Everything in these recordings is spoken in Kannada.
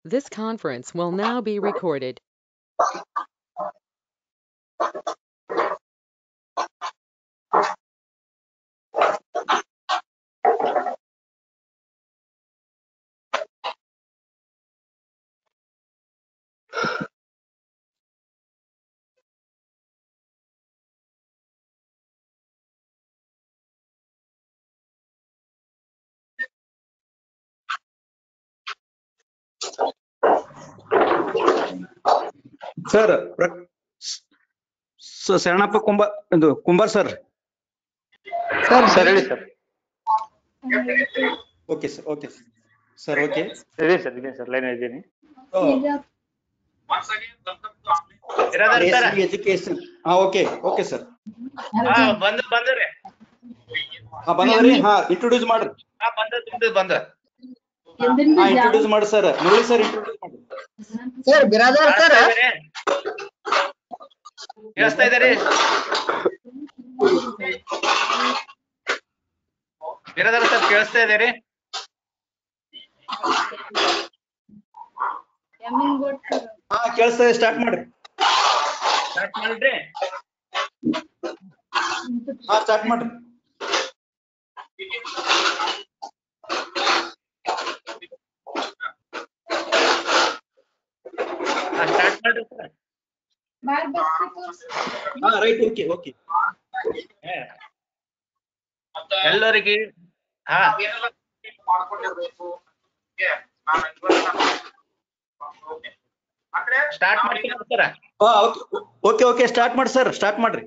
This conference will now be recorded. Sir ಪ್ರ- ಸ- ಶರಣಪ್ಪ ಕುಂಬ ಇದು ಕುಂಬಾರ್ ಸರ್ ಸರ್ ಸರ್ ಹೇಳಿ sir okay sir okay sir okay ಇದೆ ಸರ್ ಇದೆ ಸರ್ ಲೈನ್ ಇದ್ದೀನಿ ಎಜುಕೇಶನ್ ಹಾ ಓಕೆ ಓಕೆ ಸರ್ ಬಂದ ಬಂದ್ರಿ ಹಾ ಬಂದ್ರಿ ಹಾ ಇಂಟ್ರೊಡ್ಯೂಸ್ ಮಾಡ್ರಿ ಹಾ ಬಂದ ಬಂದ ಬಂದ ಹಾ ಇಂಟ್ರೊಡ್ಯೂಸ್ ಮಾಡಿ ಸರ್ ಮುರಳಿ ಸರ್ ಇಂಟ್ರೊಡ್ಯೂಸ್ ಮಾಡಿ ಸರ್ ಬಿರಾದರ್ ಸರ್ ಕೇಳಿಸ್ತಾ ಇದ್ದೀರಿ ಬಿರದರ ಸರ್ ಕೇಳಿಸ್ತಾ ಇದ್ದೀರಿ ಹಾ ಕೇಳಿಸ್ತಾ ಸ್ಟಾರ್ಟ್ ಮಾಡ್ರಿ ಸ್ಟಾರ್ಟ್ ಮಾಡ್ರಿ ಹಾ ಸ್ಟಾರ್ಟ್ ಮಾಡ್ರಿ ಸ್ಟಾರ್ಟ್ ಮಾಡ್ರಿ ಸರ್ ಹಾ ರೈಟ್ ಓಕೆ ಓಕೆ ಎಲ್ಲರಿಗೆ ಹಾ ಸ್ಟಾರ್ಟ್ ಮಾಡ್ತೀನಿ ಸರ್ ಹಾ ಓಕೆ ಓಕೆ ಸ್ಟಾರ್ಟ್ ಮಾಡಿ ಸರ್ ಸ್ಟಾರ್ಟ್ ಮಾಡ್ರಿ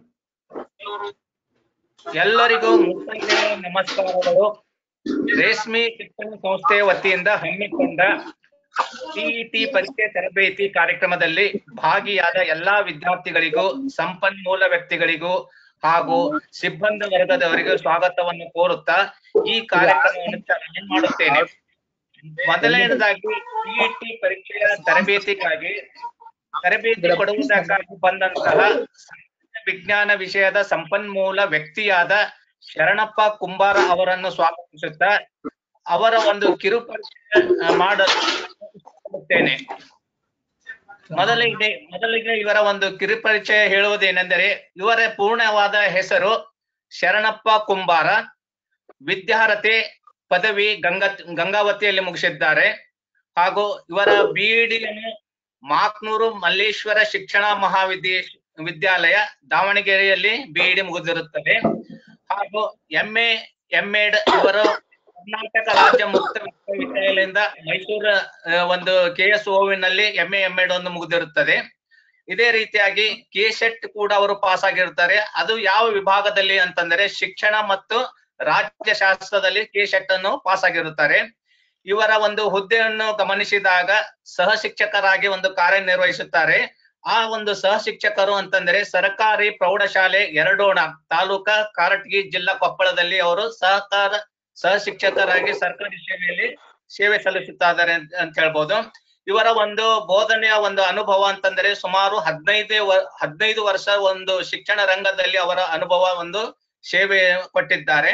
ಎಲ್ಲರಿಗೂ ಮುತ್ತೈದೆ ನಮಸ್ಕಾರಗಳು ರೇಷ್ಮೆ ಶಿಕ್ಷಣ ಸಂಸ್ಥೆ ವತಿಯಿಂದ ಹಮ್ಮಿಕೊಂಡ ಸಿಇಟಿ ಪರೀಕ್ಷೆ ತರಬೇತಿ ಕಾರ್ಯಕ್ರಮದಲ್ಲಿ ಭಾಗಿಯಾದ ಎಲ್ಲಾ ವಿದ್ಯಾರ್ಥಿಗಳಿಗೂ ಸಂಪನ್ಮೂಲ ವ್ಯಕ್ತಿಗಳಿಗೂ ಹಾಗೂ ಸಿಬ್ಬಂದಿ ವರ್ಗದವರಿಗೂ ಸ್ವಾಗತವನ್ನು ಕೋರುತ್ತಾ ಈ ಕಾರ್ಯಕ್ರಮವನ್ನು ಚಾಲನೆ ಮಾಡುತ್ತೇನೆ ಮೊದಲನೇದಾಗಿ ಸಿಇಟಿ ಪರೀಕ್ಷೆಯ ತರಬೇತಿಗಾಗಿ ತರಬೇತಿ ಕೊಡುವುದಕ್ಕಾಗಿ ಬಂದಂತಹ ಸಮಾಜ ವಿಜ್ಞಾನ ವಿಷಯದ ಸಂಪನ್ಮೂಲ ವ್ಯಕ್ತಿಯಾದ ಶರಣಪ್ಪ ಕುಂಬಾರ ಅವರನ್ನು ಸ್ವಾಗತಿಸುತ್ತಾ ಅವರ ಒಂದು ಕಿರು ಪರಿಚಯ ಆ, ಮಾಡಲು ಇಷ್ಟಪಡುತ್ತೇನೆ ಮೊದಲಿಗೆ ಮೊದಲಿಗೆ ಇವರ ಒಂದು ಕಿರು ಪರಿಚಯ ಹೇಳುವುದೇನೆಂದರೆ ಇವರ ಪೂರ್ಣವಾದ ಹೆಸರು ಶರಣಪ್ಪ ಕುಂಬಾರ ವಿದ್ಯಾರ್ಹತೆ ಪದವಿ ಗಂಗಾ ಗಂಗಾವತಿಯಲ್ಲಿ ಮುಗಿಸಿದ್ದಾರೆ ಹಾಗೂ ಇವರ ಬಿಇಡಿಯನ್ನು ಮಾಕ್ನೂರು ಮಲ್ಲೇಶ್ವರ ಶಿಕ್ಷಣ ಮಹಾವಿದ್ಯ ವಿದ್ಯಾಲಯ ದಾವಣಗೆರೆಯಲ್ಲಿ ಬಿಇಡಿ ಮುಗಿದಿರುತ್ತದೆ ಹಾಗೂ ಎಂಎ ಎಂಎಡ್ ಇವರು ಕರ್ನಾಟಕ ರಾಜ್ಯ ಮುಕ್ತ ವಿಶ್ವವಿದ್ಯಾಲಯದಿಂದ ಮೈಸೂರು ಆ, ಒಂದು ಕೆ ಎಸ್ ನಲ್ಲಿ ಎಂಎ ಎಂಎಡ್ ಒಂದು ಮುಗಿದಿರುತ್ತದೆ ಇದೇ ರೀತಿಯಾಗಿ ಕೆ ಸೆಟ್ ಕೂಡ ಅವರು ಪಾಸ್ ಆಗಿರ್ತಾರೆ ಅದು ಯಾವ ವಿಭಾಗದಲ್ಲಿ ಅಂತಂದ್ರೆ ಶಿಕ್ಷಣ ಮತ್ತು ರಾಜ್ಯಶಾಸ್ತ್ರದಲ್ಲಿ ಕೆ ಸೆಟ್ ಅನ್ನು ಪಾಸ್ ಆಗಿರುತ್ತಾರೆ ಇವರ ಒಂದು ಹುದ್ದೆಯನ್ನು ಗಮನಿಸಿದಾಗ ಸಹ ಶಿಕ್ಷಕರಾಗಿ ಒಂದು ಕಾರ್ಯನಿರ್ವಹಿಸುತ್ತಾರೆ ಆ ಒಂದು ಸಹ ಶಿಕ್ಷಕರು ಅಂತಂದ್ರೆ ಸರ್ಕಾರಿ ಪ್ರೌಢಶಾಲೆ ಎರಡೋಣ ತಾಲೂಕಾ ಕಾರಟಗಿ ಜಿಲ್ಲಾ ಕೊಪ್ಪಳದಲ್ಲಿ ಅವರು ಸಹಕಾರ ಸಹ ಶಿಕ್ಷಕರಾಗಿ ಸರ್ಕಾರಿ ಸೇವೆಯಲ್ಲಿ ಸೇವೆ ಸಲ್ಲಿಸುತ್ತಾ ಇದ್ದಾರೆ ಅಂತ ಅಂತ ಹೇಳ್ಬೋದು ಇವರ ಒಂದು ಬೋಧನೆಯ ಒಂದು ಅನುಭವ ಅಂತಂದ್ರೆ ಸುಮಾರು ಹದಿನೈದು ಹದಿನೈದು ವರ್ಷ ಒಂದು ಶಿಕ್ಷಣ ರಂಗದಲ್ಲಿ ಅವರ ಅನುಭವ ಒಂದು ಸೇವೆ ಕೊಟ್ಟಿದ್ದಾರೆ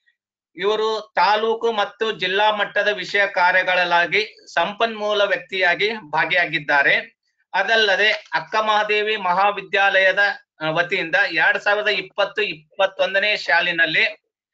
ಇವರು ತಾಲೂಕು ಮತ್ತು ಜಿಲ್ಲಾ ಮಟ್ಟದ ವಿಷಯ ಕಾರ್ಯಗಳಾಗಿ ಸಂಪನ್ಮೂಲ ವ್ಯಕ್ತಿಯಾಗಿ ಭಾಗಿಯಾಗಿದ್ದಾರೆ ಅದಲ್ಲದೆ ಅಕ್ಕ ಮಹಾದೇವಿ ಮಹಾವಿದ್ಯಾಲಯದ ಆ, ವತಿಯಿಂದ ಎರಡ್ ಸಾವಿರದ ಇಪ್ಪತ್ತು ಇಪ್ಪತ್ತೊಂದನೇ ಸಾಲಿನಲ್ಲಿ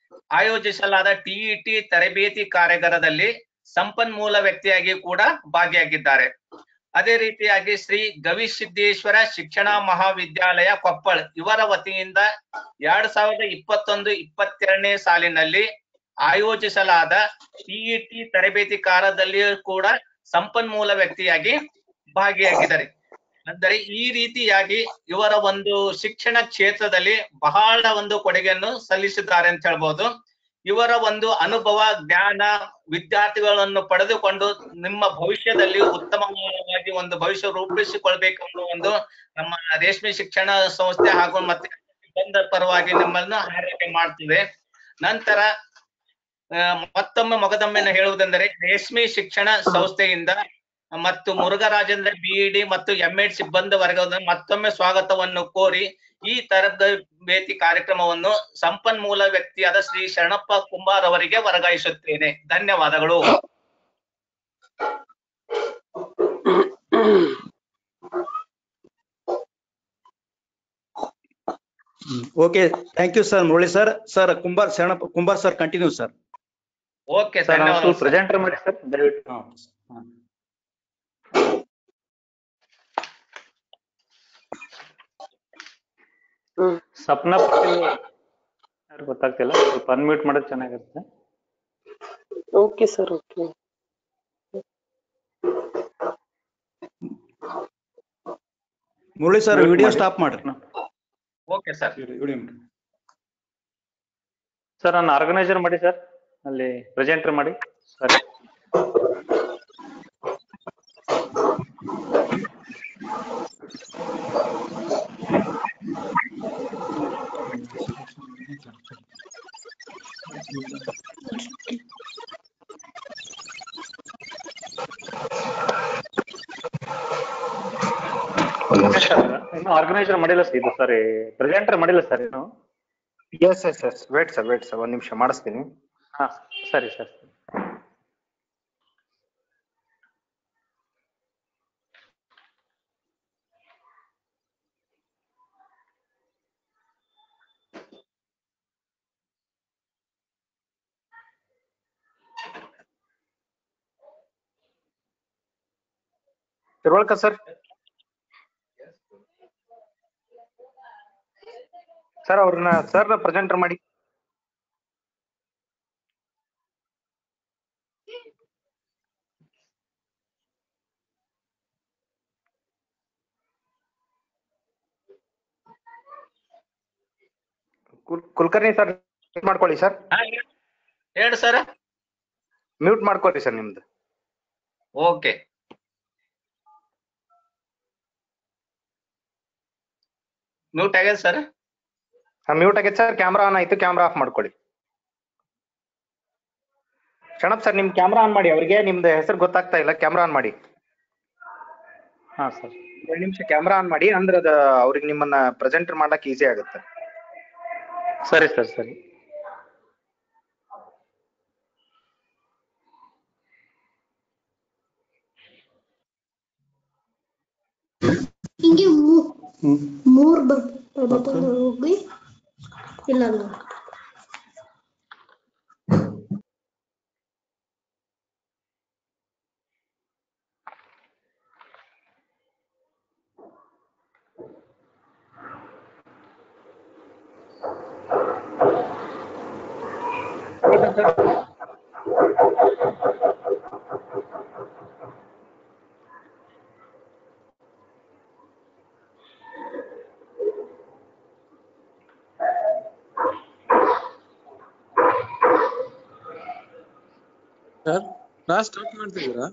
ಆಯೋಜಿಸಲಾದ ಟಿಇಟಿ ತರಬೇತಿ ಕಾರ್ಯಾಗಾರದಲ್ಲಿ ಸಂಪನ್ಮೂಲ ವ್ಯಕ್ತಿಯಾಗಿ ಕೂಡ ಭಾಗಿಯಾಗಿದ್ದಾರೆ ಅದೇ ರೀತಿಯಾಗಿ ಶ್ರೀ ಗವಿಸಿದ್ದೇಶ್ವರ ಶಿಕ್ಷಣ ಮಹಾವಿದ್ಯಾಲಯ ಕೊಪ್ಪಳ ಇವರ ವತಿಯಿಂದ ಎರಡ್ ಸಾವಿರದ ಇಪ್ಪತ್ತೊಂದು ಇಪ್ಪತ್ತೆರಡನೇ ಸಾಲಿನಲ್ಲಿ ಆಯೋಜಿಸಲಾದ ಟಿಇಟಿ ತರಬೇತಿ ಕಾರ್ಯದಲ್ಲಿಯೂ ಕೂಡ ಸಂಪನ್ಮೂಲ ವ್ಯಕ್ತಿಯಾಗಿ ಭಾಗಿಯಾಗಿದ್ದಾರೆ ಅಂದರೆ ಈ ರೀತಿಯಾಗಿ ಇವರ ಒಂದು ಶಿಕ್ಷಣ ಕ್ಷೇತ್ರದಲ್ಲಿ ಬಹಳ ಒಂದು ಕೊಡುಗೆಯನ್ನು ಸಲ್ಲಿಸಿದ್ದಾರೆ ಅಂತ ಹೇಳ್ಬೋದು ಇವರ ಒಂದು ಅನುಭವ ಜ್ಞಾನ ವಿದ್ಯಾರ್ಥಿಗಳನ್ನು ಪಡೆದುಕೊಂಡು ನಿಮ್ಮ ಭವಿಷ್ಯದಲ್ಲಿ ಉತ್ತಮವಾಗಿ ಒಂದು ಭವಿಷ್ಯ ರೂಪಿಸಿಕೊಳ್ಬೇಕೆಂಬ ಒಂದು ನಮ್ಮ ರೇಷ್ಮೆ ಶಿಕ್ಷಣ ಸಂಸ್ಥೆ ಹಾಗೂ ಮತ್ತೆ ಸಿಬ್ಬಂದಿ ಪರವಾಗಿ ನಿಮ್ಮನ್ನು ಹಾರೈಕೆ ಮಾಡ್ತಿದೆ ನಂತರ ಆ, ಮತ್ತೊಮ್ಮೆ ಮೊಗದೊಮ್ಮೆ ಹೇಳುವುದೆಂದರೆ ರೇಷ್ಮೆ ಶಿಕ್ಷಣ ಸಂಸ್ಥೆಯಿಂದ ಮತ್ತು ಮುರುಘರಾಜೇಂದ್ರ ಬಿಇಡಿ ಮತ್ತು ಎಂಎಡ್ ಸಿಬ್ಬಂದಿ ವರ್ಗದ ಮತ್ತೊಮ್ಮೆ ಸ್ವಾಗತವನ್ನು ಕೋರಿ ಈ ತರಬೇತಿ ಕಾರ್ಯಕ್ರಮವನ್ನು ಸಂಪನ್ಮೂಲ ವ್ಯಕ್ತಿಯಾದ ಶ್ರೀ ಶರಣಪ್ಪ ಕುಂಬಾರ್ ಅವರಿಗೆ ವರ್ಗಾಯಿಸುತ್ತೇನೆ ಧನ್ಯವಾದಗಳು okay thank you sir Murali sir sir Kumbar Sharanappa Kumbar sir continue sir okay sir ನಾವು ಧನ್ಯವಾದ ಪ್ರೆಸೆಂಟರ್ ಮಾಡಿ ಸರ್ ದಯವಿಟ್ಟು ಸಪ್ನ ಪಾಟೀಲ್ ಯಾರು ಗೊತ್ತಾಗ್ತಿಲ್ಲ ಸ್ವಲ್ಪ ಅನ್ಮ್ಯೂಟ್ ಮಾಡೋದು ಚೆನ್ನಾಗಿರುತ್ತೆ okay sir okay Murali sir Mute video ಮಾಡಿ. ಸ್ಟಾಪ್ ಮಾಡ್ರಿ ಓಕೆ ಸರ್ ವಿಡಿಯೋ ಸರ್ ನಾನು ಆರ್ಗನೈಸರ್ ಮಾಡಿ ಸರ್ ಅಲ್ಲಿ ಪ್ರೆಸೆಂಟರ್ ಮಾಡಿ ಸರಿ ಇನ್ನು ಆರ್ಗನೈಸರ್ ಮಾಡಿಲ್ಲ ಸರ್ ಇದು ಸಾರಿ ಪ್ರೆಸೆಂಟರ್ ಮಾಡಿಲ್ಲ ಸರ್ ಇನ್ನು yes S yes wait sir wait sir ಒಂದ್ ನಿಮಿಷ ಮಾಡಿಸ್ತೀನಿ ಹಾ ಸರಿ ಸರ್ ತಿರುವಳ್ಕರ್ ಸರ್ ಸರ್ ಅವ್ರನ್ನ ಸರ್ ಪ್ರೆಸೆಂಟರ್ ಮಾಡಿ ಕುಲ್- ಕುಲಕರ್ಣಿ ಸರ್ ಮಾಡ್ಕೊಳ್ಳಿ ಸರ್ ಹೇಳಿ ಸರ್ ಮ್ಯೂಟ್ ಮಾಡ್ಕೊಳ್ಳಿ ಸರ್ ನಿಮ್ದು ಓಕೆ ಮ್ಯೂಟ್ ಆಗ್ಯದ ಸರ್ ಮ್ಯೂಟ್ ಆಗೈತೆ ಸರ್ ಕ್ಯಾಮ್ರಾ ಆನ್ ಆಯ್ತು ಕ್ಯಾಮ್ರಾ ಆಫ್ ಮಾಡ್ಕೊಳ್ಳಿ ಶರಣಪ್ ಸರ್ ನಿಮ್ ಕ್ಯಾಮ್ರಾ ಆನ್ ಮಾಡಿ ಅವರಿಗೆ ನಿಮ್ದು ಹೆಸರು ಗೊತ್ತಾಗ್ತಾ ಇಲ್ಲ ಕ್ಯಾಮ್ರಾ ಆನ್ ಮಾಡಿ ಹಾ ಸರ್ ಎರಡು ನಿಮಿಷ ಕ್ಯಾಮ್ರಾ ಆನ್ ಮಾಡಿ ಅಂದ್ರೆ ಅದು ಅವ್ರಿಗೆ ನಿಮ್ಮನ್ನ ಪ್ರೆಸೆಂಟರ್ ಮಾಡಕ್ ಈಸಿ ಆಗುತ್ತೆ ಸರಿ ಸರ್ ಸರಿ ಹಿಂಗೆ ಮೂ- ಮೂರ್ ಬರ್ತದೆ ಹೋಗಿ ಇಲ್ಲ ಅಲ್ಲ ಸರ್ ಕ್ಲಾಸ್ ಸ್ಟಾರ್ಟ್ ಮಾಡ್ತಿದ್ದೀರಾ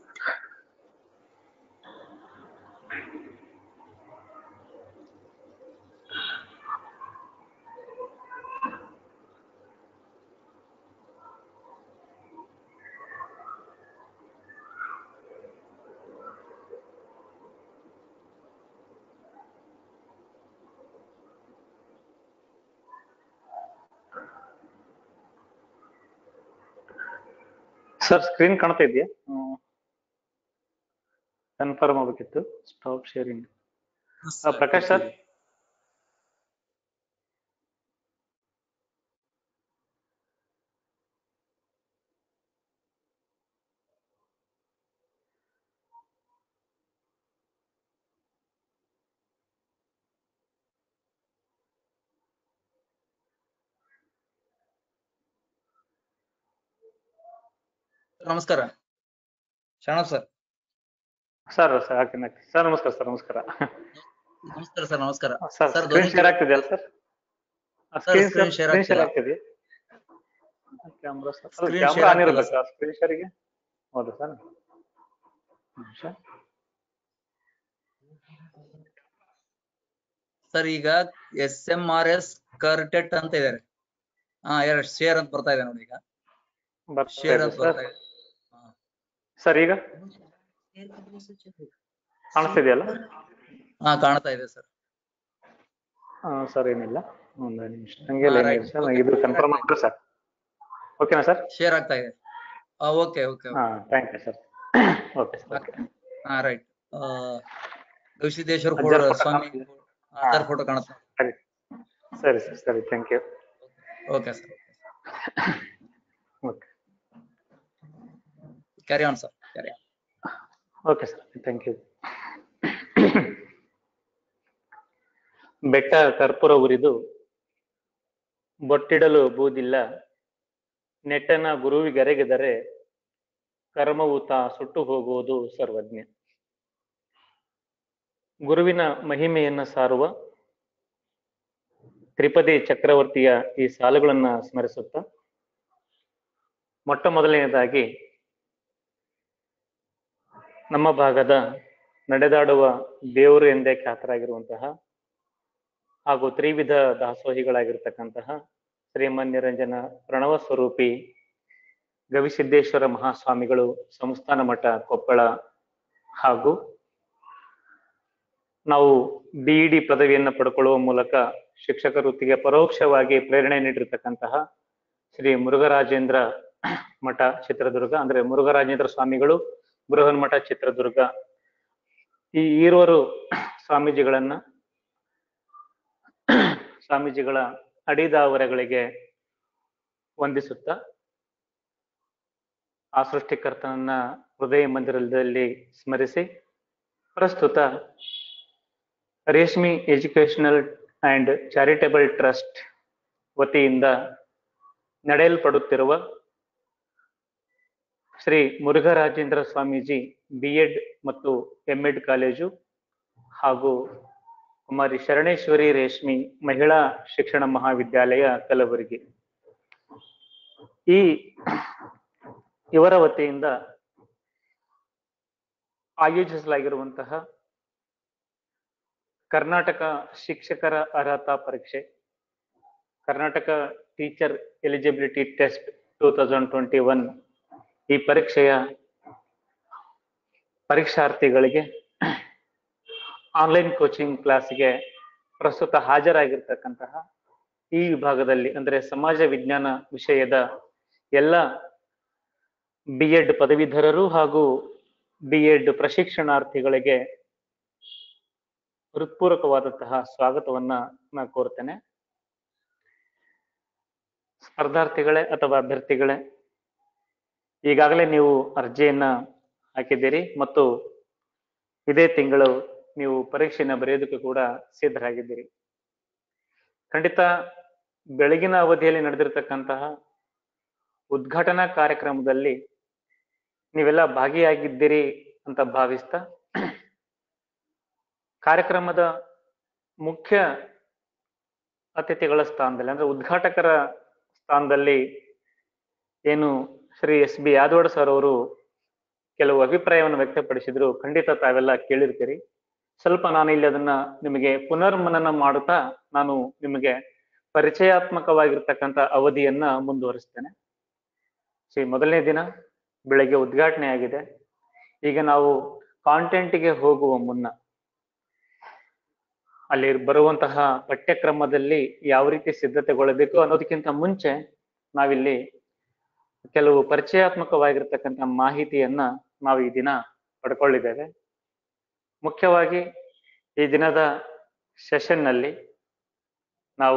ಸರ್ ಸ್ಕ್ರೀನ್ ಕಾಣ್ತಾ ಇದೆಯಾ ಕನ್ಫರ್ಮ್ ಆಗ್ಬೇಕಿತ್ತು ಸ್ಟಾಪ್ ಶೇರಿಂಗ್ ಪ್ರಕಾಶ್ ಸರ್ ನಮಸ್ಕಾರ ಶರಣಪ್ಪ ಸರ್ ಸರ್ ಸರ್ ಹಾಕ್ತೀನಿ ಹಾಕ್ತೀನಿ. ಸರ್ ನಮಸ್ಕಾರ ಸರ್ ನಮಸ್ಕಾರ ನಮಸ್ಕಾರ ಸರ್ ನಮಸ್ಕಾರ ಸರ್ ಸರ್ ಸ್ಕ್ರೀನ್ ಶೇರ್ ಆಗ್ತಿದೆಯಲ್ಲ sir Sir, screen share screen share ಆಗ್ತಿಲ್ಲ. ಆಗ್ತಿದೆ camera sir Screen camera share on ಆಗ್ತಿಲ್ಲ ಇರಬೇಕಾ ಸ್ಕ್ರೀನ್ ಶೇರಿಗೆ ಹೌದಾ ಸರ್ ನಿಮಿಷ ಸರ್ ಈಗ ಎಸ್ ಎಂ ಆರ್ ಎಸ್ ಕರ್ಟೆಟ್ ಅಂತ ಇದಾರೆ ಹಾ ಎರಡು ಶೇರ್ ಅಂತ ಬರ್ತಾ ಇದೆ ನೋಡಿ ಈಗ ಬರ್ತಾ ಶೇರ್ ಇದೆ ಅಂತ ಸರ್ ಬರ್ತಾ ಇದೆ ಸರ್ ಈಗ ಕಾಣಿಸ್ತಿದೆಯಲ್ಲ ಹಾ ಕಾಣ್ತಾ ಇದೆ ಸರ್ ಹಾ ಸರ್ ಏನಿಲ್ಲ ಒಂದು ನಿಮಿಷ ಹಂಗೆ ಹಾ, ಲೈನ್ right. ಇರಿ ಸರ್ ನಂಗೆ ಇದು ಕನ್ಫರ್ಮ್ ಆಗ್ಬಿಟ್ರೆ ಸರ್ ಓಕೆನಾ ಸರ್ ಶೇರ್ ಆಗ್ತಾ ಇದೆ ಓಕೆ ಓಕೆ ಹಾ thank you sir okay sir okay ಹಾ ರೈಟ್ ಆ ಗವಿಸಿದ್ದೇಶ್ವರ ಅಜ್ಜರ ಫೋಟೋ photo ಸ್ವಾಮಿ ಕಾಣ್ತಿದೆ. ಅಜ್ಜರ ಫೋಟೋ ಕಾಣುತ್ತೆ ಸರಿ ಸರಿ ಸರ್ ಸರಿ thank you okay sir okay carry on sir carry on okay sir thank you ಬೆಟ್ಟ ಕರ್ಪೂರ ಉರಿದು ಬೊಟ್ಟಿಡಲು ಬೂದಿಲ್ಲ ನೆಟ್ಟನ ಗುರುವಿಗರೆಗೆದರೆ ಕರ್ಮವು ತಾ ಸುಟ್ಟು ಹೋಗುವುದು ಸರ್ವಜ್ಞ ಗುರುವಿನ ಮಹಿಮೆಯನ್ನ ಸಾರುವ ತ್ರಿಪದಿ ಚಕ್ರವರ್ತಿಯ ಈ ಸಾಲುಗಳನ್ನ ಸ್ಮರಿಸುತ್ತಾ ಮೊಟ್ಟ ಮೊದಲನೆಯದಾಗಿ ನಮ್ಮ ಭಾಗದ ನಡೆದಾಡುವ ದೇವರು ಎಂದೇ ಖ್ಯಾತರಾಗಿರುವಂತಹ ಹಾಗೂ ತ್ರಿವಿಧ ದಾಸೋಹಿಗಳಾಗಿರ್ತಕ್ಕಂತಹ ಶ್ರೀಮನ್ ನಿರಂಜನ ಪ್ರಣವ ಸ್ವರೂಪಿ ಗವಿಸಿದ್ದೇಶ್ವರ ಮಹಾಸ್ವಾಮಿಗಳು ಸಂಸ್ಥಾನ ಮಠ ಕೊಪ್ಪಳ ಹಾಗೂ ನಾವು ಬಿಇಡಿ ಪದವಿಯನ್ನು ಪಡ್ಕೊಳ್ಳುವ ಮೂಲಕ ಶಿಕ್ಷಕ ವೃತ್ತಿಗೆ ಪರೋಕ್ಷವಾಗಿ ಪ್ರೇರಣೆ ನೀಡಿರ್ತಕ್ಕಂತಹ ಶ್ರೀ ಮುರುಘರಾಜೇಂದ್ರ ಮಠ ಚಿತ್ರದುರ್ಗ ಅಂದ್ರೆ ಮುರುಘರಾಜೇಂದ್ರ ಸ್ವಾಮಿಗಳು ಬೃಹನ್ಮಠ ಚಿತ್ರದುರ್ಗ ಈ ಈರುವರು ಸ್ವಾಮೀಜಿಗಳನ್ನ ಸ್ವಾಮೀಜಿಗಳ ಅಡಿದಾವರೆಗಳಿಗೆ ವಂದಿಸುತ್ತಾ ಆ ಸೃಷ್ಟಿಕರ್ತನನ್ನ ಹೃದಯ ಮಂದಿರದಲ್ಲಿ ಸ್ಮರಿಸಿ ಪ್ರಸ್ತುತ ರೇಷ್ಮಿ ಎಜುಕೇಶನಲ್ ಅಂಡ್ ಚಾರಿಟಬಲ್ ಟ್ರಸ್ಟ್ ವತಿಯಿಂದ ನಡೆಯಲ್ಪಡುತ್ತಿರುವ ಶ್ರೀ ಮುರುಘರಾಜೇಂದ್ರ ಸ್ವಾಮೀಜಿ ಬಿ ಎಡ್ ಮತ್ತು ಎಂ ಎಡ್ ಕಾಲೇಜು ಹಾಗೂ ಕುಮಾರಿ ಶರಣೇಶ್ವರಿ ರೇಷ್ಮಿ ಮಹಿಳಾ ಶಿಕ್ಷಣ ಮಹಾವಿದ್ಯಾಲಯ ಕಲಬುರಗಿ ಈ ಇವರ ವತಿಯಿಂದ ಆಯೋಜಿಸಲಾಗಿರುವಂತಹ ಕರ್ನಾಟಕ ಶಿಕ್ಷಕರ ಅರ್ಹತಾ ಪರೀಕ್ಷೆ Karnataka teacher eligibility test two thousand twenty one ಈ ಪರೀಕ್ಷೆಯ ಪರೀಕ್ಷಾರ್ಥಿಗಳಿಗೆ ಆನ್ಲೈನ್ ಕೋಚಿಂಗ್ ಕ್ಲಾಸ್ಗೆ ಪ್ರಸ್ತುತ ಹಾಜರಾಗಿರ್ತಕ್ಕಂತಹ ಈ ವಿಭಾಗದಲ್ಲಿ ಅಂದ್ರೆ ಸಮಾಜ ವಿಜ್ಞಾನ ವಿಷಯದ ಎಲ್ಲ ಬಿ ಎಡ್ ಪದವೀಧರರು ಹಾಗೂ ಬಿ ಎಡ್ ಪ್ರಶಿಕ್ಷಣಾರ್ಥಿಗಳಿಗೆ ಹೃತ್ಪೂರ್ವಕವಾದಂತಹ ಸ್ವಾಗತವನ್ನ ನಾ ಕೋರ್ತೇನೆ ಸ್ಪರ್ಧಾರ್ಥಿಗಳೇ ಅಥವಾ ಅಭ್ಯರ್ಥಿಗಳೇ ಈಗಾಗಲೇ ನೀವು ಅರ್ಜಿಯನ್ನ ಹಾಕಿದ್ದೀರಿ ಮತ್ತು ಇದೇ ತಿಂಗಳು ನೀವು ಪರೀಕ್ಷೆನ ಬರೆಯೋದಕ್ಕೆ ಕೂಡ ಸಿದ್ಧರಾಗಿದ್ದೀರಿ ಖಂಡಿತ ಬೆಳಗಿನ ಅವಧಿಯಲ್ಲಿ ನಡೆದಿರ್ತಕ್ಕಂತಹ ಉದ್ಘಾಟನಾ ಕಾರ್ಯಕ್ರಮದಲ್ಲಿ ನೀವೆಲ್ಲ ಭಾಗಿಯಾಗಿದ್ದೀರಿ ಅಂತ ಭಾವಿಸ್ತಾ ಕಾರ್ಯಕ್ರಮದ ಮುಖ್ಯ ಅತಿಥಿಗಳ ಸ್ಥಾನದಲ್ಲಿ ಅಂದ್ರೆ ಉದ್ಘಾಟಕರ ಸ್ಥಾನದಲ್ಲಿ ಏನು Shri S B Yadawad sir ಅವರು ಕೆಲವು ಅಭಿಪ್ರಾಯವನ್ನು ವ್ಯಕ್ತಪಡಿಸಿದ್ರು ಖಂಡಿತ ತಾವೆಲ್ಲ ಕೇಳಿರ್ತೀರಿ ಸ್ವಲ್ಪ ನಾನು ಇಲ್ಲಿ ಅದನ್ನ ನಿಮಗೆ ಪುನರ್ಮನನ ಮಾಡುತ್ತಾ ನಾನು ನಿಮಗೆ ಪರಿಚಯಾತ್ಮಕವಾಗಿರ್ತಕ್ಕಂಥ ಅವಧಿಯನ್ನ ಮುಂದುವರಿಸ್ತೇನೆ ಶ್ರೀ ಮೊದಲನೇ ದಿನ ಬೆಳಗ್ಗೆ ಉದ್ಘಾಟನೆ ಆಗಿದೆ ಈಗ ನಾವು ಕಾಂಟೆಂಟ್ಗೆ ಹೋಗುವ ಮುನ್ನ ಅಲ್ಲಿ ಬರುವಂತಹ ಪಠ್ಯಕ್ರಮದಲ್ಲಿ ಯಾವ ರೀತಿ ಸಿದ್ಧತೆಗೊಳ್ಳಬೇಕು ಅನ್ನೋದಕ್ಕಿಂತ ಮುಂಚೆ ನಾವಿಲ್ಲಿ ಕೆಲವು ಪರಿಚಯಾತ್ಮಕವಾಗಿರ್ತಕ್ಕಂಥ ಮಾಹಿತಿಯನ್ನ ನಾವು ಈ ದಿನ ಪಡ್ಕೊಳ್ಳಿದ್ದೇವೆ ಮುಖ್ಯವಾಗಿ ಈ ದಿನದ ಸೆಷನ್ ನಲ್ಲಿ ನಾವು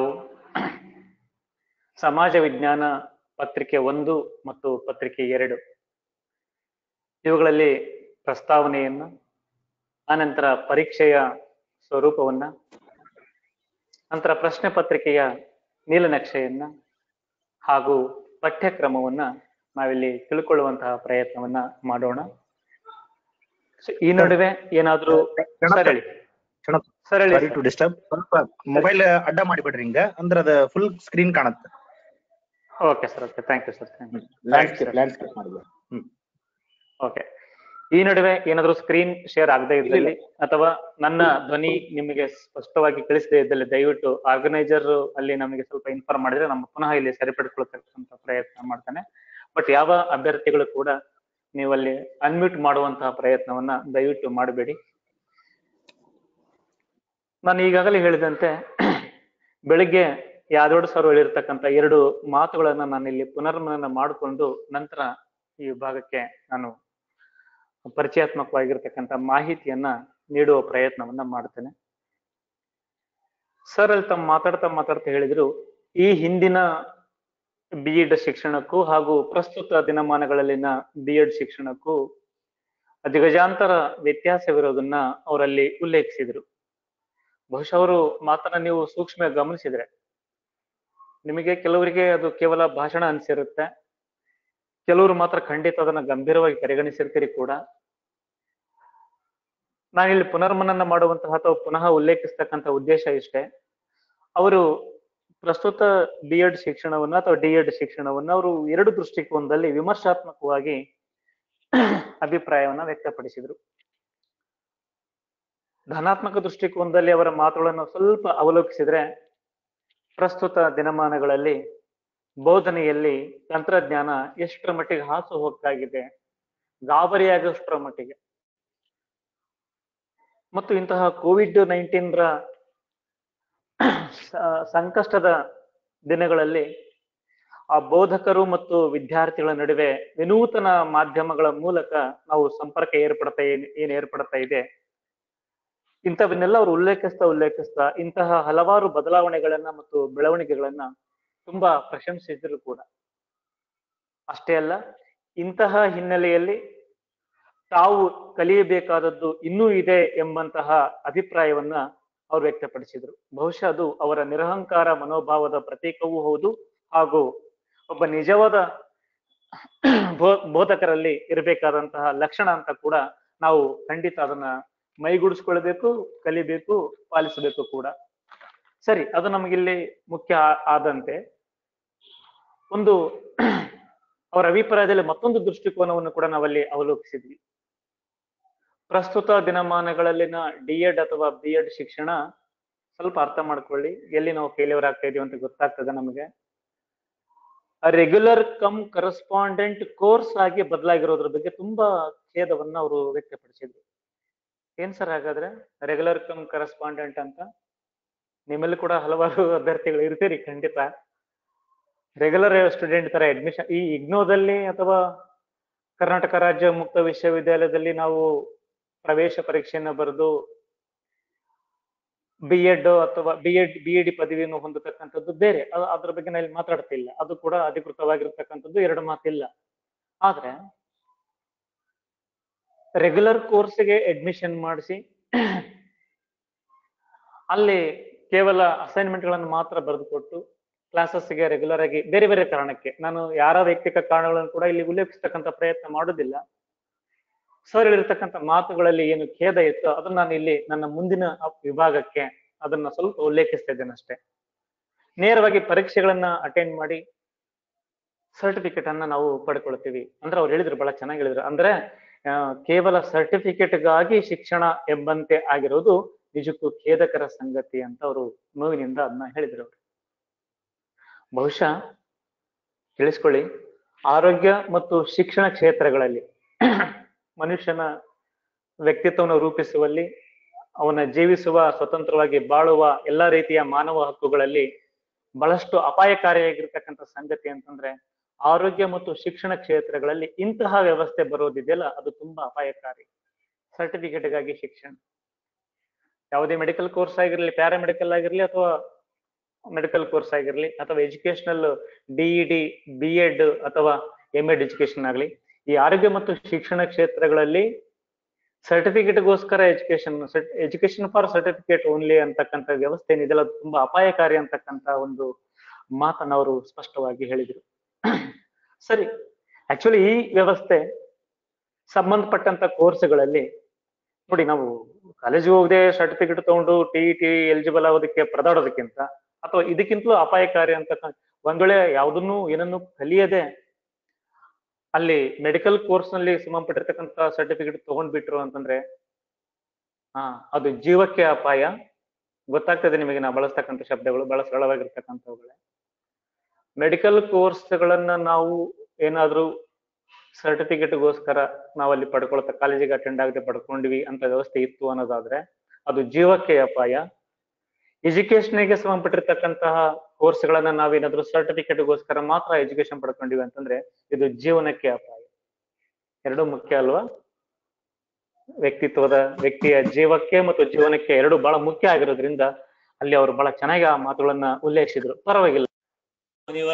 ಸಮಾಜ ವಿಜ್ಞಾನ ಪತ್ರಿಕೆ ಒಂದು ಮತ್ತು ಪತ್ರಿಕೆ ಎರಡು ಇವುಗಳಲ್ಲಿ ಪ್ರಸ್ತಾವನೆಯನ್ನ ಆನಂತರ ಪರೀಕ್ಷೆಯ ಸ್ವರೂಪವನ್ನ ನಂತರ ಪ್ರಶ್ನೆ ಪತ್ರಿಕೆಯ ನೀಲನಕ್ಷೆಯನ್ನ ಹಾಗೂ ಪಠ್ಯಕ್ರಮವನ್ನ ನಾವಿಲ್ಲಿ ತಿಳ್ಕೊಳ್ಳುವಂತಹ ಪ್ರಯತ್ನವನ್ನ ಮಾಡೋಣ So, ಈ ನಡುವೆ ಏನಾದ್ರೂ ಸರ್ ಹೇಳಿ ಸರ್ ಹೇಳಿ ಸಾರಿ ಟು ಡಿಸ್ಟರ್ಬ್ ಸ್ವಲ್ಪ ಮೊಬೈಲ್ ಅಡ್ಡ ಮಾಡಿಬಿಡ್ರಿ ಹಿಂಗ ಅಂದ್ರ ಅದ ಫುಲ್ ಸ್ಕ್ರೀನ್ ಕಾಣುತ್ತೆ okay sir okay thank you sir thank you landscape landscape ಮಾಡಿದ್ರು ಹ್ಮ್ ಓಕೆ ಈ ನಡುವೆ ಏನಾದ್ರೂ ಸ್ಕ್ರೀನ್ ಶೇರ್ ಆಗದೆ ಇದ್ದಲ್ಲಿ ಅಥವಾ ನನ್ನ ಧ್ವನಿ ನಿಮಗೆ ಸ್ಪಷ್ಟವಾಗಿ ತಿಳಿಸದೇ ಇದ್ದಲ್ಲಿ ದಯವಿಟ್ಟು ಆರ್ಗನೈಸರ್ ಅಲ್ಲಿ ನಮಗೆ ಸ್ವಲ್ಪ ಇನ್ಫಾರ್ಮ್ ಮಾಡಿದ್ರೆ ನಮ್ಮ ಪುನಃ ಇಲ್ಲಿ ಸರಿಪಡಿಸ್ಕೊಳ್ತಕ್ಕಂಥ ಪ್ರಯತ್ನ ಮಾಡ್ತಾನೆ ಬಟ್ ಯಾವ ಅಭ್ಯರ್ಥಿಗಳು ಕೂಡ ನೀವು ಅಲ್ಲಿ ಅನ್ಮ್ಯೂಟ್ ಮಾಡುವಂತಹ ಪ್ರಯತ್ನವನ್ನ ದಯವಿಟ್ಟು ಮಾಡಬೇಡಿ ನಾನು ಈಗಾಗಲೇ ಹೇಳಿದಂತೆ ಬೆಳಿಗ್ಗೆ ಯಾದೋಡ್ ಸರ್ ಹೇಳಿರ್ತಕ್ಕಂಥ ಎರಡು ಮಾತುಗಳನ್ನ ನಾನು ಇಲ್ಲಿ ಪುನರ್ಮನನ ಮಾಡಿಕೊಂಡು ನಂತರ ಈ ವಿಭಾಗಕ್ಕೆ ನಾನು ಪರಿಚಯಾತ್ಮಕವಾಗಿರ್ತಕ್ಕಂಥ ಮಾಹಿತಿಯನ್ನ ನೀಡುವ ಪ್ರಯತ್ನವನ್ನ ಮಾಡ್ತೇನೆ ಸರ್ ಅಲ್ಲಿ ತಮ್ಮ ಮಾತಾಡ್ತಾ ಮಾತಾಡ್ತಾ ಹೇಳಿದ್ರು ಈ ಹಿಂದಿನ ಬಿ ಎಡ್ ಶಿಕ್ಷಣಕ್ಕೂ ಹಾಗೂ ಪ್ರಸ್ತುತ ದಿನಮಾನಗಳಲ್ಲಿನ ಬಿ ಎಡ್ ಶಿಕ್ಷಣಕ್ಕೂ ದಿಗಜಾಂತರ ವ್ಯತ್ಯಾಸವಿರೋದನ್ನ ಅವರಲ್ಲಿ ಉಲ್ಲೇಖಿಸಿದ್ರು ಬಹುಶಃ ಅವರು ಮಾತನ್ನ ನೀವು ಸೂಕ್ಷ್ಮ ಗಮನಿಸಿದ್ರೆ ನಿಮಗೆ ಕೆಲವರಿಗೆ ಅದು ಕೇವಲ ಭಾಷಣ ಅನ್ಸಿರುತ್ತೆ ಕೆಲವರು ಮಾತ್ರ ಖಂಡಿತ ಅದನ್ನ ಗಂಭೀರವಾಗಿ ಪರಿಗಣಿಸಿರ್ತೀರಿ ಕೂಡ ನಾನಿಲ್ಲಿ ಪುನರ್ಮನನ ಮಾಡುವಂತಹ ಅಥವಾ ಪುನಃ ಉಲ್ಲೇಖಿಸ್ತಕ್ಕಂಥ ಉದ್ದೇಶ ಇಷ್ಟೇ ಅವರು ಪ್ರಸ್ತುತ ಬಿ ಎಡ್ ಶಿಕ್ಷಣವನ್ನ ಅಥವಾ ಡಿ ಎಡ್ ಶಿಕ್ಷಣವನ್ನ ಅವರು ಎರಡು ದೃಷ್ಟಿಕೋನದಲ್ಲಿ ವಿಮರ್ಶಾತ್ಮಕವಾಗಿ ಅಭಿಪ್ರಾಯವನ್ನ ವ್ಯಕ್ತಪಡಿಸಿದ್ರು ಧನಾತ್ಮಕ ದೃಷ್ಟಿಕೋನದಲ್ಲಿ ಅವರ ಮಾತುಗಳನ್ನು ಸ್ವಲ್ಪ ಅವಲೋಕಿಸಿದ್ರೆ ಪ್ರಸ್ತುತ ದಿನಮಾನಗಳಲ್ಲಿ ಬೋಧನೆಯಲ್ಲಿ ತಂತ್ರಜ್ಞಾನ ಎಷ್ಟರ ಮಟ್ಟಿಗೆ ಹಾಸು ಹೊಕ್ಕಾಗಿದೆ ಗಾಬರಿಯಾಗೋಷ್ಟರ ಮಟ್ಟಿಗೆ ಮತ್ತು ಇಂತಹ ಕೋವಿಡ್ ನೈನ್ಟೀನ್ ರ ಸ- ಸಂಕಷ್ಟದ ದಿನಗಳಲ್ಲಿ ಆ ಬೋಧಕರು ಮತ್ತು ವಿದ್ಯಾರ್ಥಿಗಳ ನಡುವೆ ವಿನೂತನ ಮಾಧ್ಯಮಗಳ ಮೂಲಕ ನಾವು ಸಂಪರ್ಕ ಏರ್ಪಡ್ತಾ ಏನ್ ಏನ್ ಏರ್ಪಡ್ತಾ ಇದೆ ಇಂಥವನ್ನೆಲ್ಲ ಅವರು ಉಲ್ಲೇಖಿಸ್ತಾ ಉಲ್ಲೇಖಿಸ್ತಾ ಇಂತಹ ಹಲವಾರು ಬದಲಾವಣೆಗಳನ್ನ ಮತ್ತು ಬೆಳವಣಿಗೆಗಳನ್ನ ತುಂಬಾ ಪ್ರಶಂಸಿಸಿದ್ರು ಕೂಡ ಅಷ್ಟೇ ಅಲ್ಲ ಇಂತಹ ಹಿನ್ನೆಲೆಯಲ್ಲಿ ತಾವು ಕಲಿಯಬೇಕಾದದ್ದು ಇನ್ನೂ ಇದೆ ಎಂಬಂತಹ ಅಭಿಪ್ರಾಯವನ್ನ ಅವರು ವ್ಯಕ್ತಪಡಿಸಿದ್ರು ಬಹುಶಃ ಅದು ಅವರ ನಿರಹಂಕಾರ ಮನೋಭಾವದ ಪ್ರತೀಕವೂ ಹೌದು ಹಾಗೂ ಒಬ್ಬ ನಿಜವಾದ ಬೋ- ಬೋಧಕರಲ್ಲಿ ಇರಬೇಕಾದಂತಹ ಲಕ್ಷಣ ಅಂತ ಕೂಡ ನಾವು ಖಂಡಿತ ಅದನ್ನ ಮೈಗೂಡಿಸ್ಕೊಳ್ಬೇಕು ಕಲಿಬೇಕು ಪಾಲಿಸಬೇಕು ಕೂಡ ಸರಿ ಅದು ನಮಗಿಲ್ಲಿ ಮುಖ್ಯ ಆ- ಆದಂತೆ ಒಂದು ಅವರ ಅಭಿಪ್ರಾಯದಲ್ಲಿ ಮತ್ತೊಂದು ದೃಷ್ಟಿಕೋನವನ್ನು ಕೂಡ ನಾವಲ್ಲಿ ಅವಲೋಕಿಸಿದ್ವಿ ಪ್ರಸ್ತುತ ದಿನಮಾನಗಳಲ್ಲಿನ ಡಿ ಎಡ್ ಅಥವಾ ಬಿ ಎಡ್ ಶಿಕ್ಷಣ ಸ್ವಲ್ಪ ಅರ್ಥ ಮಾಡ್ಕೊಳ್ಳಿ ಎಲ್ಲಿ ನಾವು ಫೇಲ್ಯೂರ್ ಆಗ್ತಾ ಇದೀವಿ ಅಂತ ಗೊತ್ತಾಗ್ತದೆ ನಮಗೆ ರೆಗ್ಯುಲರ್ ಕಮ್ ಕರೆಸ್ಪಾಂಡೆಂಟ್ ಕೋರ್ಸ್ ಆಗಿ ಬದಲಾಗಿರೋದ್ರ ಬಗ್ಗೆ ತುಂಬಾ ಖೇದವನ್ನ ಅವರು ವ್ಯಕ್ತಪಡಿಸಿದ್ರು ಏನ್ ಸರ್ ಹಾಗಾದ್ರೆ ರೆಗ್ಯುಲರ್ ಕಮ್ ಕರೆಸ್ಪಾಂಡೆಂಟ್ ಅಂತ ನಿಮ್ಮಲ್ಲಿ ಕೂಡ ಹಲವಾರು ಅಭ್ಯರ್ಥಿಗಳು ಇರ್ತೀರಿ ಖಂಡಿತ ರೆಗ್ಯುಲರ್ ಸ್ಟೂಡೆಂಟ್ ತರ ಅಡ್ಮಿಷನ್ ಈ ಇಗ್ನೋದಲ್ಲಿ ಅಥವಾ ಕರ್ನಾಟಕ ರಾಜ್ಯ ಮುಕ್ತ ವಿಶ್ವವಿದ್ಯಾಲಯದಲ್ಲಿ ನಾವು ಪ್ರವೇಶ ಪರೀಕ್ಷೆಯನ್ನು ಬರೆದು ಬಿ ಎಡ್ ಅಥವಾ ಬಿ ಎಡ್ ಬಿ ಎಡ್ ಪದವಿಯನ್ನು ಹೊಂದತಕ್ಕಂಥದ್ದು ಬೇರೆ ಅ- ಅದ್ರ ಬಗ್ಗೆ ನಾನು ಇಲ್ಲಿ ಮಾತಾಡ್ತಿಲ್ಲ ಅದು ಕೂಡ ಅಧಿಕೃತವಾಗಿರ್ತಕ್ಕಂಥದ್ದು ಎರಡು ಮಾತಿಲ್ಲ ಆದ್ರೆ ರೆಗ್ಯುಲರ್ ಕೋರ್ಸ್ಗೆ ಅಡ್ಮಿಷನ್ ಮಾಡಿಸಿ ಅಲ್ಲಿ ಕೇವಲ ಅಸೈನ್ಮೆಂಟ್ ಗಳನ್ನು ಮಾತ್ರ ಬರೆದುಕೊಟ್ಟು ಕ್ಲಾಸಸ್ಗೆ ರೆಗ್ಯುಲರ್ ಆಗಿ ಬೇರೆ ಬೇರೆ ಕಾರಣಕ್ಕೆ ನಾನು ಯಾರ ವೈಯಕ್ತಿಕ ಕಾರಣಗಳನ್ನು ಕೂಡ ಇಲ್ಲಿ ಉಲ್ಲೇಖಿಸ್ತಕ್ಕಂಥ ಪ್ರಯತ್ನ ಮಾಡೋದಿಲ್ಲ ಸರ್ ಹೇಳಿರ್ತಕ್ಕಂಥ ಮಾತುಗಳಲ್ಲಿ ಏನು ಖೇದ ಇತ್ತು ಅದನ್ನ ನಾನು ಇಲ್ಲಿ ನನ್ನ ಮುಂದಿನ ಅಪ್- ವಿಭಾಗಕ್ಕೆ ಅದನ್ನ ಸ್ವಲ್ಪ ಉಲ್ಲೇಖಿಸ್ತಾ ಇದ್ದೇನೆ ಅಷ್ಟೇ ನೇರವಾಗಿ ಪರೀಕ್ಷೆಗಳನ್ನ ಅಟೆಂಡ್ ಮಾಡಿ ಸರ್ಟಿಫಿಕೇಟ್ ಅನ್ನ ನಾವು ಪಡ್ಕೊಳ್ತೀವಿ ಅಂದ್ರೆ ಅವ್ರು ಹೇಳಿದ್ರು ಬಹಳ ಚೆನ್ನಾಗಿ ಹೇಳಿದ್ರು ಅಂದ್ರೆ ಆ, ಕೇವಲ ಸರ್ಟಿಫಿಕೇಟ್ಗಾಗಿ ಶಿಕ್ಷಣ ಎಂಬಂತೆ ಆಗಿರೋದು ನಿಜಕ್ಕೂ ಖೇದಕರ ಸಂಗತಿ ಅಂತ ಅವರು ನೋವಿನಿಂದ ಅದನ್ನ ಹೇಳಿದ್ರು ಅವರು ಬಹುಶಃ ತಿಳಿಸ್ಕೊಳ್ಳಿ ಆರೋಗ್ಯ ಮತ್ತು ಶಿಕ್ಷಣ ಕ್ಷೇತ್ರಗಳಲ್ಲಿ ಮನುಷ್ಯನ ವ್ಯಕ್ತಿತ್ವವನ್ನು ರೂಪಿಸುವಲ್ಲಿ ಅವನ ಜೀವಿಸುವ ಸ್ವತಂತ್ರವಾಗಿ ಬಾಳುವ ಎಲ್ಲಾ ರೀತಿಯ ಮಾನವ ಹಕ್ಕುಗಳಲ್ಲಿ ಬಹಳಷ್ಟು ಅಪಾಯಕಾರಿಯಾಗಿರ್ತಕ್ಕಂಥ ಸಂಗತಿ ಅಂತಂದ್ರೆ ಆರೋಗ್ಯ ಮತ್ತು ಶಿಕ್ಷಣ ಕ್ಷೇತ್ರಗಳಲ್ಲಿ ಇಂತಹ ವ್ಯವಸ್ಥೆ ಬರೋದಿದೆಯಲ್ಲ ಅದು ತುಂಬಾ ಅಪಾಯಕಾರಿ ಸರ್ಟಿಫಿಕೇಟ್ಗಾಗಿ ಶಿಕ್ಷಣ ಯಾವುದೇ ಮೆಡಿಕಲ್ ಕೋರ್ಸ್ ಆಗಿರ್ಲಿ ಪ್ಯಾರಾಮೆಡಿಕಲ್ ಆಗಿರ್ಲಿ ಅಥವಾ ಮೆಡಿಕಲ್ ಕೋರ್ಸ್ ಆಗಿರ್ಲಿ ಅಥವಾ ಎಜುಕೇಶನಲ್ ಡಿಇಡಿ ಬಿ ಎಡ್ ಅಥವಾ ಎಂ ಎಡ್ ಎಜುಕೇಶನ್ ಆಗಲಿ ಈ ಆರೋಗ್ಯ ಮತ್ತು ಶಿಕ್ಷಣ ಕ್ಷೇತ್ರಗಳಲ್ಲಿ ಸರ್ಟಿಫಿಕೇಟ್ಗೋಸ್ಕರ education education for certificate only ಅಂತಕ್ಕಂಥ ವ್ಯವಸ್ಥೆ ಏನಿದೆಯಲ್ಲ ಅದು ತುಂಬಾ ಅಪಾಯಕಾರಿ ಅಂತಕ್ಕಂಥ ಒಂದು ಮಾತನ್ನ ಅವರು ಸ್ಪಷ್ಟವಾಗಿ ಹೇಳಿದರು ಸರಿ ಆಕ್ಚುಲಿ ಈ ವ್ಯವಸ್ಥೆ ಸಂಬಂಧಪಟ್ಟಂತ ಕೋರ್ಸ್ಗಳಲ್ಲಿ ನೋಡಿ ನಾವು ಕಾಲೇಜಿಗೆ ಹೋಗದೆ ಸರ್ಟಿಫಿಕೇಟ್ ತಗೊಂಡು ಟಿ ಟಿ ಎಲಿಜಿಬಲ್ ಆಗೋದಕ್ಕೆ ಪರದಾಡೋದಕ್ಕಿಂತ ಅಥವಾ ಇದಕ್ಕಿಂತಲೂ ಅಪಾಯಕಾರಿ ಅಂತ ಒಂದ್ ವೇಳೆ ಯಾವುದನ್ನು ಏನನ್ನು ಕಲಿಯದೆ ಅಲ್ಲಿ ಮೆಡಿಕಲ್ ಕೋರ್ಸ್ ನಲ್ಲಿ ಸಂಬಂಧಪಟ್ಟಿರ್ತಕ್ಕಂಥ ಸರ್ಟಿಫಿಕೇಟ್ ತಗೊಂಡ್ಬಿಟ್ರು ಅಂತಂದ್ರೆ ಹಾ ಅದು ಜೀವಕ್ಕೆ ಅಪಾಯ ಗೊತ್ತಾಗ್ತದೆ ನಿಮಗೆ ನಾ ಬಳಸ್ತಕ್ಕಂಥ ಶಬ್ದಗಳು ಬಹಳ ಸರಳವಾಗಿರ್ತಕ್ಕಂಥವುಗಳೇ ಮೆಡಿಕಲ್ ಕೋರ್ಸ್ಗಳನ್ನ ನಾವು ಏನಾದ್ರೂ ಸರ್ಟಿಫಿಕೇಟ್ಗೋಸ್ಕರ ನಾವಲ್ಲಿ ಪಡ್ಕೊಳ್ತಾ ಕಾಲೇಜಿಗೆ ಅಟೆಂಡ್ ಆಗದೆ ಪಡ್ಕೊಂಡ್ವಿ ಅಂತ ವ್ಯವಸ್ಥೆ ಇತ್ತು ಅನ್ನೋದಾದ್ರೆ ಅದು ಜೀವಕ್ಕೆ ಅಪಾಯ ಎಜುಕೇಶನ್ಗೆ ಸಂಬಂಧಪಟ್ಟಿರ್ತಕ್ಕಂತಹ ಕೋರ್ಸ್ಗಳನ್ನ ನಾವೇನಾದ್ರೂ ಸರ್ಟಿಫಿಕೇಟ್ಗೋಸ್ಕರ ಮಾತ್ರ ಎಜುಕೇಶನ್ ಪಡ್ಕೊಂಡಿವಿ ಅಂತಂದ್ರೆ ಇದು ಜೀವನಕ್ಕೆ ಅಪಾಯ ಎರಡು ಮುಖ್ಯ ಅಲ್ವಾ ವ್ಯಕ್ತಿತ್ವದ ವ್ಯಕ್ತಿಯ ಜೀವಕ್ಕೆ ಮತ್ತು ಜೀವನಕ್ಕೆ ಎರಡು ಬಹಳ ಮುಖ್ಯ ಆಗಿರೋದ್ರಿಂದ ಅಲ್ಲಿ ಅವರು ಬಹಳ ಚೆನ್ನಾಗಿ ಆ ಮಾತುಗಳನ್ನ ಉಲ್ಲೇಖಿಸಿದ್ರು ಪರವಾಗಿಲ್ಲ ನೀವು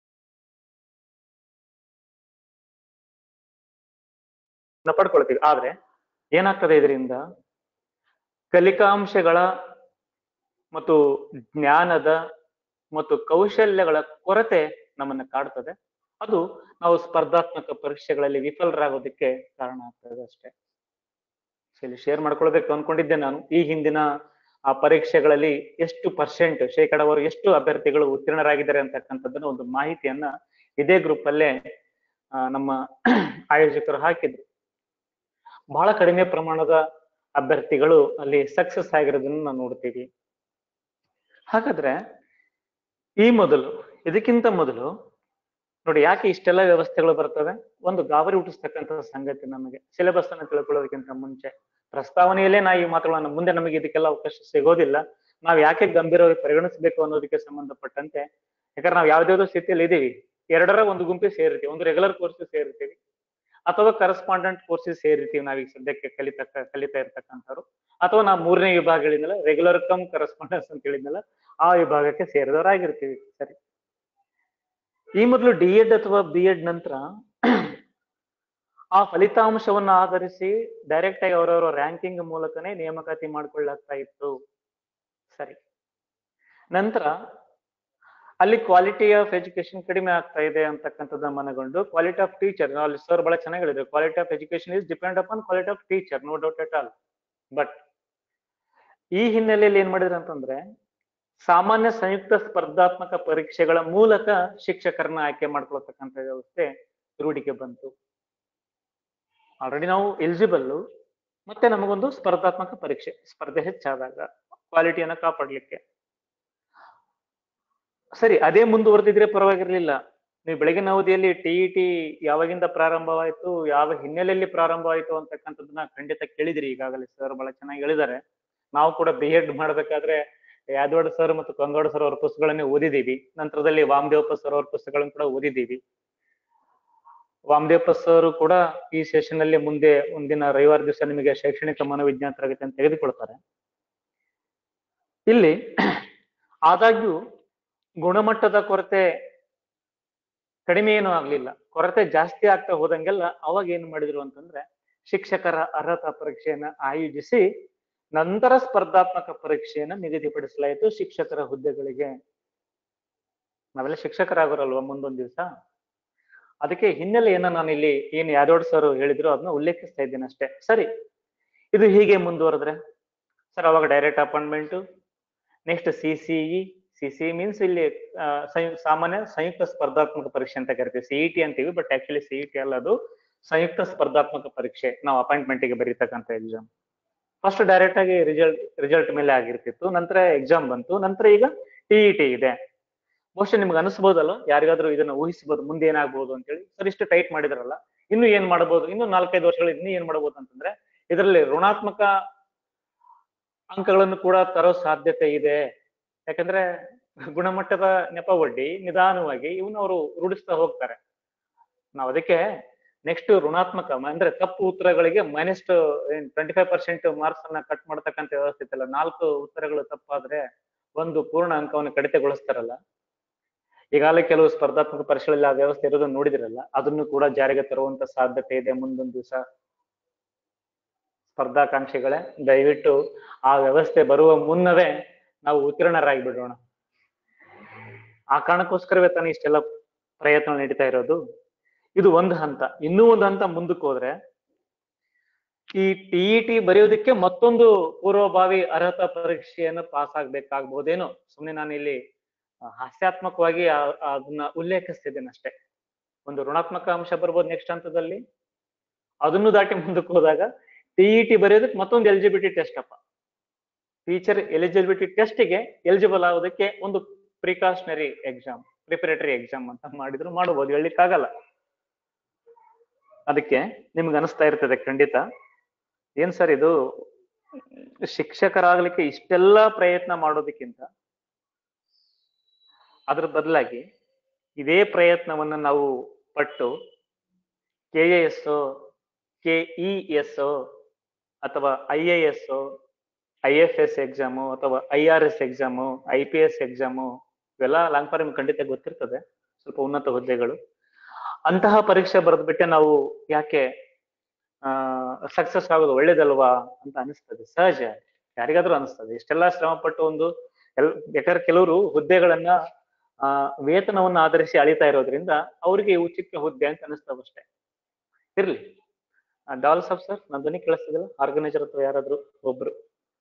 ನ ಪಡ್ಕೊಳ್ತೀವಿ ಆದ್ರೆ ಏನಾಗ್ತದೆ ಇದರಿಂದ ಕಲಿಕಾಂಶಗಳ ಮತ್ತು ಜ್ಞಾನದ ಮತ್ತು ಕೌಶಲ್ಯಗಳ ಕೊರತೆ ನಮ್ಮನ್ನ ಕಾಡ್ತದೆ ಅದು ನಾವು ಸ್ಪರ್ಧಾತ್ಮಕ ಪರೀಕ್ಷೆಗಳಲ್ಲಿ ವಿಫಲರಾಗೋದಕ್ಕೆ ಕಾರಣ ಆಗ್ತದೆ ಅಷ್ಟೇ So ಇಲ್ಲಿ ಶೇರ್ ಮಾಡ್ಕೊಳ್ಬೇಕು ಅನ್ಕೊಂಡಿದ್ದೆ ನಾನು ಈ ಹಿಂದಿನ ಆ ಪರೀಕ್ಷೆಗಳಲ್ಲಿ ಎಷ್ಟು ಪರ್ಸೆಂಟ್ ಶೇಕಡವಾರು ಎಷ್ಟು ಅಭ್ಯರ್ಥಿಗಳು ಉತ್ತೀರ್ಣರಾಗಿದ್ದಾರೆ ಅಂತಕ್ಕಂಥದ್ದನ್ನ ಒಂದು ಮಾಹಿತಿಯನ್ನ ಇದೇ ಗ್ರೂಪ್ ಅಲ್ಲೇ ಆ, ನಮ್ಮ ಆಯೋಜಕರು ಹಾಕಿದ್ರು ಬಹಳ ಕಡಿಮೆ ಪ್ರಮಾಣದ ಅಭ್ಯರ್ಥಿಗಳು ಅಲ್ಲಿ ಸಕ್ಸಸ್ ಆಗಿರೋದನ್ನ ನಾವು ನೋಡ್ತೀವಿ ಹಾಗಾದ್ರೆ ಈ ಮೊದಲು ಇದಕ್ಕಿಂತ ಮೊದಲು ನೋಡಿ ಯಾಕೆ ಇಷ್ಟೆಲ್ಲ ವ್ಯವಸ್ಥೆಗಳು ಬರ್ತವೆ ಒಂದು ಗಾಬರಿ ಹುಟ್ಟಿಸ್ತಕ್ಕಂಥ ಸಂಗತಿ ನಮಗೆ ಸಿಲೆಬಸ್ ಅನ್ನು ತಿಳ್ಕೊಳ್ಳೋದಕ್ಕಿಂತ ಮುಂಚೆ ಪ್ರಸ್ತಾವನೆಯಲ್ಲೇ ನಾ ಈ ಮಾತುಗಳನ್ನ ಮುಂದೆ ನಮಗೆ ಇದಕ್ಕೆಲ್ಲ ಅವಕಾಶ ಸಿಗೋದಿಲ್ಲ ನಾವ್ ಯಾಕೆ ಗಂಭೀರವಾಗಿ ಪರಿಗಣಿಸಬೇಕು ಅನ್ನೋದಕ್ಕೆ ಸಂಬಂಧಪಟ್ಟಂತೆ ಯಾಕಂದ್ರೆ ನಾವು ಯಾವ್ದಾವ್ದೋ ಸ್ಥಿತಿಯಲ್ಲಿ ಇದೀವಿ ಎರಡರ ಒಂದು ಗುಂಪಿಗೆ ಸೇರಿರ್ತೀವಿ ಒಂದು ರೆಗ್ಯುಲರ್ ಕೋರ್ಸ್ ಸೇರಿರ್ತೀವಿ ಅಥವಾ ಕರೆಸ್ಪಾಂಡೆಂಟ್ ಕೋರ್ಸಸ್ ಸೇರಿರ್ತೀವಿ ನಾವೀಗ ಸದ್ಯಕ್ಕೆ ಕಲಿತಕ್ಕ ಕಲಿತಾ ಇರ್ತಕ್ಕಂಥವ್ರು ಅಥವಾ ನಾವು ಮೂರನೇ ವಿಭಾಗ ಹೇಳಿದ್ನಲ್ಲ ರೆಗ್ಯುಲರ್ ಕಮ್ ಕರೆಸ್ಪಾಂಡೆನ್ಸ್ ಅಂತ ಹೇಳಿದ್ನಲ್ಲ ಆ ವಿಭಾಗಕ್ಕೆ ಸೇರಿದವರಾಗಿರ್ತೀವಿ ಸರಿ ಈ ಮೊದಲು ಡಿ ಎಡ್ ಅಥವಾ ಬಿ ಎಡ್ ನಂತರ ಆ ಫಲಿತಾಂಶವನ್ನ ಆಧರಿಸಿ ಡೈರೆಕ್ಟ್ ಆಗಿ ಅವರವರ ರ್ಯಾಂಕಿಂಗ್ ಮೂಲಕನೇ ನೇಮಕಾತಿ ಮಾಡ್ಕೊಳ್ಳಾಗ್ತಾ ಇತ್ತು ಸರಿ ನಂತರ ಅಲ್ಲಿ ಕ್ವಾಲಿಟಿ ಆಫ್ ಎಜುಕೇಶನ್ ಕಡಿಮೆ ಆಗ್ತಾ ಇದೆ ಅಂತಕ್ಕಂಥದ್ದನ್ನ ಮನಗೊಂಡು ಕ್ವಾಲಿಟಿ ಆಫ್ ಟೀಚರ್ ಅಲ್ಲಿ ಸರ್ ಬಹಳ ಚೆನ್ನಾಗಿ ಹೇಳಿದ್ರು quality of education is depend upon quality of teacher no doubt at all but ಈ ಹಿನ್ನೆಲೆಯಲ್ಲಿ ಏನ್ ಮಾಡಿದ್ರು ಅಂತಂದ್ರೆ ಸಾಮಾನ್ಯ ಸಂಯುಕ್ತ ಸ್ಪರ್ಧಾತ್ಮಕ ಪರೀಕ್ಷೆಗಳ ಮೂಲಕ ಶಿಕ್ಷಕರನ್ನ ಆಯ್ಕೆ ಮಾಡ್ಕೊಳ್ತಕ್ಕಂಥ ವ್ಯವಸ್ಥೆ ರೂಢಿಗೆ ಬಂತು ಆಲ್ರೆಡಿ ನಾವು ಎಲಿಜಿಬಲ್ ಮತ್ತೆ ನಮಗೊಂದು ಸ್ಪರ್ಧಾತ್ಮಕ ಪರೀಕ್ಷೆ ಸ್ಪರ್ಧೆ ಹೆಚ್ಚಾದಾಗ ಕ್ವಾಲಿಟಿಯನ್ನ ಕಾಪಾಡ್ಲಿಕ್ಕೆ ಸರಿ ಅದೇ ಮುಂದುವರೆದಿದ್ರೆ ಪರವಾಗಿರ್ಲಿಲ್ಲ ನೀವು ಬೆಳಗಿನ ಅವಧಿಯಲ್ಲಿ ಟಿ ಯಾವಾಗಿಂದ ಪ್ರಾರಂಭವಾಯಿತು ಯಾವ ಹಿನ್ನೆಲೆಯಲ್ಲಿ ಪ್ರಾರಂಭವಾಯಿತು ಅಂತಕ್ಕಂಥದ್ದನ್ನ ಖಂಡಿತ ಕೇಳಿದಿರಿ ಈಗಾಗಲೇ ಸರ್ ಬಹಳ ಚೆನ್ನಾಗಿ ಹೇಳಿದ್ದಾರೆ ನಾವು ಕೂಡ ಬಿ ಎಡ್ ಮಾಡ್ಬೇಕಾದ್ರೆ ಯಾದವಾಡ ಸರ್ ಮತ್ತು ಕಂಗೌಡ ಸರ್ ಅವ್ರ ಪುಸ್ತಕಗಳನ್ನೇ ಓದಿದೀವಿ ನಂತರದಲ್ಲಿ ವಾಮದೇವಪ್ಪ ಸರ್ ಅವ್ರ ಪುಸ್ತಕಗಳನ್ನು ಕೂಡ ಓದಿದೀವಿ ವಾಮದೇವಪ್ಪ ಸರ್ ಕೂಡ ಈ ಸೆಷನ್ ಅಲ್ಲಿ ಮುಂದೆ ಒಂದಿನ ರವಿವಾರ ದಿವಸ ನಿಮಗೆ ಶೈಕ್ಷಣಿಕ ಮನೋವಿಜ್ಞಾನ ತರಗತಿಯನ್ನು ತೆಗೆದುಕೊಳ್ತಾರೆ ಇಲ್ಲಿ ಆದಾಗ್ಯೂ ಗುಣಮಟ್ಟದ ಕೊರತೆ ಕಡಿಮೆ ಏನೂ ಆಗ್ಲಿಲ್ಲ ಕೊರತೆ ಜಾಸ್ತಿ ಆಗ್ತಾ ಹೋದಂಗೆಲ್ಲ ಅವಾಗ ಏನ್ ಮಾಡಿದ್ರು ಅಂತಂದ್ರೆ ಶಿಕ್ಷಕರ ಅರ್ಹತಾ ಪರೀಕ್ಷೆಯನ್ನ ಆಯೋಜಿಸಿ ನಂತರ ಸ್ಪರ್ಧಾತ್ಮಕ ಪರೀಕ್ಷೆಯನ್ನ ನಿಗದಿಪಡಿಸಲಾಯಿತು ಶಿಕ್ಷಕರ ಹುದ್ದೆಗಳಿಗೆ ನಾವೆಲ್ಲ ಶಿಕ್ಷಕರಾಗೋರಲ್ವಾ ಮುಂದೊಂದ್ ದಿವಸ ಅದಕ್ಕೆ ಹಿನ್ನೆಲೆಯನ್ನ ನಾನು ಇಲ್ಲಿ ಏನ್ ಯಾದವ್ ಸರ್ ಹೇಳಿದ್ರು ಅದನ್ನ ಉಲ್ಲೇಖಿಸ್ತಾ ಇದ್ದೇನೆ ಅಷ್ಟೇ ಸರಿ ಇದು ಹೀಗೆ ಮುಂದುವರೆದ್ರೆ ಸರ್ ಅವಾಗ direct appointment next C C E C C means ಇಲ್ಲಿ ಆ, ಸಂಯು- ಸಾಮಾನ್ಯ ಸಂಯುಕ್ತ ಸ್ಪರ್ಧಾತ್ಮಕ ಪರೀಕ್ಷೆ ಅಂತ ಕರಿತೀವಿ ಸಿಇಟಿ ಅಂತೀವಿ ಬಟ್ ಆಕ್ಚುಲಿ ಸಿಇಟಿ ಅಲ್ಲ ಅದು ಸಂಯುಕ್ತ ಸ್ಪರ್ಧಾತ್ಮಕ ಪರೀಕ್ಷೆ ನಾವು ಅಪಾಯಿಂಟ್ಮೆಂಟ್ ಗೆ ಬರೀತಕ್ಕಂಥ ಎಕ್ಸಾಮ್ ಫಸ್ಟ್ ಡೈರೆಕ್ಟ್ ಆಗಿ ರಿಸಲ್ಟ್ ರಿಸಲ್ಟ್ ಮೇಲೆ ಆಗಿರ್ತಿತ್ತು ನಂತರ ಎಕ್ಸಾಮ್ ಬಂತು ನಂತರ ಈಗ ಟಿಇಟಿ ಇದೆ ಬಹುಶಃ ನಿಮ್ಗೆ ಅನಿಸ್ಬೋದಲ್ಲ ಯಾರಿಗಾದ್ರೂ ಇದನ್ನ ಊಹಿಸಬಹುದು ಮುಂದೆ ಏನಾಗ್ಬೋದು ಅಂತೇಳಿ ಸರ್ ಇಷ್ಟು ಟೈಟ್ ಮಾಡಿದ್ರಲ್ಲ ಇನ್ನು ಏನ್ ಮಾಡಬಹುದು ಇನ್ನು ನಾಲ್ಕೈದು ವರ್ಷಗಳು ಇನ್ನು ಏನ್ ಮಾಡಬಹುದು ಅಂತಂದ್ರೆ ಇದರಲ್ಲಿ ಋಣಾತ್ಮಕ ಅಂಕಗಳನ್ನು ಕೂಡ ತರೋ ಸಾಧ್ಯತೆ ಇದೆ ಯಾಕಂದ್ರೆ ಗುಣಮಟ್ಟದ ನೆಪ ಒಡ್ಡಿ ನಿಧಾನವಾಗಿ ಇವನ್ನ ಅವರು ರೂಢಿಸ್ತಾ ಹೋಗ್ತಾರೆ ನಾವು ಅದಕ್ಕೆ ನೆಕ್ಸ್ಟ್ ಋಣಾತ್ಮಕ ಮ- ಅಂದ್ರೆ ತಪ್ಪು ಉತ್ತರಗಳಿಗೆ minus twenty five percent marks ಅನ್ನ ಕಟ್ ಮಾಡ್ತಕ್ಕಂಥ ವ್ಯವಸ್ಥೆ ಇತ್ತಲ್ಲ ನಾಲ್ಕು ಉತ್ತರಗಳು ತಪ್ಪಾದ್ರೆ ಒಂದು ಪೂರ್ಣ ಅಂಕವನ್ನು ಕಡಿತಗೊಳಿಸ್ತಾರಲ್ಲ ಈಗಾಗಲೇ ಕೆಲವು ಸ್ಪರ್ಧಾತ್ಮಕ ಪರೀಕ್ಷೆಗಳಲ್ಲಿ ಆ ವ್ಯವಸ್ಥೆ ಇರೋದನ್ನ ನೋಡಿದಿರಲ್ಲ ಅದನ್ನು ಕೂಡ ಜಾರಿಗೆ ತರುವಂತ ಸಾಧ್ಯತೆ ಇದೆ ಮುಂದೊಂದು ದಿವಸ ಸ್ಪರ್ಧಾಕಾಂಕ್ಷಿಗಳೇ ದಯವಿಟ್ಟು ಆ ವ್ಯವಸ್ಥೆ ಬರುವ ಮುನ್ನವೇ ನಾವು ಉತ್ತೀರ್ಣರಾಗಿ ಬಿಡೋಣ ಆ ಕಾರಣಕ್ಕೋಸ್ಕರವೇ ತಾನೇ ಇಷ್ಟೆಲ್ಲ ಪ್ರಯತ್ನ ನಡೀತಾ ಇರೋದು ಇದು ಒಂದು ಹಂತ ಇನ್ನೂ ಒಂದು ಹಂತ ಮುಂದಕ್ಕೆ ಹೋದ್ರೆ ಈ ಟಿಇಟಿ ಬರೆಯೋದಕ್ಕೆ ಮತ್ತೊಂದು ಪೂರ್ವಭಾವಿ ಅರ್ಹತಾ ಪರೀಕ್ಷೆಯನ್ನು ಪಾಸ್ ಆಗ್ಬೇಕಾಗ್ಬಹುದೇನೋ ಸುಮ್ಮನೆ ನಾನು ಇಲ್ಲಿ ಆ, ಹಾಸ್ಯಾತ್ಮಕವಾಗಿ ಆ- ಅದನ್ನ ಉಲ್ಲೇಖಿಸ್ತಿದ್ದೇನೆ ಅಷ್ಟೇ ಒಂದು ಋಣಾತ್ಮಕ ಅಂಶ ಬರ್ಬೋದು ನೆಕ್ಸ್ಟ್ ಹಂತದಲ್ಲಿ ಅದನ್ನು ದಾಟಿ ಮುಂದಕ್ಕೆ ಹೋದಾಗ ಟಿಇಟಿ ಬರೆಯೋದಕ್ಕೆ ಮತ್ತೊಂದು ಎಲಿಜಿಬಿಲಿಟಿ ಟೆಸ್ಟ್ ಅಪ್ಪ ಟೀಚರ್ ಎಲಿಜಿಬಿಲಿಟಿ ಟೆಸ್ಟ್ಗೆ ಎಲಿಜಿಬಲ್ ಆಗೋದಕ್ಕೆ ಒಂದು ಪ್ರಿಕಾಷನರಿ ಎಕ್ಸಾಮ್ ಪ್ರಿಪರೇಟರಿ ಎಕ್ಸಾಮ್ ಅಂತ ಮಾಡಿದ್ರು ಮಾಡಬಹುದು ಹೇಳಲಿಕ್ಕಾಗಲ್ಲ ಅದಕ್ಕೆ ನಿಮ್ಗೆ ಅನಿಸ್ತಾ ಇರ್ತದೆ ಖಂಡಿತ ಏನ್ ಸರ್ ಇದು ಶಿಕ್ಷಕರಾಗ್ಲಿಕ್ಕೆ ಇಷ್ಟೆಲ್ಲ ಪ್ರಯತ್ನ ಮಾಡೋದಕ್ಕಿಂತ ಅದ್ರ ಬದಲಾಗಿ ಇದೇ ಪ್ರಯತ್ನವನ್ನ ನಾವು ಪಟ್ಟು K A S K E S ಅಥವಾ I A S I F S exam ಅಥವಾ I R S exam I P S exam ಇವೆಲ್ಲ ಲಾಂಗ್ ಫಾರ್ಮ್ ಖಂಡಿತ ಗೊತ್ತಿರ್ತದೆ ಸ್ವಲ್ಪ ಉನ್ನತ ಹುದ್ದೆಗಳು ಅಂತಹ ಪರೀಕ್ಷೆ ಬರೆದ್ಬಿಟ್ಟೆ ನಾವು ಯಾಕೆ ಆ ಸಕ್ಸಸ್ ಆಗೋದು ಒಳ್ಳೇದಲ್ವಾ ಅಂತ ಅನಿಸ್ತದೆ ಸಹಜ ಯಾರಿಗಾದ್ರೂ ಅನಿಸ್ತದೆ ಇಷ್ಟೆಲ್ಲ ಶ್ರಮ ಪಟ್ಟು ಒಂದು ಎಲ್ ಬೇಕಾದ್ರೆ ಕೆಲವರು ಹುದ್ದೆಗಳನ್ನ ಆ ವೇತನವನ್ನ ಆಧರಿಸಿ ಅಳಿತಾ ಇರೋದ್ರಿಂದ ಅವ್ರಿಗೆ ಇವು ಚಿಕ್ಕ ಹುದ್ದೆ ಅಂತ ಅನಿಸ್ತಾವ ಅಷ್ಟೇ ಇರ್ಲಿ ಡಾಲ್ ಸಾಬ್ ಸರ್ ನನ್ನ ಧ್ವನಿ ಕೇಳಿಸ್ತದಿಲ್ಲ ಆರ್ಗನೈಸರ್ ಅಥವಾ ಯಾರಾದ್ರೂ ಒಬ್ರು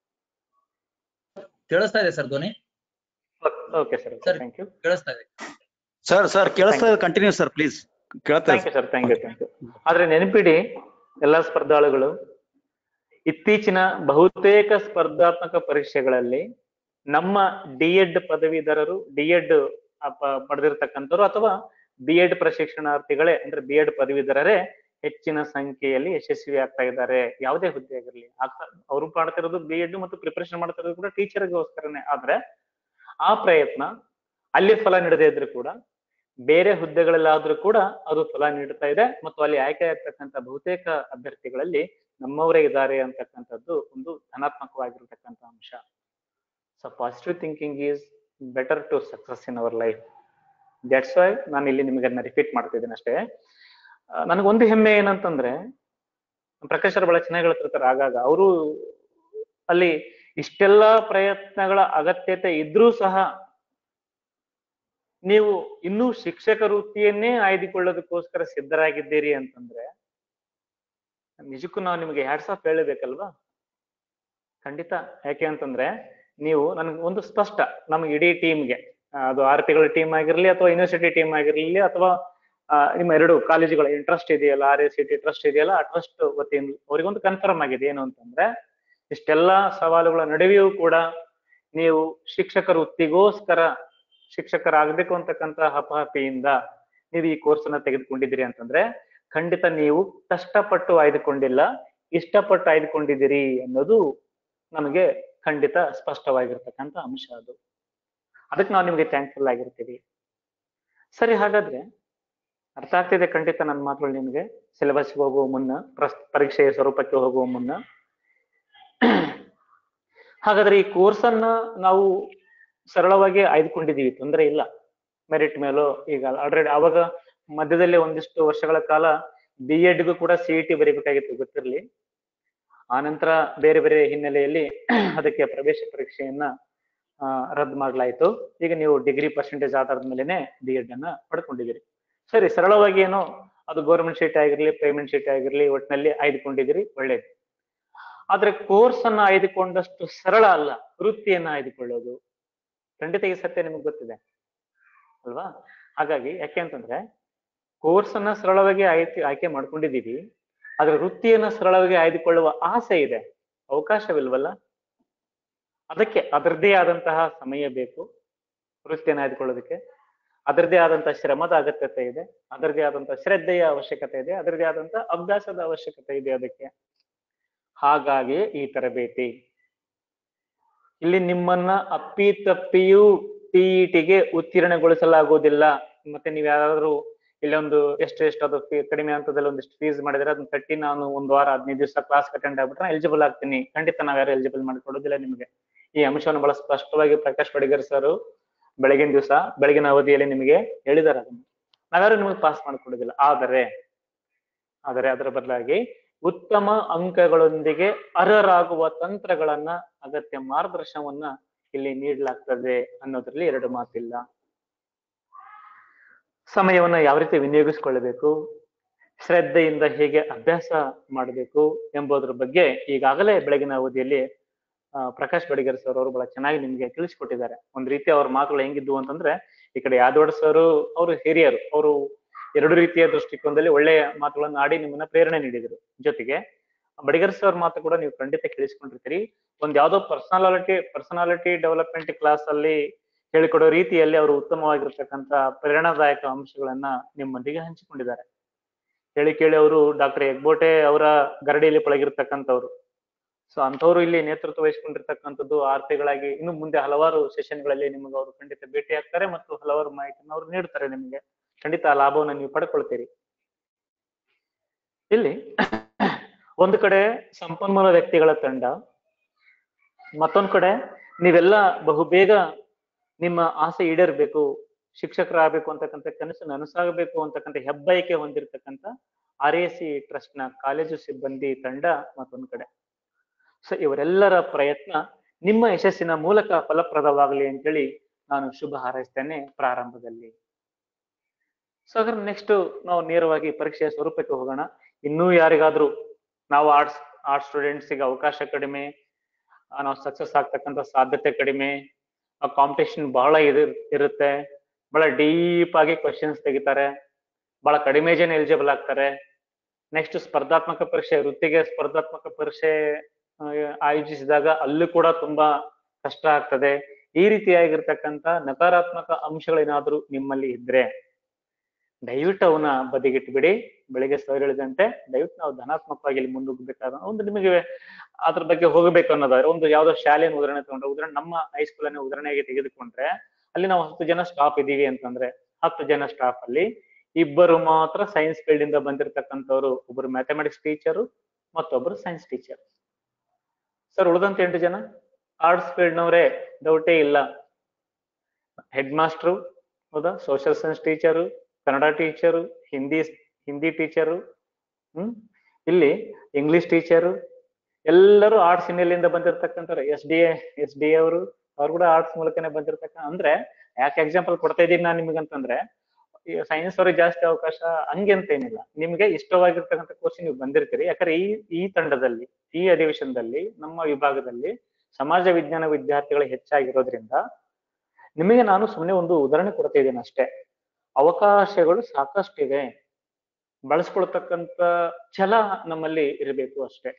ಕೇಳಿಸ್ತಾ ಇದೆ ಸರ್ ಧ್ವನಿ okay sir Sir. Thank you ಕೇಳಿಸ್ತಾ ಇದೆ ಸರ್ ಸರ್ ಕೇಳಿಸ್ತಾ ಇದೆ ಕಂಟಿನ್ಯೂ ಸರ್ ಪ್ಲೀಸ್ ಕೇಳ್ತಾ thank you sir thank you thank you ಆದ್ರೆ ನೆನಪಿಡಿ ಎಲ್ಲಾ ಸ್ಪರ್ಧಾಳುಗಳು ಇತ್ತೀಚಿನ ಬಹುತೇಕ ಸ್ಪರ್ಧಾತ್ಮಕ ಪರೀಕ್ಷೆಗಳಲ್ಲಿ ನಮ್ಮ ಡಿ ಎಡ್ ಪದವೀಧರರು ಡಿ ಎಡ್ ಪಡೆದಿರ್ತಕ್ಕಂಥವ್ರು ಅಥವಾ ಬಿ ಎಡ್ ಪ್ರಶಿಕ್ಷಣಾರ್ಥಿಗಳೇ ಅಂದ್ರೆ ಬಿ ಎಡ್ ಪದವೀಧರರೇ ಹೆಚ್ಚಿನ ಸಂಖ್ಯೆಯಲ್ಲಿ ಯಶಸ್ವಿ ಆಗ್ತಾ ಇದ್ದಾರೆ ಯಾವುದೇ ಹುದ್ದೆ ಆಗಿರ್ಲಿ ಆಗ್ತಾ ಅವರು ಮಾಡ್ತಿರೋದು ಬಿ ಎಡ್ ಮತ್ತು ಪ್ರಿಪರೇಷನ್ ಮಾಡ್ತಿರೋದು ಕೂಡ ಟೀಚರ್ಗೋಸ್ಕರನೇ ಆದ್ರೆ ಆ ಪ್ರಯತ್ನ ಅಲ್ಲಿ ಫಲ ನೀಡದೇ ಇದ್ರು ಕೂಡ ಬೇರೆ ಹುದ್ದೆಗಳಲ್ಲಾದ್ರೂ ಕೂಡ ಅದು ಫಲ ನೀಡ್ತಾ ಇದೆ ಮತ್ತು ಅಲ್ಲಿ ಆಯ್ಕೆ ಆಗ್ತಕ್ಕಂಥ ಬಹುತೇಕ ಅಭ್ಯರ್ಥಿಗಳಲ್ಲಿ ನಮ್ಮವರೇ ಇದ್ದಾರೆ ಅಂತಕ್ಕಂಥದ್ದು ಒಂದು ಧನಾತ್ಮಕವಾಗಿರ್ತಕ್ಕಂಥ ಅಂಶ so positive thinking is better to success in our life that's why ನಾನು ಇಲ್ಲಿ ನಿಮಗೆ ಅದನ್ನ ರಿಪೀಟ್ ಮಾಡ್ತಿದ್ದೀನಿ ಅಷ್ಟೇ ಆ, ನನಗೊಂದು ಹೆಮ್ಮೆ ಏನಂತಂದ್ರೆ ಪ್ರಕಾಶ್ ಅವರು ಬಹಳ ಚೆನ್ನಾಗಿ ಹೇಳ್ತಿರ್ತಾರೆ ಆಗಾಗ ಅವರು ಅಲ್ಲಿ ಇಷ್ಟೆಲ್ಲಾ ಪ್ರಯತ್ನಗಳ ಅಗತ್ಯತೆ ಇದ್ರೂ ಸಹ ನೀವು ಇನ್ನೂ ಶಿಕ್ಷಕ ವೃತ್ತಿಯನ್ನೇ ಆಯ್ದುಕೊಳ್ಳೋದಕ್ಕೋಸ್ಕರ ಸಿದ್ಧರಾಗಿದ್ದೀರಿ ಅಂತಂದ್ರೆ ನಿಜಕ್ಕೂ ನಾವು ನಿಮಗೆ ಹ್ಯಾಟ್ಸ್ ಆಫ್ ಹೇಳಬೇಕಲ್ವಾ ಖಂಡಿತ ಯಾಕೆ ಅಂತಂದ್ರೆ ನೀವು ನನಗೆ ಒಂದು ಸ್ಪಷ್ಟ ನಮ್ಗೆ ಇಡೀ ಟೀಮ್ಗೆ ಅದು ಆರ್ ಪಿಗಳ ಟೀಮ್ ಆಗಿರ್ಲಿ ಅಥವಾ ಯೂನಿವರ್ಸಿಟಿ ಟೀಮ್ ಆಗಿರ್ಲಿ ಅಥವಾ ಆ, ನಿಮ್ಮ ಎರಡು ಕಾಲೇಜುಗಳ ಇಂಟ್ರೆಸ್ಟ್ ಇದೆಯಲ್ಲ R S C T trust ಇದೆಯಲ್ಲ ಆ ಟ್ರಸ್ಟ್ ವತಿಯಿಂದ ಅವರಿಗೊಂದು ಕನ್ಫರ್ಮ್ ಆಗಿದೆ ಏನು ಅಂತಂದ್ರೆ ಇಷ್ಟೆಲ್ಲಾ ಸವಾಲುಗಳ ನಡುವೆಯೂ ಕೂಡ ನೀವು ಶಿಕ್ಷಕ ವೃತ್ತಿಗೋಸ್ಕರ ಶಿಕ್ಷಕರಾಗಬೇಕು ಅಂತಕ್ಕಂಥ ಹಪಾಹಪಿಯಿಂದ ನೀವು ಈ ಕೋರ್ಸ್ ಅನ್ನ ತೆಗೆದುಕೊಂಡಿದ್ದೀರಿ ಅಂತಂದ್ರೆ ಖಂಡಿತ ನೀವು ಕಷ್ಟಪಟ್ಟು ಆಯ್ದುಕೊಂಡಿಲ್ಲ ಇಷ್ಟಪಟ್ಟು ಆಯ್ದುಕೊಂಡಿದ್ದೀರಿ ಅನ್ನೋದು ನಮಗೆ ಖಂಡಿತ ಸ್ಪಷ್ಟವಾಗಿರ್ತಕ್ಕಂಥ ಅಂಶ ಅದು ಅದಕ್ಕೆ ನಾವು ನಿಮಗೆ ಥ್ಯಾಂಕ್ಫುಲ್ ಆಗಿರ್ತೀವಿ ಸರಿ ಹಾಗಾದ್ರೆ ಅರ್ಥ ಆಗ್ತಿದೆ ಖಂಡಿತ ನನ್ನ ಮಾತುಗಳು ನಿಮಗೆ ಸಿಲೆಬಸ್ಗೆ ಹೋಗುವ ಮುನ್ನ ಪ್ರಸ್ ಪರೀಕ್ಷೆಯ ಸ್ವರೂಪಕ್ಕೆ ಹೋಗುವ ಮುನ್ನ ಹಾಗಾದ್ರೆ ಈ ಕೋರ್ಸ್ ಅನ್ನ ನಾವು ಸರಳವಾಗಿ ಆಯ್ದುಕೊಂಡಿದೀವಿ ತೊಂದರೆ ಇಲ್ಲ ಮೆರಿಟ್ ಮೇಲೋ ಈಗ ಆಲ್ರೆಡಿ ಅವಾಗ ಮಧ್ಯದಲ್ಲಿ ಒಂದಿಷ್ಟು ವರ್ಷಗಳ ಕಾಲ ಬಿ ಎಡ್ಗೂ ಕೂಡ ಸಿ ಇ ಟಿ ಬರೀಬೇಕಾಗಿತ್ತು ಗೊತ್ತಿರಲಿ ಆನಂತರ ಬೇರೆ ಬೇರೆ ಹಿನ್ನೆಲೆಯಲ್ಲಿ ಅದಕ್ಕೆ ಪ್ರವೇಶ ಪರೀಕ್ಷೆಯನ್ನ ಆ, ರದ್ದು ಮಾಡಲಾಯಿತು ಈಗ ನೀವು ಡಿಗ್ರಿ ಪರ್ಸೆಂಟೇಜ್ ಆಧಾರದ ಮೇಲೆನೆ ಬಿ ಎಡ್ ಅನ್ನ ಪಡ್ಕೊಂಡಿದ್ದೀರಿ ಸರಿ ಸರಳವಾಗಿ ಏನೋ ಅದು ಗೌರ್ಮೆಂಟ್ ಶೀಟ್ ಆಗಿರ್ಲಿ ಪೇಮೆಂಟ್ ಶೀಟ್ ಆಗಿರ್ಲಿ ಒಟ್ಟಿನಲ್ಲಿ ಆಯ್ದುಕೊಂಡಿದ್ದೀರಿ ಒಳ್ಳೇದು ಆದ್ರೆ ಕೋರ್ಸ್ ಅನ್ನ ಆಯ್ದುಕೊಂಡಷ್ಟು ಸರಳ ಅಲ್ಲ ವೃತ್ತಿಯನ್ನ ಆಯ್ದುಕೊಳ್ಳೋದು ಖಂಡಿತ ಈ ಸತ್ಯ ನಿಮಗೆ ಗೊತ್ತಿದೆ ಅಲ್ವಾ ಹಾಗಾಗಿ ಯಾಕೆ ಅಂತಂದ್ರೆ ಕೋರ್ಸ್ ಅನ್ನ ಸರಳವಾಗಿ ಆಯ್ಕೆ ಆಯ್ಕೆ ಮಾಡ್ಕೊಂಡಿದೀವಿ ಆದ್ರೆ ವೃತ್ತಿಯನ್ನ ಸರಳವಾಗಿ ಆಯ್ದುಕೊಳ್ಳುವ ಆಸೆ ಇದೆ ಅವಕಾಶವಿಲ್ವಲ್ಲ ಅದಕ್ಕೆ ಅದರದ್ದೇ ಆದಂತಹ ಸಮಯ ಬೇಕು ವೃತ್ತಿಯನ್ನು ಆಯ್ದುಕೊಳ್ಳೋದಕ್ಕೆ ಅದರದ್ದೇ ಆದಂತಹ ಶ್ರಮದ ಅಗತ್ಯತೆ ಇದೆ ಅದರದ್ದೇ ಆದಂತಹ ಶ್ರದ್ಧೆಯ ಅವಶ್ಯಕತೆ ಇದೆ ಅದರದ್ದೇ ಆದಂತಹ ಅಭ್ಯಾಸದ ಅವಶ್ಯಕತೆ ಇದೆ ಅದಕ್ಕೆ ಹಾಗಾಗಿ ಈ ತರಬೇತಿ ಇಲ್ಲಿ ನಿಮ್ಮನ್ನ ಅಪ್ಪಿ ತಪ್ಪಿಯೂ ಟಿಇಟಿಗೆ ಉತ್ತೀರ್ಣಗೊಳಿಸಲಾಗುವುದಿಲ್ಲ ಮತ್ತೆ ನೀವು ಯಾರಾದ್ರೂ ಇಲ್ಲೊಂದು ಎಷ್ಟು ಎಷ್ಟು ಅದು fee- ಕಡಿಮೆ ಹಂತದಲ್ಲಿ ಒಂದಿಷ್ಟು ಫೀಸ್ ಮಾಡಿದ್ರೆ ಅದನ್ನ ಕಟ್ಟಿ ನಾನು ಒಂದು ವಾರ ಹದಿನೈದು ದಿವಸ ಕ್ಲಾಸ್ ಅಟೆಂಡ್ ಆಗ್ಬಿಟ್ರೆ ಎಲಿಜಿಬಲ್ ಆಗ್ತೀನಿ ಖಂಡಿತ ನಾವ್ಯಾರು ಎಲಿಜಿಬಲ್ ಮಾಡಿಕೊಡೋದಿಲ್ಲ ನಿಮಗೆ ಈ ಅಂಶವನ್ನು ಬಹಳ ಸ್ಪಷ್ಟವಾಗಿ ಪ್ರಕಾಶ್ ಬಡಿಗರ್ ಸರ್ ಬೆಳಗಿನ ದಿವಸ ಬೆಳಗಿನ ಅವಧಿಯಲ್ಲಿ ನಿಮಗೆ ಹೇಳಿದಾರೆ ಅದನ್ನು ನಾವ್ಯಾರು ನಿಮಗೆ ಪಾಸ್ ಮಾಡಿಕೊಡೋದಿಲ್ಲ ಆದರೆ ಆದರೆ ಅದರ ಬದಲಾಗಿ ಉತ್ತಮ ಅಂಕಗಳೊಂದಿಗೆ ಅರ್ಹರಾಗುವ ತಂತ್ರಗಳನ್ನ ಅಗತ್ಯ ಮಾರ್ಗದರ್ಶನವನ್ನ ಇಲ್ಲಿ ನೀಡಲಾಗ್ತದೆ ಅನ್ನೋದ್ರಲ್ಲಿ ಎರಡು ಮಾತಿಲ್ಲ ಸಮಯವನ್ನ ಯಾವ ರೀತಿ ವಿನಿಯೋಗಿಸ್ಕೊಳ್ಬೇಕು ಶ್ರದ್ಧೆಯಿಂದ ಹೇಗೆ ಅಭ್ಯಾಸ ಮಾಡಬೇಕು ಎಂಬುದರ ಬಗ್ಗೆ ಈಗಾಗಲೇ ಬೆಳಗಿನ ಅವಧಿಯಲ್ಲಿ ಆ, ಪ್ರಕಾಶ್ ಬಡಿಗರ್ ಸರ್ ಅವರು ಬಹಳ ಚೆನ್ನಾಗಿ ನಿಮ್ಗೆ ತಿಳಿಸ್ಕೊಟ್ಟಿದ್ದಾರೆ ಒಂದ್ ರೀತಿ ಅವ್ರ ಮಾತುಗಳು ಹೆಂಗಿದ್ವು ಅಂತಂದ್ರೆ ಈ ಕಡೆ ಯಾದವಾಡ ಸರ್ ಅವರು ಹಿರಿಯರು ಅವರು ಎರಡು ರೀತಿಯ ದೃಷ್ಟಿಕೋನದಲ್ಲಿ ಒಳ್ಳೆಯ ಮಾತುಗಳನ್ನು ಆಡಿ ನಿಮ್ಮನ್ನ ಪ್ರೇರಣೆ ನೀಡಿದರು ಜೊತೆಗೆ ಬಡಿಗರ್ ಸರ್ ಮಾತು ಕೂಡ ನೀವು ಖಂಡಿತ ಕೇಳಿಸ್ಕೊಂಡಿರ್ತೀರಿ ಒಂದ್ ಯಾವ್ದೋ ಪರ್ಸನಾಲಿಟಿ ಪರ್ಸನಾಲಿಟಿ ಡೆವಲಪ್ಮೆಂಟ್ ಕ್ಲಾಸ್ ಅಲ್ಲಿ ಹೇಳಿಕೊಡೋ ರೀತಿಯಲ್ಲಿ ಅವರು ಉತ್ತಮವಾಗಿರ್ತಕ್ಕಂಥ ಪ್ರೇರಣಾದಾಯಕ ಅಂಶಗಳನ್ನ ನಿಮ್ಮೊಂದಿಗೆ ಹಂಚಿಕೊಂಡಿದ್ದಾರೆ ಹೇಳಿ ಕೇಳಿ ಅವರು ಡಾಕ್ಟರ್ ಹೆಗ್ಬೋಟೆ ಅವರ ಗರಡಿಯಲ್ಲಿ ಪಳಗಿರ್ತಕ್ಕಂಥವ್ರು ಸೊ ಅಂಥವ್ರು ಇಲ್ಲಿ ನೇತೃತ್ವ ವಹಿಸ್ಕೊಂಡಿರ್ತಕ್ಕಂಥದ್ದು ಆರ್ತಿಗಳಾಗಿ ಇನ್ನು ಮುಂದೆ ಹಲವಾರು ಸೆಷನ್ಗಳಲ್ಲಿ ನಿಮಗೆ ಅವರು ಖಂಡಿತ ಭೇಟಿ ಆಗ್ತಾರೆ ಮತ್ತು ಹಲವಾರು ಮಾಹಿತಿಯನ್ನು ಅವರು ನೀಡ್ತಾರೆ ನಿಮಗೆ ಖಂಡಿತ ಆ ಲಾಭವನ್ನು ನೀವು ಪಡ್ಕೊಳ್ತೀರಿ ಇಲ್ಲಿ ಒಂದು ಕಡೆ ಸಂಪನ್ಮೂಲ ವ್ಯಕ್ತಿಗಳ ತಂಡ ಮತ್ತೊಂದ್ ಕಡೆ ನೀವೆಲ್ಲ ಬಹುಬೇಗ ನಿಮ್ಮ ಆಸೆ ಈಡೇರ್ಬೇಕು ಶಿಕ್ಷಕರಾಗಬೇಕು ಅಂತಕ್ಕಂಥ ಕನಸು ನನಸಾಗಬೇಕು ಅಂತಕ್ಕಂಥ ಹೆಬ್ಬಯಕೆ ಹೊಂದಿರತಕ್ಕಂಥ ಆರ್ ಎ ಸಿ ಟ್ರಸ್ಟ್ ನ ಕಾಲೇಜು ಸಿಬ್ಬಂದಿ ತಂಡ ಮತ್ತೊಂದ್ ಕಡೆ ಸೊ ಇವರೆಲ್ಲರ ಪ್ರಯತ್ನ ನಿಮ್ಮ ಯಶಸ್ಸಿನ ಮೂಲಕ ಫಲಪ್ರದವಾಗಲಿ ಅಂತೇಳಿ ನಾನು ಶುಭ ಹಾರೈಸ್ತೇನೆ ಪ್ರಾರಂಭದಲ್ಲಿ ಸೊ ಹಾಗಾದ್ರೆ ನೆಕ್ಸ್ಟ್ ನಾವು ನೇರವಾಗಿ ಪರೀಕ್ಷೆಯ ಸ್ವರೂಪಕ್ಕೆ ಹೋಗೋಣ ಇನ್ನೂ ಯಾರಿಗಾದ್ರೂ ನಾವು ಆರ್ಟ್ಸ್ ಆರ್ಟ್ಸ್ ಸ್ಟೂಡೆಂಟ್ಸಿಗೆ ಅವಕಾಶ ಕಡಿಮೆ ಆ, ನಾವು ಸಕ್ಸಸ್ ಆಗ್ತಕ್ಕಂಥ ಸಾಧ್ಯತೆ ಕಡಿಮೆ ಆ ಕಾಂಪಿಟೇಷನ್ ಬಹಳ ಇದು ಇರುತ್ತೆ ಬಹಳ ಡೀಪ್ ಆಗಿ ಕ್ವಶನ್ಸ್ ತೆಗಿತಾರೆ ಬಹಳ ಕಡಿಮೆ ಜನ ಎಲಿಜಿಬಲ್ ಆಗ್ತಾರೆ ನೆಕ್ಸ್ಟ್ ಸ್ಪರ್ಧಾತ್ಮಕ ಪರೀಕ್ಷೆ ವೃತ್ತಿಗೆ ಸ್ಪರ್ಧಾತ್ಮಕ ಪರೀಕ್ಷೆ ಆ, ಆಯೋಜಿಸಿದಾಗ ಅಲ್ಲೂ ಕೂಡ ತುಂಬಾ ಕಷ್ಟ ಆಗ್ತದೆ ಈ ರೀತಿಯಾಗಿರ್ತಕ್ಕಂಥ ನಕಾರಾತ್ಮಕ ಅಂಶಗಳೇನಾದ್ರೂ ನಿಮ್ಮಲ್ಲಿ ಇದ್ರೆ ದಯವಿಟ್ಟು ಅವನ್ನ ಬದಿಗಿಟ್ಬಿಡಿ ಬೆಳಿಗ್ಗೆ ಸರ್ ಹೇಳಿದಂತೆ ದಯವಿಟ್ಟು ನಾವು ಧನಾತ್ಮಕವಾಗಿ ಇಲ್ಲಿ ಮುಂದೋಗ್ಬೇಕಾದ ಒಂದು ನಿಮಗೆ ಅದ್ರ ಬಗ್ಗೆ ಹೋಗಬೇಕು ಅನ್ನೋದಾದ್ರೆ ಒಂದು ಯಾವ್ದೋ ಶಾಲೆಯನ್ನು ಉದಾಹರಣೆ ತಗೊಂಡ್ರೆ ಉದಾಹರಣೆ ನಮ್ಮ ಹೈಸ್ಕೂಲ್ ಅನ್ನು ಉದಾಹರಣೆಗೆ ತೆಗೆದುಕೊಂಡ್ರೆ ಅಲ್ಲಿ ನಾವು ಹತ್ತು ಜನ ಸ್ಟಾಫ್ ಇದೀವಿ ಅಂತಂದ್ರೆ ಹತ್ತು ಜನ ಸ್ಟಾಫ್ ಅಲ್ಲಿ ಇಬ್ಬರು ಮಾತ್ರ ಸೈನ್ಸ್ ಫೀಲ್ಡ್ ಇಂದ ಬಂದಿರತಕ್ಕಂಥವ್ರು ಒಬ್ಬರು ಮ್ಯಾಥಮೆಟಿಕ್ಸ್ ಟೀಚರು ಮತ್ತೊಬ್ಬರು ಸೈನ್ಸ್ ಟೀಚರ್ ಸರ್ ಉಳಿದಂತ ಎಂಟು ಜನ ಆರ್ಟ್ಸ್ ಫೀಲ್ಡ್ನವರೇ ಡೌಟೇ ಇಲ್ಲ ಹೆಡ್ ಮಾಸ್ಟ್ರು ಹೌದಾ social science teacher Kannada teacher Hindi Hindi teacher hmm ಇಲ್ಲಿ ಇಂಗ್ಲಿಷ್ ಟೀಚರು ಎಲ್ಲರೂ ಆರ್ಟ್ಸ್ ಹಿನ್ನೆಲೆಯಿಂದ ಬಂದಿರತಕ್ಕಂಥವ್ರು S D A S D ಅವರು ಅವ್ರು ಕೂಡ ಆರ್ಟ್ಸ್ ಮೂಲಕನೇ ಬಂದಿರತಕ್ಕ ಅಂದ್ರೆ ಯಾಕೆ ಎಕ್ಸಾಂಪಲ್ ಕೊಡ್ತಾ ಇದ್ದೀನಿ ನಾನು ನಿಮಗಂತಂದ್ರೆ ಸೈನ್ಸ್ ಅವ್ರಿಗೆ ಜಾಸ್ತಿ ಅವಕಾಶ ಹಂಗೆ ಅಂತ ಏನಿಲ್ಲ ನಿಮ್ಗೆ ಇಷ್ಟವಾಗಿರ್ತಕ್ಕಂಥ ಕೋರ್ಸ್ ನೀವು ಬಂದಿರ್ತೀರಿ ಯಾಕಂದ್ರೆ ಈ ಈ ತಂಡದಲ್ಲಿ ಈ ಅಧಿವೇಶನದಲ್ಲಿ ನಮ್ಮ ವಿಭಾಗದಲ್ಲಿ ಸಮಾಜ ವಿಜ್ಞಾನ ವಿದ್ಯಾರ್ಥಿಗಳು ಹೆಚ್ಚಾಗಿರೋದ್ರಿಂದ ನಿಮಗೆ ನಾನು ಸುಮ್ಮನೆ ಒಂದು ಉದಾಹರಣೆ ಕೊಡ್ತಾ ಇದ್ದೀನಿ ಅಷ್ಟೇ ಅವಕಾಶಗಳು ಸಾಕಷ್ಟಿವೆ ಬಳಸ್ಕೊಳ್ತಕ್ಕಂತ ಛಲ ನಮ್ಮಲ್ಲಿ ಇರಬೇಕು ಅಷ್ಟೇ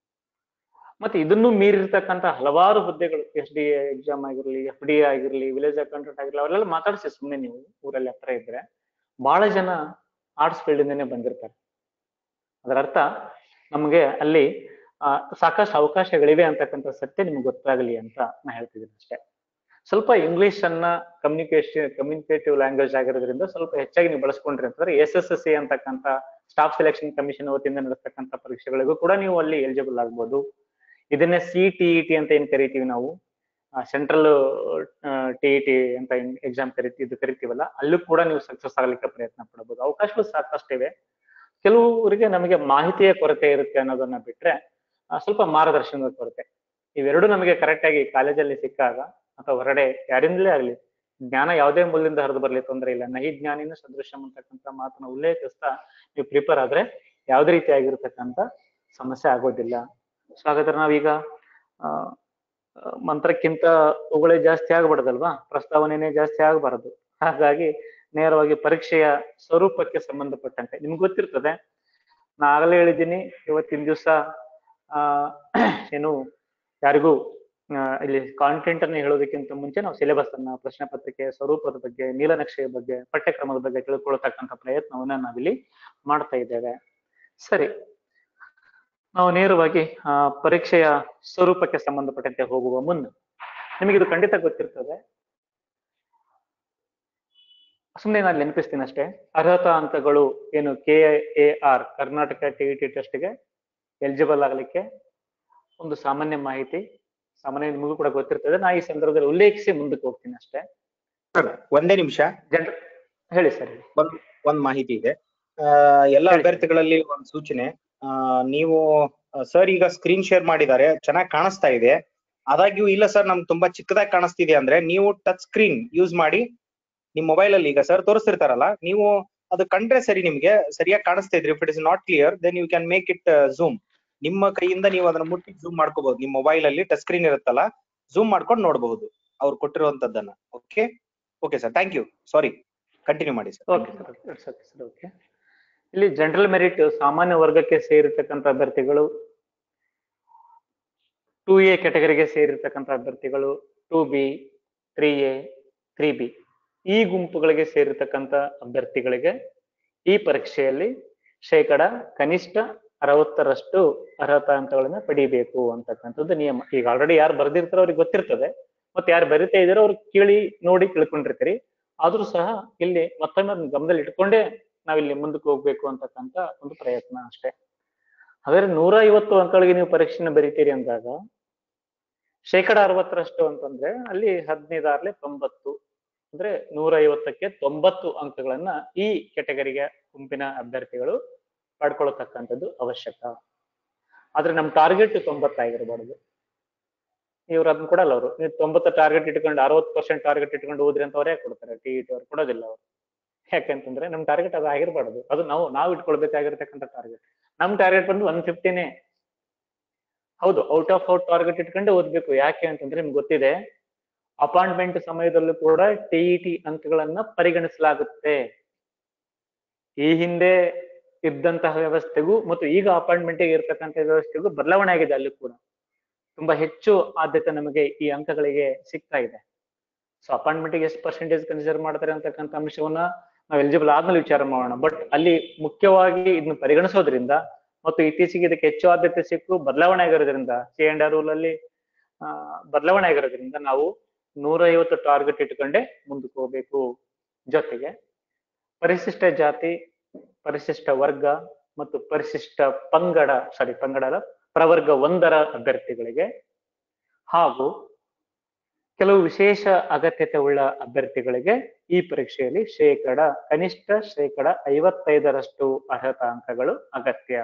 ಮತ್ತೆ ಇದನ್ನು ಮೀರಿರ್ತಕ್ಕಂಥ ಹಲವಾರು ಹುದ್ದೆಗಳು ಎಸ್ ಡಿ ಎಕ್ಸಾಮ್ ಆಗಿರ್ಲಿ ಎಫ್ ಡಿ ಆಗಿರ್ಲಿ ವಿಲೇಜ್ ಅಕೌಂಟೆಂಟ್ ಆಗಿರ್ಲಿ ಅವರೆಲ್ಲ ಮಾತಾಡಿಸಿ ಸುಮ್ಮನೆ ನೀವು ಊರಲ್ಲಿ ಹತ್ರ ಇದ್ರೆ ಬಹಳ ಜನ ಆರ್ಟ್ಸ್ ಫೀಲ್ಡ್ ಇಂದನೇ ಬಂದಿರ್ತಾರೆ ಅದರ ಅರ್ಥ ನಮಗೆ ಅಲ್ಲಿ ಆ, ಸಾಕಷ್ಟು ಅವಕಾಶಗಳಿವೆ ಅಂತಕ್ಕಂಥ ಸತ್ಯ ನಿಮ್ಗೆ ಗೊತ್ತಾಗಲಿ ಅಂತ ನಾ ಹೇಳ್ತಿದ್ದೀನಿ ಅಷ್ಟೇ ಸ್ವಲ್ಪ ಇಂಗ್ಲಿಷ್ ಅನ್ನ ಕಮ್ಯುನಿಕೇಶನ್ ಕಮ್ಯುನಿಕೇಟಿವ್ ಲ್ಯಾಂಗ್ವೇಜ್ ಆಗಿರೋದ್ರಿಂದ ಸ್ವಲ್ಪ ಹೆಚ್ಚಾಗಿ ನೀವು ಬಳಸ್ಕೊಂಡ್ರಿ ಅಂತಂದ್ರೆ ಎಸ್ ಎಸ್ ಎಸ್ ಸಿ ಅಂತಕ್ಕಂಥ ಸ್ಟಾಫ್ ಸೆಲೆಕ್ಷನ್ ಕಮಿಷನ್ ವತಿಯಿಂದ ನಡೆಸ್ತಕ್ಕಂಥ ಪರೀಕ್ಷೆಗಳಿಗೂ ಕೂಡ ನೀವು ಅಲ್ಲಿ ಎಲಿಜಿಬಲ್ ಆಗ್ಬೋದು ಇದನ್ನೇ ಸಿ ಟಿ ಇ ಟಿ ಅಂತ ಏನ್ ಕರಿತೀವಿ ನಾವು ಸೆಂಟ್ರಲ್ ಟಿ ಇ ಟಿ ಅಂತ ಎಕ್ಸಾಮ್ ಕರಿತೀವಿ ಇದು ಕರಿತೀವಲ್ಲ ಅಲ್ಲೂ ಕೂಡ ನೀವು ಸಕ್ಸಸ್ ಆಗ್ಲಿಕ್ಕೆ ಪ್ರಯತ್ನ ಪಡಬಹುದು ಅವಕಾಶಗಳು ಸಾಕಷ್ಟಿವೆ ಕೆಲವರಿಗೆ ನಮಗೆ ಮಾಹಿತಿಯ ಕೊರತೆ ಇರುತ್ತೆ ಅನ್ನೋದನ್ನ ಬಿಟ್ರೆ ಆ, ಸ್ವಲ್ಪ ಮಾರ್ಗದರ್ಶನದ ಕೊರತೆ ಇವೆರಡು ನಮಗೆ ಕರೆಕ್ಟ್ ಆಗಿ ಕಾಲೇಜಲ್ಲಿ ಸಿಕ್ಕಾಗ ಅಥವಾ ಹೊರಗಡೆ ಯಾರಿಂದಲೇ ಆಗ್ಲಿ ಜ್ಞಾನ ಯಾವುದೇ ಮೂಲದಿಂದ ಹರಿದು ಬರ್ಲಿ ತೊಂದರೆ ಇಲ್ಲ ನಹಿ ಜ್ಞಾನಿನ ಸದೃಶಂ ಅಂತಕ್ಕಂಥ ಮಾತನ್ನ ಉಲ್ಲೇಖಿಸ್ತಾ ನೀವು ಪ್ರಿಪೇರ್ ಆದ್ರೆ ಯಾವುದೇ ರೀತಿಯಾಗಿರ್ತಕ್ಕಂಥ ಸಮಸ್ಯೆ ಆಗೋದಿಲ್ಲ ಸೊ ಹಾಗಾದ್ರೆ ನಾವೀಗ ಆ ಆ, ಮಂತ್ರಕ್ಕಿಂತ ಉಗಳೇ ಜಾಸ್ತಿ ಆಗ್ಬಾರ್ದಲ್ವಾ ಪ್ರಸ್ತಾವನೆನೇ ಜಾಸ್ತಿ ಆಗಬಾರದು ಹಾಗಾಗಿ ನೇರವಾಗಿ ಪರೀಕ್ಷೆಯ ಸ್ವರೂಪಕ್ಕೆ ಸಂಬಂಧಪಟ್ಟಂತೆ ನಿಮ್ಗೆ ಗೊತ್ತಿರ್ತದೆ ನಾ ಆಗಲೇ ಹೇಳಿದ್ದೀನಿ ಇವತ್ತಿನ ದಿವಸ ಆ ಏನು ಯಾರಿಗೂ ಆ, ಇಲ್ಲಿ ಕಾಂಟೆಂಟ್ ಅನ್ನು ಹೇಳೋದಕ್ಕಿಂತ ಮುಂಚೆ ನಾವು ಸಿಲೆಬಸ್ ಅನ್ನ ಪ್ರಶ್ನೆ ಪತ್ರಿಕೆ ಸ್ವರೂಪದ ಬಗ್ಗೆ ನೀಲನಕ್ಷೆಯ ಬಗ್ಗೆ ಪಠ್ಯಕ್ರಮದ ಬಗ್ಗೆ ತಿಳ್ಕೊಳ್ತಕ್ಕಂಥ ಪ್ರಯತ್ನವನ್ನ ನಾವಿಲ್ಲಿ ಮಾಡ್ತಾ ಇದ್ದೇವೆ ಸರಿ ನಾವು ನೇರವಾಗಿ ಆ ಪರೀಕ್ಷೆಯ ಸ್ವರೂಪಕ್ಕೆ ಸಂಬಂಧಪಟ್ಟಂತೆ ಹೋಗುವ ಮುನ್ನ ನಿಮಗೆ ಇದು ಖಂಡಿತ ಗೊತ್ತಿರ್ತದೆ ಸುಮ್ಮನೆ ನಾನು ನೆನಪಿಸ್ತೀನಿ ಅಷ್ಟೇ ಅರ್ಹತಾ ಅಂಕಗಳು ಏನು K A R Karnataka T E T ಟೆಸ್ಟ್ಗೆ ಎಲಿಜಿಬಲ್ ಆಗ್ಲಿಕ್ಕೆ ಒಂದು ಸಾಮಾನ್ಯ ಮಾಹಿತಿ ಸಾಮಾನ್ಯ ನಿಮಗೂ ಕೂಡ ಗೊತ್ತಿರ್ತದೆ ನಾ ಈ ಸಂದರ್ಭದಲ್ಲಿ ಉಲ್ಲೇಖಿಸಿ ಮುಂದಕ್ಕೆ ಹೋಗ್ತೀನಿ ಅಷ್ಟೇ ಸರ್ ಒಂದೇ ನಿಮಿಷ ಜನರ ಹೇಳಿ ಸರ್ ಹೇಳಿ ಒಂದ್ ಒಂದ್ ಮಾಹಿತಿ ಇದೆ ಆ, ಎಲ್ಲ ಹೇಳಿ. ಅಭ್ಯರ್ಥಿಗಳಲ್ಲಿ ಒಂದ್ ಸೂಚನೆ ಆ, ನೀವು ಸರ್ ಈಗ ಸ್ಕ್ರೀನ್ ಶೇರ್ ಮಾಡಿದ್ದಾರೆ ಚೆನ್ನಾಗಿ ಕಾಣಿಸ್ತಾ ಇದೆ ಆದಾಗ್ಯೂ ಇಲ್ಲ ಸರ್ ನಮ್ಗೆ ತುಂಬಾ ಚಿಕ್ಕದಾಗಿ ಕಾಣಿಸ್ತಿದೆ ಅಂದ್ರೆ ನೀವು ಟಚ್ ಸ್ಕ್ರೀನ್ ಯೂಸ್ ಮಾಡಿ ನಿಮ್ ಮೊಬೈಲ್ ಅಲ್ಲಿ ಈಗ ಸರ್ ತೋರಿಸ್ತಿರ್ತಾರಲ್ಲ ನೀವು ಅದು ಕಂಡ್ರೆ ಸರಿ ನಿಮ್ಗೆ ಸರಿಯಾಗಿ ಕಾಣಿಸ್ತಾ ಇದ್ರಿ if it is not clear then you can make it zoom ನಿಮ್ಮ ಕೈಯಿಂದ ನೀವು ಅದನ್ನ ಮುಟ್ಟಿ ಝೂಮ್ ಮಾಡ್ಕೋಬಹುದು ನಿಮ್ ಮೊಬೈಲ್ ಅಲ್ಲಿ ಟಚ್ ಸ್ಕ್ರೀನ್ ಇರುತ್ತಲ್ಲ ಝೂಮ್ ಮಾಡ್ಕೊಂಡು ನೋಡಬಹುದು ಅವ್ರು ಕೊಟ್ಟಿರುವಂತದ್ದನ್ನ okay okay sir thank you sorry continue ಮಾಡಿ sir okay sir it's okay sir okay ಇಲ್ಲಿ ಜನರಲ್ ಮೆರಿಟ್ ಸಾಮಾನ್ಯ ವರ್ಗಕ್ಕೆ ಸೇರಿರ್ತಕ್ಕಂಥ ಅಭ್ಯರ್ಥಿಗಳು ಟೂ ಎ ಕೆಟಗರಿಗೆ ಸೇರಿರ್ತಕ್ಕಂಥ ಅಭ್ಯರ್ಥಿಗಳು two B three A three B ಈ ಗುಂಪುಗಳಿಗೆ ಸೇರಿರ್ತಕ್ಕಂಥ ಅಭ್ಯರ್ಥಿಗಳಿಗೆ ಈ ಪರೀಕ್ಷೆಯಲ್ಲಿ ಶೇಕಡ ಕನಿಷ್ಠ ಅರವತ್ತರಷ್ಟು ಅರ್ಹತಾ ಅಂಕಗಳನ್ನ ಪಡಿಬೇಕು ಅಂತಕ್ಕಂಥದ್ದು ನಿಯಮ ಈಗ ಆಲ್ರೆಡಿ ಯಾರು ಬರ್ದಿರ್ತಾರೋ ಅವ್ರಿಗೆ ಗೊತ್ತಿರ್ತದೆ ಮತ್ತೆ ಯಾರು ಬರಿತಾ ಇದಾರೋ ಅವ್ರು ಕೇಳಿ ನೋಡಿ ತಿಳ್ಕೊಂಡಿರ್ತೀರಿ ಆದ್ರೂ ಸಹ ಇಲ್ಲಿ ಮತ್ತೊಮ್ಮೆ ಅದನ್ನ ಗಮನದಲ್ಲಿ ಇಟ್ಕೊಂಡೇ ನಾವಿಲ್ಲಿ ಮುಂದಕ್ಕೆ ಹೋಗ್ಬೇಕು ಅಂತಕ್ಕಂಥ ಒಂದು ಪ್ರಯತ್ನ ಅಷ್ಟೇ ಹಾಗಾದ್ರೆ ನೂರ ಐವತ್ತು ಅಂಕಗಳಿಗೆ ನೀವು ಪರೀಕ್ಷೆನ ಬರೀತೀರಿ ಅಂದಾಗ ಶೇಕಡ ಅರವತ್ತರಷ್ಟು ಅಂತಂದ್ರೆ ಅಲ್ಲಿ ಹದಿನೈದಾರ್ಲೆ ತೊಂಬತ್ತು ಅಂದ್ರೆ ನೂರ ಐವತ್ತಕ್ಕೆ ತೊಂಬತ್ತು ಅಂಕಗಳನ್ನ ಈ ಕೆಟಗರಿಗೆ ಗುಂಪಿನ ಅಭ್ಯರ್ಥಿಗಳು ಪಡ್ಕೊಳ್ತಕ್ಕಂಥದ್ದು ಅವಶ್ಯಕ ಆದ್ರೆ ನಮ್ ಟಾರ್ಗೆಟ್ ತೊಂಬತ್ತಾಗಿರ್ಬಾರ್ದು ಇವ್ರು ಅದನ್ನ ಕೊಡಲ್ಲ ಅವರು ನೀವು ತೊಂಬತ್ತು ಟಾರ್ಗೆಟ್ ಇಟ್ಕೊಂಡು ಅರವತ್ತು ಪರ್ಸೆಂಟ್ ಟಾರ್ಗೆಟ್ ಇಟ್ಕೊಂಡು ಹೋದ್ರಿ ಅಂತ ಅವರೇ ಕೊಡ್ತಾರೆ ಟಿ ಇ ಟಿ ಅವ್ರು ಕೊಡೋದಿಲ್ಲ ಅವರು ಯಾಕಂತಂದ್ರೆ ನಮ್ ಟಾರ್ಗೆಟ್ ಅದು ಆಗಿರ್ಬಾರ್ದು ಅದು ನಾವು ನಾವು ಇಟ್ಕೊಳ್ಬೇಕಾಗಿರ್ತಕ್ಕಂಥ ಟಾರ್ಗೆಟ್ ನಮ್ ಟಾರ್ಗೆಟ್ ಬಂದು ಒನ್ ಫಿಫ್ಟಿನೇ ಹೌದು ಔಟ್ ಆಫ್ ಔಟ್ ಟಾರ್ಗೆಟ್ ಇಟ್ಕೊಂಡೆ ಓದ್ಬೇಕು ಯಾಕೆ ಅಂತಂದ್ರೆ ನಿಮ್ಗೆ ಗೊತ್ತಿದೆ ಅಪಾಯಿಂಟ್ಮೆಂಟ್ ಸಮಯದಲ್ಲೂ ಕೂಡ ಟಿ ಇ ಟಿ ಅಂಕಗಳನ್ನ ಪರಿಗಣಿಸಲಾಗುತ್ತೆ ಈ ಹಿಂದೆ ಇದ್ದಂತಹ ವ್ಯವಸ್ಥೆಗೂ ಮತ್ತು ಈಗ ಅಪಾಯಿಂಟ್ಮೆಂಟ್ ಇರ್ತಕ್ಕಂಥ ವ್ಯವಸ್ಥೆಗೂ ಬದಲಾವಣೆ ಆಗಿದೆ ಅಲ್ಲಿ ಕೂಡ ತುಂಬಾ ಹೆಚ್ಚು ಆದ್ಯತೆ ನಮಗೆ ಈ ಅಂಕಗಳಿಗೆ ಸಿಗ್ತಾ ಇದೆ ಸೊ ಅಪಾಯಿಂಟ್ಮೆಂಟ್ ಎಷ್ಟು ಪರ್ಸೆಂಟೇಜ್ ಕನ್ಸಿಡರ್ ಮಾಡ್ತಾರೆ ಅಂತಕ್ಕಂಥ ಅಂಶವನ್ನ ನಾವು ಎಲಿಜಿಬಲ್ ಆದ್ಮೇಲೆ ವಿಚಾರ ಮಾಡೋಣ ಬಟ್ ಅಲ್ಲಿ ಮುಖ್ಯವಾಗಿ ಇದನ್ನ ಪರಿಗಣಿಸೋದ್ರಿಂದ ಮತ್ತು ಇತ್ತೀಚೆಗೆ ಇದಕ್ಕೆ ಹೆಚ್ಚು ಆದ್ಯತೆ ಸಿಕ್ಕು ಬದಲಾವಣೆ ಆಗಿರೋದ್ರಿಂದ ಸಿ ಅಂಡ್ ಆರ್ ರೂಲ್ ಅಲ್ಲಿ ಆ, ಬದಲಾವಣೆ ಆಗಿರೋದ್ರಿಂದ ನಾವು ನೂರ ಐವತ್ತು ಟಾರ್ಗೆಟ್ ಇಟ್ಕೊಂಡೆ ಮುಂದಕ್ಕೆ ಹೋಗ್ಬೇಕು ಜೊತೆಗೆ ಪರಿಶಿಷ್ಟ ಜಾತಿ ಪರಿಶಿಷ್ಟ ವರ್ಗ ಮತ್ತು ಪರಿಶಿಷ್ಟ ಪಂಗಡ ಸಾರಿ ಪಂಗಡ ಅಲ್ಲ ಪ್ರವರ್ಗ ಒಂದರ ಅಭ್ಯರ್ಥಿಗಳಿಗೆ ಹಾಗೂ ಕೆಲವು ವಿಶೇಷ ಅಗತ್ಯತೆ ಉಳ್ಳ ಅಭ್ಯರ್ಥಿಗಳಿಗೆ ಈ ಪರೀಕ್ಷೆಯಲ್ಲಿ ಶೇಕಡ ಕನಿಷ್ಠ ಶೇಕಡ ಐವತ್ತೈದರಷ್ಟು ಅರ್ಹತಾ ಅಂಕಗಳು ಅಗತ್ಯ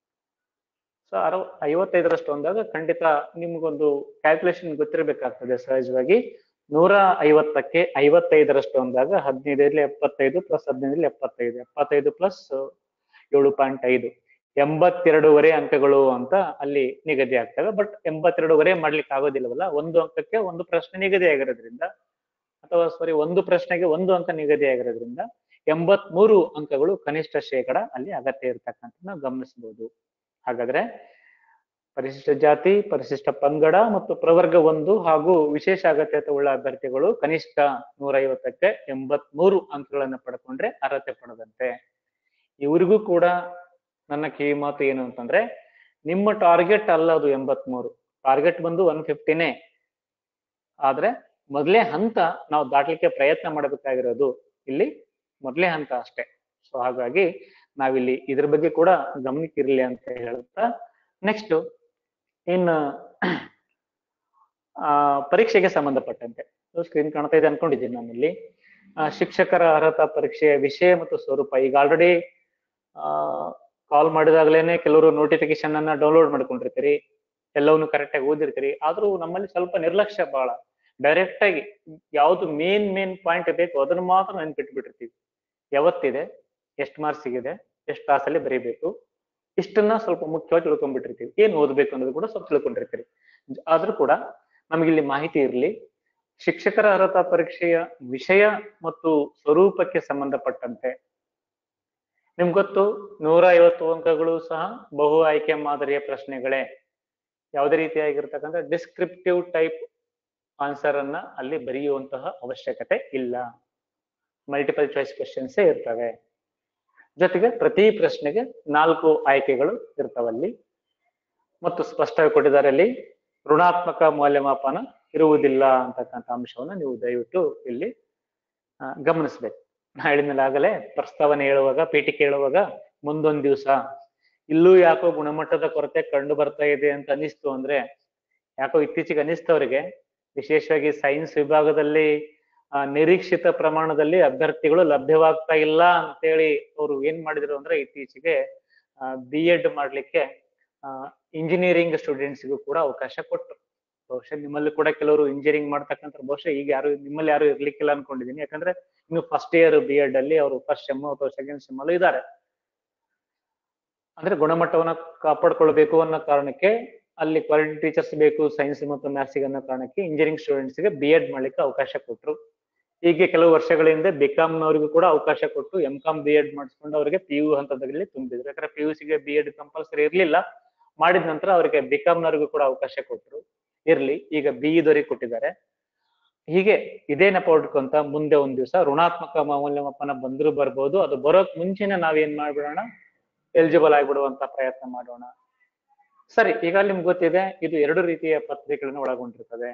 ಸೊ ಅರವ ಐವತ್ತೈದರಷ್ಟು ಅಂದಾಗ ಖಂಡಿತ ನಿಮ್ಗೊಂದು ಕ್ಯಾಲ್ಕುಲೇಷನ್ ಗೊತ್ತಿರಬೇಕಾಗ್ತದೆ ಸಹಜವಾಗಿ ನೂರ ಐವತ್ತಕ್ಕೆ ಐವತ್ತೈದರಷ್ಟು ಅಂದಾಗ ಹದಿನೈದರಲ್ಲಿ ಎಪ್ಪತ್ತೈದು ಪ್ಲಸ್ ಹದಿನೈದರಲ್ಲಿ ಎಪ್ಪತ್ತೈದು ಎಪ್ಪತ್ತೈದು ಪ್ಲಸ್ ಏಳು ಪಾಯಿಂಟ್ ಐದು ಎಂಬತ್ತೆರಡೂವರೆ ಅಂಕಗಳು ಅಂತ ಅಲ್ಲಿ ನಿಗದಿ ಆಗ್ತವೆ ಬಟ್ ಎಂಬತ್ತೆರಡೂವರೆ ಮಾಡ್ಲಿಕ್ಕೆ ಆಗೋದಿಲ್ಲವಲ್ಲ ಒಂದು ಅಂಕಕ್ಕೆ ಒಂದು ಪ್ರಶ್ನೆ ನಿಗದಿ ಆಗಿರೋದ್ರಿಂದ ಅಥವಾ ಸಾರಿ ಒಂದು ಪ್ರಶ್ನೆಗೆ ಒಂದು ಅಂಕ ನಿಗದಿ ಆಗಿರೋದ್ರಿಂದ ಎಂಬತ್ಮೂರು ಅಂಕಗಳು ಕನಿಷ್ಠ ಶೇಕಡ ಅಲ್ಲಿ ಅಗತ್ಯ ಇರ್ತಕ್ಕಂಥ ನಾವು ಗಮನಿಸಬಹುದು ಹಾಗಾದ್ರೆ ಪರಿಶಿಷ್ಟ ಜಾತಿ ಪರಿಶಿಷ್ಟ ಪಂಗಡ ಮತ್ತು ಪ್ರವರ್ಗ ಒಂದು ಹಾಗೂ ವಿಶೇಷ ಅಗತ್ಯತೆ ಉಳ್ಳ ಅಭ್ಯರ್ಥಿಗಳು ಕನಿಷ್ಠ ನೂರ ಐವತ್ತಕ್ಕೆ ಎಂಬತ್ಮೂರು ಅಂಕಗಳನ್ನು ಪಡ್ಕೊಂಡ್ರೆ ಅರ್ಹತೆ ಪಡೆದಂತೆ ಇವರಿಗೂ ಕೂಡ ನನ್ನ ಕಿವಿ ಮಾತು ಏನು ಅಂತಂದ್ರೆ ನಿಮ್ಮ ಟಾರ್ಗೆಟ್ ಅಲ್ಲ ಅದು ಎಂಬತ್ಮೂರು ಟಾರ್ಗೆಟ್ ಬಂದು ಒನ್ ಫಿಫ್ಟಿನೇ ಆದ್ರೆ ಮೊದಲೇ ಹಂತ ನಾವು ದಾಟ್ಲಿಕ್ಕೆ ಪ್ರಯತ್ನ ಮಾಡಬೇಕಾಗಿರೋದು ಇಲ್ಲಿ ಮೊದಲೇ ಹಂತ ಅಷ್ಟೇ ಸೊ ಹಾಗಾಗಿ ನಾವಿಲ್ಲಿ ಇದ್ರ ಬಗ್ಗೆ ಕೂಡ ಗಮನಕ್ಕಿರ್ಲಿ ಅಂತ ಹೇಳ್ತಾ ನೆಕ್ಸ್ಟ್ ಇನ್ನು ಆ ಪರೀಕ್ಷೆಗೆ ಸಂಬಂಧಪಟ್ಟಂತೆ ಸ್ಕ್ರೀನ್ ಕಾಣ್ತಾ ಇದೆ ಅನ್ಕೊಂಡಿದ್ದೀನಿ ನಾನಿಲ್ಲಿ ಆ, ಶಿಕ್ಷಕರ ಅರ್ಹತಾ ಪರೀಕ್ಷೆಯ ವಿಷಯ ಮತ್ತು ಸ್ವರೂಪ ಈಗ ಆಲ್ರೆಡಿ ಆ ಕಾಲ್ ಮಾಡಿದಾಗಲೇನೆ ಕೆಲವರು ನೋಟಿಫಿಕೇಶನ್ ಅನ್ನ ಡೌನ್ಲೋಡ್ ಮಾಡ್ಕೊಂಡಿರ್ತೀರಿ ಎಲ್ಲವನ್ನು ಕರೆಕ್ಟ್ ಆಗಿ ಓದಿರ್ತೀರಿ ಆದ್ರೂ ನಮ್ಮಲ್ಲಿ ಸ್ವಲ್ಪ ನಿರ್ಲಕ್ಷ್ಯ ಬಹಳ ಡೈರೆಕ್ಟ್ ಆಗಿ ಯಾವ್ದು ಮೇನ್ ಮೇನ್ ಪಾಯಿಂಟ್ ಬೇಕು ಅದನ್ನ ಮಾತ್ರ ನೆನ್ಪಿಟ್ಬಿಟ್ಟಿರ್ತೀವಿ ಯಾವತ್ತಿದೆ ಎಷ್ಟು ಮಾರ್ಕ್ಸ್ ಸಿಗಿದೆ ಎಷ್ಟು ತಾಸಲ್ಲಿ ಬರೀಬೇಕು ಇಷ್ಟನ್ನ ಸ್ವಲ್ಪ ಮುಖ್ಯವಾಗಿ ತಿಳ್ಕೊಂಡ್ಬಿಟ್ಟಿರ್ತೀವಿ ಏನ್ ಓದ್ಬೇಕು ಅನ್ನೋದು ಕೂಡ ಸ್ವಲ್ಪ ತಿಳ್ಕೊಂಡಿರ್ತೀರಿ ಜ- ಆದ್ರೂ ಕೂಡ ನಮಗಿಲ್ಲಿ ಮಾಹಿತಿ ಇರಲಿ ಶಿಕ್ಷಕರ ಅರ್ಹತಾ ಪರೀಕ್ಷೆಯ ವಿಷಯ ಮತ್ತು ಸ್ವರೂಪಕ್ಕೆ ಸಂಬಂಧಪಟ್ಟಂತೆ ನಿಮ್ಗೆ ಗೊತ್ತು ನೂರ ಐವತ್ತು ಅಂಕಗಳು ಸಹ ಬಹು ಆಯ್ಕೆ ಮಾದರಿಯ ಪ್ರಶ್ನೆಗಳೇ ಯಾವುದೇ ರೀತಿಯಾಗಿರ್ತಕ್ಕಂಥ ಡಿಸ್ಕ್ರಿಪ್ಟಿವ್ ಟೈಪ್ ಆನ್ಸರ್ ಅನ್ನ ಅಲ್ಲಿ ಬರೆಯುವಂತಹ ಅವಶ್ಯಕತೆ ಇಲ್ಲ ಮಲ್ಟಿಪಲ್ ಚಾಯ್ಸ್ ಕ್ವಶನ್ಸ್ ಇರ್ತವೆ ಜೊತೆಗೆ ಪ್ರತಿ ಪ್ರಶ್ನೆಗೆ ನಾಲ್ಕು ಆಯ್ಕೆಗಳು ಇರ್ತವಲ್ಲಿ ಮತ್ತು ಸ್ಪಷ್ಟವಾಗಿ ಕೊಟ್ಟಿದ್ದಾರೆ ಅಲ್ಲಿ ಋಣಾತ್ಮಕ ಮೌಲ್ಯಮಾಪನ ಇರುವುದಿಲ್ಲ ಅಂತಕ್ಕಂಥ ಅಂಶವನ್ನ ನೀವು ದಯವಿಟ್ಟು ಇಲ್ಲಿ ಆ, ಗಮನಿಸ್ಬೇಕು ನಾ ಹೇಳಿದ್ಮೇಲೆ ಆಗಲೇ ಪ್ರಸ್ತಾವನೆ ಹೇಳುವಾಗ ಪೀಠಿಕೆ ಹೇಳುವಾಗ ಮುಂದೊಂದ್ ದಿವಸ ಇಲ್ಲೂ ಯಾಕೋ ಗುಣಮಟ್ಟದ ಕೊರತೆ ಕಂಡು ಬರ್ತಾ ಇದೆ ಅಂತ ಅನಿಸ್ತು ಅಂದ್ರೆ ಯಾಕೋ ಇತ್ತೀಚೆಗೆ ಅನಿಸ್ತವ್ರಿಗೆ ವಿಶೇಷವಾಗಿ ಸೈನ್ಸ್ ವಿಭಾಗದಲ್ಲಿ ಆ, ನಿರೀಕ್ಷಿತ ಪ್ರಮಾಣದಲ್ಲಿ ಅಭ್ಯರ್ಥಿಗಳು ಲಭ್ಯವಾಗ್ತಾ ಇಲ್ಲ ಅಂತೇಳಿ ಅವರು ಏನ್ ಮಾಡಿದ್ರು ಅಂದ್ರೆ ಇತ್ತೀಚೆಗೆ ಬಿ ಎಡ್ ಮಾಡ್ಲಿಕ್ಕೆ ಇಂಜಿನಿಯರಿಂಗ್ ಸ್ಟೂಡೆಂಟ್ಸ್ಗೂ ಕೂಡ ಅವಕಾಶ ಕೊಟ್ಟರು ಬಹುಶಃ ನಿಮ್ಮಲ್ಲಿ ಕೂಡ ಕೆಲವರು ಇಂಜಿನಿಯರಿಂಗ್ ಮಾಡ್ತಕ್ಕಂಥ ಬಹುಶಃ ಈಗ ಯಾರು ನಿಮ್ಮಲ್ಲಿ ಯಾರು ಇರ್ಲಿಕ್ಕಿಲ್ಲ ಅನ್ಕೊಂಡಿದೀನಿ ಯಾಕಂದ್ರೆ ಇನ್ನು ಫಸ್ಟ್ ಇಯರ್ ಬಿ ಎಡ್ ಅಲ್ಲಿ ಅವರು ಫಸ್ಟ್ ಸೆಮ್ ಅಥವಾ ಸೆಕೆಂಡ್ ಸೆಮ್ ಅಲ್ಲೂ ಇದ್ದಾರೆ ಅಂದ್ರೆ ಗುಣಮಟ್ಟವನ್ನ ಕಾಪಾಡ್ಕೊಳ್ಬೇಕು ಅನ್ನೋ ಕಾರಣಕ್ಕೆ ಅಲ್ಲಿ ಕ್ವಾಲಿಟಿ ಟೀಚರ್ಸ್ ಬೇಕು ಸೈನ್ಸ್ ಮತ್ತು ಮ್ಯಾಥ್ಸ್ ಅನ್ನೋ ಕಾರಣಕ್ಕೆ ಇಂಜಿನಿಯರಿಂಗ್ ಸ್ಟೂಡೆಂಟ್ಸ್ ಗೆ ಬಿ ಎಡ್ ಮಾಡ್ಲಿಕ್ಕೆ ಅವಕಾಶ ಕೊಟ್ರು ಹೀಗೆ ಕೆಲವು ವರ್ಷಗಳ ಹಿಂದೆ ಬಿಕಾಮ್ ನವರಿಗೂ ಕೂಡ ಅವಕಾಶ ಕೊಟ್ಟು ಎಂ ಕಾಮ್ ಬಿ ಎಡ್ ಮಾಡಿಸ್ಕೊಂಡು ಅವರಿಗೆ ಪಿ ಯು ಹಂತದಲ್ಲಿ ತುಂಬಿದ್ರು ಯಾಕಂದ್ರೆ ಪಿ ಯು ಸಿಗೆ ಬಿ ಎಡ್ ಕಂಪಲ್ಸರಿ ಇರ್ಲಿಲ್ಲ ಮಾಡಿದ ನಂತರ ಅವರಿಗೆ ಬಿಕಾಮ್ ನವರಿಗೂ ಕೂಡ ಅವಕಾಶ ಕೊಟ್ರು ಇರ್ಲಿ ಈಗ ಬಿ ದವರಿಗೆ ಕೊಟ್ಟಿದ್ದಾರೆ ಹೀಗೆ ಇದೇ ನೆಪ ಹೊಡ್ಕೊಂತ ಮುಂದೆ ಒಂದ್ ದಿವಸ ಋಣಾತ್ಮಕ ಮೌಲ್ಯಮಾಪನ ಬಂದ್ರು ಬರ್ಬೋದು ಅದು ಬರೋಕ್ ಮುಂಚೆನೆ ನಾವೇನ್ ಮಾಡ್ಬಿಡೋಣ ಎಲಿಜಿಬಲ್ ಆಗ್ಬಿಡುವಂತ ಪ್ರಯತ್ನ ಮಾಡೋಣ ಸರಿ ಈಗ ನಿಮ್ಗೆ ಗೊತ್ತಿದೆ ಇದು ಎರಡು ರೀತಿಯ ಪತ್ರಿಕೆಗಳನ್ನು ಒಳಗೊಂಡಿರ್ತದೆ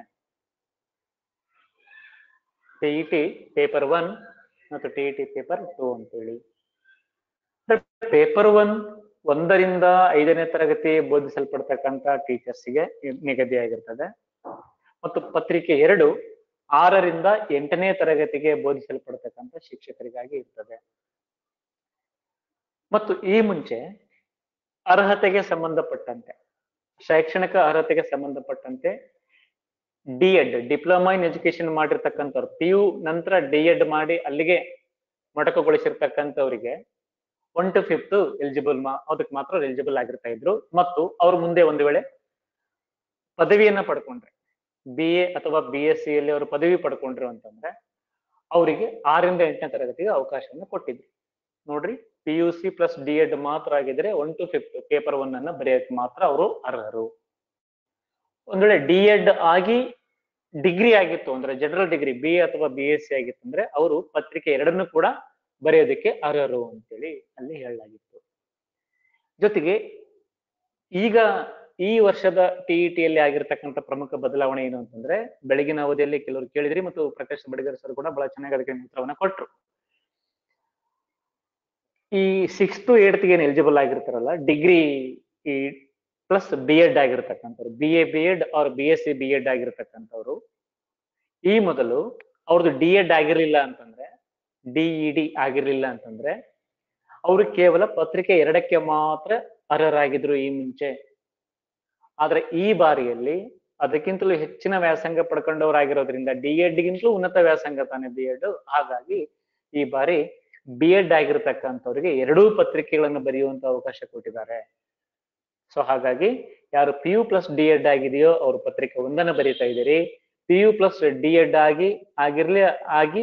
ಟಿಇಟಿ ಪೇಪರ್ ಒನ್ ಮತ್ತು ಟಿಇಟಿ ಪೇಪರ್ ಟೂ ಅಂತೇಳಿ ಪೇಪರ್ ಒನ್ ಒಂದರಿಂದ ಐದನೇ ತರಗತಿ ಬೋಧಿಸಲ್ಪಡ್ತಕ್ಕಂತ ಟೀಚರ್ಸ್ಗೆ ನಿಗದಿಯಾಗಿರ್ತದೆ ಮತ್ತು ಪತ್ರಿಕೆ ಎರಡು ಆರರಿಂದ ಎಂಟನೇ ತರಗತಿಗೆ ಬೋಧಿಸಲ್ಪಡ್ತಕ್ಕಂತ ಶಿಕ್ಷಕರಿಗಾಗಿ ಇರ್ತದೆ ಮತ್ತು ಈ ಮುಂಚೆ ಅರ್ಹತೆಗೆ ಸಂಬಂಧಪಟ್ಟಂತೆ ಶೈಕ್ಷಣಿಕ ಅರ್ಹತೆಗೆ ಸಂಬಂಧಪಟ್ಟಂತೆ D Ed diploma in education ಮಾಡಿರ್ತಕ್ಕಂಥವ್ರು ಪಿ ಯು ನಂತರ ಡಿ ಎಡ್ ಮಾಡಿ ಅಲ್ಲಿಗೆ ಮೊಟಕುಗೊಳಿಸಿರ್ತಕ್ಕಂಥವ್ರಿಗೆ ಒನ್ ಟು ಫಿಫ್ತ್ ಎಲಿಜಿಬಲ್ ಮಾ ಅದಕ್ಕೆ ಮಾತ್ರ ಎಲಿಜಿಬಲ್ ಆಗಿರ್ತಾ ಇದ್ರು ಮತ್ತು ಅವ್ರು ಮುಂದೆ ಒಂದು ವೇಳೆ ಪದವಿಯನ್ನ ಪಡ್ಕೊಂಡ್ರೆ ಬಿ ಎ ಅಥವಾ ಬಿ ಎಸ್ ಸಿ ಅಲ್ಲಿ ಅವರು ಪದವಿ ಪಡ್ಕೊಂಡ್ರು ಅಂತಂದ್ರೆ ಅವರಿಗೆ ಆರರಿಂದ ಎಂಟನೇ ತರಗತಿಗೆ ಅವಕಾಶವನ್ನು ಕೊಟ್ಟಿದ್ರು ನೋಡ್ರಿ P U C plus D Ed ಮಾತ್ರ ಆಗಿದ್ರೆ one to fifth paper one ಅನ್ನ ಬರೆಯಕ್ಕೆ ಮಾತ್ರ ಅವರು ಅರ್ಹರು ಒಂದ್ ವೇಳೆ ಡಿ ಎಡ್ ಆಗಿ ಡಿಗ್ರಿ ಆಗಿತ್ತು ಅಂದ್ರೆ ಜನರಲ್ ಡಿಗ್ರಿ ಬಿ ಎ ಅಥವಾ ಬಿ ಎಸ್ ಸಿ ಆಗಿತ್ತು ಅಂದ್ರೆ ಅವರು ಪತ್ರಿಕೆ ಎರಡನ್ನೂ ಕೂಡ ಬರೆಯೋದಕ್ಕೆ ಅರ್ಹರು ಅಂತೇಳಿ ಅಲ್ಲಿ ಹೇಳಲಾಗಿತ್ತು ಜೊತೆಗೆ ಈಗ ಈ ವರ್ಷದ ಟಿಇಟಿಯಲ್ಲಿ ಆಗಿರ್ತಕ್ಕಂಥ ಪ್ರಮುಖ ಬದಲಾವಣೆ ಏನು ಅಂತಂದ್ರೆ ಬೆಳಗಿನ ಅವಧಿಯಲ್ಲಿ ಕೆಲವರು ಕೇಳಿದ್ರಿ ಮತ್ತು ಪ್ರಕಾಶ್ ಬಡಿಗರ್ ಸರ್ ಕೂಡ ಬಹಳ ಚೆನ್ನಾಗಿ ಅದಕ್ಕೆ ಉತ್ತರವನ್ನ ಕೊಟ್ರು ಈ ಸಿಕ್ಸ್ ಟು ಏಟ್ ಏನು ಎಲಿಜಿಬಲ್ ಆಗಿರ್ತಾರಲ್ಲ ಡಿಗ್ರಿ ಈ ಪ್ಲಸ್ ಬಿ ಎಡ್ ಆಗಿರ್ತಕ್ಕಂಥವ್ರು ಬಿ ಎ ಬಿ ಎಡ್ ಅವ್ರ B S C B Ed ಆಗಿರ್ತಕ್ಕಂಥವ್ರು ಈ ಮೊದಲು ಅವ್ರದ್ದು ಡಿ ಎಡ್ ಆಗಿರ್ಲಿಲ್ಲ ಅಂತಂದ್ರೆ ಡಿಇ ಡಿ ಆಗಿರ್ಲಿಲ್ಲ ಅಂತಂದ್ರೆ ಅವರು ಕೇವಲ ಪತ್ರಿಕೆ ಎರಡಕ್ಕೆ ಮಾತ್ರ ಅರ್ಹರಾಗಿದ್ರು ಈ ಮುಂಚೆ ಆದ್ರೆ ಈ ಬಾರಿಯಲ್ಲಿ ಅದಕ್ಕಿಂತಲೂ ಹೆಚ್ಚಿನ ವ್ಯಾಸಂಗ ಪಡ್ಕೊಂಡವರಾಗಿರೋದ್ರಿಂದ ಡಿ ಗಿಂತಲೂ ಉನ್ನತ ವ್ಯಾಸಂಗ ತಾನೆ ಬಿ ಎಡ್ ಹಾಗಾಗಿ ಈ ಬಾರಿ ಬಿ ಎಡ್ ಆಗಿರ್ತಕ್ಕಂಥವ್ರಿಗೆ ಎರಡೂ ಪತ್ರಿಕೆಗಳನ್ನು ಬರೆಯುವಂತ ಅವಕಾಶ ಕೊಟ್ಟಿದ್ದಾರೆ ಸೊ ಹಾಗಾಗಿ ಯಾರು P U plus D Ed ಆಗಿದೆಯೋ ಅವ್ರ ಪತ್ರಿಕೆ ಒಂದನ್ನ ಬರೀತಾ ಇದ್ದೀರಿ P U plus D Ed ಆಗಿ ಆಗಿರ್ಲಿ ಆಗಿ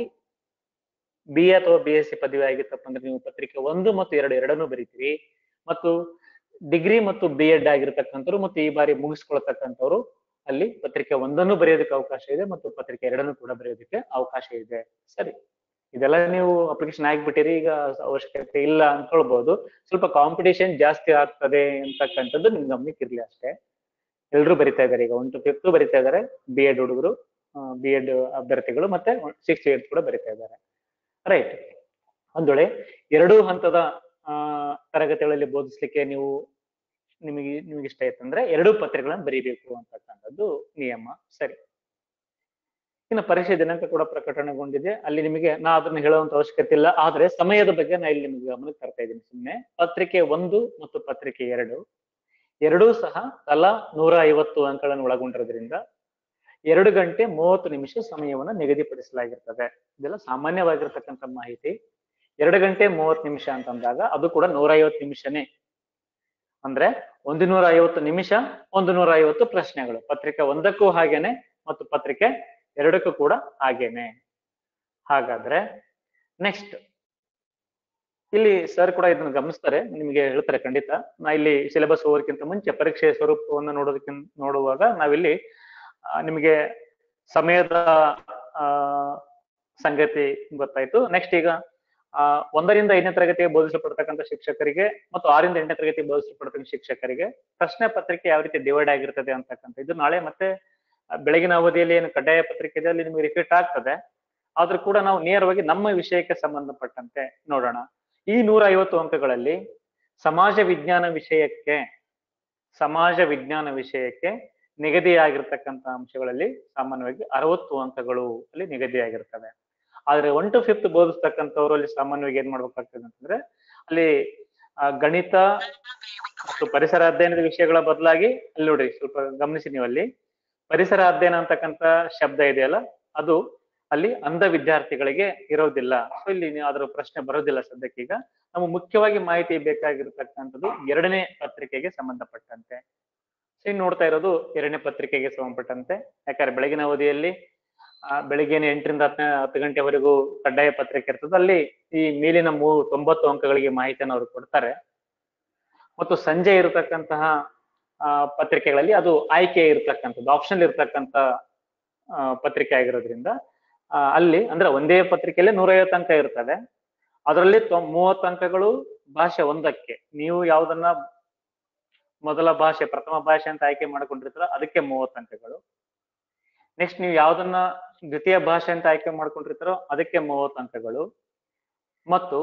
ಬಿ ಎ ಅಥವಾ ಬಿ ಎಸ್ ಸಿ ಪದವಿ ಆಗಿತ್ತಪ್ಪ ಅಂದ್ರೆ ನೀವು ಪತ್ರಿಕೆ ಒಂದು ಮತ್ತು ಎರಡು ಎರಡನ್ನೂ ಬರೀತೀರಿ ಮತ್ತು ಡಿಗ್ರಿ ಮತ್ತು ಬಿ ಎಡ್ ಆಗಿರ್ತಕ್ಕಂಥವ್ರು ಮತ್ತು ಈ ಬಾರಿ ಮುಗಿಸ್ಕೊಳ್ತಕ್ಕಂಥವ್ರು ಅಲ್ಲಿ ಪತ್ರಿಕೆ ಒಂದನ್ನು ಬರೆಯೋದಕ್ಕೆ ಅವಕಾಶ ಇದೆ ಮತ್ತು ಪತ್ರಿಕೆ ಎರಡನ್ನು ಕೂಡ ಬರೆಯೋದಕ್ಕೆ ಅವಕಾಶ ಇದೆ ಸರಿ ಇದೆಲ್ಲ ನೀವು ಅಪ್ಲಿಕೇಶನ್ ಆಗಿಬಿಟ್ಟಿರಿ ಈಗ ಅವಶ್ಯಕತೆ ಇಲ್ಲ ಅನ್ಕೊಳ್ಬಹುದು ಸ್ವಲ್ಪ ಕಾಂಪಿಟೇಷನ್ ಜಾಸ್ತಿ ಆಗ್ತದೆ ಅಂತಕ್ಕಂಥದ್ದು ನಿಮ್ ಗಮನಕ್ಕೆ ಇರ್ಲಿ ಅಷ್ಟೇ ಎಲ್ರು ಬರಿತಾ ಇದಾರೆ ಈಗ ಒನ್ ಟು ಫಿಫ್ತ್ ಬರಿತಾ ಇದಾರೆ ಬಿ ಎಡ್ ಹುಡುಗರು ಬಿ ಎಡ್ ಅಭ್ಯರ್ಥಿಗಳು ಮತ್ತೆ ಸಿಕ್ಸ್ ಏಟ್ ಕೂಡ ಬರಿತಾ ಇದ್ದಾರೆ ರೈಟ್ ಒಂದ್ ವೇಳೆ ಎರಡೂ ಹಂತದ ಆ ತರಗತಿಗಳಲ್ಲಿ ಬೋಧಿಸ್ಲಿಕ್ಕೆ ನೀವು ನಿಮಗೆ ನಿಮಗೆ ಇಷ್ಟ ಆಯ್ತಂದ್ರೆ ಎರಡೂ ಪತ್ರಿಕೆಗಳನ್ನು ಬರೀಬೇಕು ಅಂತಕ್ಕಂಥದ್ದು ನಿಯಮ ಸರಿ ಇನ್ನು ಪರೀಕ್ಷೆ ದಿನಾಂಕ ಕೂಡ ಪ್ರಕಟಣೆಗೊಂಡಿದೆ ಅಲ್ಲಿ ನಿಮಗೆ ನಾ ಅದನ್ನ ಹೇಳುವಂತ ಅವಶ್ಯಕತೆ ಇಲ್ಲ ಆದ್ರೆ ಸಮಯದ ಬಗ್ಗೆ ನಾ ಇಲ್ಲಿ ನಿಮಗೆ ಗಮನಕ್ಕೆ ತರ್ತಾ ಇದ್ದೀನಿ ಸುಮ್ಮನೆ ಪತ್ರಿಕೆ ಒಂದು ಮತ್ತು ಪತ್ರಿಕೆ ಎರಡು ಎರಡೂ ಸಹ ತಲಾ ನೂರ ಐವತ್ತು ಅಂಕಗಳನ್ನು ಒಳಗೊಂಡಿರೋದ್ರಿಂದ ಎರಡು ಗಂಟೆ ಮೂವತ್ತು ನಿಮಿಷ ಸಮಯವನ್ನ ನಿಗದಿಪಡಿಸಲಾಗಿರ್ತದೆ ಇದೆಲ್ಲ ಸಾಮಾನ್ಯವಾಗಿರ್ತಕ್ಕಂಥ ಮಾಹಿತಿ ಎರಡು ಗಂಟೆ ಮೂವತ್ತು ನಿಮಿಷ ಅಂತಂದಾಗ ಅದು ಕೂಡ ನೂರ ಐವತ್ತು ನಿಮಿಷನೇ ಅಂದ್ರೆ ಒಂದು ನೂರ ಐವತ್ತು ನಿಮಿಷ ಒಂದು ನೂರ ಐವತ್ತು ಪ್ರಶ್ನೆಗಳು ಪತ್ರಿಕೆ ಒಂದಕ್ಕೂ ಹಾಗೇನೆ ಮತ್ತು ಪತ್ರಿಕೆ ಎರಡಕ್ಕೂ ಕೂಡ ಹಾಗೇನೆ ಹಾಗಾದ್ರೆ ನೆಕ್ಸ್ಟ್ ಇಲ್ಲಿ ಸರ್ ಕೂಡ ಇದನ್ನ ಗಮನಿಸ್ತಾರೆ ನಿಮಗೆ ಹೇಳ್ತಾರೆ ಖಂಡಿತ ನಾ ಇಲ್ಲಿ ಸಿಲೆಬಸ್ ಹೋಗೋದಕ್ಕಿಂತ ಮುಂಚೆ ಪರೀಕ್ಷೆಯ ಸ್ವರೂಪವನ್ನು ನೋಡೋದಕ್ಕಿಂತ ನೋಡುವಾಗ ನಾವಿಲ್ಲಿ ಆ, ನಿಮಗೆ ಸಮಯದ ಆ ಸಂಗತಿ ಗೊತ್ತಾಯ್ತು ನೆಕ್ಸ್ಟ್ ಈಗ ಆ ಒಂದರಿಂದ ಐದನೇ ತರಗತಿಗೆ ಬೋಧಿಸಲ್ಪಡ್ತಕ್ಕಂಥ ಶಿಕ್ಷಕರಿಗೆ ಮತ್ತು ಆರಿಂದ ಎಂಟನೇ ತರಗತಿ ಬೋಧಿಸಲ್ಪಡ್ತಕ್ಕಂಥ ಶಿಕ್ಷಕರಿಗೆ ಪ್ರಶ್ನೆ ಪತ್ರಿಕೆ ಯಾವ ರೀತಿ ಡಿವೈಡ್ ಆಗಿರ್ತದೆ ಅಂತಕ್ಕಂಥ ಇದು ನಾಳೆ ಮತ್ತೆ ಆ, ಬೆಳಗಿನ ಅವಧಿಯಲ್ಲಿ ಏನು ಕಡ್ಡಾಯ ಪತ್ರಿಕೆ ಇದೆ ಅಲ್ಲಿ ನಿಮಗೆ ರಿಪೀಟ್ ಆಗ್ತದೆ ಆದ್ರೂ ಕೂಡ ನಾವು ನೇರವಾಗಿ ನಮ್ಮ ವಿಷಯಕ್ಕೆ ಸಂಬಂಧಪಟ್ಟಂತೆ ನೋಡೋಣ ಈ ನೂರ ಐವತ್ತು ಅಂಕಗಳಲ್ಲಿ ಸಮಾಜ ವಿಜ್ಞಾನ ವಿಷಯಕ್ಕೆ ಸಮಾಜ ವಿಜ್ಞಾನ ವಿಷಯಕ್ಕೆ ನಿಗದಿಯಾಗಿರ್ತಕ್ಕಂಥ ಅಂಶಗಳಲ್ಲಿ ಸಾಮಾನ್ಯವಾಗಿ ಅರವತ್ತು ಅಂಕಗಳು ಅಲ್ಲಿ ನಿಗದಿಯಾಗಿರ್ತವೆ ಆದ್ರೆ ಒನ್ ಟು ಫಿಫ್ತ್ ಬೋಧಿಸ್ತಕ್ಕಂಥವ್ರು ಅಲ್ಲಿ ಸಾಮಾನ್ಯವಾಗಿ ಏನ್ ಮಾಡ್ಬೇಕಾಗ್ತದೆ ಅಂತಂದ್ರೆ ಅಲ್ಲಿ ಆ, ಗಣಿತ ಮತ್ತು ಪರಿಸರ ಅಧ್ಯಯನದ ವಿಷಯಗಳ ಬದಲಾಗಿ ಅಲ್ಲಿ ನೋಡ್ರಿ ಸ್ವಲ್ಪ ಗಮನಿಸಿ ನೀವು ಅಲ್ಲಿ ಪರಿಸರ ಅಧ್ಯಯನ ಅಂತಕ್ಕಂಥ ಶಬ್ದ ಇದೆಯಲ್ಲ ಅದು ಅಲ್ಲಿ ಅಂಧ ವಿದ್ಯಾರ್ಥಿಗಳಿಗೆ ಇರೋದಿಲ್ಲ ಸೊ ಇಲ್ಲಿ ನೀವು ಅದರ ಪ್ರಶ್ನೆ ಬರೋದಿಲ್ಲ ಸದ್ಯಕ್ಕೀಗ ನಮಗೆ ಮುಖ್ಯವಾಗಿ ಮಾಹಿತಿ ಬೇಕಾಗಿರ್ತಕ್ಕಂಥದ್ದು ಎರಡನೇ ಪತ್ರಿಕೆಗೆ ಸಂಬಂಧಪಟ್ಟಂತೆ ಸೊ ಇನ್ನು ನೋಡ್ತಾ ಇರೋದು ಎರಡನೇ ಪತ್ರಿಕೆಗೆ ಸಂಬಂಧಪಟ್ಟಂತೆ ಯಾಕಂದ್ರೆ ಬೆಳಗಿನ ಅವಧಿಯಲ್ಲಿ ಆ, ಬೆಳಿಗ್ಗೆ ಎಂಟರಿಂದ ಹತ್ತನೇ ಹತ್ತು ಗಂಟೆವರೆಗೂ ಕಡ್ಡಾಯ ಪತ್ರಿಕೆ ಇರ್ತದೆ ಅಲ್ಲಿ ಈ ಮೇಲಿನ ಮೂರು ತೊಂಬತ್ತು ಅಂಕಗಳಿಗೆ ಮಾಹಿತಿಯನ್ನು ಅವರು ಕೊಡ್ತಾರೆ ಮತ್ತು ಸಂಜೆ ಇರತಕ್ಕಂತಹ ಆ, ಪತ್ರಿಕೆಗಳಲ್ಲಿ ಅದು ಆಯ್ಕೆ ಇರ್ತಕ್ಕಂಥದ್ದು ಆಪ್ಷನ್ ಇರ್ತಕ್ಕಂಥ ಆ, ಪತ್ರಿಕೆ ಆಗಿರೋದ್ರಿಂದ ಆ, ಅಲ್ಲಿ ಅಂದ್ರೆ ಒಂದೇ ಪತ್ರಿಕೆಯಲ್ಲಿ ನೂರೈವತ್ತು ಅಂಕ ಇರ್ತದೆ ಅದರಲ್ಲಿ ತೊ ಮೂವತ್ತು ಅಂಕಗಳು ಭಾಷೆ ಒಂದಕ್ಕೆ ನೀವು ಯಾವ್ದನ್ನ ಮೊದಲ ಭಾಷೆ ಪ್ರಥಮ ಭಾಷೆ ಅಂತ ಆಯ್ಕೆ ಮಾಡ್ಕೊಂಡಿರ್ತೀರ ಅದಕ್ಕೆ ಮೂವತ್ತು ಅಂಕಗಳು ನೆಕ್ಸ್ಟ್ ನೀವು ಯಾವ್ದನ್ನ ದ್ವಿತೀಯ ಭಾಷೆ ಅಂತ ಆಯ್ಕೆ ಮಾಡ್ಕೊಂಡಿರ್ತಾರೋ ಅದಕ್ಕೆ ಮೂವತ್ತು ಅಂಕಗಳು ಮತ್ತು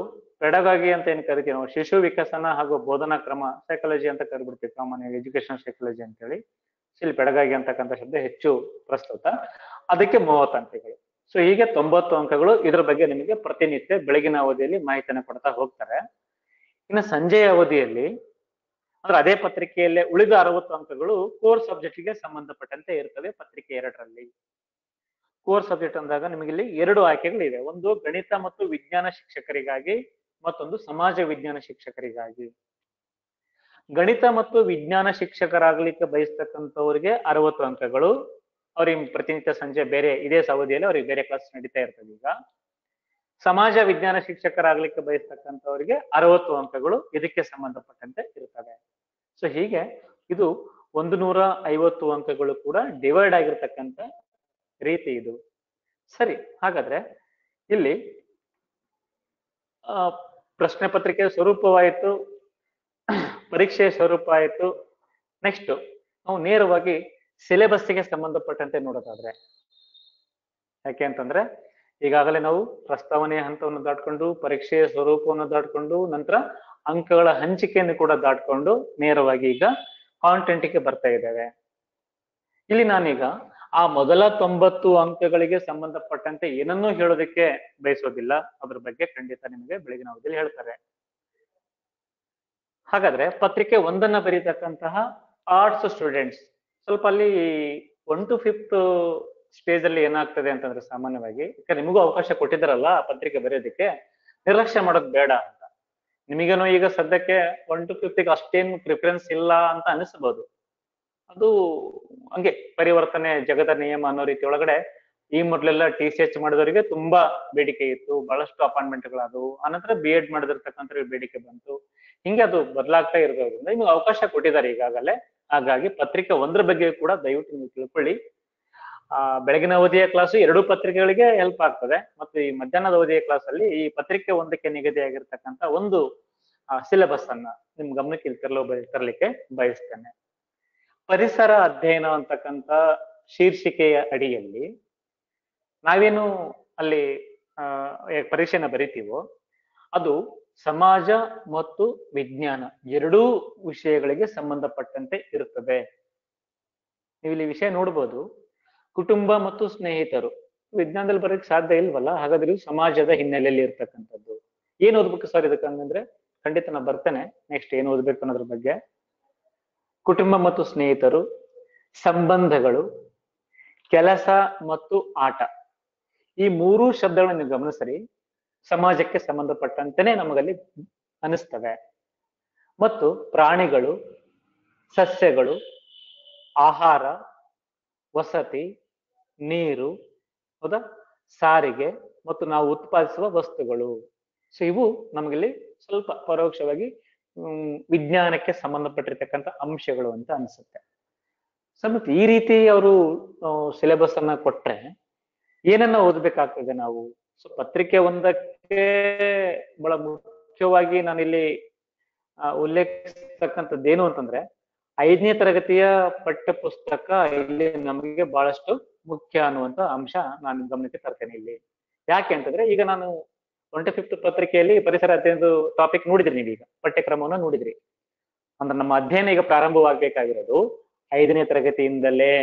ಪೆಡಗಾಗಿ ಅಂತ ಏನ್ ಕರಿತೀವಿ ನಾವು ಶಿಶು ವಿಕಸನ ಹಾಗೂ ಬೋಧನಾ ಕ್ರಮ ಸೈಕಾಲಜಿ ಅಂತ ಕರಿಬಿಡ್ತೀವಿ ಸಾಮಾನ್ಯ ಎಜುಕೇಶನ್ ಸೈಕಾಲಜಿ ಅಂತೇಳಿ ಸೊ ಇಲ್ಲಿ ಪೆಡಗಾಗಿ ಅಂತಕ್ಕಂಥ ಶಬ್ದ ಹೆಚ್ಚು ಪ್ರಸ್ತುತ ಅದಕ್ಕೆ ಮೂವತ್ತು ಅಂಕಗಳು ಸೊ ಹೀಗೆ ತೊಂಬತ್ತು ಅಂಕಗಳು ಇದ್ರ ಬಗ್ಗೆ ನಿಮಗೆ ಪ್ರತಿನಿತ್ಯ ಬೆಳಗಿನ ಅವಧಿಯಲ್ಲಿ ಮಾಹಿತಿಯನ್ನು ಕೊಡ್ತಾ ಹೋಗ್ತಾರೆ ಇನ್ನು ಸಂಜೆಯ ಅವಧಿಯಲ್ಲಿ ಅಂದ್ರೆ ಅದೇ ಪತ್ರಿಕೆಯಲ್ಲೇ ಉಳಿದ ಅರವತ್ತು ಅಂಕಗಳು ಕೋರ್ ಸಬ್ಜೆಕ್ಟ್ಗೆ ಸಂಬಂಧಪಟ್ಟಂತೆ ಇರ್ತವೆ ಪತ್ರಿಕೆ ಎರಡರಲ್ಲಿ ಕೋರ್ ಸಬ್ಜೆಕ್ಟ್ ಅಂದಾಗ ನಿಮಗೆ ಇಲ್ಲಿ ಎರಡು ಆಯ್ಕೆಗಳಿವೆ ಒಂದು ಗಣಿತ ಮತ್ತು ವಿಜ್ಞಾನ ಶಿಕ್ಷಕರಿಗಾಗಿ ಮತ್ತೊಂದು ಸಮಾಜ ವಿಜ್ಞಾನ ಶಿಕ್ಷಕರಿಗಾಗಿ ಗಣಿತ ಮತ್ತು ವಿಜ್ಞಾನ ಶಿಕ್ಷಕರಾಗ್ಲಿಕ್ಕೆ ಬಯಸ್ತಕ್ಕಂಥವ್ರಿಗೆ ಅರವತ್ತು ಅಂಕಗಳು ಅವ್ರಿಗೆ ಪ್ರತಿನಿತ್ಯ ಸಂಜೆ ಬೇರೆ ಇದೇ ಅವಧಿಯಲ್ಲಿ ಅವ್ರಿಗೆ ಬೇರೆ ಕ್ಲಾಸ್ ನಡೀತಾ ಇರ್ತದೆ ಈಗ ಸಮಾಜ ವಿಜ್ಞಾನ ಶಿಕ್ಷಕರಾಗ್ಲಿಕ್ಕೆ ಬಯಸ್ತಕ್ಕಂಥವ್ರಿಗೆ ಅರವತ್ತು ಅಂಕಗಳು ಇದಕ್ಕೆ ಸಂಬಂಧಪಟ್ಟಂತೆ ಇರ್ತವೆ ಸೊ ಹೀಗೆ ಇದು ಒಂದು ನೂರ ಐವತ್ತು ಅಂಕಗಳು ಕೂಡ ಡಿವೈಡ್ ಆಗಿರ್ತಕ್ಕಂಥ ರೀತಿ ಇದು ಸರಿ ಹಾಗಾದ್ರೆ ಇಲ್ಲಿ ಆ ಪ್ರಶ್ನೆ ಪತ್ರಿಕೆ ಸ್ವರೂಪವಾಯಿತು ಪರೀಕ್ಷೆಯ ಸ್ವರೂಪ ಆಯಿತು ನೆಕ್ಸ್ಟ್ ನಾವು ನೇರವಾಗಿ ಸಿಲೆಬಸ್ಸಿಗೆ ಸಂಬಂಧಪಟ್ಟಂತೆ ನೋಡೋದಾದ್ರೆ ಯಾಕೆ ಅಂತಂದ್ರೆ ಈಗಾಗಲೇ ನಾವು ಪ್ರಸ್ತಾವನೆಯ ಹಂತವನ್ನು ದಾಟ್ಕೊಂಡು ಪರೀಕ್ಷೆಯ ಸ್ವರೂಪವನ್ನು ದಾಟ್ಕೊಂಡು ನಂತರ ಅಂಕಗಳ ಹಂಚಿಕೆಯನ್ನು ಕೂಡ ದಾಟ್ಕೊಂಡು ನೇರವಾಗಿ ಈಗ ಕಾಂಟೆಂಟ್ಗೆ ಬರ್ತಾ ಇದ್ದೇವೆ ಇಲ್ಲಿ ನಾನೀಗ ಆ ಮೊದಲ ತೊಂಬತ್ತು ಅಂಕಗಳಿಗೆ ಸಂಬಂಧಪಟ್ಟಂತೆ ಏನನ್ನೂ ಹೇಳೋದಕ್ಕೆ ಬಯಸೋದಿಲ್ಲ ಅದ್ರ ಬಗ್ಗೆ ಖಂಡಿತ ನಿಮಗೆ ಬೆಳಗಿನ ಅವಧಿಯಲ್ಲಿ ಹೇಳ್ತಾರೆ ಹಾಗಾದ್ರೆ ಪತ್ರಿಕೆ ಒಂದನ್ನ ಬರೀತಕ್ಕಂತಹ ಆರ್ಟ್ಸ್ ಸ್ಟೂಡೆಂಟ್ಸ್ ಸ್ವಲ್ಪ ಅಲ್ಲಿ ಒನ್ ಟು ಫಿಫ್ತ್ ಸ್ಟೇಜ್ ಅಲ್ಲಿ ಏನಾಗ್ತದೆ ಅಂತಂದ್ರೆ ಸಾಮಾನ್ಯವಾಗಿ ಯಾಕಂದ್ರೆ ನಿಮಗೂ ಅವಕಾಶ ಕೊಟ್ಟಿದ್ದಾರಲ್ಲ ಆ ಪತ್ರಿಕೆ ಬರೆಯೋದಕ್ಕೆ ನಿರ್ಲಕ್ಷ್ಯ ಮಾಡೋದು ಬೇಡ ಅಂತ ನಿಮಗೇನೋ ಈಗ ಸದ್ಯಕ್ಕೆ ಒನ್ ಟು ಫಿಫ್ತ್ ಅಷ್ಟೇನು ಪ್ರಿಫರೆನ್ಸ್ ಇಲ್ಲ ಅಂತ ಅನಿಸ್ಬೋದು ಅದು ಹಂಗೆ ಪರಿವರ್ತನೆ ಜಗದ ನಿಯಮ ಅನ್ನೋ ರೀತಿ ಒಳಗಡೆ ಈ ಮೊದಲೆಲ್ಲ ಟಿ ಸಿ ಎಚ್ ಮಾಡಿದವರಿಗೆ ತುಂಬಾ ಬೇಡಿಕೆ ಇತ್ತು ಬಹಳಷ್ಟು ಅಪಾಯಿಂಟ್ಮೆಂಟ್ಗಳಾದವು ಆನಂತರ ಬಿ ಎಡ್ ಮಾಡಿದಿರ್ತಕ್ಕಂಥವ್ರಿಗೆ ಬೇಡಿಕೆ ಬಂತು ಹಿಂಗೆ ಅದು ಬದಲಾಗ್ತಾ ಇರೋದ್ರಿಂದ ನಿಮ್ಗೆ ಅವಕಾಶ ಕೊಟ್ಟಿದ್ದಾರೆ ಈಗಾಗಲೇ ಹಾಗಾಗಿ ಪತ್ರಿಕೆ ಒಂದ್ರ ಬಗ್ಗೆ ಕೂಡ ದಯವಿಟ್ಟು ನೀವು ತಿಳ್ಕೊಳ್ಳಿ ಆ ಬೆಳಗಿನ ಅವಧಿಯ ಕ್ಲಾಸು ಎರಡೂ ಪತ್ರಿಕೆಗಳಿಗೆ ಹೆಲ್ಪ್ ಆಗ್ತದೆ ಮತ್ತು ಈ ಮಧ್ಯಾಹ್ನದ ಅವಧಿಯ ಕ್ಲಾಸ್ ಅಲ್ಲಿ ಈ ಪತ್ರಿಕೆ ಒಂದಕ್ಕೆ ನಿಗದಿಯಾಗಿರ್ತಕ್ಕಂಥ ಒಂದು ಸಿಲೆಬಸ್ ಅನ್ನ ನಿಮ್ ಗಮನಕ್ಕೆ ಇಲ್ಲಿ ತರಲು ತರಲಿಕ್ಕೆ ಬಯಸ್ತೇನೆ ಪರಿಸರ ಅಧ್ಯಯನ ಅಂತಕ್ಕಂಥ ಶೀರ್ಷಿಕೆಯ ಅಡಿಯಲ್ಲಿ ನಾವೇನು ಅಲ್ಲಿ ಆ ಪರೀಕ್ಷೆನ ಬರಿತೀವೋ ಅದು ಸಮಾಜ ಮತ್ತು ವಿಜ್ಞಾನ ಎರಡೂ ವಿಷಯಗಳಿಗೆ ಸಂಬಂಧಪಟ್ಟಂತೆ ಇರುತ್ತದೆ ನೀವು ಇಲ್ಲಿ ವಿಷಯ ನೋಡ್ಬೋದು ಕುಟುಂಬ ಮತ್ತು ಸ್ನೇಹಿತರು ವಿಜ್ಞಾನದಲ್ಲಿ ಬರೋಕ್ಕೆ ಸಾಧ್ಯ ಇಲ್ವಲ್ಲ ಹಾಗಾದ್ರೆ ಇದು ಸಮಾಜದ ಹಿನ್ನೆಲೆಯಲ್ಲಿ ಇರ್ತಕ್ಕಂಥದ್ದು ಏನ್ ಓದ್ಬೇಕು ಸರ್ ಇದಕ್ಕೆ ಹಂಗಂದ್ರೆ ಖಂಡಿತ ನಾ ಬರ್ತೇನೆ ನೆಕ್ಸ್ಟ್ ಏನ್ ಓದ್ಬೇಕು ಅನ್ನೋದ್ರ ಬಗ್ಗೆ ಕುಟುಂಬ ಮತ್ತು ಸ್ನೇಹಿತರು ಸಂಬಂಧಗಳು ಕೆಲಸ ಮತ್ತು ಆಟ ಈ ಮೂರೂ ಶಬ್ದಗಳನ್ನು ನೀವು ಗಮನಿಸರಿ ಸಮಾಜಕ್ಕೆ ಸಂಬಂಧಪಟ್ಟಂತೆನೆ ನಮಗಲ್ಲಿ ಅನಿಸ್ತವೆ ಮತ್ತು ಪ್ರಾಣಿಗಳು ಸಸ್ಯಗಳು ಆಹಾರ ವಸತಿ ನೀರು ಹೌದಾ ಸಾರಿಗೆ ಮತ್ತು ನಾವು ಉತ್ಪಾದಿಸುವ ವಸ್ತುಗಳು ಸೊ ಇವು ನಮಗಿಲ್ಲಿ ಸ್ವಲ್ಪ ಪರೋಕ್ಷವಾಗಿ ಹ್ಮ್ ವಿಜ್ಞಾನಕ್ಕೆ ಸಂಬಂಧಪಟ್ಟಿರ್ತಕ್ಕಂಥ ಅಂಶಗಳು ಅಂತ ಅನ್ಸುತ್ತೆ ಸೊ ಮತ್ತೆ ಈ ರೀತಿ ಅವರು ಸಿಲೆಬಸ್ ಅನ್ನ ಕೊಟ್ರೆ ಏನನ್ನ ಓದ್ಬೇಕಾಗ್ತದೆ ನಾವು ಸೊ ಪತ್ರಿಕೆ ಒಂದಕ್ಕೆ ಬಹಳ ಮುಖ್ಯವಾಗಿ ನಾನಿಲ್ಲಿ ಉಲ್ಲೇಖಿಸ್ತಕ್ಕಂಥದ್ದು ಏನು ಅಂತಂದ್ರೆ ಐದನೇ ತರಗತಿಯ ಪಠ್ಯ ಪುಸ್ತಕ ಇಲ್ಲಿ ನಮಗೆ ಬಹಳಷ್ಟು ಮುಖ್ಯ ಅನ್ನುವಂತ ಅಂಶ ನಾನು ಗಮನಕ್ಕೆ ತರ್ತೇನೆ ಇಲ್ಲಿ ಯಾಕೆ ಅಂತಂದ್ರೆ ಈಗ ನಾನು ಟ್ವೆಂಟಿ ಫಿಫ್ತ್ ಪತ್ರಿಕೆಯಲ್ಲಿ ಪರಿಸರ ಅಧ್ಯಯನದ ಟಾಪಿಕ್ ನೋಡಿದ್ರಿ ನೀವೀಗ ಪಠ್ಯಕ್ರಮವನ್ನು ನೋಡಿದ್ರಿ ಅಂದ್ರೆ ನಮ್ಮ ಅಧ್ಯಯನ ಈಗ ಪ್ರಾರಂಭವಾಗಬೇಕಾಗಿರೋದು ಐದನೇ ತರಗತಿಯಿಂದಲೇ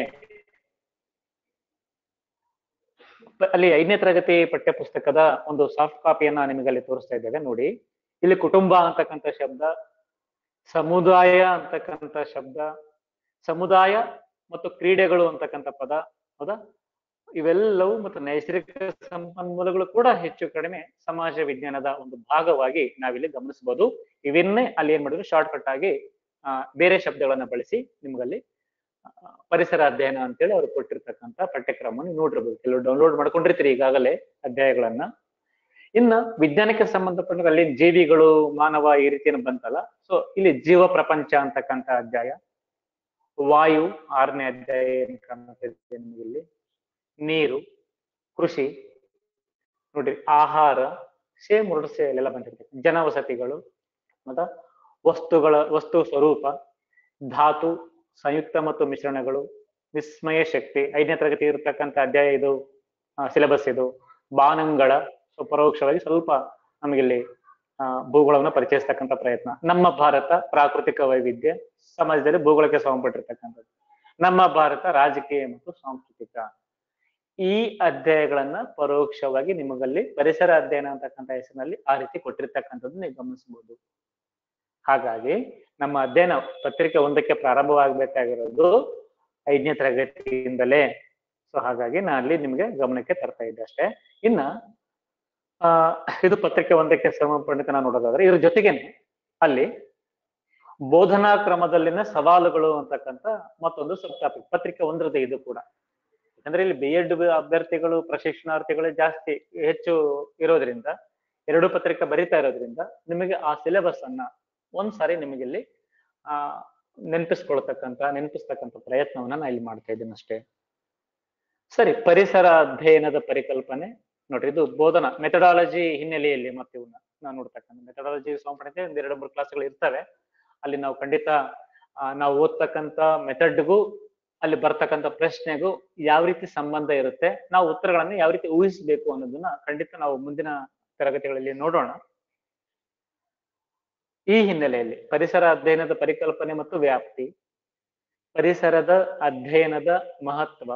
ಅಲ್ಲಿ ಐದನೇ ತರಗತಿ ಪಠ್ಯ ಪುಸ್ತಕದ ಒಂದು ಸಾಫ್ಟ್ ಕಾಪಿಯನ್ನ ನಿಮಗೆ ಅಲ್ಲಿ ತೋರಿಸ್ತಾ ಇದ್ದೇವೆ ನೋಡಿ ಇಲ್ಲಿ ಕುಟುಂಬ ಅಂತಕ್ಕಂಥ ಶಬ್ದ ಸಮುದಾಯ ಅಂತಕ್ಕಂಥ ಶಬ್ದ ಸಮುದಾಯ ಮತ್ತು ಕ್ರೀಡೆಗಳು ಅಂತಕ್ಕಂಥ ಪದ ಹೌದಾ ಇವೆಲ್ಲವೂ ಮತ್ತು ನೈಸರ್ಗಿಕ ಸಂಪನ್ಮೂಲಗಳು ಕೂಡ ಹೆಚ್ಚು ಕಡಿಮೆ ಸಮಾಜ ವಿಜ್ಞಾನದ ಒಂದು ಭಾಗವಾಗಿ ನಾವಿಲ್ಲಿ ಗಮನಿಸಬಹುದು ಇವನ್ನೇ ಅಲ್ಲಿ ಏನ್ ಮಾಡಿದ್ರು ಶಾರ್ಟ್ ಕಟ್ ಆಗಿ ಆ ಬೇರೆ ಶಬ್ದಗಳನ್ನ ಬಳಸಿ ನಿಮ್ಗಲ್ಲಿ ಪರಿಸರ ಅಧ್ಯಯನ ಅಂತೇಳಿ ಅವ್ರು ಕೊಟ್ಟಿರ್ತಕ್ಕಂಥ ಪಠ್ಯಕ್ರಮವನ್ನು ನೋಡಿರ್ಬೋದು ಕೆಲವು ಡೌನ್ಲೋಡ್ ಮಾಡ್ಕೊಂಡಿರ್ತೀರಿ ಈಗಾಗಲೇ ಅಧ್ಯಾಯಗಳನ್ನ ಇನ್ನ ವಿಜ್ಞಾನಕ್ಕೆ ಸಂಬಂಧಪಟ್ಟ ಅಲ್ಲಿ ಜೀವಿಗಳು ಮಾನವ ಈ ರೀತಿಯನ್ನು ಬಂತಲ್ಲ ಸೊ ಇಲ್ಲಿ ಜೀವ ಪ್ರಪಂಚ ಅಂತಕ್ಕಂಥ ಅಧ್ಯಾಯ ವಾಯು ಆರನೇ ಅಧ್ಯಾಯ ಏನ್ ಕಾಣ್ತಿದೆ ನಿಮಗೆ ಇಲ್ಲಿ ನೀರು ಕೃಷಿ ನೋಡ್ರಿ ಆಹಾರ ಸೇಮ್ ವರ್ಡ್ಸ್ ಎಲ್ಲ ಬಂದಿರ್ತದೆ ಜನವಸತಿಗಳು ಮತ್ತ ವಸ್ತುಗಳ ವಸ್ತು ಸ್ವರೂಪ ಧಾತು ಸಂಯುಕ್ತ ಮತ್ತು ಮಿಶ್ರಣಗಳು ವಿಸ್ಮಯ ಶಕ್ತಿ ಐದನೇ ತರಗತಿ ಇರತಕ್ಕಂಥ ಅಧ್ಯಾಯ ಇದು ಸಿಲೆಬಸ್ ಇದು ಬಾನಂಗಳ ಸೊ ಪರೋಕ್ಷವಾಗಿ ಸ್ವಲ್ಪ ನಮಗಿಲ್ಲಿ ಆ, ಭೂಗೋಳವನ್ನು ಪರಿಚಯಿಸ್ತಕ್ಕಂಥ ಪ್ರಯತ್ನ ನಮ್ಮ ಭಾರತ ಪ್ರಾಕೃತಿಕ ವೈವಿಧ್ಯ ಸಮಾಜದಲ್ಲಿ ಭೂಗೋಳಕ್ಕೆ ಸಂಬಂಧಪಟ್ಟಿರ್ತಕ್ಕಂಥದ್ದು ನಮ್ಮ ಭಾರತ ರಾಜಕೀಯ ಮತ್ತು ಸಾಂಸ್ಕೃತಿಕ ಈ ಅಧ್ಯಾಯಗಳನ್ನ ಪರೋಕ್ಷವಾಗಿ ನಿಮಗಲ್ಲಿ ಪರಿಸರ ಅಧ್ಯಯನ ಅಂತಕ್ಕಂಥ ಹೆಸರಿನಲ್ಲಿ ಆ ರೀತಿ ಕೊಟ್ಟಿರ್ತಕ್ಕಂಥದ್ದು ನೀವು ಗಮನಿಸಬಹುದು ಹಾಗಾಗಿ ನಮ್ಮ ಅಧ್ಯಯನ ಪತ್ರಿಕೆ ಒಂದಕ್ಕೆ ಪ್ರಾರಂಭವಾಗಬೇಕಾಗಿರೋದು ಐದನೇ ತರಗತಿಯಿಂದಲೇ ಸೊ ಹಾಗಾಗಿ ನಾನು ಅಲ್ಲಿ ನಿಮಗೆ ಗಮನಕ್ಕೆ ತರ್ತಾ ಇದ್ದೆ ಅಷ್ಟೇ ಇನ್ನ ಆ ಇದು ಪತ್ರಿಕೆ ಒಂದಕ್ಕೆ ಸಂಬಂಧಪಟ್ಟಂತೆ ನಾನು ನೋಡೋದಾದ್ರೆ ಇದ್ರ ಜೊತೆಗೇನೆ ಅಲ್ಲಿ ಬೋಧನಾ ಕ್ರಮದಲ್ಲಿನ ಸವಾಲುಗಳು ಅಂತಕ್ಕಂಥ ಮತ್ತೊಂದು ಸಬ್ ಟಾಪಿಕ್ ಪತ್ರಿಕೆ ಒಂದರದ್ದು ಇದು ಕೂಡ ಯಾಕಂದ್ರೆ ಇಲ್ಲಿ ಬಿ ಎಡ್ ಅಭ್ಯರ್ಥಿಗಳು ಪ್ರಶಿಕ್ಷಣಾರ್ಥಿಗಳು ಜಾಸ್ತಿ ಹೆಚ್ಚು ಇರೋದ್ರಿಂದ ಎರಡು ಪತ್ರಿಕೆ ಬರಿತಾ ಇರೋದ್ರಿಂದ ನಿಮಗೆ ಆ ಸಿಲೆಬಸ್ ಅನ್ನ ಒಂದ್ಸಾರಿ ನಿಮಗೆ ಇಲ್ಲಿ ಆ ನೆನಪಿಸ್ಕೊಳ್ತಕ್ಕಂತ ನೆನಪಿಸ್ತಕ್ಕಂಥ ಪ್ರಯತ್ನವನ್ನ ನಾ ಇಲ್ಲಿ ಮಾಡ್ತಾ ಇದ್ದೀನಿ ಅಷ್ಟೇ ಸರಿ ಪರಿಸರ ಅಧ್ಯಯನದ ಪರಿಕಲ್ಪನೆ ನೋಡ್ರಿ ಇದು ಬೋಧನಾ ಮೆಥಡಾಲಜಿ ಹಿನ್ನೆಲೆಯಲ್ಲಿ ಮತ್ತೆ ಇವನ್ನ ನಾವು ನೋಡ್ತಕ್ಕಂಥ ಮೆಥಡಾಲಜಿ ಸಂಬಂಧಪಟ್ಟಂತೆ ಒಂದ್ ಎರಡು ಮೂರು ಕ್ಲಾಸ್ಗಳು ಇರ್ತವೆ ಅಲ್ಲಿ ನಾವು ಖಂಡಿತ ಆ, ನಾವು ಓದ್ತಕ್ಕಂಥ ಮೆಥಡ್ಗೂ ಅಲ್ಲಿ ಬರ್ತಕ್ಕಂಥ ಪ್ರಶ್ನೆಗೂ ಯಾವ ರೀತಿ ಸಂಬಂಧ ಇರುತ್ತೆ ನಾವು ಉತ್ತರಗಳನ್ನು ಯಾವ ರೀತಿ ಊಹಿಸಬೇಕು ಅನ್ನೋದನ್ನ ಖಂಡಿತ ನಾವು ಮುಂದಿನ ತರಗತಿಗಳಲ್ಲಿ ನೋಡೋಣ ಈ ಹಿನ್ನೆಲೆಯಲ್ಲಿ ಪರಿಸರ ಅಧ್ಯಯನದ ಪರಿಕಲ್ಪನೆ ಮತ್ತು ವ್ಯಾಪ್ತಿ ಪರಿಸರದ ಅಧ್ಯಯನದ ಮಹತ್ವ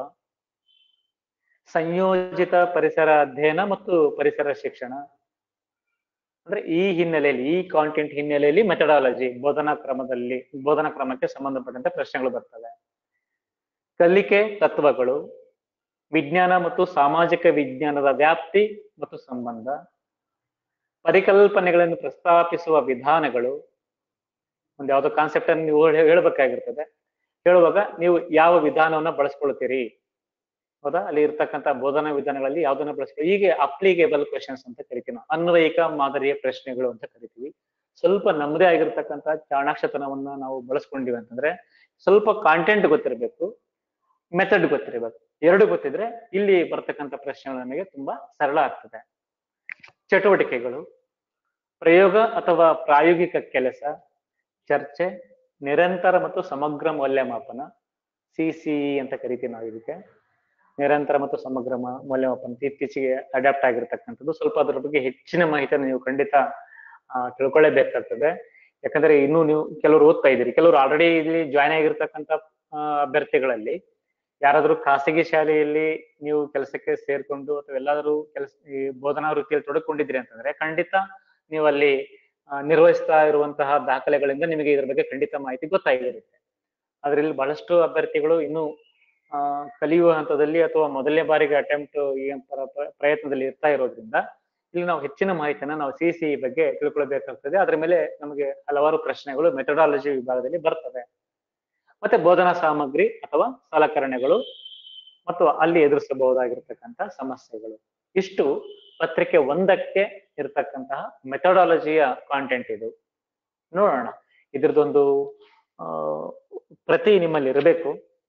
ಸಂಯೋಜಿತ ಪರಿಸರ ಅಧ್ಯಯನ ಮತ್ತು ಪರಿಸರ ಶಿಕ್ಷಣ ಅಂದ್ರೆ ಈ ಹಿನ್ನೆಲೆಯಲ್ಲಿ ಈ ಕಾಂಟೆಂಟ್ ಹಿನ್ನೆಲೆಯಲ್ಲಿ ಮೆಥಡಾಲಜಿ ಬೋಧನಾ ಕ್ರಮದಲ್ಲಿ ಬೋಧನಾ ಕ್ರಮಕ್ಕೆ ಸಂಬಂಧಪಟ್ಟಂತೆ ಪ್ರಶ್ನೆಗಳು ಬರ್ತವೆ ಕಲಿಕೆ ತತ್ವಗಳು ವಿಜ್ಞಾನ ಮತ್ತು ಸಾಮಾಜಿಕ ವಿಜ್ಞಾನದ ವ್ಯಾಪ್ತಿ ಮತ್ತು ಸಂಬಂಧ ಪರಿಕಲ್ಪನೆಗಳನ್ನು ಪ್ರಸ್ತಾಪಿಸುವ ವಿಧಾನಗಳು ಒಂದು ಯಾವುದೋ ಕಾನ್ಸೆಪ್ಟ್ ಅನ್ನು ನೀವು ಹೇಳ್- ಹೇಳ್ಬೇಕಾಗಿರ್ತದೆ ಹೇಳುವಾಗ ನೀವು ಯಾವ ವಿಧಾನವನ್ನ ಬಳಸ್ಕೊಳ್ತೀರಿ ಹೌದಾ ಅಲ್ಲಿ ಇರ್ತಕ್ಕಂಥ ಬೋಧನಾ ವಿಧಾನಗಳಲ್ಲಿ ಯಾವ್ದನ್ನ ಬಳಸ್ಕೊಳ್ಳಿ ಹೀಗೆ ಅಪ್ಲಿಕೇಬಲ್ ಕ್ವೆಶನ್ಸ್ ಅಂತ ಕರಿತೀವಿ ನಾವು ಅನ್ವಯಿಕ ಮಾದರಿಯ ಪ್ರಶ್ನೆಗಳು ಅಂತ ಕರಿತೀವಿ ಸ್ವಲ್ಪ ನಮ್ಮದೇ ಆಗಿರ್ತಕ್ಕಂಥ ಚಾಣಾಕ್ಷತನವನ್ನ ನಾವು ಬಳಸ್ಕೊಂಡಿವಿ ಅಂತಂದ್ರೆ ಸ್ವಲ್ಪ ಕಾಂಟೆಂಟ್ ಗೊತ್ತಿರಬೇಕು ಮೆಥಡ್ ಗೊತ್ತಿರಬೇಕು ಎರಡು ಗೊತ್ತಿದ್ರೆ ಇಲ್ಲಿ ಬರ್ತಕ್ಕಂಥ ಪ್ರಶ್ನೆಗಳು ನಮಗೆ ತುಂಬಾ ಸರಳ ಆಗ್ತದೆ ಚಟುವಟಿಕೆಗಳು ಪ್ರಯೋಗ ಅಥವಾ ಪ್ರಾಯೋಗಿಕ ಕೆಲಸ ಚರ್ಚೆ ನಿರಂತರ ಮತ್ತು ಸಮಗ್ರ ಮೌಲ್ಯಮಾಪನ ಸಿ ಸಿ ಅಂತ ಕರಿತೀವಿ ನಾವು ಇದಕ್ಕೆ ನಿರಂತರ ಮತ್ತು ಸಮಗ್ರ ಮ- ಮೌಲ್ಯಮಾಪನ ಇತ್ತೀಚೆಗೆ ಅಡಾಪ್ಟ್ ಆಗಿರ್ತಕ್ಕಂಥದ್ದು ಸ್ವಲ್ಪ ಅದ್ರ ಬಗ್ಗೆ ಹೆಚ್ಚಿನ ಮಾಹಿತಿಯನ್ನು ನೀವು ಖಂಡಿತ ಆ, ತಿಳ್ಕೊಳ್ಳೇಬೇಕಾಗ್ತದೆ ಯಾಕಂದ್ರೆ ಇನ್ನು ನೀವು ಕೆಲವರು ಓದ್ತಾ ಇದ್ದೀರಿ ಕೆಲವರು ಆಲ್ರೆಡಿ ಇಲ್ಲಿ ಜಾಯ್ನ್ ಆಗಿರ್ತಕ್ಕಂಥ ಆ, ಅಭ್ಯರ್ಥಿಗಳಲ್ಲಿ ಯಾರಾದ್ರೂ ಖಾಸಗಿ ಶಾಲೆಯಲ್ಲಿ ನೀವು ಕೆಲಸಕ್ಕೆ ಸೇರ್ಕೊಂಡು ಅಥವಾ ಎಲ್ಲಾದ್ರೂ ಕೆಲಸ ಈ ಬೋಧನಾ ವೃತ್ತಿಯಲ್ಲಿ ತೊಡಕೊಂಡಿದ್ರಿ ಅಂತಂದ್ರೆ ಖಂಡಿತ ನೀವು ಅಲ್ಲಿ ಆ, ನಿರ್ವಹಿಸ್ತಾ ಇರುವಂತಹ ದಾಖಲೆಗಳಿಂದ ನಿಮಗೆ ಇದ್ರ ಬಗ್ಗೆ ಖಂಡಿತ ಮಾಹಿತಿ ಗೊತ್ತಾಗಿರುತ್ತೆ ಆದ್ರೆ ಇಲ್ಲಿ ಬಹಳಷ್ಟು ಅಭ್ಯರ್ಥಿಗಳು ಇನ್ನು ಆ, ಕಲಿಯುವ ಹಂತದಲ್ಲಿ ಅಥವಾ ಮೊದಲನೇ ಬಾರಿಗೆ ಅಟೆಂಪ್ಟ್ ಈ ಪರ- ಪ್ರ- ಪ್ರಯತ್ನದಲ್ಲಿ ಇರ್ತಾ ಇರೋದ್ರಿಂದ ಇಲ್ಲಿ ನಾವು ಹೆಚ್ಚಿನ ಮಾಹಿತಿಯನ್ನ ನಾವು ಸಿ ಸಿ ಬಗ್ಗೆ ತಿಳ್ಕೊಳ್ಬೇಕಾಗ್ತದೆ ಅದ್ರ ಮೇಲೆ ನಮಗೆ ಹಲವಾರು ಪ್ರಶ್ನೆಗಳು ಮೆಥಡಾಲಜಿ ವಿಭಾಗದಲ್ಲಿ ಬರ್ತವೆ ಮತ್ತೆ ಬೋಧನಾ ಸಾಮಗ್ರಿ ಅಥವಾ ಸಲಕರಣೆಗಳು ಮತ್ತು ಅಲ್ಲಿ ಎದುರಿಸಬಹುದಾಗಿರ್ತಕ್ಕಂಥ ಸಮಸ್ಯೆಗಳು ಇಷ್ಟು ಪತ್ರಿಕೆ ಒಂದಕ್ಕೆ ಇರತಕ್ಕಂತಹ ಮೆಥಡಾಲಜಿಯ ಕಾಂಟೆಂಟ್ ಇದು ನೋಡೋಣ ಇದ್ರದ್ದೊಂದು ಆ, ಪ್ರತಿ ನಿಮ್ಮಲ್ಲಿ ಇರಬೇಕು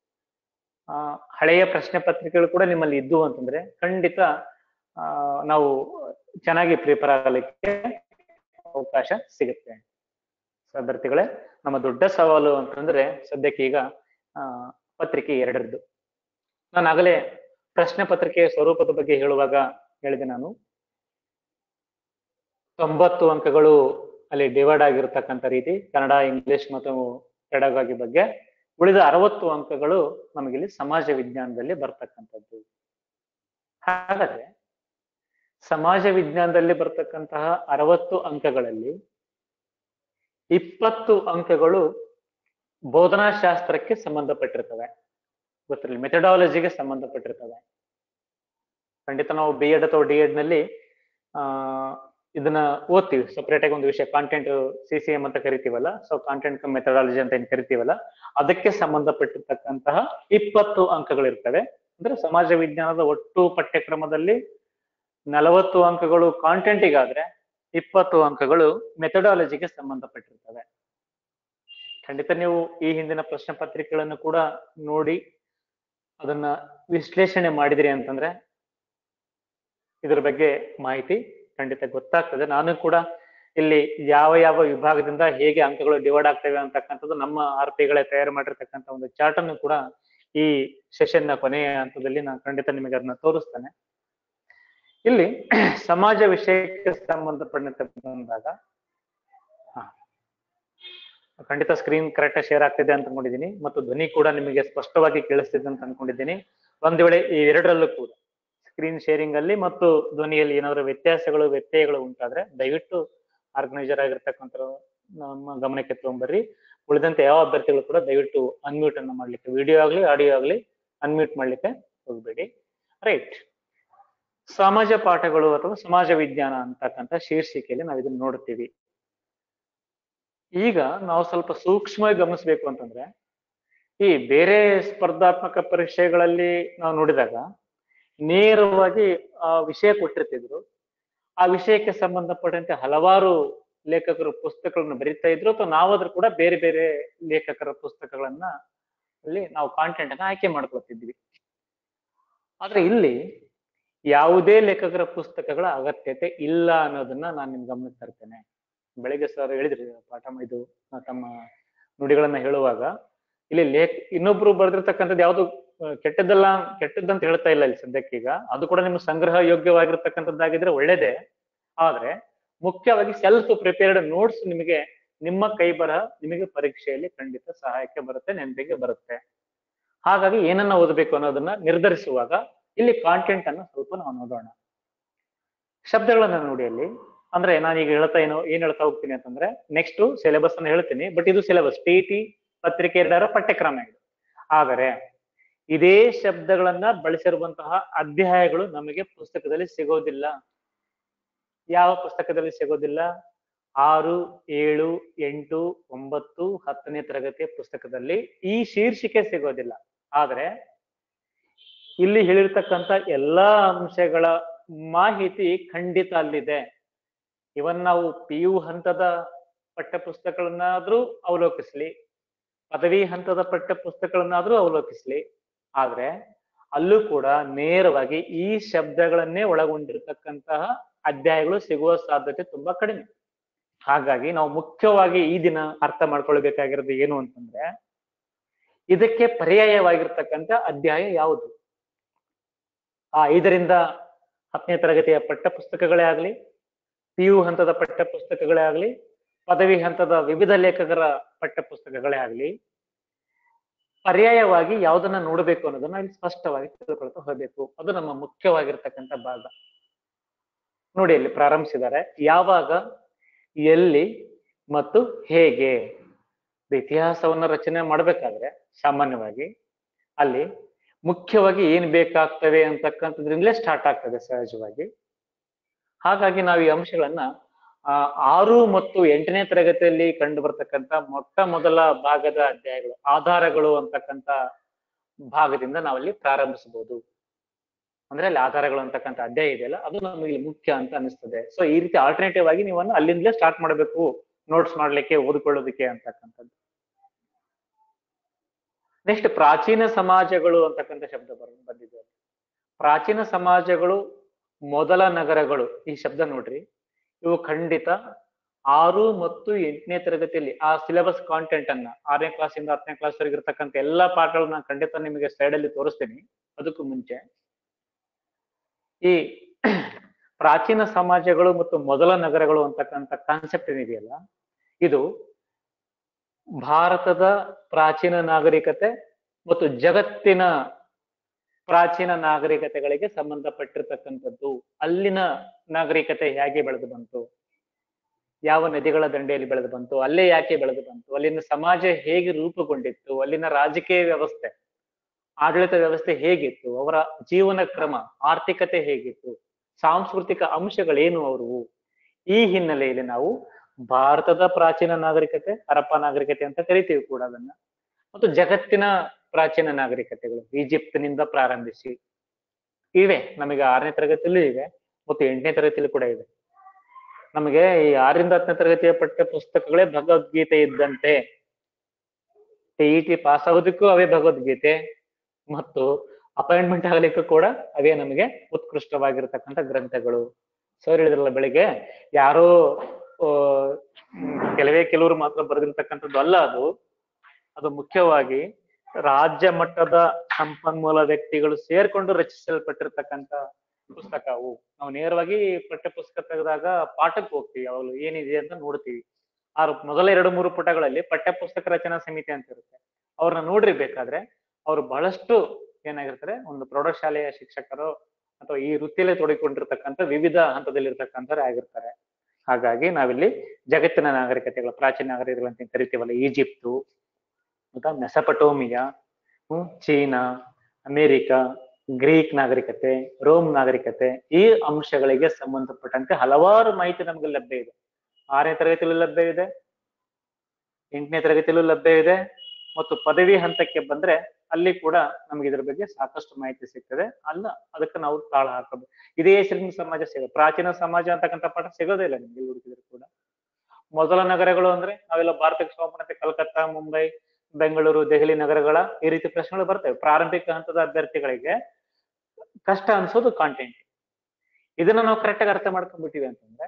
ಆ ಹಳೆಯ ಪ್ರಶ್ನೆ ಪತ್ರಿಕೆಗಳು ಕೂಡ ನಿಮ್ಮಲ್ಲಿ ಇದ್ದು ಅಂತಂದ್ರೆ ಖಂಡಿತ ಆ ನಾವು ಚೆನ್ನಾಗಿ ಪ್ರಿಪೇರ್ ಆಗಲಿಕ್ಕೆ ಅವಕಾಶ ಸಿಗುತ್ತೆ So, ಅಭ್ಯರ್ಥಿಗಳೇ ನಮ್ಮ ದೊಡ್ಡ ಸವಾಲು ಅಂತಂದ್ರೆ ಸದ್ಯಕ್ಕೆ ಈಗ ಆ ಪತ್ರಿಕೆ ಎರಡರದ್ದು ನಾನು ಆಗಲೇ ಪ್ರಶ್ನೆ ಪತ್ರಿಕೆಯ ಸ್ವರೂಪದ ಬಗ್ಗೆ ಹೇಳುವಾಗ ಹೇಳಿದೆ ನಾನು ತೊಂಬತ್ತು ಅಂಕಗಳು ಅಲ್ಲಿ ಡಿವೈಡ್ ಆಗಿರ್ತಕ್ಕಂಥ ರೀತಿ ಕನ್ನಡ ಇಂಗ್ಲಿಷ್ ಮತ್ತು ಪೆಡಗಾಗಿ ಬಗ್ಗೆ ಉಳಿದ ಅರವತ್ತು ಅಂಕಗಳು ನಮಗಿಲ್ಲಿ ಸಮಾಜ ವಿಜ್ಞಾನದಲ್ಲಿ ಬರ್ತಕ್ಕಂಥದ್ದು ಹಾಗಾದ್ರೆ ಸಮಾಜ ವಿಜ್ಞಾನದಲ್ಲಿ ಬರ್ತಕ್ಕಂತಹ ಅರವತ್ತು ಅಂಕಗಳಲ್ಲಿ ಇಪ್ಪತ್ತು ಅಂಕಗಳು ಬೋಧನಾಶಾಸ್ತ್ರಕ್ಕೆ ಸಂಬಂಧಪಟ್ಟಿರ್ತವೆ ಗೊತ್ತಿರಲಿ ಮೆಥಡಾಲಜಿಗೆ ಸಂಬಂಧಪಟ್ಟಿರ್ತವೆ ಖಂಡಿತ ನಾವು ಬಿ ಎಡ್ ಅಥವಾ ಡಿ ಎಡ್ ನಲ್ಲಿ ಆ ಇದನ್ನ ಓದ್ತೀವಿ ಸಪರೇಟ್ ಆಗಿ ಒಂದು ವಿಷಯ ಕಾಂಟೆಂಟ್ ಸಿ ಸಿ ಎಂ ಅಂತ ಕರಿತೀವಲ್ಲ ಸೊ ಕಾಂಟೆಂಟ್ ಮೆಥಡಾಲಜಿ ಅಂತ ಏನ್ ಕರಿತೀವಲ್ಲ ಅದಕ್ಕೆ ಸಂಬಂಧಪಟ್ಟಿರ್ತಕ್ಕಂತಹ ಇಪ್ಪತ್ತು ಅಂಕಗಳಿರ್ತವೆ ಅಂದ್ರೆ ಸಮಾಜ ವಿಜ್ಞಾನದ ಒಟ್ಟು ಪಠ್ಯಕ್ರಮದಲ್ಲಿ ನಲವತ್ತು ಅಂಕಗಳು ಕಾಂಟೆಂಟಿಗಾದ್ರೆ ಇಪ್ಪತ್ತು ಅಂಕಗಳು ಮೆಥಡಾಲಜಿಗೆ ಸಂಬಂಧಪಟ್ಟಿರ್ತವೆ ಖಂಡಿತ ನೀವು ಈ ಹಿಂದಿನ ಪ್ರಶ್ನೆ ಪತ್ರಿಕೆಗಳನ್ನು ಕೂಡ ನೋಡಿ ಅದನ್ನ ವಿಶ್ಲೇಷಣೆ ಮಾಡಿದ್ರಿ ಅಂತಂದ್ರೆ ಇದ್ರ ಬಗ್ಗೆ ಮಾಹಿತಿ ಖಂಡಿತ ಗೊತ್ತಾಗ್ತದೆ ನಾನು ಕೂಡ ಇಲ್ಲಿ ಯಾವ ಯಾವ ವಿಭಾಗದಿಂದ ಹೇಗೆ ಅಂಕಗಳು ಡಿವೈಡ್ ಆಗ್ತವೆ ಅಂತಕ್ಕಂಥದ್ದು ನಮ್ಮ ಆರ್ ಪಿಗಳೇ ತಯಾರು ಮಾಡಿರ್ತಕ್ಕಂಥ ಒಂದು ಚಾರ್ಟ್ ಅನ್ನು ಕೂಡ ಈ ಸೆಷನ್ ನ ಕೊನೆಯ ಹಂತದಲ್ಲಿ ನಾನು ಖಂಡಿತ ನಿಮಗೆ ಅದನ್ನ ತೋರಿಸ್ತೇನೆ ಇಲ್ಲಿ ಸಮಾಜ ವಿಷಯಕ್ಕೆ ಸಂಬಂಧಪಟ್ಟಂತೆ ಬಂದಾಗ ಹಾ. ಖಂಡಿತ ಸ್ಕ್ರೀನ್ ಕರೆಕ್ಟ್ ಶೇರ್ ಆಗ್ತಿದೆ ಅಂತ ಅನ್ಕೊಂಡಿದ್ದೀನಿ ಮತ್ತು ಧ್ವನಿ ಕೂಡ ನಿಮಗೆ ಸ್ಪಷ್ಟವಾಗಿ ಕೇಳಿಸ್ತಿದೆ ಅಂತ ಅನ್ಕೊಂಡಿದ್ದೀನಿ ಒಂದ್ ವೇಳೆ ಈ ಎರಡರಲ್ಲೂ ಕೂಡ ಸ್ಕ್ರೀನ್ ಶೇರಿಂಗ್ ಅಲ್ಲಿ ಮತ್ತು ಧ್ವನಿಯಲ್ಲಿ ಏನಾದ್ರು ವ್ಯತ್ಯಾಸಗಳು ವ್ಯತ್ಯಯಗಳು ಉಂಟಾದ್ರೆ ದಯವಿಟ್ಟು ಆರ್ಗನೈಸರ್ ಆಗಿರ್ತಕ್ಕಂಥ ನಮ್ಮ ಗಮನಕ್ಕೆ ತಗೊಂಬರ್ರಿ ಉಳಿದಂತೆ ಯಾವ ಅಭ್ಯರ್ಥಿಗಳು ಕೂಡ ದಯವಿಟ್ಟು ಅನ್ಮ್ಯೂಟ್ ಅನ್ನ ಮಾಡ್ಲಿಕ್ಕೆ ವಿಡಿಯೋ ಆಗ್ಲಿ ಆಡಿಯೋ ಆಗ್ಲಿ ಅನ್ಮ್ಯೂಟ್ ಮಾಡ್ಲಿಕ್ಕೆ ಹೋಗ್ಬೇಡಿ ರೈಟ್ ಸಮಾಜ ಪಾಠಗಳು ಅಥವಾ ಸಮಾಜ ವಿಜ್ಞಾನ ಅಂತಕ್ಕಂಥ ಶೀರ್ಷಿಕೆಯಲ್ಲಿ ನಾವು ಇದನ್ನ ನೋಡ್ತೀವಿ ಈಗ ನಾವು ಸ್ವಲ್ಪ ಸೂಕ್ಷ್ಮವಾಗಿ ಗಮನಿಸ್ಬೇಕು ಅಂತಂದ್ರೆ ಈ ಬೇರೆ ಸ್ಪರ್ಧಾತ್ಮಕ ಪರೀಕ್ಷೆಗಳಲ್ಲಿ ನಾವು ನೋಡಿದಾಗ ನೇರವಾಗಿ ಆ ವಿಷಯ ಕೊಟ್ಟಿರ್ತಿದ್ರು ಆ ವಿಷಯಕ್ಕೆ ಸಂಬಂಧಪಟ್ಟಂತೆ ಹಲವಾರು ಲೇಖಕರು ಪುಸ್ತಕಗಳನ್ನು ಬರೀತಾ ಇದ್ರು ಅಥವಾ ನಾವಾದ್ರೂ ಕೂಡ ಬೇರೆ ಬೇರೆ ಲೇಖಕರ ಪುಸ್ತಕಗಳನ್ನ ಅಲ್ಲಿ ನಾವು ಕಾಂಟೆಂಟ್ ಅನ್ನ ಆಯ್ಕೆ ಮಾಡ್ಕೊಳ್ತಿದ್ವಿ ಆದ್ರೆ ಇಲ್ಲಿ ಯಾವುದೇ ಲೇಖಕರ ಪುಸ್ತಕಗಳ ಅಗತ್ಯತೆ ಇಲ್ಲ ಅನ್ನೋದನ್ನ ನಾನು ನಿಮ್ ಗಮನಕ್ಕೆ ತರ್ತೇನೆ ಬೆಳಿಗ್ಗೆ ಸರ್ ಹೇಳಿದ್ರಿ ಪಾಠ ಇದು ಆ, ತಮ್ಮ ನುಡಿಗಳನ್ನ ಹೇಳುವಾಗ ಇಲ್ಲಿ ಲೇಖ ಇನ್ನೊಬ್ರು ಬರೆದಿರ್ತಕ್ಕಂಥದ್ದು ಯಾವ್ದು ಆ, ಕೆಟ್ಟದ್ದಲ್ಲ ಕೆಟ್ಟದ್ದಂತ ಹೇಳ್ತಾ ಇಲ್ಲ ಇಲ್ಲಿ ಸದ್ಯಕ್ಕೀಗ ಅದು ಕೂಡ ನಿಮ್ಮ ಸಂಗ್ರಹ ಯೋಗ್ಯವಾಗಿರ್ತಕ್ಕಂಥದ್ದಾಗಿದ್ರೆ ಒಳ್ಳೇದೇ ಆದ್ರೆ ಮುಖ್ಯವಾಗಿ ಸೆಲ್ಫ್ ಪ್ರಿಪೇರ್ಡ್ ನೋಟ್ಸ್ ನಿಮಗೆ ನಿಮ್ಮ ಕೈ ಬರಹ ನಿಮಗೆ ಪರೀಕ್ಷೆಯಲ್ಲಿ ಖಂಡಿತ ಸಹಾಯಕ್ಕೆ ಬರುತ್ತೆ ನೆನಪಿಗೆ ಬರುತ್ತೆ ಹಾಗಾಗಿ ಏನನ್ನ ಓದಬೇಕು ಅನ್ನೋದನ್ನ ನಿರ್ಧರಿಸುವಾಗ ಇಲ್ಲಿ ಕಾಂಟೆಂಟ್ ಅನ್ನ ಸ್ವಲ್ಪ ನಾವು ನೋಡೋಣ ಶಬ್ದಗಳನ್ನ ನೋಡಿ ಅಲ್ಲಿ ಅಂದ್ರೆ ನಾನೀಗ ಹೇಳ್ತಾ ಏನೋ ಏನ್ ಹೇಳ್ತಾ ಹೋಗ್ತೀನಿ ಅಂತಂದ್ರೆ ನೆಕ್ಸ್ಟ್ ಸಿಲೆಬಸ್ ಅನ್ನ ಹೇಳ್ತೀನಿ ಬಟ್ ಇದು ಸಿಲೆಬಸ್ ಟಿ ಟಿ ಪತ್ರಿಕೆ ಎರಡರ ಪಠ್ಯಕ್ರಮ ಇದು ಆದರೆ ಇದೇ ಶಬ್ದಗಳನ್ನ ಬಳಸಿರುವಂತಹ ಅಧ್ಯಾಯಗಳು ನಮಗೆ ಪುಸ್ತಕದಲ್ಲಿ ಸಿಗೋದಿಲ್ಲ ಯಾವ ಪುಸ್ತಕದಲ್ಲಿ ಸಿಗೋದಿಲ್ಲ ಆರು ಏಳು ಎಂಟು ಒಂಬತ್ತು ಹತ್ತನೇ ತರಗತಿಯ ಪುಸ್ತಕದಲ್ಲಿ ಈ ಶೀರ್ಷಿಕೆ ಸಿಗೋದಿಲ್ಲ ಆದ್ರೆ ಇಲ್ಲಿ ಹೇಳಿರ್ತಕ್ಕಂಥ ಎಲ್ಲಾ ಅಂಶಗಳ ಮಾಹಿತಿ ಖಂಡಿತ ಅಲ್ಲಿದೆ ಇವನ್ ನಾವು ಪಿ ಯು ಹಂತದ ಪಠ್ಯ ಪುಸ್ತಕಗಳನ್ನಾದ್ರೂ ಅವಲೋಕಿಸ್ಲಿ ಪದವಿ ಹಂತದ ಪಠ್ಯ ಪುಸ್ತಕಗಳನ್ನಾದ್ರೂ ಅವಲೋಕಿಸ್ಲಿ ಆದ್ರೆ ಅಲ್ಲೂ ಕೂಡ ನೇರವಾಗಿ ಈ ಶಬ್ದಗಳನ್ನೇ ಒಳಗೊಂಡಿರ್ತಕ್ಕಂತಹ ಅಧ್ಯಾಯಗಳು ಸಿಗುವ ಸಾಧ್ಯತೆ ತುಂಬಾ ಕಡಿಮೆ ಹಾಗಾಗಿ ನಾವು ಮುಖ್ಯವಾಗಿ ಈ ದಿನ ಅರ್ಥ ಮಾಡ್ಕೊಳ್ಬೇಕಾಗಿರೋದು ಏನು ಅಂತಂದ್ರೆ ಇದಕ್ಕೆ ಪರ್ಯಾಯವಾಗಿರ್ತಕ್ಕಂಥ ಅಧ್ಯಾಯ ಯಾವುದು ಆ ಐದರಿಂದ ಹತ್ತನೇ ತರಗತಿಯ ಪಠ್ಯ ಪುಸ್ತಕಗಳೇ ಆಗ್ಲಿ ಪಿ ಯು ಹಂತದ ಪಠ್ಯ ಪುಸ್ತಕಗಳೇ ಆಗ್ಲಿ ಪದವಿ ಹಂತದ ವಿವಿಧ ಲೇಖಕರ ಪಠ್ಯ ಪುಸ್ತಕಗಳೇ ಆಗ್ಲಿ ಪರ್ಯಾಯವಾಗಿ ಯಾವ್ದನ್ನ ನೋಡಬೇಕು ಅನ್ನೋದನ್ನ ಇಲ್ಲಿ ಸ್ಪಷ್ಟವಾಗಿ ತಿಳ್ಕೊಳ್ತಾ ಹೋಗ್ಬೇಕು ಅದು ನಮ್ಮ ಮುಖ್ಯವಾಗಿರ್ತಕ್ಕಂಥ ಭಾಗ ನೋಡಿ ಇಲ್ಲಿ ಪ್ರಾರಂಭಿಸಿದ್ದಾರೆ ಯಾವಾಗ ಎಲ್ಲಿ ಮತ್ತು ಹೇಗೆ ಇದು ಇತಿಹಾಸವನ್ನ ರಚನೆ ಮಾಡ್ಬೇಕಾದ್ರೆ ಸಾಮಾನ್ಯವಾಗಿ ಅಲ್ಲಿ ಮುಖ್ಯವಾಗಿ ಏನ್ ಬೇಕಾಗ್ತವೆ ಅಂತಕ್ಕಂಥದ್ರಿಂದಲೇ ಸ್ಟಾರ್ಟ್ ಆಗ್ತದೆ ಸಹಜವಾಗಿ ಹಾಗಾಗಿ ನಾವು ಈ ಅಂಶಗಳನ್ನ ಆ ಆರು ಮತ್ತು ಎಂಟನೇ ತರಗತಿಯಲ್ಲಿ ಕಂಡು ಬರ್ತಕ್ಕಂಥ ಮೊಟ್ಟ ಮೊದಲ ಭಾಗದ ಅಧ್ಯಾಯಗಳು ಆಧಾರಗಳು ಅಂತಕ್ಕಂಥ ಭಾಗದಿಂದ ನಾವಲ್ಲಿ ಪ್ರಾರಂಭಿಸಬಹುದು ಅಂದ್ರೆ ಅಲ್ಲಿ ಆಧಾರಗಳು ಅಂತಕ್ಕಂಥ ಅಧ್ಯಾಯ ಇದೆಯಲ್ಲ ಅದು ನಮಗೆ ಇಲ್ಲಿ ಮುಖ್ಯ ಅಂತ ಅನಿಸ್ತದೆ ಸೊ ಈ ರೀತಿ ಆಲ್ಟರ್ನೇಟಿವ್ ಆಗಿ ನೀವು ಅಲ್ಲಿಂದಲೇ ಸ್ಟಾರ್ಟ್ ಮಾಡಬೇಕು ನೋಟ್ಸ್ ಮಾಡ್ಲಿಕ್ಕೆ ಓದ್ಕೊಳ್ಳೋದಕ್ಕೆ ಅಂತಕ್ಕಂಥದ್ದು ನೆಕ್ಸ್ಟ್ ಪ್ರಾಚೀನ ಸಮಾಜಗಳು ಅಂತಕ್ಕಂಥ ಶಬ್ದ ಬರ್ ಬಂದಿದೆ ಪ್ರಾಚೀನ ಸಮಾಜಗಳು ಮೊದಲ ನಗರಗಳು ಈ ಶಬ್ದ ನೋಡ್ರಿ ಇವು ಖಂಡಿತ ಆರು ಮತ್ತು ಎಂಟನೇ ತರಗತಿಯಲ್ಲಿ ಆ ಸಿಲೆಬಸ್ ಕಾಂಟೆಂಟ್ ಅನ್ನ ಆರನೇ ಕ್ಲಾಸಿಂದ ಹತ್ತನೇ ಕ್ಲಾಸ್ ವರೆಗೆ ಇರ್ತಕ್ಕಂಥ ಎಲ್ಲಾ ಪಾಠಗಳನ್ನ ಖಂಡಿತ ನಿಮಗೆ ಸೈಡ್ ಅಲ್ಲಿ ತೋರಿಸ್ತೀನಿ ಅದಕ್ಕೂ ಮುಂಚೆ ಈ ಪ್ರಾಚೀನ ಸಮಾಜಗಳು ಮತ್ತು ಮೊದಲ ನಗರಗಳು ಅಂತಕ್ಕಂಥ ಕಾನ್ಸೆಪ್ಟ್ ಏನಿದೆಯಲ್ಲ ಇದು ಭಾರತದ ಪ್ರಾಚೀನ ನಾಗರಿಕತೆ ಮತ್ತು ಜಗತ್ತಿನ ಪ್ರಾಚೀನ ನಾಗರಿಕತೆಗಳಿಗೆ ಸಂಬಂಧಪಟ್ಟಿರ್ತಕ್ಕಂಥದ್ದು ಅಲ್ಲಿನ ನಾಗರಿಕತೆ ಹೇಗೆ ಬೆಳೆದು ಬಂತು ಯಾವ ನದಿಗಳ ದಂಡೆಯಲ್ಲಿ ಬೆಳೆದು ಬಂತು ಅಲ್ಲೇ ಯಾಕೆ ಬೆಳೆದು ಬಂತು ಅಲ್ಲಿನ ಸಮಾಜ ಹೇಗೆ ರೂಪುಗೊಂಡಿತ್ತು ಅಲ್ಲಿನ ರಾಜಕೀಯ ವ್ಯವಸ್ಥೆ ಆಡಳಿತ ವ್ಯವಸ್ಥೆ ಹೇಗಿತ್ತು ಅವರ ಜೀವನ ಕ್ರಮ ಆರ್ಥಿಕತೆ ಹೇಗಿತ್ತು ಸಾಂಸ್ಕೃತಿಕ ಅಂಶಗಳೇನು ಅವರು ಈ ಹಿನ್ನೆಲೆಯಲ್ಲಿ ನಾವು ಭಾರತದ ಪ್ರಾಚೀನ ನಾಗರಿಕತೆ ಹರಪ್ಪ ನಾಗರಿಕತೆ ಅಂತ ಕರಿತೀವಿ ಕೂಡ ಅದನ್ನ ಮತ್ತು ಜಗತ್ತಿನ ಪ್ರಾಚೀನ ನಾಗರಿಕತೆಗಳು ಈಜಿಪ್ತಿನಿಂದ ಪ್ರಾರಂಭಿಸಿ ಇವೆ ನಮಗೆ ಆರನೇ ತರಗತಿಯಲ್ಲೂ ಇವೆ ಮತ್ತು ಎಂಟನೇ ತರಗತಿಯಲ್ಲೂ ಕೂಡ ಇದೆ ನಮಗೆ ಈ ಆರರಿಂದ ಹತ್ತನೇ ತರಗತಿಯ ಪಠ್ಯ ಪುಸ್ತಕಗಳೇ ಭಗವದ್ಗೀತೆ ಇದ್ದಂತೆ ಟಿ ಟಿ ಪಾಸ್ ಆಗೋದಕ್ಕೂ ಅವೇ ಭಗವದ್ಗೀತೆ ಮತ್ತು ಅಪಾಯಿಂಟ್ಮೆಂಟ್ ಆಗ್ಲಿಕ್ಕೂ ಕೂಡ ಅವೇ ನಮಗೆ ಉತ್ಕೃಷ್ಟವಾಗಿರ್ತಕ್ಕಂಥ ಗ್ರಂಥಗಳು ಸರ್ ಹೇಳಿದ್ರಲ್ಲ ಬೆಳಿಗ್ಗೆ ಯಾರೋ ಆ, ಹ್ಮ್, ಕೆಲವೇ ಕೆಲವರು ಮಾತ್ರ ಬರೆದಿರ್ತಕ್ಕಂಥದ್ದು ಅಲ್ಲ ಅದು ಅದು ಮುಖ್ಯವಾಗಿ ರಾಜ್ಯ ಮಟ್ಟದ ಸಂಪನ್ಮೂಲ ವ್ಯಕ್ತಿಗಳು ಸೇರ್ಕೊಂಡು ರಚಿಸಲ್ಪಟ್ಟಿರ್ತಕ್ಕಂಥ ಪುಸ್ತಕವು ನಾವು ನೇರವಾಗಿ ಪಠ್ಯ ಪುಸ್ತಕ ತೆಗೆದಾಗ ಪಾಠಕ್ಕೆ ಹೋಗ್ತೀವಿ ಯಾವಾಗಲೂ ಏನಿದೆ ಅಂತ ನೋಡ್ತೀವಿ ಆರು ಮೊದಲ ಎರಡು ಮೂರು ಪುಟಗಳಲ್ಲಿ ಪಠ್ಯ ಪುಸ್ತಕ ರಚನಾ ಸಮಿತಿ ಅಂತ ಇರುತ್ತೆ ಅವ್ರನ್ನ ನೋಡ್ರಿ ಬೇಕಾದ್ರೆ ಅವ್ರು ಬಹಳಷ್ಟು ಏನಾಗಿರ್ತಾರೆ ಒಂದು ಪ್ರೌಢಶಾಲೆಯ ಶಿಕ್ಷಕರು ಅಥವಾ ಈ ವೃತ್ತಿಯಲ್ಲೇ ತೊಡಗಿಕೊಂಡಿರ್ತಕ್ಕಂಥ ವಿವಿಧ ಹಂತದಲ್ಲಿರ್ತಕ್ಕಂಥವ್ರು ಆಗಿರ್ತಾರೆ ಹಾಗಾಗಿ ನಾವಿಲ್ಲಿ ಜಗತ್ತಿನ ನಾಗರಿಕತೆಗಳು ಪ್ರಾಚೀನ ನಾಗರಿಕತೆಗಳು ಅಂತ ಏನ್ ಕರಿತೀವಲ್ಲ ಈಜಿಪ್ತು ಮತ್ತೆ Mesopotamia hmm China America Greek ನಾಗರಿಕತೆ ರೋಮ್ ನಾಗರಿಕತೆ ಈ ಅಂಶಗಳಿಗೆ ಸಂಬಂಧಪಟ್ಟಂತೆ ಹಲವಾರು ಮಾಹಿತಿ ನಮಗೆ ಲಭ್ಯ ಇದೆ ಆರನೇ ತರಗತಿಯಲ್ಲೂ ಲಭ್ಯ ಇದೆ ಎಂಟನೇ ತರಗತಿಯಲ್ಲೂ ಲಭ್ಯ ಇದೆ ಮತ್ತು ಪದವಿ ಹಂತಕ್ಕೆ ಬಂದ್ರೆ ಅಲ್ಲಿ ಕೂಡ ನಮ್ಗೆ ಇದ್ರ ಬಗ್ಗೆ ಸಾಕಷ್ಟು ಮಾಹಿತಿ ಸಿಗ್ತದೆ ಅಲ್ಲ ಅದಕ್ಕೆ ನಾವು ತಾಳ ಹಾಕಬೇಕು ಇದೇ ಹೆಸರಿನ ಸಮಾಜ ಸಿಗೋದು ಪ್ರಾಚೀನ ಸಮಾಜ ಅಂತಕ್ಕಂಥ ಪಾಠ ಸಿಗೋದೇ ಇಲ್ಲ ನಿಮ್ಗೆ ಹುಡುಕಿದ್ರು ಕೂಡ ಮೊದಲ ನಗರಗಳು ಅಂದ್ರೆ ನಾವೆಲ್ಲ ಭಾರತಕ್ಕೆ ಸಂಬಂಧಪಟ್ಟಂತೆ ಕಲ್ಕತ್ತಾ ಮುಂಬೈ ಬೆಂಗಳೂರು ದೆಹಲಿ ನಗರಗಳ ಈ ರೀತಿ ಪ್ರಶ್ನೆಗಳು ಬರ್ತವೆ ಪ್ರಾರಂಭಿಕ ಹಂತದ ಅಭ್ಯರ್ಥಿಗಳಿಗೆ ಕಷ್ಟ ಅನ್ಸೋದು ಕಾಂಟೆಂಟ್ ಇದನ್ನ ನಾವು ಕರೆಕ್ಟ್ ಆಗಿ ಅರ್ಥ ಮಾಡ್ಕೊಂಡ್ಬಿಟ್ಟಿವಿ ಅಂತಂದ್ರೆ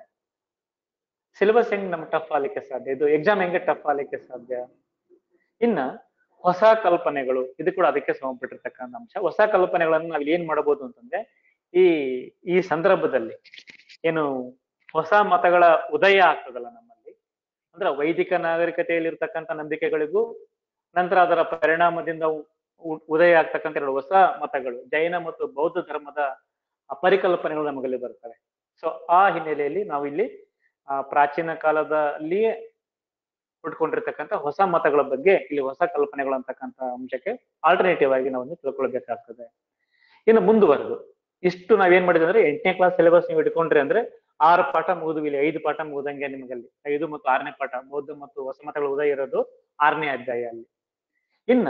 ಸಿಲೆಬಸ್ ಹೆಂಗ್ ನಮ್ಗೆ ಟಫ್ ಆಗ್ಲಿಕ್ಕೆ ಸಾಧ್ಯ ಇದು ಎಕ್ಸಾಮ್ ಹೆಂಗೆ ಟಫ್ ಆಗ್ಲಿಕ್ಕೆ ಸಾಧ್ಯ ಇನ್ನ ಹೊಸ ಕಲ್ಪನೆಗಳು ಇದು ಕೂಡ ಅದಕ್ಕೆ ಸಂಬಂಧಪಟ್ಟಿರ್ತಕ್ಕಂಥ ಅಂಶ ಹೊಸ ಕಲ್ಪನೆಗಳನ್ನು ನಾವ್ ಏನ್ ಮಾಡಬಹುದು ಅಂತಂದ್ರೆ ಈ ಈ ಸಂದರ್ಭದಲ್ಲಿ ಏನು ಹೊಸ ಮತಗಳ ಉದಯ ಆಗ್ತದಲ್ಲ ನಮ್ಮಲ್ಲಿ ಅಂದ್ರೆ ವೈದಿಕ ನಾಗರಿಕತೆಯಲ್ಲಿ ಇರ್ತಕ್ಕಂಥ ನಂಬಿಕೆಗಳಿಗೂ ನಂತರ ಅದರ ಪರಿಣಾಮದಿಂದ ಉ- ಉ- ಉದಯ ಆಗ್ತಕ್ಕಂಥ ಎರಡು ಹೊಸ ಮತಗಳು ಜೈನ ಮತ್ತು ಬೌದ್ಧ ಧರ್ಮದ ಆ ಪರಿಕಲ್ಪನೆಗಳು ನಮಗಲ್ಲಿ ಬರ್ತವೆ ಸೊ ಆ ಹಿನ್ನೆಲೆಯಲ್ಲಿ ನಾವು ಇಲ್ಲಿ ಆ ಪ್ರಾಚೀನ ಕಾಲದಲ್ಲಿಯೇ ಹುಟ್ಕೊಂಡಿರ್ತಕ್ಕಂಥ ಹೊಸ ಮತಗಳ ಬಗ್ಗೆ ಇಲ್ಲಿ ಹೊಸ ಕಲ್ಪನೆಗಳು ಅಂತಕ್ಕಂಥ ಅಂಶಕ್ಕೆ ಆಲ್ಟರ್ನೇಟಿವ್ ಆಗಿ ನಾವು ತಿಳ್ಕೊಳ್ಬೇಕಾಗ್ತದೆ ಇನ್ನು ಮುಂದುವರೆದು ಇಷ್ಟು ನಾವೇನ್ ಮಾಡಿದ್ವಿ ಅಂದ್ರೆ ಎಂಟನೇ ಕ್ಲಾಸ್ ಸಿಲೆಬಸ್ ನೀವು ಇಟ್ಕೊಂಡ್ರಿ ಅಂದ್ರೆ ಆರು ಪಾಠ ಮುಗಿದು ಇಲ್ಲಿ ಐದು ಪಾಠ ಮುಗಿದಂಗೆ ನಿಮಗಲ್ಲಿ ಐದು ಮತ್ತು ಆರನೇ ಪಾಠ ಬೌದ್ಧ ಮತ್ತು ಹೊಸ ಮತಗಳ ಉದಯ ಇರೋದು ಆರನೇ ಅಧ್ಯಾಯ ಅಲ್ಲಿ ಇನ್ನ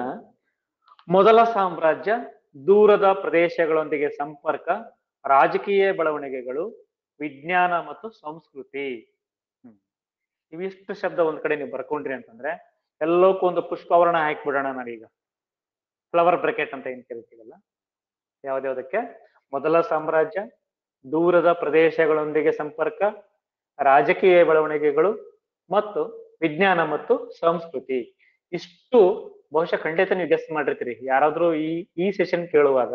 ಮೊದಲ ಸಾಮ್ರಾಜ್ಯ ದೂರದ ಪ್ರದೇಶಗಳೊಂದಿಗೆ ಸಂಪರ್ಕ ರಾಜಕೀಯ ಬೆಳವಣಿಗೆಗಳು ವಿಜ್ಞಾನ ಮತ್ತು ಸಂಸ್ಕೃತಿ ಹ್ಮ್. ಇವಿಷ್ಟು ಶಬ್ದ ಒಂದ್ ಕಡೆ ನೀವು ಬರ್ಕೊಂಡ್ರಿ ಅಂತಂದ್ರೆ ಎಲ್ಲಕ್ಕೂ ಒಂದು ಪುಷ್ಪಾವರಣ ಹಾಕ್ಬಿಡೋಣ ನಾವೀಗ ಫ್ಲವರ್ ಬ್ರೆಕೆಟ್ ಅಂತ ಏನ್ ಕರಿತೀವಲ್ಲ ಯಾವ್ದ್ಯಾವ್ದಕ್ಕೆ ಮೊದಲ ಸಾಮ್ರಾಜ್ಯ ದೂರದ ಪ್ರದೇಶಗಳೊಂದಿಗೆ ಸಂಪರ್ಕ ರಾಜಕೀಯ ಬೆಳವಣಿಗೆಗಳು ಮತ್ತು ವಿಜ್ಞಾನ ಮತ್ತು ಸಂಸ್ಕೃತಿ ಇಷ್ಟು ಬಹುಶಃ ಖಂಡಿತ ನೀವು ಗೆಸ್ ಮಾಡಿರ್ತೀರಿ ಯಾರಾದ್ರೂ ಈ ಈ ಸೆಷನ್ ಕೇಳುವಾಗ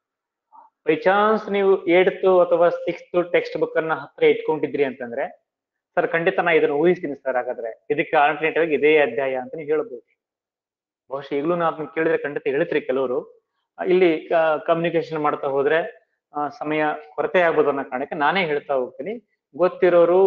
ಬೈ ಚಾನ್ಸ್ ನೀವು ಏಡ್ತು ಅಥವಾ ಸಿಕ್ಸ್ತ್ ಟೆಕ್ಸ್ಟ್ ಬುಕ್ ಅನ್ನ ಹತ್ರ ಇಟ್ಕೊಂಡಿದ್ರಿ ಅಂತಂದ್ರೆ ಸರ್ ಖಂಡಿತ ನಾ ಇದನ್ನ ಊಹಿಸ್ತೀನಿ ಸರ್ ಹಾಗಾದ್ರೆ ಇದಕ್ಕೆ ಆಲ್ಟರ್ನೇಟಿವ್ ಆಗಿ ಇದೇ ಅಧ್ಯಾಯ ಅಂತ ನೀವು ಹೇಳ್ಬೋದು ಬಹುಶಃ ಈಗಲೂ ನಾವು ಅದನ್ನ ಕೇಳಿದ್ರೆ ಖಂಡಿತ ಹೇಳ್ತೀರಿ ಕೆಲವರು ಆ, ಇಲ್ಲಿ ಕಮ್ಯುನಿಕೇಶನ್ ಮಾಡ್ತಾ ಹೋದ್ರೆ ಆ, ಸಮಯ ಕೊರತೆ ಆಗ್ಬೋದು ಅನ್ನೋ ಕಾರಣಕ್ಕೆ ನಾನೇ ಹೇಳ್ತಾ ಹೋಗ್ತೀನಿ ಗೊತ್ತಿರೋರು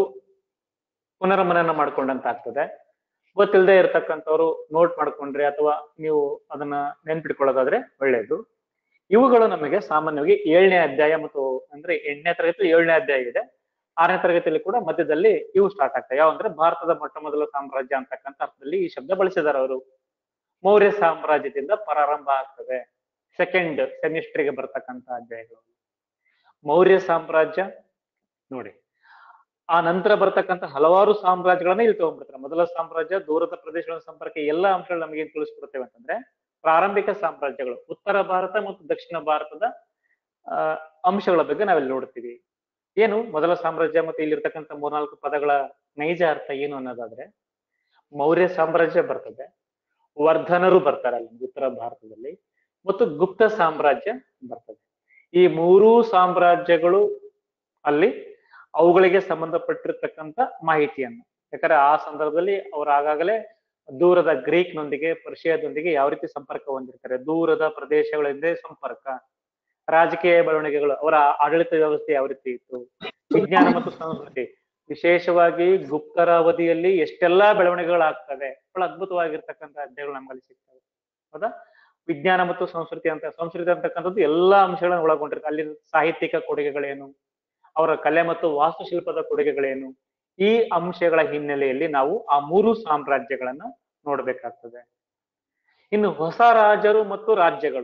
ಪುನರ್ಮನನ ಮಾಡ್ಕೊಂಡಂತ ಆಗ್ತದೆ ಗೊತ್ತಿಲ್ಲದೆ ಇರತಕ್ಕಂಥವ್ರು ನೋಟ್ ಮಾಡ್ಕೊಂಡ್ರೆ ಅಥವಾ ನೀವು ಅದನ್ನ ನೆನ್ಪಿಟ್ಕೊಳ್ಳೋದಾದ್ರೆ ಒಳ್ಳೇದು ಇವುಗಳು ನಮಗೆ ಸಾಮಾನ್ಯವಾಗಿ ಏಳನೇ ಅಧ್ಯಾಯ ಮತ್ತು ಅಂದ್ರೆ ಎಂಟನೇ ತರಗತಿ ಏಳನೇ ಅಧ್ಯಾಯ ಇದೆ ಆರನೇ ತರಗತಿಯಲ್ಲಿ ಕೂಡ ಮಧ್ಯದಲ್ಲಿ ಇವು ಸ್ಟಾರ್ಟ್ ಆಗ್ತವೆ ಯಾವ ಅಂದ್ರೆ ಭಾರತದ ಮೊಟ್ಟ ಮೊದಲ ಸಾಮ್ರಾಜ್ಯ ಅಂತಕ್ಕಂಥ ಅರ್ಥದಲ್ಲಿ ಈ ಶಬ್ದ ಬಳಸಿದಾರೆ ಅವರು ಮೌರ್ಯ ಸಾಮ್ರಾಜ್ಯದಿಂದ ಪ್ರಾರಂಭ ಆಗ್ತದೆ ಸೆಕೆಂಡ್ ಸೆಮಿಸ್ಟ್ರಿಗೆ ಬರ್ತಕ್ಕಂಥ ಅಧ್ಯಾಯಗಳು ಮೌರ್ಯ ಸಾಮ್ರಾಜ್ಯ ನೋಡಿ ಆ ನಂತರ ಬರ್ತಕ್ಕಂಥ ಹಲವಾರು ಸಾಮ್ರಾಜ್ಯಗಳನ್ನ ಇಲ್ಲಿ ತಗೊಂಡ್ಬಿಡ್ತಾರೆ ಮೊದಲ ಸಾಮ್ರಾಜ್ಯ ದೂರದ ಪ್ರದೇಶಗಳ ಸಂಪರ್ಕ ಎಲ್ಲ ಅಂಶಗಳು ನಮಗೆ ಏನ್ ತಿಳಿಸ್ಕೊಡ್ತೇವೆ ಅಂತಂದ್ರೆ ಪ್ರಾರಂಭಿಕ ಸಾಮ್ರಾಜ್ಯಗಳು ಉತ್ತರ ಭಾರತ ಮತ್ತು ದಕ್ಷಿಣ ಭಾರತದ ಆ ಅಂಶಗಳ ಬಗ್ಗೆ ನಾವಿಲ್ಲಿ ನೋಡ್ತೀವಿ ಏನು ಮೊದಲ ಸಾಮ್ರಾಜ್ಯ ಮತ್ತು ಇಲ್ಲಿರ್ತಕ್ಕಂಥ ಮೂರ್ನಾಲ್ಕು ಪದಗಳ ನೈಜ ಅರ್ಥ ಏನು ಅನ್ನೋದಾದ್ರೆ ಮೌರ್ಯ ಸಾಮ್ರಾಜ್ಯ ಬರ್ತದೆ ವರ್ಧನರು ಬರ್ತಾರೆ ಅಲ್ಲಿ ಉತ್ತರ ಭಾರತದಲ್ಲಿ ಮತ್ತು ಗುಪ್ತ ಸಾಮ್ರಾಜ್ಯ ಬರ್ತದೆ ಈ ಮೂರೂ ಸಾಮ್ರಾಜ್ಯಗಳು ಅಲ್ಲಿ ಅವುಗಳಿಗೆ ಸಂಬಂಧಪಟ್ಟಿರ್ತಕ್ಕಂಥ ಮಾಹಿತಿಯನ್ನು ಯಾಕಂದ್ರೆ ಆ ಸಂದರ್ಭದಲ್ಲಿ ಅವರು ಆಗಾಗಲೇ ದೂರದ ಗ್ರೀಕ್ನೊಂದಿಗೆ ಪರ್ಷಿಯಾದೊಂದಿಗೆ ಯಾವ ರೀತಿ ಸಂಪರ್ಕ ಹೊಂದಿರ್ತಾರೆ ದೂರದ ಪ್ರದೇಶಗಳಿಂದ ಸಂಪರ್ಕ ರಾಜಕೀಯ ಬೆಳವಣಿಗೆಗಳು ಅವರ ಆಡಳಿತ ವ್ಯವಸ್ಥೆ ಯಾವ ರೀತಿ ಇತ್ತು ವಿಜ್ಞಾನ ಮತ್ತು ಸಂಸ್ಕೃತಿ ವಿಶೇಷವಾಗಿ ಗುಪ್ತರ ಅವಧಿಯಲ್ಲಿ ಎಷ್ಟೆಲ್ಲಾ ಬೆಳವಣಿಗೆಗಳಾಗ್ತವೆ ಬಹಳ ಅದ್ಭುತವಾಗಿರ್ತಕ್ಕಂಥ ಅಧ್ಯಾಯಗಳು ನಮ್ಮಲ್ಲಿ ಸಿಗ್ತವೆ ಹೌದಾ ವಿಜ್ಞಾನ ಮತ್ತು ಸಂಸ್ಕೃತಿ ಅಂತ ಸಂಸ್ಕೃತಿ ಅಂತಕ್ಕಂಥದ್ದು ಎಲ್ಲಾ ಅಂಶಗಳನ್ನು ಒಳಗೊಂಡಿರುತ್ತೆ ಅಲ್ಲಿ ಸಾಹಿತ್ಯಿಕ ಕೊಡುಗೆಗಳೇನು ಅವರ ಕಲೆ ಮತ್ತು ವಾಸ್ತುಶಿಲ್ಪದ ಕೊಡುಗೆಗಳೇನು ಈ ಅಂಶಗಳ ಹಿನ್ನೆಲೆಯಲ್ಲಿ ನಾವು ಆ ಮೂರು ಸಾಮ್ರಾಜ್ಯಗಳನ್ನ ನೋಡ್ಬೇಕಾಗ್ತದೆ ಇನ್ನು ಹೊಸ ರಾಜರು ಮತ್ತು ರಾಜ್ಯಗಳು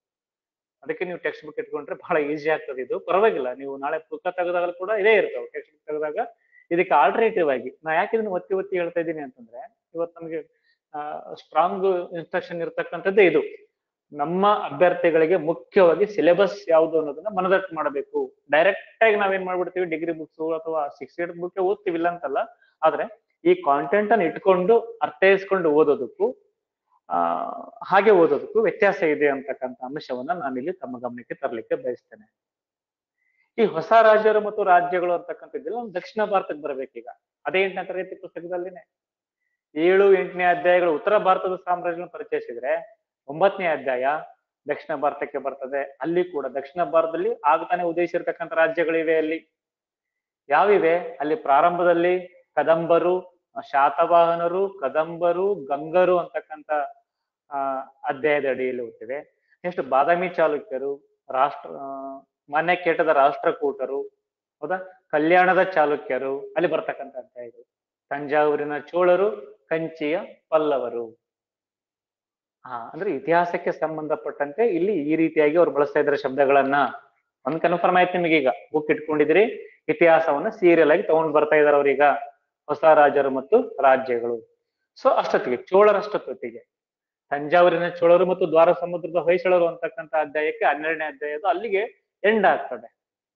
ಅದಕ್ಕೆ ನೀವು ಟೆಕ್ಸ್ಟ್ ಬುಕ್ ಇಟ್ಕೊಂಡ್ರೆ ಬಹಳ ಈಸಿ ಆಗ್ತದೆ ಇದು ಪರವಾಗಿಲ್ಲ ನೀವು ನಾಳೆ ಪುಸ್ತಕ ತೆಗೆದಾಗ ಕೂಡ ಇದೇ ಇರ್ತಾವೆ ಟೆಕ್ಸ್ಟ್ ಬುಕ್ ತೆಗೆದಾಗ ಇದಕ್ಕೆ ಆಲ್ಟರ್ನೇಟಿವ್ ಆಗಿ ನಾ ಯಾಕೆ ಇದನ್ನ ಒತ್ತಿ ಒತ್ತಿ ಹೇಳ್ತಾ ಇದ್ದೀನಿ ಅಂತಂದ್ರೆ ಇವತ್ತು ನಮಗೆ ಸ್ಟ್ರಾಂಗ್ ಇನ್ಸ್ಟ್ರಕ್ಷನ್ ಇರ್ತಕ್ಕಂಥದ್ದೇ ಇದು ನಮ್ಮ ಅಭ್ಯರ್ಥಿಗಳಿಗೆ ಮುಖ್ಯವಾಗಿ ಸಿಲೆಬಸ್ ಯಾವುದು ಅನ್ನೋದನ್ನ ಮನದಟ್ಟು ಮಾಡಬೇಕು ಡೈರೆಕ್ಟ್ ಆಗಿ ನಾವೇನ್ ಮಾಡ್ಬಿಡ್ತೀವಿ ಡಿಗ್ರಿ ಬುಕ್ಸ್ ಅಥವಾ ಸಿಕ್ಸ್ ಏಟ್ ಬುಕ್ ಓದ್ತೀವಿ ಇಲ್ಲ ಅಂತಲ್ಲ ಆದ್ರೆ ಈ ಕಾಂಟೆಂಟ್ ಅನ್ನು ಇಟ್ಕೊಂಡು ಅರ್ಥೈಸ್ಕೊಂಡು ಓದೋದಕ್ಕೂ ಆ ಹಾಗೆ ಓದೋದಕ್ಕೂ ವ್ಯತ್ಯಾಸ ಇದೆ ಅಂತಕ್ಕಂಥ ಅಂಶವನ್ನ ನಾನಿಲ್ಲಿ ತಮ್ಮ ಗಮನಕ್ಕೆ ತರಲಿಕ್ಕೆ ಬಯಸ್ತೇನೆ ಈ ಹೊಸ ರಾಜ್ಯರು ಮತ್ತು ರಾಜ್ಯಗಳು ಅಂತಕ್ಕಂಥದ್ದೆಲ್ಲ ನಮ್ಮ ದಕ್ಷಿಣ ಭಾರತಕ್ಕೆ ಬರ್ಬೇಕೀಗ ಅದೇ ಎಂಟನೇ ತರಗತಿ ಪುಸ್ತಕದಲ್ಲಿನೇ ಏಳು ಎಂಟನೇ ಅಧ್ಯಾಯಗಳು ಉತ್ತರ ಭಾರತದ ಸಾಮ್ರಾಜ್ಯವನ್ನು ಪರಿಚಯಿಸಿದ್ರೆ ಒಂಬತ್ತನೇ ಅಧ್ಯಾಯ ದಕ್ಷಿಣ ಭಾರತಕ್ಕೆ ಬರ್ತದೆ ಅಲ್ಲಿ ಕೂಡ ದಕ್ಷಿಣ ಭಾರತದಲ್ಲಿ ಆಗ್ತಾನೆ ಉದಯಿಸಿರ್ತಕ್ಕಂಥ ರಾಜ್ಯಗಳಿವೆ ಅಲ್ಲಿ ಯಾವಿವೆ ಅಲ್ಲಿ ಪ್ರಾರಂಭದಲ್ಲಿ ಕದಂಬರು ಶಾತವಾಹನರು ಕದಂಬರು ಗಂಗರು ಅಂತಕ್ಕಂಥ ಆ ಅಧ್ಯಾಯದ ಅಡಿಯಲ್ಲಿ ಹೋಗ್ತಿವೆ ನೆಕ್ಸ್ಟ್ ಬಾದಾಮಿ ಚಾಲುಕ್ಯರು ರಾಷ್ಟ್ರ ಆ, ಮಾನ್ಯಕೇಟದ ರಾಷ್ಟ್ರಕೂಟರು ಹೌದಾ ಕಲ್ಯಾಣದ ಚಾಲುಕ್ಯರು ಅಲ್ಲಿ ಬರ್ತಕ್ಕಂಥ ಅಧ್ಯಾಯಗಳು ತಂಜಾವೂರಿನ ಚೋಳರು ಕಂಚಿಯ ಪಲ್ಲವರು ಹಾ ಅಂದ್ರೆ ಇತಿಹಾಸಕ್ಕೆ ಸಂಬಂಧಪಟ್ಟಂತೆ ಇಲ್ಲಿ ಈ ರೀತಿಯಾಗಿ ಅವ್ರು ಬಳಸ್ತಾ ಇದ್ದಾರೆ ಶಬ್ದಗಳನ್ನ ಒಂದ್ ಕನ್ಫರ್ಮ್ ಆಯ್ತು ನಿಮಗೆ ಈಗ ಬುಕ್ ಇಟ್ಕೊಂಡಿದ್ರಿ ಇತಿಹಾಸವನ್ನ ಸೀರಿಯಲ್ ಆಗಿ ತಗೊಂಡ್ ಬರ್ತಾ ಇದಾರೆ ಅವ್ರೀಗ ಹೊಸ ರಾಜರು ಮತ್ತು ರಾಜ್ಯಗಳು ಸೊ ಅಷ್ಟೊತ್ತಿಗೆ ಚೋಳರಷ್ಟೊತ್ತಿಗೆ ತಂಜಾವೂರಿನ ಚೋಳರು ಮತ್ತು ದ್ವಾರ ಸಮುದ್ರದ ಹೊಯ್ಸಳರು ಅಂತಕ್ಕಂಥ ಅಧ್ಯಾಯಕ್ಕೆ ಹನ್ನೆರಡನೇ ಅಧ್ಯಾಯದು ಅಲ್ಲಿಗೆ ಎಂಡ್ ಆಗ್ತದೆ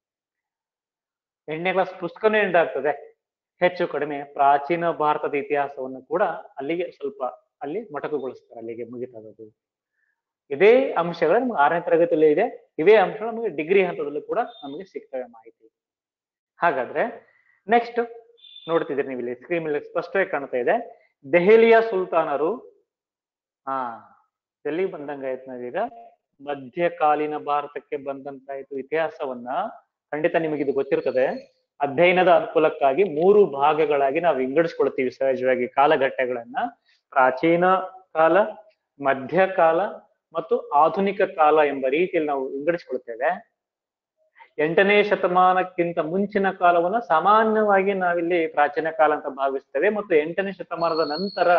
ಎಂಟನೇ ಕ್ಲಾಸ್ ಪುಸ್ತಕನೇ ಎಂಡ್ ಆಗ್ತದೆ ಹೆಚ್ಚು ಕಡಿಮೆ ಪ್ರಾಚೀನ ಭಾರತದ ಇತಿಹಾಸವನ್ನು ಕೂಡ ಅಲ್ಲಿಗೆ ಸ್ವಲ್ಪ ಅಲ್ಲಿ ಮೊಟಕುಗೊಳಿಸ್ತಾರೆ ಅಲ್ಲಿಗೆ ಮುಗಿತದದು ಇದೇ ಅಂಶಗಳು ನಮ್ಗೆ ಆರನೇ ತರಗತಿಯಲ್ಲಿ ಇದೆ ಇವೇ ಅಂಶಗಳು ನಮಗೆ ಡಿಗ್ರಿ ಹಂತದಲ್ಲೂ ಕೂಡ ನಮಗೆ ಸಿಗ್ತವೆ ಮಾಹಿತಿ ಹಾಗಾದ್ರೆ ನೆಕ್ಸ್ಟ್ ನೋಡ್ತಿದ್ದೀರಿ ನೀವು ಇಲ್ಲಿ ಸ್ಕ್ರೀನ್ ಮೇಲೆ ಸ್ಪಷ್ಟವಾಗಿ ಕಾಣ್ತಾ ಇದೆ ದೆಹಲಿಯ ಸುಲ್ತಾನರು ಹಾ ಎಲ್ಲಿ ಬಂದಂಗಾಯ್ತು ನಾವೀಗ ಮಧ್ಯಕಾಲೀನ ಭಾರತಕ್ಕೆ ಬಂದಂತಾಯ್ತು ಇತಿಹಾಸವನ್ನ ಖಂಡಿತ ನಿಮಗೆ ಇದು ಗೊತ್ತಿರ್ತದೆ ಅಧ್ಯಯನದ ಅನುಕೂಲಕ್ಕಾಗಿ ಮೂರು ಭಾಗಗಳಾಗಿ ನಾವು ವಿಂಗಡಿಸ್ಕೊಳ್ತೀವಿ ಸಹಜವಾಗಿ ಕಾಲಘಟ್ಟಗಳನ್ನ ಪ್ರಾಚೀನ ಕಾಲ ಮಧ್ಯಕಾಲ ಮತ್ತು ಆಧುನಿಕ ಕಾಲ ಎಂಬ ರೀತಿಯಲ್ಲಿ ನಾವು ವಿಂಗಡಿಸ್ಕೊಳ್ತೇವೆ ಎಂಟನೇ ಶತಮಾನಕ್ಕಿಂತ ಮುಂಚಿನ ಕಾಲವನ್ನ ಸಾಮಾನ್ಯವಾಗಿ ನಾವಿಲ್ಲಿ ಪ್ರಾಚೀನ ಕಾಲ ಅಂತ ಭಾವಿಸ್ತೇವೆ ಮತ್ತು ಎಂಟನೇ ಶತಮಾನದ ನಂತರ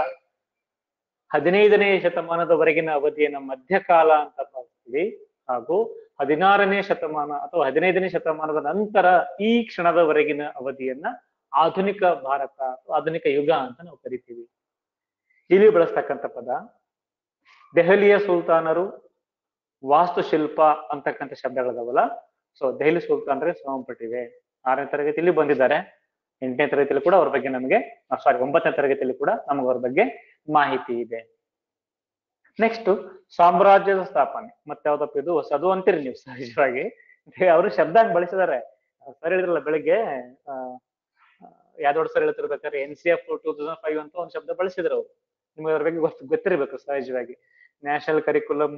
ಹದಿನೈದನೇ ಶತಮಾನದವರೆಗಿನ ಅವಧಿಯನ್ನ ಮಧ್ಯಕಾಲ ಅಂತ ಭಾವಿಸ್ತೀವಿ ಹಾಗೂ ಹದಿನಾರನೇ ಶತಮಾನ ಅಥವಾ ಹದಿನೈದನೇ ಶತಮಾನದ ನಂತರ ಈ ಕ್ಷಣದವರೆಗಿನ ಅವಧಿಯನ್ನ ಆಧುನಿಕ ಭಾರತ ಅಥವಾ ಆಧುನಿಕ ಯುಗ ಅಂತ ನಾವು ಕರಿತೀವಿ ಇಲ್ಲಿ ಬಳಸ್ತಕ್ಕಂಥ ಪದ ದೆಹಲಿಯ ಸುಲ್ತಾನರು ವಾಸ್ತುಶಿಲ್ಪ ಅಂತಕ್ಕಂಥ ಶಬ್ದಗಳದಾವಲ್ಲ ಸೊ ದೆಹಲಿ ಸುಲ್ತಾನರಿಗೆ ಸಂಬಂಧಪಟ್ಟಿವೆ ಆರನೇ ತರಗತಿಯಲ್ಲಿ ಬಂದಿದ್ದಾರೆ ಎಂಟನೇ ತರಗತಿಯಲ್ಲಿ ಕೂಡ ಅವ್ರ ಬಗ್ಗೆ ನಮಗೆ ಸಾರಿ ಒಂಬತ್ತನೇ ತರಗತಿಯಲ್ಲಿ ಕೂಡ ನಮಗೆ ಅವ್ರ ಬಗ್ಗೆ ಮಾಹಿತಿ ಇದೆ ನೆಕ್ಸ್ಟ್ ಸಾಮ್ರಾಜ್ಯದ ಸ್ಥಾಪನೆ ಮತ್ತೆ ಯಾವ್ದಪ್ಪ ಇದು ಹೊಸದು ಅಂತೀರಿ ನೀವು ಸಹಜವಾಗಿ ಅವರು ಶಬ್ದ ಹಂಗ್ ಬಳಸಿದಾರೆ ಸರ್ ಹೇಳಿದ್ರಲ್ಲ ಬೆಳಿಗ್ಗೆ ಆ ಯಾವ್ದೊಡ್ ಸರ್ ಹೇಳ್ತಿರ್ಬೇಕಾದ್ರೆ N C F two thousand five ಅಂತ ಒಂದು ಶಬ್ದ ಬಳಸಿದ್ರು ಅವರು ನಿಮಗೆ ಅದ್ರ ಬಗ್ಗೆ ಗೊತ್ತು ಗೊತ್ತಿರ್ಬೇಕು ಸಹಜವಾಗಿ ನ್ಯಾಷನಲ್ ಕರಿಕ್ಯುಲಮ್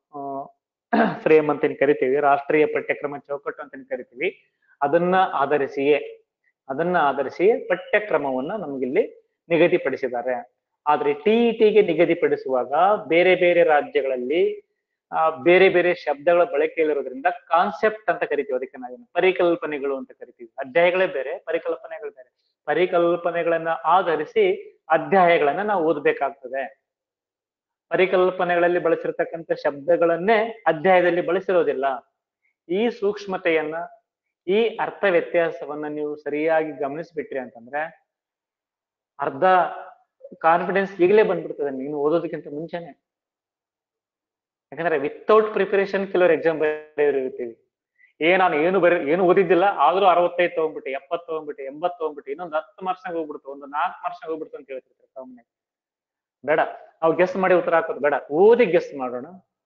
ಫ್ರೇಮ್ ಅಂತ ಏನ್ ಕರಿತೀವಿ ರಾಷ್ಟ್ರೀಯ ಪಠ್ಯಕ್ರಮ ಚೌಕಟ್ಟು ಅಂತ ಏನ್ ಕರಿತೀವಿ ಅದನ್ನ ಆಧರಿಸಿಯೇ ಅದನ್ನ ಆಧರಿಸಿ ಪಠ್ಯಕ್ರಮವನ್ನ ನಮಗಿಲ್ಲಿ ನಿಗದಿಪಡಿಸಿದ್ದಾರೆ ಆದ್ರೆ ಟಿಇಟಿಗೆ ನಿಗದಿಪಡಿಸುವಾಗ ಬೇರೆ ಬೇರೆ ರಾಜ್ಯಗಳಲ್ಲಿ ಆ ಬೇರೆ ಬೇರೆ ಶಬ್ದಗಳ ಬಳಕೆಯಲ್ಲಿರೋದ್ರಿಂದ ಕಾನ್ಸೆಪ್ಟ್ ಅಂತ ಕರಿತೀವಿ ಅದಕ್ಕೆ ನಾವೇನು ಪರಿಕಲ್ಪನೆಗಳು ಅಂತ ಕರಿತೀವಿ ಅಧ್ಯಾಯಗಳೇ ಬೇರೆ ಪರಿಕಲ್ಪನೆಗಳು ಬೇರೆ ಪರಿಕಲ್ಪನೆಗಳನ್ನ ಆಧರಿಸಿ ಅಧ್ಯಾಯಗಳನ್ನ ನಾವು ಓದಬೇಕಾಗ್ತದೆ ಪರಿಕಲ್ಪನೆಗಳಲ್ಲಿ ಬಳಸಿರ್ತಕ್ಕಂಥ ಶಬ್ದಗಳನ್ನೇ ಅಧ್ಯಾಯದಲ್ಲಿ ಬಳಸಿರೋದಿಲ್ಲ ಈ ಸೂಕ್ಷ್ಮತೆಯನ್ನ ಈ ಅರ್ಥ ವ್ಯತ್ಯಾಸವನ್ನ ನೀವು ಸರಿಯಾಗಿ ಗಮನಿಸ್ಬಿಟ್ರಿ ಅಂತಂದ್ರೆ ಅರ್ಧ ಕಾನ್ಫಿಡೆನ್ಸ್ ಈಗಲೇ ಬಂದ್ಬಿಡ್ತದೆ ನೀನು ಓದೋದಕ್ಕಿಂತ ಮುಂಚೆನೆ ಯಾಕಂದ್ರೆ ವಿತೌಟ್ ಪ್ರಿಪರೇಷನ್ ಕೆಲವರು ಎಕ್ಸಾಮ್ ಬರೆದಿರ್ತೀವಿ ಏ ನಾನು ಏನು ಬರೀ ಏನು ಓದಿದ್ದಿಲ್ಲ ಆದ್ರೂ ಅರವತ್ತೈದು ತಗೊಂಡ್ಬಿಟ್ಟೆ ಎಪ್ಪತ್ತು ತಗೊಂಡ್ಬಿಟ್ಟೆ ಎಂಬತ್ತು ತಗೊಂಡ್ಬಿಟ್ಟೆ ಇನ್ನೊಂದು ಹತ್ತು ಮಾರ್ಕ್ಸ್ನಾಗ ಹೋಗ್ಬಿಡ್ತು ಒಂದು ನಾಲ್ಕು ಮಾರ್ಕ್ಸ್ನಾಗ ಹೋಗ್ಬಿಡ್ತು ಅಂತ ಹೇಳ್ತಿರ್ತಾರೆ ಕಾಮನ್ ಬೇಡ ನಾವು ಗೆಸ್ ಮಾಡಿ ಉತ್ತರ ಹಾಕೋದು ಬೇಡ ಓದಿ ಗೆಸ್ ಮಾಡೋಣ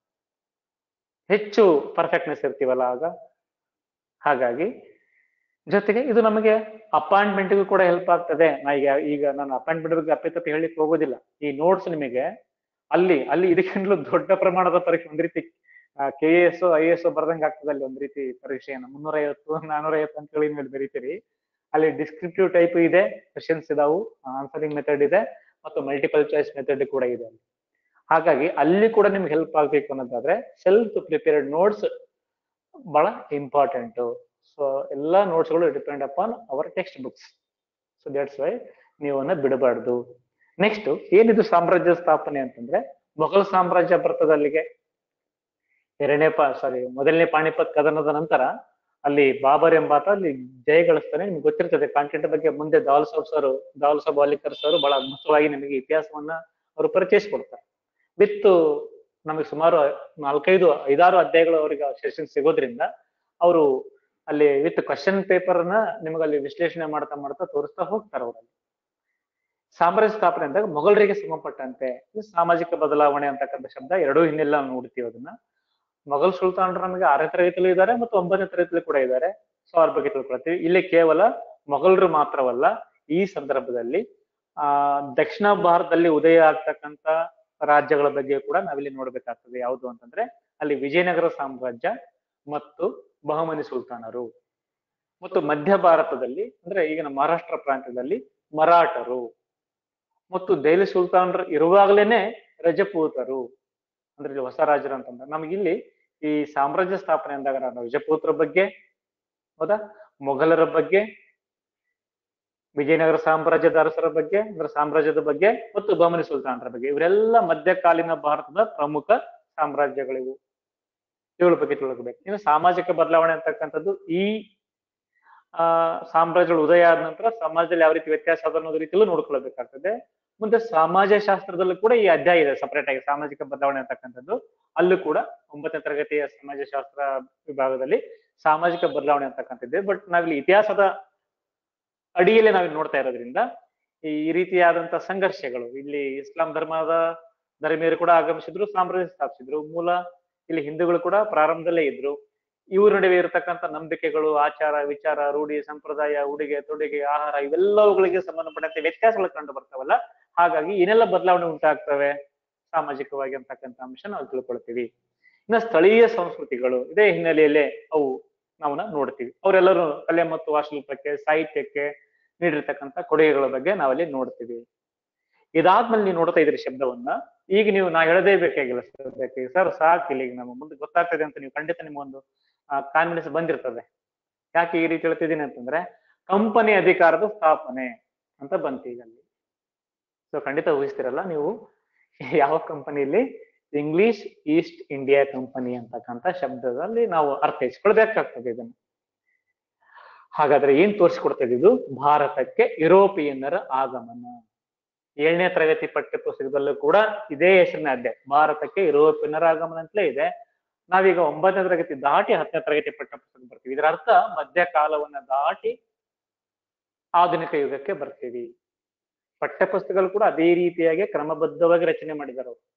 ಹೆಚ್ಚು ಪರ್ಫೆಕ್ಟ್ನೆಸ್ ಇರ್ತೀವಲ್ಲ ಆಗ ಹಾಗಾಗಿ ಜೊತೆಗೆ ಇದು ನಮಗೆ ಅಪಾಯಿಂಟ್ಮೆಂಟ್ಗೂ ಕೂಡ ಹೆಲ್ಪ್ ಆಗ್ತದೆ ನಾ ಈಗ ಈಗ ನಾನು ಅಪಾಯಿಂಟ್ಮೆಂಟ್ ಬಗ್ಗೆ ಅಪ್ಪಿತಪ್ಪಿ ಹೇಳಿಕ್ ಹೋಗೋದಿಲ್ಲ ಈ ನೋಟ್ಸ್ ನಿಮಗೆ ಅಲ್ಲಿ ಅಲ್ಲಿ ಇದಕ್ಕಿಂತಲೂ ದೊಡ್ಡ ಪ್ರಮಾಣದ ಪರೀಕ್ಷೆ ಒಂದ್ ರೀತಿ ಕೆ ಎಸ್ ಐ ಎಸ್ ಬರ್ದಂಗ ಆಗ್ತದೆ ಅಲ್ಲಿ ಒಂದ್ ರೀತಿ ಪರೀಕ್ಷೆಯನ್ನ ಮುನ್ನೂರ ಐವತ್ತು ನಾನೂರ ಐವತ್ತು ಅಂತ ಹೇಳಿ ಮೇಲೆ ಬರೀತೀರಿ ಅಲ್ಲಿ ಡಿಸ್ಕ್ರಿಪ್ಟಿವ್ ಟೈಪ್ ಇದೆ ಕ್ವಶನ್ಸ್ ಇದಾವು ಆನ್ಸರಿಂಗ್ ಮೆಥಡ್ ಇದೆ ಮತ್ತು ಮಲ್ಟಿಪಲ್ ಚಾಯ್ಸ್ ಮೆಥಡ್ ಕೂಡ ಇದೆ ಅಲ್ಲಿ ಹಾಗಾಗಿ ಅಲ್ಲಿ ಕೂಡ ನಿಮ್ಗೆ ಹೆಲ್ಪ್ ಆಗ್ಬೇಕು ಅನ್ನೋದಾದ್ರೆ ಸೆಲ್ಫ್ ಪ್ರಿಪೇರ್ಡ್ ನೋಟ್ಸ್ ಬಹಳ ಇಂಪಾರ್ಟೆಂಟ್ ಸೊ ಎಲ್ಲಾ ನೋಟ್ಸ್ಗಳು depend upon our text books so that's why ನೀವು ಅವನ್ನ ಬಿಡಬಾರ್ದು ನೆಕ್ಸ್ಟ್ ಏನಿದು ಸಾಮ್ರಾಜ್ಯ ಸ್ಥಾಪನೆ ಅಂತಂದ್ರೆ ಮೊಘಲ್ ಸಾಮ್ರಾಜ್ಯ ಬರ್ತದೆ ಅಲ್ಲಿಗೆ ಎರಡನೇ ಪಾ ಸಾರಿ ಮೊದಲನೇ ಪಾಣಿಪತ್ ಕದನದ ನಂತರ ಅಲ್ಲಿ ಬಾಬರ್ ಎಂಬಾತ ಅಲ್ಲಿ ಜಯ ಗಳಿಸ್ತಾನೆ ನಿಮ್ಗೆ ಗೊತ್ತಿರ್ತದೆ ಕಾಂಟೆಂಟ್ ಬಗ್ಗೆ ಮುಂದೆ ದಾಲ್ ಸಾಬ್ ಸರ್ ದಾಲ್ ಸಾಬ್ ಅಲಿಕರ್ ಸರ್ ಬಹಳ ಅದ್ಭುತವಾಗಿ ನಿಮಗೆ ಇತಿಹಾಸವನ್ನ ಅವರು ಪರಿಚಯಿಸ್ಕೊಡ್ತಾರೆ ವಿತ್ ನಮಗೆ ಸುಮಾರು ನಾಲ್ಕೈದು ಐದಾರು ಅಧ್ಯಾಯಗಳು ಅವರಿಗೆ ಸೆಷನ್ ಸಿಗೋದ್ರಿಂದ ಅವರು ಅಲ್ಲಿ ವಿತ್ ಕ್ವಶನ್ ಪೇಪರ್ ನ ನಿಮಗೆ ಅಲ್ಲಿ ವಿಶ್ಲೇಷಣೆ ಮಾಡ್ತಾ ಮಾಡ್ತಾ ತೋರಿಸ್ತಾ ಹೋಗ್ತಾರೆ ಅವರಲ್ಲಿ ಸಾಮ್ರಾಜ್ಯ ಸ್ಥಾಪನೆ ಅಂದಾಗ ಮೊಘಲರಿಗೆ ಸಂಬಂಧಪಟ್ಟಂತೆ ಇದು ಸಾಮಾಜಿಕ ಬದಲಾವಣೆ ಅಂತಕ್ಕಂಥ ಶಬ್ದ ಎರಡೂ ಹಿನ್ನೆಲೆ ನಾವು ನೋಡ್ತೀವಿ ಅದನ್ನ ಮೊಘಲ್ ಸುಲ್ತಾನರು ನಮಗೆ ಆರನೇ ತರಗತಿಯಲ್ಲೂ ಇದ್ದಾರೆ ಮತ್ತು ಒಂಬತ್ತನೇ ತರಗತಿಯಲ್ಲಿ ಕೂಡ ಇದ್ದಾರೆ ಸೊ ಅವ್ರ ಬಗ್ಗೆ ತಿಳ್ಕೊಳ್ತೀವಿ ಇಲ್ಲಿ ಕೇವಲ ಮೊಘಲರು ಮಾತ್ರವಲ್ಲ ಈ ಸಂದರ್ಭದಲ್ಲಿ ಆ ದಕ್ಷಿಣ ಭಾರತದಲ್ಲಿ ಉದಯ ಆಗ್ತಕ್ಕಂತ ರಾಜ್ಯಗಳ ಬಗ್ಗೆ ಕೂಡ ನಾವಿಲ್ಲಿ ನೋಡ್ಬೇಕಾಗ್ತದೆ ಯಾವುದು ಅಂತಂದ್ರೆ ಅಲ್ಲಿ ವಿಜಯನಗರ ಸಾಮ್ರಾಜ್ಯ ಮತ್ತು ಬಹಮನಿ ಸುಲ್ತಾನರು ಮತ್ತು ಮಧ್ಯ ಭಾರತದಲ್ಲಿ ಅಂದ್ರೆ ಈಗಿನ ಮಹಾರಾಷ್ಟ್ರ ಪ್ರಾಂತ್ಯದಲ್ಲಿ ಮರಾಠರು ಮತ್ತು ದೆಹಲಿ ಸುಲ್ತಾನರು ಇರುವಾಗಲೇನೆ ರಜಪೂತರು ಅಂದ್ರೆ ಇಲ್ಲಿ ಹೊಸ ರಾಜರು ಅಂತಂದ್ರೆ ನಮಗಿಲ್ಲಿ ಈ ಸಾಮ್ರಾಜ್ಯ ಸ್ಥಾಪನೆ ಅಂದಾಗ ನಾವು ರಜಪೂತರ ಬಗ್ಗೆ ಹೌದಾ ಮೊಘಲರ ಬಗ್ಗೆ ವಿಜಯನಗರ ಸಾಮ್ರಾಜ್ಯದ ಅರಸರ ಬಗ್ಗೆ ಅಂದ್ರೆ ಸಾಮ್ರಾಜ್ಯದ ಬಗ್ಗೆ ಮತ್ತು ಬಹಮನಿ ಸುಲ್ತಾನರ ಬಗ್ಗೆ ಇವರೆಲ್ಲ ಮಧ್ಯಕಾಲೀನ ಭಾರತದ ಪ್ರಮುಖ ಸಾಮ್ರಾಜ್ಯಗಳಿವು ಇವುಗಳ ಬಗ್ಗೆ ತಿಳ್ಕೊಬೇಕು ಇನ್ನು ಸಾಮಾಜಿಕ ಬದಲಾವಣೆ ಅಂತಕ್ಕಂಥದ್ದು ಈ ಆ ಸಾಮ್ರಾಜ್ಯಗಳು ಉದಯ ಆದ ನಂತರ ಸಮಾಜದಲ್ಲಿ ಯಾವ ರೀತಿ ವ್ಯತ್ಯಾಸ ಅದ ಅನ್ನೋದು ರೀತಿಯಲ್ಲೂ ನೋಡ್ಕೊಳ್ಬೇಕಾಗ್ತದೆ ಮುಂದೆ ಸಮಾಜ ಶಾಸ್ತ್ರದಲ್ಲೂ ಕೂಡ ಈ ಅಧ್ಯಾಯ ಇದೆ ಸಪರೇಟ್ ಆಗಿ ಸಾಮಾಜಿಕ ಬದಲಾವಣೆ ಅಂತಕ್ಕಂಥದ್ದು ಅಲ್ಲೂ ಕೂಡ ಒಂಬತ್ತನೇ ತರಗತಿಯ ಸಮಾಜಶಾಸ್ತ್ರ ವಿಭಾಗದಲ್ಲಿ ಸಾಮಾಜಿಕ ಬದಲಾವಣೆ ಅಂತಕ್ಕಂಥದ್ದೆ ಬಟ್ ನಾವಿಲ್ಲಿ ಇತಿಹಾಸದ ಅಡಿಯಲ್ಲೇ ನಾವಿಲ್ಲಿ ನೋಡ್ತಾ ಇರೋದ್ರಿಂದ ಈ ಈ ರೀತಿಯಾದಂತ ಸಂಘರ್ಷಗಳು ಇಲ್ಲಿ ಇಸ್ಲಾಂ ಧರ್ಮದ ಧರ್ಮೀಯರು ಕೂಡ ಆಗಮಿಸಿದ್ರು ಸಾಮ್ರಾಜ್ಯ ಸ್ಥಾಪಿಸಿದ್ರು ಮೂಲ ಇಲ್ಲಿ ಹಿಂದೂಗಳು ಕೂಡ ಪ್ರಾರಂಭದಲ್ಲೇ ಇದ್ರು ಇವ್ರ ನಡುವೆ ಇರತಕ್ಕಂತ ನಂಬಿಕೆಗಳು ಆಚಾರ ವಿಚಾರ ರೂಢಿ ಸಂಪ್ರದಾಯ ಉಡುಗೆ ತೊಡುಗೆ ಆಹಾರ ಇವೆಲ್ಲವುಗಳಿಗೆ ಸಂಬಂಧಪಟ್ಟಂತೆ ವ್ಯತ್ಯಾಸಗಳು ಕಂಡು ಬರ್ತಾವಲ್ಲ ಹಾಗಾಗಿ ಏನೆಲ್ಲ ಬದಲಾವಣೆ ಉಂಟಾಗ್ತವೆ ಸಾಮಾಜಿಕವಾಗಿ ಅಂತಕ್ಕಂಥ ಅಂಶ ನಾವು ತಿಳ್ಕೊಳ್ತೀವಿ ಇನ್ನು ಸ್ಥಳೀಯ ಸಂಸ್ಕೃತಿಗಳು ಇದೇ ಹಿನ್ನೆಲೆಯಲ್ಲೇ ಅವು ನಾವನ್ನ ನೋಡ್ತೀವಿ ಅವರೆಲ್ಲರೂ ಕಲೆ ಮತ್ತು ವಾಸ್ತುಶಿಲ್ಪಕ್ಕೆ ಸಾಹಿತ್ಯಕ್ಕೆ ನೀಡಿರ್ತಕ್ಕಂಥ ಕೊಡುಗೆಗಳ ಬಗ್ಗೆ ನಾವಲ್ಲಿ ನೋಡ್ತೀವಿ ಇದಾದ್ಮೇಲೆ ನೀವು ನೋಡ್ತಾ ಇದ್ರಿ ಶಬ್ದವನ್ನ ಈಗ ನೀವು ನಾ ಹೇಳದೇ ಬೇಕಾಗಿಲ್ಲ ಸರ್ ಬೇಕಾಗಿ ಸರ್ ಸಾಕು ಇಲ್ಲಿ ನಮ್ಮ ಮುಂದೆ ಗೊತ್ತಾಗ್ತದೆ ಅಂತ ನೀವು ಖಂಡಿತ ನಿಮ್ಗೊಂದು ಕಾನ್ಫಿಡೆನ್ಸ್ ಬಂದಿರ್ತದೆ ಯಾಕೆ ಈ ರೀತಿ ಹೇಳ್ತಿದ್ದೀನಿ ಅಂತಂದ್ರೆ ಕಂಪನಿ ಅಧಿಕಾರದ ಸ್ಥಾಪನೆ ಅಂತ ಬಂತು ಈಗ ಅಲ್ಲಿ ಸೊ ಖಂಡಿತ ಊಹಿಸ್ತಿರಲ್ಲ ನೀವು ಯಾವ ಕಂಪನಿಯಲ್ಲಿ ಇಂಗ್ಲಿಷ್ ಈಸ್ಟ್ ಇಂಡಿಯಾ ಕಂಪನಿ ಅಂತಕ್ಕಂಥ ಶಬ್ದದಲ್ಲಿ ನಾವು ಅರ್ಥೈಸ್ಕೊಳ್ಬೇಕಾಗ್ತದೆ ಇದನ್ನು ಹಾಗಾದ್ರೆ ಏನ್ ತೋರಿಸ್ಕೊಡ್ತದೆ ಇದು ಭಾರತಕ್ಕೆ ಯುರೋಪಿಯನ್ನರ ಆಗಮನ ಏಳನೇ ತರಗತಿ ಪಠ್ಯ ಪುಸ್ತಕದಲ್ಲೂ ಕೂಡ ಇದೇ ಹೆಸರಿನ ಅಧ್ಯಾಯ ಭಾರತಕ್ಕೆ ಯುರೋಪಿಯನ್ನರ ಆಗಮನ ಅಂತಲೇ ಇದೆ ನಾವೀಗ ಒಂಬತ್ತನೇ ತರಗತಿ ದಾಟಿ ಹತ್ತನೇ ತರಗತಿ ಪಠ್ಯ ಪುಸ್ತಕ ಬರ್ತೀವಿ ಇದರ ಅರ್ಥ ಮಧ್ಯಕಾಲವನ್ನ ದಾಟಿ ಆಧುನಿಕ ಯುಗಕ್ಕೆ ಬರ್ತೀವಿ ಪಠ್ಯ ಪುಸ್ತಕಗಳು ಕೂಡ ಅದೇ ರೀತಿಯಾಗಿ ಕ್ರಮಬದ್ಧವಾಗಿ ರಚನೆ ಮಾಡಿದ್ದಾರೆ ಅವರು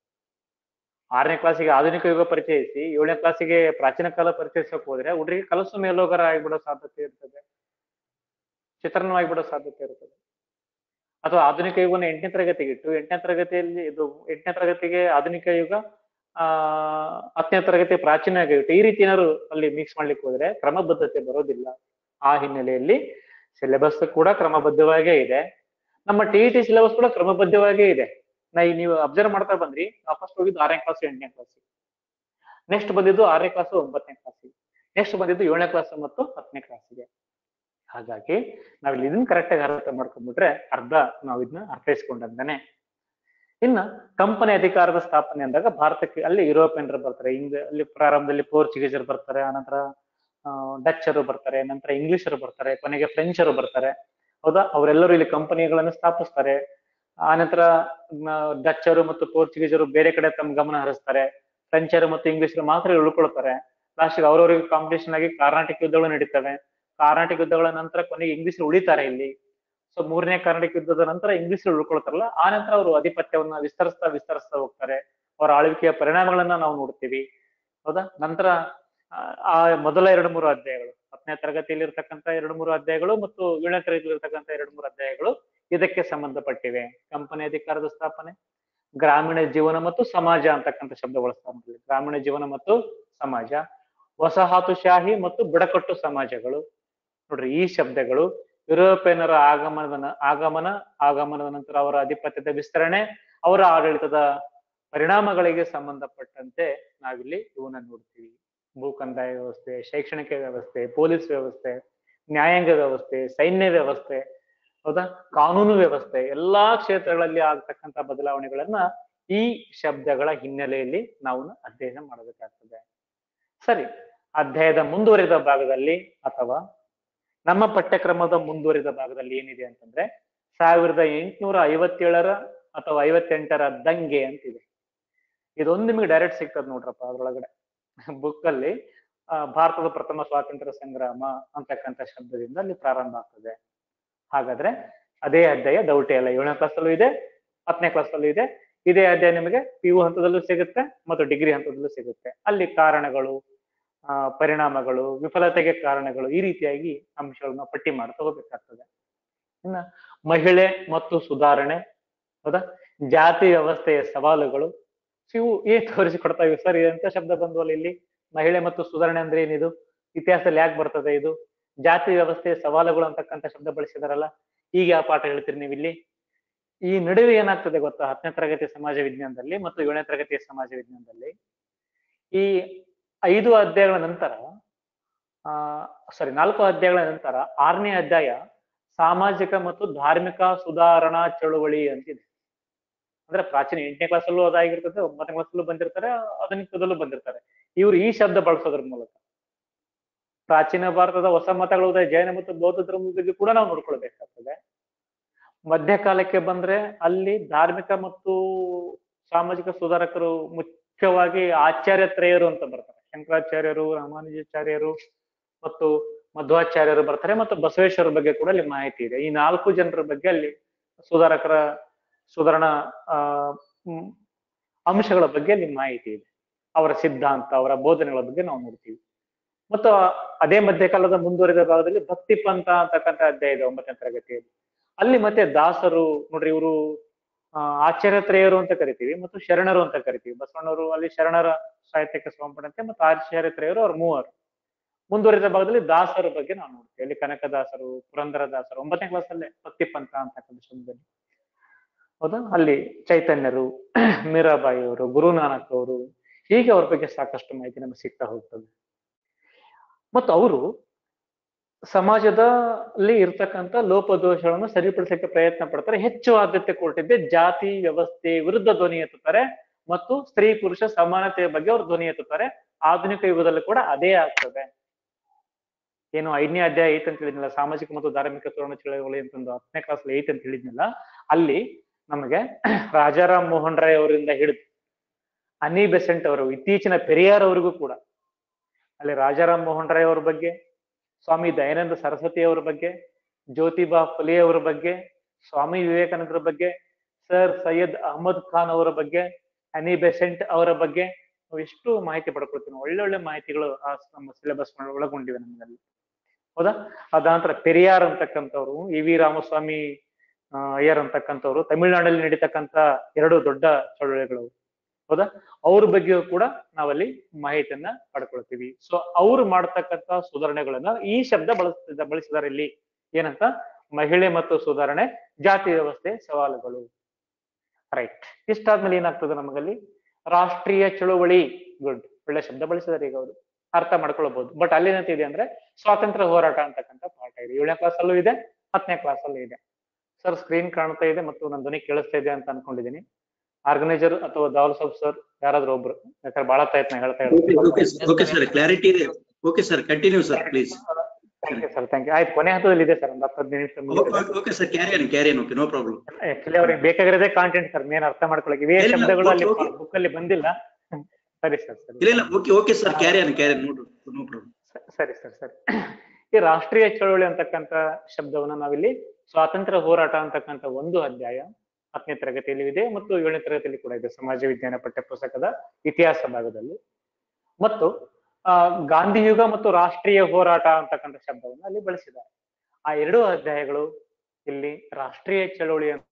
ಆರನೇ ಕ್ಲಾಸಿಗೆ ಆಧುನಿಕ ಯುಗ ಪರಿಚಯಿಸಿ ಏಳನೇ ಕ್ಲಾಸಿಗೆ ಪ್ರಾಚೀನ ಕಾಲ ಪರಿಚಯಿಸಕ್ ಹೋದ್ರೆ ಹುಡುಗರಿಗೆ ಕಲಸು ಮೇಲೋಗರ ಆಗಿಬಿಡೋ ಸಾಧ್ಯತೆ ಇರ್ತದೆ ಚಿತ್ರಣವಾಗಿಬಿಡೋ ಸಾಧ್ಯತೆ ಇರ್ತದೆ ಅಥವಾ ಆಧುನಿಕ ಯುಗನ ಎಂಟನೇ ತರಗತಿಗೆ ಇಟ್ಟು ಎಂಟನೇ ತರಗತಿಯಲ್ಲಿ ಇದು ಎಂಟನೇ ತರಗತಿಗೆ ಆಧುನಿಕ ಯುಗ ಆ ಹತ್ತನೇ ತರಗತಿ ಪ್ರಾಚೀನ ಯುಗ ಇಟ್ಟು ಈ ರೀತಿ ಏನಾದ್ರು ಅಲ್ಲಿ ಮಿಕ್ಸ್ ಮಾಡ್ಲಿಕ್ಕೆ ಹೋದ್ರೆ ಕ್ರಮಬದ್ಧತೆ ಬರೋದಿಲ್ಲ ಆ ಹಿನ್ನೆಲೆಯಲ್ಲಿ ಸಿಲೆಬಸ್ ಕೂಡ ಕ್ರಮಬದ್ಧವಾಗೇ ಇದೆ ನಮ್ಮ ಟಿ ಟಿ ಸಿಲೆಬಸ್ ಕೂಡ ಕ್ರಮಬದ್ಧವಾಗೇ ಇದೆ ನಾ ಈಗ ನೀವು ಅಬ್ಸರ್ವ್ ಮಾಡ್ತಾ ಬಂದ್ರಿ ನಾವು ಫಸ್ಟ್ ಹೋಗಿದ್ದು ಆರನೇ ಕ್ಲಾಸ್ ಎಂಟನೇ ಕ್ಲಾಸ್ ನೆಕ್ಸ್ಟ್ ಬಂದಿದ್ದು ಆರನೇ ಕ್ಲಾಸ್ ಒಂಬತ್ತನೇ ಕ್ಲಾಸಿಗೆ ನೆಕ್ಸ್ಟ್ ಬಂದಿದ್ದು ಏಳನೇ ಕ್ಲಾಸ್ ಮತ್ತು ಹತ್ತನೇ ಕ್ಲಾಸಿಗೆ ಹಾಗಾಗಿ ನಾವ್ ಇಲ್ಲಿ ಇದನ್ನ ಕರೆಕ್ಟ್ ಆಗಿ ಅರ್ಥ ಮಾಡ್ಕೊಂಡ್ಬಿಟ್ರೆ ಅರ್ಧ ನಾವು ಇದನ್ನ ಅರ್ಥೈಸ್ಕೊಂಡಂತಾನೆ ಇನ್ನ ಕಂಪನಿ ಅಧಿಕಾರದ ಸ್ಥಾಪನೆ ಅಂದಾಗ ಭಾರತಕ್ಕೆ ಅಲ್ಲಿ ಯುರೋಪಿಯನ್ರು ಬರ್ತಾರೆ ಇಂಗ್ ಅಲ್ಲಿ ಪ್ರಾರಂಭದಲ್ಲಿ ಪೋರ್ಚುಗೀಸರು ಬರ್ತಾರೆ ಆನಂತರ ಡಚ್ಚರು ಬರ್ತಾರೆ ನಂತರ ಇಂಗ್ಲಿಷರು ಬರ್ತಾರೆ ಕೊನೆಗೆ ಫ್ರೆಂಚರು ಬರ್ತಾರೆ ಹೌದಾ ಅವರೆಲ್ಲರೂ ಇಲ್ಲಿ ಕಂಪನಿಗಳನ್ನು ಸ್ಥಾಪಿಸ್ತಾರೆ ಆನಂತರ ಡಚ್ಚರು ಮತ್ತು ಪೋರ್ಚುಗೀಸರು ಬೇರೆ ಕಡೆ ತಮ್ಮ ಗಮನ ಹರಿಸ್ತಾರೆ ಫ್ರೆಂಚರು ಮತ್ತು ಇಂಗ್ಲಿಷರು ಮಾತ್ರ ಉಳ್ಕೊಳ್ತಾರೆ ಲಾಸ್ಟ್ಗೆ ಅವ್ರವ್ರಿಗೆ ಕಾಂಪಿಟೇಷನ್ ಆಗಿ ಕರ್ನಾಟಕ ಯುದ್ಧಗಳು ನಡೀತವೆ ಕರ್ನಾಟಕ ಯುದ್ಧಗಳ ನಂತರ ಕೊನೆಗೆ ಇಂಗ್ಲಿಷರು ಉಳಿತಾರೆ ಇಲ್ಲಿ ಸೊ ಮೂರನೇ ಕರ್ನಾಟಕ ಯುದ್ಧದ ನಂತರ ಇಂಗ್ಲಿಷರು ಉಳ್ಕೊಳ್ತಾರಲ್ಲ ಆ ನಂತರ ಅವರು ಆಧಿಪತ್ಯವನ್ನ ವಿಸ್ತರಿಸ್ತಾ ವಿಸ್ತರಿಸ್ತಾ ಹೋಗ್ತಾರೆ ಅವರ ಆಳ್ವಿಕೆಯ ಪರಿಣಾಮಗಳನ್ನ ನಾವು ನೋಡ್ತೀವಿ ಹೌದಾ ನಂತರ ಆ ಮೊದಲ ಎರಡು ಮೂರು ಅಧ್ಯಾಯಗಳು ಹತ್ತನೇ ತರಗತಿಯಲ್ಲಿ ಇರ್ತಕ್ಕಂಥ ಎರಡು ಮೂರು ಅಧ್ಯಾಯಗಳು ಮತ್ತು ಏಳನೇ ತರಗತಿಯಲ್ಲಿ ಇರ್ತಕ್ಕಂಥ ಎರಡು ಮೂರು ಅಧ್ಯಾಯಗಳು ಇದಕ್ಕೆ ಸಂಬಂಧಪಟ್ಟಿವೆ ಕಂಪನಿ ಅಧಿಕಾರದ ಸ್ಥಾಪನೆ ಗ್ರಾಮೀಣ ಜೀವನ ಮತ್ತು ಸಮಾಜ ಅಂತಕ್ಕಂಥ ಶಬ್ದ ಬಳಸ್ತಾರೆ ಗ್ರಾಮೀಣ ಜೀವನ ಮತ್ತು ಸಮಾಜ ವಸಾಹತುಶಾಹಿ ಮತ್ತು ಬುಡಕಟ್ಟು ಸಮಾಜಗಳು ನೋಡ್ರಿ ಈ ಶಬ್ದಗಳು ಯುರೋಪಿಯನ್ನರ ಆಗಮನದ ಆಗಮನ ಆಗಮನದ ನಂತರ ಅವರ ಅಧಿಪತ್ಯದ ವಿಸ್ತರಣೆ ಅವರ ಆಡಳಿತದ ಪರಿಣಾಮಗಳಿಗೆ ಸಂಬಂಧಪಟ್ಟಂತೆ ನಾವಿಲ್ಲಿ ಇವನ್ನ ನೋಡ್ತೀವಿ ಭೂ ಕಂದಾಯ ವ್ಯವಸ್ಥೆ ಶೈಕ್ಷಣಿಕ ವ್ಯವಸ್ಥೆ ಪೊಲೀಸ್ ವ್ಯವಸ್ಥೆ ನ್ಯಾಯಾಂಗ ವ್ಯವಸ್ಥೆ ಸೈನ್ಯ ವ್ಯವಸ್ಥೆ ಹೌದಾ ಕಾನೂನು ವ್ಯವಸ್ಥೆ ಎಲ್ಲಾ ಕ್ಷೇತ್ರಗಳಲ್ಲಿ ಆಗ್ತಕ್ಕಂಥ ಬದಲಾವಣೆಗಳನ್ನ ಈ ಶಬ್ದಗಳ ಹಿನ್ನೆಲೆಯಲ್ಲಿ ನಾವು ಅಧ್ಯಯನ ಮಾಡಬೇಕಾಗ್ತದೆ ಸರಿ ಅಧ್ಯಾಯದ ಮುಂದುವರಿದ ಭಾಗದಲ್ಲಿ ಅಥವಾ ನಮ್ಮ ಪಠ್ಯಕ್ರಮದ ಮುಂದುವರಿದ ಭಾಗದಲ್ಲಿ ಏನಿದೆ ಅಂತಂದ್ರೆ ಸಾವಿರದ ಎಂಟುನೂರ ಐವತ್ತೇಳರ ಅಥವಾ ಐವತ್ತೆಂಟರ ದಂಗೆ ಅಂತಿದೆ ಇದೊಂದು ನಿಮಗೆ ಡೈರೆಕ್ಟ್ ಸಿಗ್ತದೆ ನೋಡ್ರಪ್ಪ ಅದ್ರೊಳಗಡೆ ಬುಕ್ ಅಲ್ಲಿ ಭಾರತದ ಪ್ರಥಮ ಸ್ವಾತಂತ್ರ್ಯ ಸಂಗ್ರಾಮ ಅಂತಕ್ಕಂಥ ಶಬ್ದದಿಂದ ಅಲ್ಲಿ ಪ್ರಾರಂಭ ಆಗ್ತದೆ ಹಾಗಾದ್ರೆ ಅದೇ ಅಧ್ಯಾಯ ದೌಟೆ ಅಲ್ಲ ಏಳನೇ ಕ್ಲಾಸ್ ಅಲ್ಲೂ ಇದೆ ಹತ್ತನೇ ಕ್ಲಾಸ್ ಅಲ್ಲೂ ಇದೆ ಇದೇ ಅಧ್ಯಾಯ ನಿಮಗೆ ಪಿ ಯು ಹಂತದಲ್ಲೂ ಸಿಗುತ್ತೆ ಮತ್ತು ಡಿಗ್ರಿ ಹಂತದಲ್ಲೂ ಸಿಗುತ್ತೆ ಅಲ್ಲಿ ಕಾರಣಗಳು ಆ ಪರಿಣಾಮಗಳು ವಿಫಲತೆಗೆ ಕಾರಣಗಳು ಈ ರೀತಿಯಾಗಿ ಅಂಶಗಳನ್ನ ಪಟ್ಟಿ ಮಾಡ್ತಾ ಹೋಗ್ಬೇಕಾಗ್ತದೆ ಇನ್ನ ಮಹಿಳೆ ಮತ್ತು ಸುಧಾರಣೆ ಹೌದಾ ಜಾತಿ ವ್ಯವಸ್ಥೆಯ ಸವಾಲುಗಳು ಇವು ಏನ್ ತೋರಿಸಿಕೊಡ್ತಾ ಇವೆ ಸರ್ ಎಂತ ಶಬ್ದ ಬಂದ್ವಲ್ಲ ಇಲ್ಲಿ ಮಹಿಳೆ ಮತ್ತು ಸುಧಾರಣೆ ಅಂದ್ರೆ ಏನಿದು ಇತಿಹಾಸದಲ್ಲಿ ಯಾಕೆ ಬರ್ತದೆ ಇದು ಜಾತಿ ವ್ಯವಸ್ಥೆಯ ಸವಾಲುಗಳು ಅಂತಕ್ಕಂಥ ಶಬ್ದ ಬಳಸಿದಾರಲ್ಲ ಈಗ ಯಾವ ಪಾಠ ಹೇಳ್ತೀರಿ ನೀವು ಇಲ್ಲಿ ಈ ನಡುವೆ ಏನಾಗ್ತದೆ ಗೊತ್ತಾ ಹತ್ತನೇ ತರಗತಿ ಸಮಾಜ ವಿಜ್ಞಾನದಲ್ಲಿ ಮತ್ತು ಏಳನೇ ತರಗತಿಯ ಸಮಾಜ ವಿಜ್ಞಾನದಲ್ಲಿ ಈ ಐದು ಅಧ್ಯಾಯಗಳ ನಂತರ ಆ ಸಾರಿ ನಾಲ್ಕು ಅಧ್ಯಾಯಗಳ ನಂತರ ಆರನೇ ಅಧ್ಯಾಯ ಸಾಮಾಜಿಕ ಮತ್ತು ಧಾರ್ಮಿಕ ಸುಧಾರಣಾ ಚಳುವಳಿ ಅಂತಿದೆ ಅಂದ್ರೆ ಪ್ರಾಚೀನ ಎಂಟನೇ ಕ್ಲಾಸಲ್ಲೂ ಅದಾಗಿರ್ತದೆ ಒಂಬತ್ತನೇ ಕ್ಲಾಸಲ್ಲೂ ಬಂದಿರ್ತಾರೆ ಆಧುನಿಕದಲ್ಲೂ ಬಂದಿರ್ತಾರೆ ಇವ್ರು ಈ ಶಬ್ದ ಬಳಸೋದ್ರ ಮೂಲಕ ಪ್ರಾಚೀನ ಭಾರತದ ಹೊಸ ಮತಗಳ ಉದಯ ಜೈನ ಮತ್ತು ಬೌದ್ಧ ಧರ್ಮದ ಬಗ್ಗೆ ಕೂಡ ನಾವು ನೋಡ್ಕೊಳ್ಬೇಕಾಗ್ತದೆ ಮಧ್ಯಕಾಲಕ್ಕೆ ಬಂದ್ರೆ ಅಲ್ಲಿ ಧಾರ್ಮಿಕ ಮತ್ತು ಸಾಮಾಜಿಕ ಸುಧಾರಕರು ಮುಖ್ಯವಾಗಿ ಆಚಾರ್ಯ ತ್ರಯರು ಅಂತ ಬರ್ತಾರೆ ಶಂಕರಾಚಾರ್ಯರು ರಾಮಾನುಜಾಚಾರ್ಯರು ಮತ್ತು ಮಧ್ವಾಚಾರ್ಯರು ಬರ್ತಾರೆ ಮತ್ತು ಬಸವೇಶ್ವರ ಬಗ್ಗೆ ಕೂಡ ಅಲ್ಲಿ ಮಾಹಿತಿ ಇದೆ ಈ ನಾಲ್ಕು ಜನರ ಬಗ್ಗೆ ಅಲ್ಲಿ ಸುಧಾರಕರ ಸುಧಾರಣಾ ಆ ಹ್ಮ್, ಅಂಶಗಳ ಬಗ್ಗೆ ಅಲ್ಲಿ ಮಾಹಿತಿ ಇದೆ ಅವರ ಸಿದ್ಧಾಂತ ಅವರ ಬೋಧನೆಗಳ ಬಗ್ಗೆ ನಾವು ನೋಡ್ತೀವಿ ಮತ್ತು ಅದೇ ಮಧ್ಯಕಾಲದ ಮುಂದುವರಿದ ಭಾಗದಲ್ಲಿ ಭಕ್ತಿ ಪಂಥ ಅಂತಕ್ಕಂಥ ಅಧ್ಯಾಯ ಇದೆ ಒಂಬತ್ತನೇ ತರಗತಿಯಲ್ಲಿ ಅಲ್ಲಿ ಮತ್ತೆ ದಾಸರು ನೋಡ್ರಿ ಇವರು ಆಚಾರ್ಯ ತ್ರಯರು ಅಂತ ಕರಿತೀವಿ ಮತ್ತು ಶರಣರು ಅಂತ ಕರಿತೀವಿ ಬಸವಣ್ಣವರು ಅಲ್ಲಿ ಶರಣರ ಸಾಹಿತ್ಯಕ್ಕೆ ಸಂಬಂಧಪಟ್ಟಂತೆ ಮತ್ತು ಆಚಾರ್ಯ ತ್ರಯರು ಅವ್ರ ಮೂವರು ಮುಂದುವರಿದ ಭಾಗದಲ್ಲಿ ದಾಸರ ಬಗ್ಗೆ ನಾವು ನೋಡ್ತೀವಿ ಅಲ್ಲಿ ಕನಕದಾಸರು ಪುರಂದರ ದಾಸರು ಒಂಬತ್ತನೇ ಕ್ಲಾಸಲ್ಲೇ ಭಕ್ತಿ ಪಂಥ ಅಂತಕ್ಕಂಥ ಶಬ್ದದಲ್ಲಿ ಹೌದಾ ಅಲ್ಲಿ ಚೈತನ್ಯರು ಮೀರಾಬಾಯಿ ಅವರು ಗುರುನಾನಕ್ ಅವರು ಹೀಗೆ ಅವ್ರ ಬಗ್ಗೆ ಸಾಕಷ್ಟು ಮಾಹಿತಿ ನಮಗೆ ಸಿಗ್ತಾ ಹೋಗ್ತದೆ ಮತ್ತು ಅವರು ಸಮಾಜದಲ್ಲಿ ಇರ್ತಕ್ಕಂಥ ಲೋಪದೋಷಗಳನ್ನು ಸರಿಪಡಿಸಕ್ಕೆ ಪ್ರಯತ್ನ ಪಡ್ತಾರೆ ಹೆಚ್ಚು ಆದ್ಯತೆ ಕೊಟ್ಟಿದ್ದೆ ಜಾತಿ ವ್ಯವಸ್ಥೆ ವಿರುದ್ಧ ಧ್ವನಿ ಎತ್ತುತ್ತಾರೆ ಮತ್ತು ಸ್ತ್ರೀ ಪುರುಷ ಸಮಾನತೆಯ ಬಗ್ಗೆ ಅವರು ಧ್ವನಿ ಎತ್ತುತ್ತಾರೆ ಆಧುನಿಕ ಯುಗದಲ್ಲಿ ಕೂಡ ಅದೇ ಆಗ್ತದೆ ಏನು ಐದನೇ ಅಧ್ಯಾಯ ಐತ್ ಅಂತ ಹೇಳಿದ್ನಲ್ಲ ಸಾಮಾಜಿಕ ಮತ್ತು ಧಾರ್ಮಿಕ ಸುವರ್ಣ ಚಳವಳಿ ಅಂತಂದು ಹತ್ತನೇ ಕ್ಲಾಸ್ ಐತ್ ಅಂತ ಹೇಳಿದ್ನಲ್ಲ ಅಲ್ಲಿ ನಮಗೆ ರಾಜಾರಾಮ್ ಮೋಹನ್ ರಾಯ್ ಅವರಿಂದ ಹಿಡಿದು ಅನಿ ಬೆಸೆಂಟ್ ಅವರು ಇತ್ತೀಚಿನ ಪೆರಿಯಾರ್ ಅವರಿಗೂ ಕೂಡ ಅಲ್ಲಿ ರಾಜಾರಾಮ್ ಮೋಹನ್ ರಾಯ್ ಅವ್ರ ಬಗ್ಗೆ ಸ್ವಾಮಿ ದಯಾನಂದ ಸರಸ್ವತಿ ಅವರ ಬಗ್ಗೆ ಜ್ಯೋತಿಬಾ ಫುಲೆ ಅವರ ಬಗ್ಗೆ ಸ್ವಾಮಿ ವಿವೇಕಾನಂದರ ಬಗ್ಗೆ ಸರ್ ಸೈಯದ್ ಅಹಮದ್ ಖಾನ್ ಅವರ ಬಗ್ಗೆ ಅನಿ ಬೆಸೆಂಟ್ ಅವರ ಬಗ್ಗೆ ನಾವು ಎಷ್ಟು ಮಾಹಿತಿ ಪಡ್ಕೊಳ್ತೀವಿ ನಾವು ಒಳ್ಳೊಳ್ಳೆ ಮಾಹಿತಿಗಳು ಆ ನಮ್ಮ ಸಿಲೆಬಸ್ ಒಳಗೊಂಡಿವೆ ನಮ್ಮಲ್ಲಿ ಹೌದಾ ಅದ ನಂತರ ಪೆರಿಯಾರ್ ಅಂತಕ್ಕಂಥವ್ರು ಇ ವಿ ರಾಮಸ್ವಾಮಿ ಆ, ಅಯ್ಯರ್ ಅಂತಕ್ಕಂಥವ್ರು ತಮಿಳುನಾಡಲ್ಲಿ ನಡೀತಕ್ಕಂಥ ಎರಡು ದೊಡ್ಡ ಚಳವಳಿಗಳು ಹೌದಾ ಅವ್ರ ಬಗ್ಗೆಯೂ ಕೂಡ ನಾವಲ್ಲಿ ಮಾಹಿತಿಯನ್ನ ಪಡ್ಕೊಳ್ತೀವಿ ಸೊ ಅವ್ರು ಮಾಡ್ತಕ್ಕಂಥ ಸುಧಾರಣೆಗಳನ್ನ ಈ ಶಬ್ದ ಬಳಸ್ತಿದ್ದ ಬಳಸಿದಾರೆ ಇಲ್ಲಿ ಏನಂತ ಮಹಿಳೆ ಮತ್ತು ಸುಧಾರಣೆ ಜಾತಿ ವ್ಯವಸ್ಥೆ ಸವಾಲುಗಳು ರೈಟ್ ಇಷ್ಟಾದ್ಮೇಲೆ ಏನಾಗ್ತದೆ ನಮಗಲ್ಲಿ ರಾಷ್ಟ್ರೀಯ ಚಳುವಳಿ ಗುಡ್ ಒಳ್ಳೆ ಶಬ್ದ ಬಳಸಿದಾರೆ ಈಗ ಅವರು ಅರ್ಥ ಮಾಡ್ಕೊಳ್ಬಹುದು ಬಟ್ ಅಲ್ಲಿ ಏನಂತಿದೆ ಅಂದ್ರೆ ಸ್ವಾತಂತ್ರ್ಯ ಹೋರಾಟ ಅಂತಕ್ಕಂಥ ಪಾಠ ಇದೆ ಏಳನೇ ಕ್ಲಾಸ್ ಅಲ್ಲೂ ಇದೆ ಹತ್ತನೇ ಕ್ಲಾಸ್ ಅಲ್ಲೂ ಇದೆ ಸರ್ ಸ್ಕ್ರೀನ್ ಕಾಣ್ತಾ ಇದೆ ಮತ್ತು ನನ್ನ ಧ್ವನಿ ಕೇಳಿಸ್ತಾ ಇದೆ ಅಂತ ಅನ್ಕೊಂಡಿದ್ದೀನಿ ಆರ್ಗನೈಸರ್ ಅಥವಾ ದಾವಲ್ ಸಾಬ್ ಸರ್ ಯಾರಾದ್ರೂ ಒಬ್ರು ಯಾಕಂದ್ರೆ ಬಹಳ ಪ್ರಯತ್ನ ಹೇಳ್ತಾ ಓಕೆ ಓಕೆ ಸರ್ ಕ್ಲಾರಿಟಿ ಇದೆ okay sir continue sir please thank you sir thank you ಆಯ್ತು ಕೊನೆ ಹಂತದಲ್ಲಿ ಇದೆ ಸರ್ ಒಂದು ಹತ್ತು ಹದಿನೈದು ನಿಮಿಷ ಮುಗಿದಿದೆ okay sir carry on carry on okay no problem actually ಅವ್ರಿಗೆ ಬೇಕಾಗಿರೋದೇ ಕಾಂಟೆಂಟ್ ಸರ್ ಮೇನ್ ಅರ್ಥ ಮಾಡ್ಕೊಳಕ್ಕೆ ಇವೇ ಇಲ್ಲ, ಇಲ್ಲ, ಶಬ್ದಗಳು ಅಲ್ಲಿ okay, okay. ಬುಕ್ ಅಲ್ಲಿ ಬಂದಿಲ್ಲ ಸರಿ ಸರ್ ಸರಿ ಇಲ್ಲ ಇಲ್ಲ okay okay sir carry on carry on no no problem ಸ- ಸರಿ ಸರ್ ಸರಿ ಈ ರಾಷ್ಟ್ರೀಯ ಚಳವಳಿ ಅಂತಕ್ಕಂಥ ಶಬ್ದವನ್ನ ನಾವಿಲ್ಲಿ ಸ್ವಾತಂತ್ರ್ಯ ಹೋರಾಟ ಅಂತಕ್ಕಂಥ ಒಂದು ಅಧ್ಯಾಯ ಹತ್ತನೇ ತರಗತಿಯಲ್ಲಿ ಇದೆ ಮತ್ತು ಏಳನೇ ತರಗತಿಯಲ್ಲಿ ಕೂಡ ಇದೆ ಸಮಾಜ ವಿಜ್ಞಾನ ಪಠ್ಯ ಪುಸ್ತಕದ ಇತಿಹಾಸ ಭಾಗದಲ್ಲಿ ಮತ್ತು ಆ ಗಾಂಧಿ ಯುಗ ಮತ್ತು ರಾಷ್ಟ್ರೀಯ ಹೋರಾಟ ಅಂತಕ್ಕಂಥ ಶಬ್ದವನ್ನ ಅಲ್ಲಿ ಬಳಸಿದ್ದಾರೆ ಆ ಎರಡು ಅಧ್ಯಾಯಗಳು ಇಲ್ಲಿ ರಾಷ್ಟ್ರೀಯ ಚಳವಳಿ ಅಂತ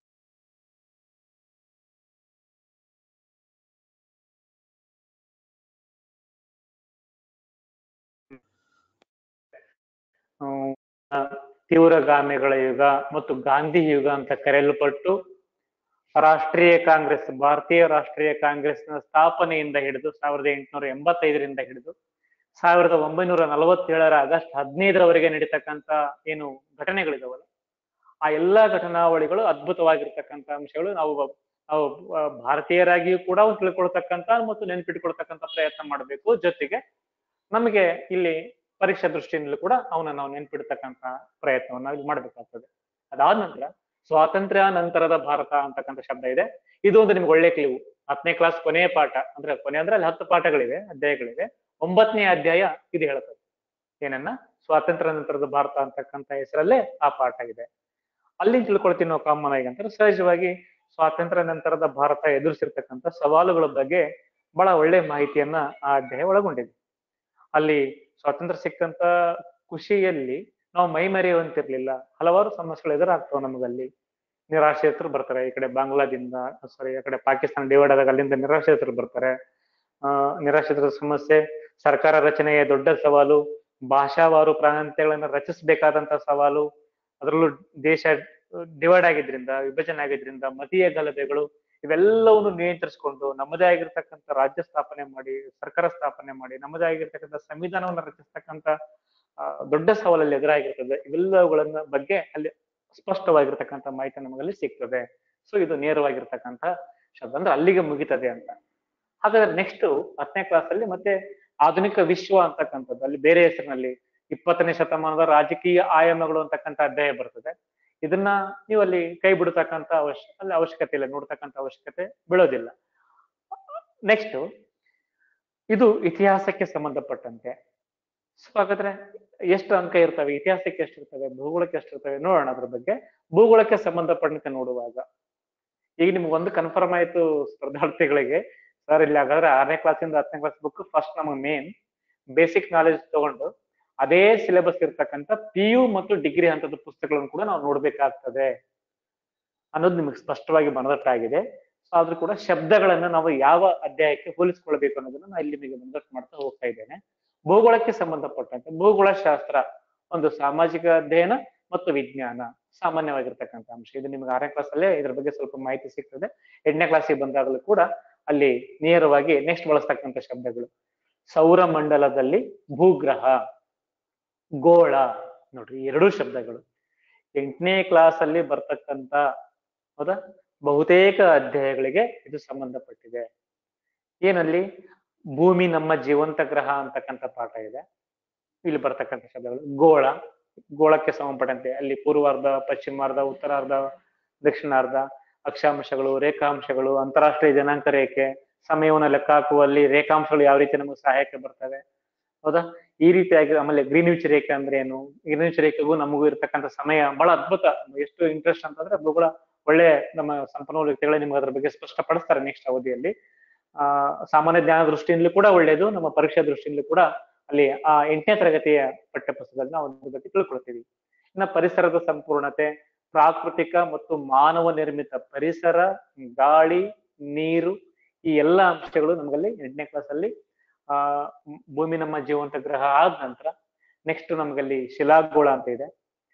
ಹ್ಮ್, ಆ, ತೀವ್ರಗಾಮಿಗಳ ಯುಗ ಮತ್ತು ಗಾಂಧಿ ಯುಗ ಅಂತ ಕರೆಯಲ್ಪಟ್ಟು ರಾಷ್ಟ್ರೀಯ ಕಾಂಗ್ರೆಸ್ ಭಾರತೀಯ ರಾಷ್ಟ್ರೀಯ ಕಾಂಗ್ರೆಸ್ನ ಸ್ಥಾಪನೆಯಿಂದ ಹಿಡಿದು ಸಾವಿರದ ಎಂಟುನೂರ ಎಂಬತ್ತೈದರಿಂದ ಹಿಡಿದು ಸಾವಿರದ ಒಂಬೈನೂರ ನಲವತ್ತೇಳರ ಆಗಸ್ಟ್ ಹದಿನೈದರವರೆಗೆ ನಡೀತಕ್ಕಂತ ಏನು ಘಟನೆಗಳಿದಾವಲ್ಲ ಆ ಎಲ್ಲಾ ಘಟನಾವಳಿಗಳು ಅದ್ಭುತವಾಗಿರ್ತಕ್ಕಂಥ ಅಂಶಗಳು ನಾವು ನಾವು ಆ, ಭಾರತೀಯರಾಗಿಯೂ ಕೂಡ ಅವು ತಿಳ್ಕೊಳ್ತಕ್ಕಂತ ಮತ್ತು ನೆನ್ಪಿಟ್ಕೊಳ್ತಕ್ಕಂತ ಪ್ರಯತ್ನ ಮಾಡಬೇಕು ಜೊತೆಗೆ ನಮಗೆ ಇಲ್ಲಿ ಪರೀಕ್ಷಾ ದೃಷ್ಟಿಯಿಂದಲೂ ಕೂಡ ಅವನ್ನ ನಾವು ನೆನ್ಪಿಡ್ತಕ್ಕಂತ ಪ್ರಯತ್ನವನ್ನ ನಾವು ಇಲ್ಲಿ ಮಾಡ್ಬೇಕಾಗ್ತದೆ ಅದಾದ ನಂತರ ಸ್ವಾತಂತ್ರ್ಯ ನಂತರದ ಭಾರತ ಅಂತಕ್ಕಂಥ ಶಬ್ದ ಇದೆ ಇದು ಒಂದು ನಿಮ್ಗೆ ಒಳ್ಳೆ ಕ್ಲೀವು ಹತ್ತನೇ ಕ್ಲಾಸ್ ಕೊನೆಯ ಪಾಠ ಅಂದ್ರೆ ಕೊನೆ ಅಂದ್ರೆ ಅಲ್ಲಿ ಹತ್ತು ಪಾಠಗಳಿವೆ ಅಧ್ಯಾಯಗಳಿವೆ ಒಂಬತ್ತನೇ ಅಧ್ಯಾಯ ಇದು ಹೇಳ್ತದೆ ಏನನ್ನ ಸ್ವಾತಂತ್ರ್ಯ ನಂತರದ ಭಾರತ ಅಂತಕ್ಕಂಥ ಹೆಸರಲ್ಲೇ ಆ ಪಾಠ ಇದೆ ಅಲ್ಲಿ ತಿಳ್ಕೊಳ್ತೀವಿ ನಾವು ಕಾಮನ್ ಆಗಿ ಅಂತಾರೆ ಸಹಜವಾಗಿ ಸ್ವಾತಂತ್ರ್ಯ ನಂತರದ ಭಾರತ ಎದುರಿಸಿರ್ತಕ್ಕಂಥ ಸವಾಲುಗಳ ಬಗ್ಗೆ ಬಹಳ ಒಳ್ಳೆ ಮಾಹಿತಿಯನ್ನ ಆ ಅಧ್ಯಾಯ ಒಳಗೊಂಡಿದೆ ಅಲ್ಲಿ ಸ್ವಾತಂತ್ರ್ಯ ಸಿಕ್ಕಂತ ಖುಷಿಯಲ್ಲಿ ನಾವು ಮೈ ಮರೆಯುವಂತಿರ್ಲಿಲ್ಲ ಹಲವಾರು ಸಮಸ್ಯೆಗಳು ಎದುರಾಗ್ತಾವ ನಮಗಲ್ಲಿ ನಿರಾಶ್ರಿತರು ಬರ್ತಾರೆ ಈ ಕಡೆ ಬಾಂಗ್ಲಾದಿಂದ ಸಾರಿ ಆ ಕಡೆ ಪಾಕಿಸ್ತಾನ ಡಿವೈಡ್ ಆದಾಗ ಅಲ್ಲಿಂದ ನಿರಾಶ್ರಿತರು ಬರ್ತಾರೆ ಆ ನಿರಾಶ್ರಿತರ ಸಮಸ್ಯೆ ಸರ್ಕಾರ ರಚನೆಯ ದೊಡ್ಡ ಸವಾಲು ಭಾಷಾವಾರು ಪ್ರಾಂತ್ಯಗಳನ್ನ ರಚಿಸಬೇಕಾದಂತ ಸವಾಲು ಅದರಲ್ಲೂ ದೇಶ ಡಿವೈಡ್ ಆಗಿದ್ರಿಂದ ವಿಭಜನೆ ಆಗಿದ್ರಿಂದ ಮತೀಯ ಗಲಭೆಗಳು ಇವೆಲ್ಲವನ್ನು ನಿಯಂತ್ರಿಸಿಕೊಂಡು ನಮ್ಮದೇ ಆಗಿರ್ತಕ್ಕಂಥ ರಾಜ್ಯ ಸ್ಥಾಪನೆ ಮಾಡಿ ಸರ್ಕಾರ ಸ್ಥಾಪನೆ ಮಾಡಿ ನಮ್ಮದೇ ಆಗಿರ್ತಕ್ಕಂಥ ಸಂವಿಧಾನವನ್ನು ರಚಿಸ್ತಕ್ಕಂಥ ಆ, ದೊಡ್ಡ ಸವಾಲಲ್ಲಿ ಎದುರಾಗಿರ್ತದೆ ಇವೆಲ್ಲವುಗಳನ್ನ ಬಗ್ಗೆ ಅಲ್ಲಿ ಸ್ಪಷ್ಟವಾಗಿರ್ತಕ್ಕಂಥ ಮಾಹಿತಿ ನಮಗಲ್ಲಿ ಸಿಗ್ತದೆ ಸೊ ಇದು ನೇರವಾಗಿರ್ತಕ್ಕಂಥ ಶಬ್ದ ಅಂದ್ರೆ ಅಲ್ಲಿಗೆ ಮುಗಿತದೆ ಅಂತ ಹಾಗಾದ್ರೆ ನೆಕ್ಸ್ಟ್ ಹತ್ತನೇ ಕ್ಲಾಸ್ ಅಲ್ಲಿ ಮತ್ತೆ ಆಧುನಿಕ ವಿಶ್ವ ಅಂತಕ್ಕಂಥದ್ದು ಅಲ್ಲಿ ಬೇರೆ ಹೆಸರಿನಲ್ಲಿ ಇಪ್ಪತ್ತನೇ ಶತಮಾನದ ರಾಜಕೀಯ ಆಯಾಮಗಳು ಅಂತಕ್ಕಂಥ ಅಧ್ಯಾಯ ಬರ್ತದೆ ಇದನ್ನ ನೀವು ಅಲ್ಲಿ ಕೈ ಬಿಡತಕ್ಕಂತ ಅವಶ್ಯ ಅಲ್ಲಿ ಅವಶ್ಯಕತೆ ಇಲ್ಲ ನೋಡ್ತಕ್ಕಂಥ ಅವಶ್ಯಕತೆ ಬೀಳೋದಿಲ್ಲ ನೆಕ್ಸ್ಟ್ ಇದು ಇತಿಹಾಸಕ್ಕೆ ಸಂಬಂಧಪಟ್ಟಂತೆ ಸೊ ಹಾಗಾದ್ರೆ ಎಷ್ಟು ಅಂಕ ಇರ್ತವೆ ಇತಿಹಾಸಕ್ಕೆ ಎಷ್ಟು ಇರ್ತವೆ ಭೂಗೋಳಕ್ಕೆ ಎಷ್ಟು ಇರ್ತವೆ ನೋಡೋಣ ಅದ್ರ ಬಗ್ಗೆ ಭೂಗೋಳಕ್ಕೆ ಸಂಬಂಧಪಟ್ಟಂತೆ ನೋಡುವಾಗ ಈಗ ನಿಮ್ಗೆ ಒಂದು ಕನ್ಫರ್ಮ್ ಆಯ್ತು ಸ್ಪರ್ಧಾರ್ಥಿಗಳಿಗೆ ಸರ್ ಇಲ್ಲಿ ಹಾಗಾದ್ರೆ ಆರನೇ ಕ್ಲಾಸಿಂದ ಹತ್ತನೇ ಕ್ಲಾಸ್ ಬುಕ್ ಫಸ್ಟ್ ನಮಗೆ ಮೇನ್ ಬೇಸಿಕ್ ನಾಲೆಜ್ ತಗೊಂಡು ಅದೇ ಸಿಲೆಬಸ್ ಇರ್ತಕ್ಕಂಥ ಪಿ ಯು ಮತ್ತು ಡಿಗ್ರಿ ಹಂತದ ಪುಸ್ತಕಗಳನ್ನು ಕೂಡ ನಾವು ನೋಡ್ಬೇಕಾಗ್ತದೆ ಅನ್ನೋದು ನಿಮಗೆ ಸ್ಪಷ್ಟವಾಗಿ ಮನದಟ್ಟಾಗಿದೆ ಸೊ ಆದ್ರೂ ಕೂಡ ಶಬ್ದಗಳನ್ನ ನಾವು ಯಾವ ಅಧ್ಯಾಯಕ್ಕೆ ಹೋಲಿಸ್ಕೊಳ್ಬೇಕು ಅನ್ನೋದನ್ನ ನಾನು ಇಲ್ಲಿ ನಿಮಗೆ ಮನದಟ್ಟು ಮಾಡ್ತಾ ಹೋಗ್ತಾ ಇದ್ದೇನೆ ಭೂಗೋಳಕ್ಕೆ ಸಂಬಂಧಪಟ್ಟಂತೆ ಭೂಗೋಳ ಶಾಸ್ತ್ರ ಒಂದು ಸಾಮಾಜಿಕ ಅಧ್ಯಯನ ಮತ್ತು ವಿಜ್ಞಾನ ಸಾಮಾನ್ಯವಾಗಿರ್ತಕ್ಕಂಥ ಅಂಶ ಇದು ನಿಮ್ಗೆ ಆರನೇ ಕ್ಲಾಸ್ ಅಲ್ಲೇ ಇದ್ರ ಬಗ್ಗೆ ಸ್ವಲ್ಪ ಮಾಹಿತಿ ಸಿಗ್ತದೆ ಎಂಟನೇ ಕ್ಲಾಸಿಗೆ ಬಂದಾಗಲೂ ಕೂಡ ಅಲ್ಲಿ ನೇರವಾಗಿ ನೆಕ್ಸ್ಟ್ ಬಳಸ್ತಕ್ಕಂಥ ಶಬ್ದಗಳು ಸೌರ ಮಂಡಲದಲ್ಲಿ ಭೂಗ್ರಹ ಗೋಳ ನೋಡ್ರಿ ಎರಡೂ ಶಬ್ದಗಳು ಎಂಟನೇ ಕ್ಲಾಸ್ ಅಲ್ಲಿ ಬರ್ತಕ್ಕಂತ ಹೌದಾ ಬಹುತೇಕ ಅಧ್ಯಾಯಗಳಿಗೆ ಇದು ಸಂಬಂಧಪಟ್ಟಿದೆ ಏನಲ್ಲಿ ಭೂಮಿ ನಮ್ಮ ಜೀವಂತ ಗ್ರಹ ಅಂತಕ್ಕಂಥ ಪಾಠ ಇದೆ ಇಲ್ಲಿ ಬರ್ತಕ್ಕಂಥ ಶಬ್ದಗಳು ಗೋಳ ಗೋಳಕ್ಕೆ ಸಂಬಂಧಪಟ್ಟಂತೆ ಅಲ್ಲಿ ಪೂರ್ವಾರ್ಧ ಪಶ್ಚಿಮಾರ್ಧ ಉತ್ತರಾರ್ಧ ದಕ್ಷಿಣಾರ್ಧ ಅಕ್ಷಾಂಶಗಳು ರೇಖಾಂಶಗಳು ಅಂತಾರಾಷ್ಟ್ರೀಯ ಜನಾಂಕ ರೇಖೆ ಸಮಯವನ್ನು ಲೆಕ್ಕ ಹಾಕುವಲ್ಲಿ ರೇಖಾಂಶಗಳು ಯಾವ ರೀತಿ ನಮಗೆ ಸಹಾಯಕ್ಕೆ ಬರ್ತವೆ ಹೌದಾ ಈ ರೀತಿಯಾಗಿ ಆಮೇಲೆ ಗ್ರೀನ್ವಿಚ್ ರೇಖೆ ಅಂದ್ರೆ ಏನು ಗ್ರೀನ್ವಿಚ್ ರೇಖೆಗೂ ನಮಗೂ ಇರ್ತಕ್ಕಂಥ ಸಮಯ ಬಹಳ ಅದ್ಭುತ ಎಷ್ಟು ಇಂಟ್ರೆಸ್ಟ್ ಅಂತಂದ್ರೆ ಭೂಗೋಳ ಒಳ್ಳೆ ನಮ್ಮ ಸಂಪನ್ಮೂಲ ವ್ಯಕ್ತಿಗಳೇ ನಿಮ್ಗೆ ಅದ್ರ ಬಗ್ಗೆ ಸ್ಪಷ್ಟಪಡಿಸ್ತಾರೆ ನೆಕ್ಸ್ಟ್ ಅವಧಿಯಲ್ಲಿ ಆ ಸಾಮಾನ್ಯ ಜ್ಞಾನ ದೃಷ್ಟಿಯಿಂದಲೂ ಕೂಡ ಒಳ್ಳೇದು ನಮ್ಮ ಪರೀಕ್ಷಾ ದೃಷ್ಟಿಯಿಂದಲೂ ಕೂಡ ಅಲ್ಲಿ ಆ ಎಂಟನೇ ತರಗತಿಯ ಪಠ್ಯಪುಸ್ತಕದಲ್ಲಿ ನಾವು ಅದ್ರ ಬಗ್ಗೆ ತಿಳ್ಕೊಳ್ತೀವಿ ಇನ್ನ ಪರಿಸರದ ಸಂಪೂರ್ಣತೆ ಪ್ರಾಕೃತಿಕ ಮತ್ತು ಮಾನವ ನಿರ್ಮಿತ ಪರಿಸರ ಗಾಳಿ ನೀರು ಈ ಎಲ್ಲ ಅಂಶಗಳು ನಮಗಲ್ಲಿ ಎಂಟನೇ ಕ್ಲಾಸ್ ಅಲ್ಲಿ ಆ ಮ್- ಭೂಮಿ ನಮ್ಮ ಜೀವಂತ ಗ್ರಹ ಆದ ನಂತರ ನೆಕ್ಸ್ಟ್ ನಮಗಲ್ಲಿ ಶಿಲಾಗೋಳ ಅಂತ ಇದೆ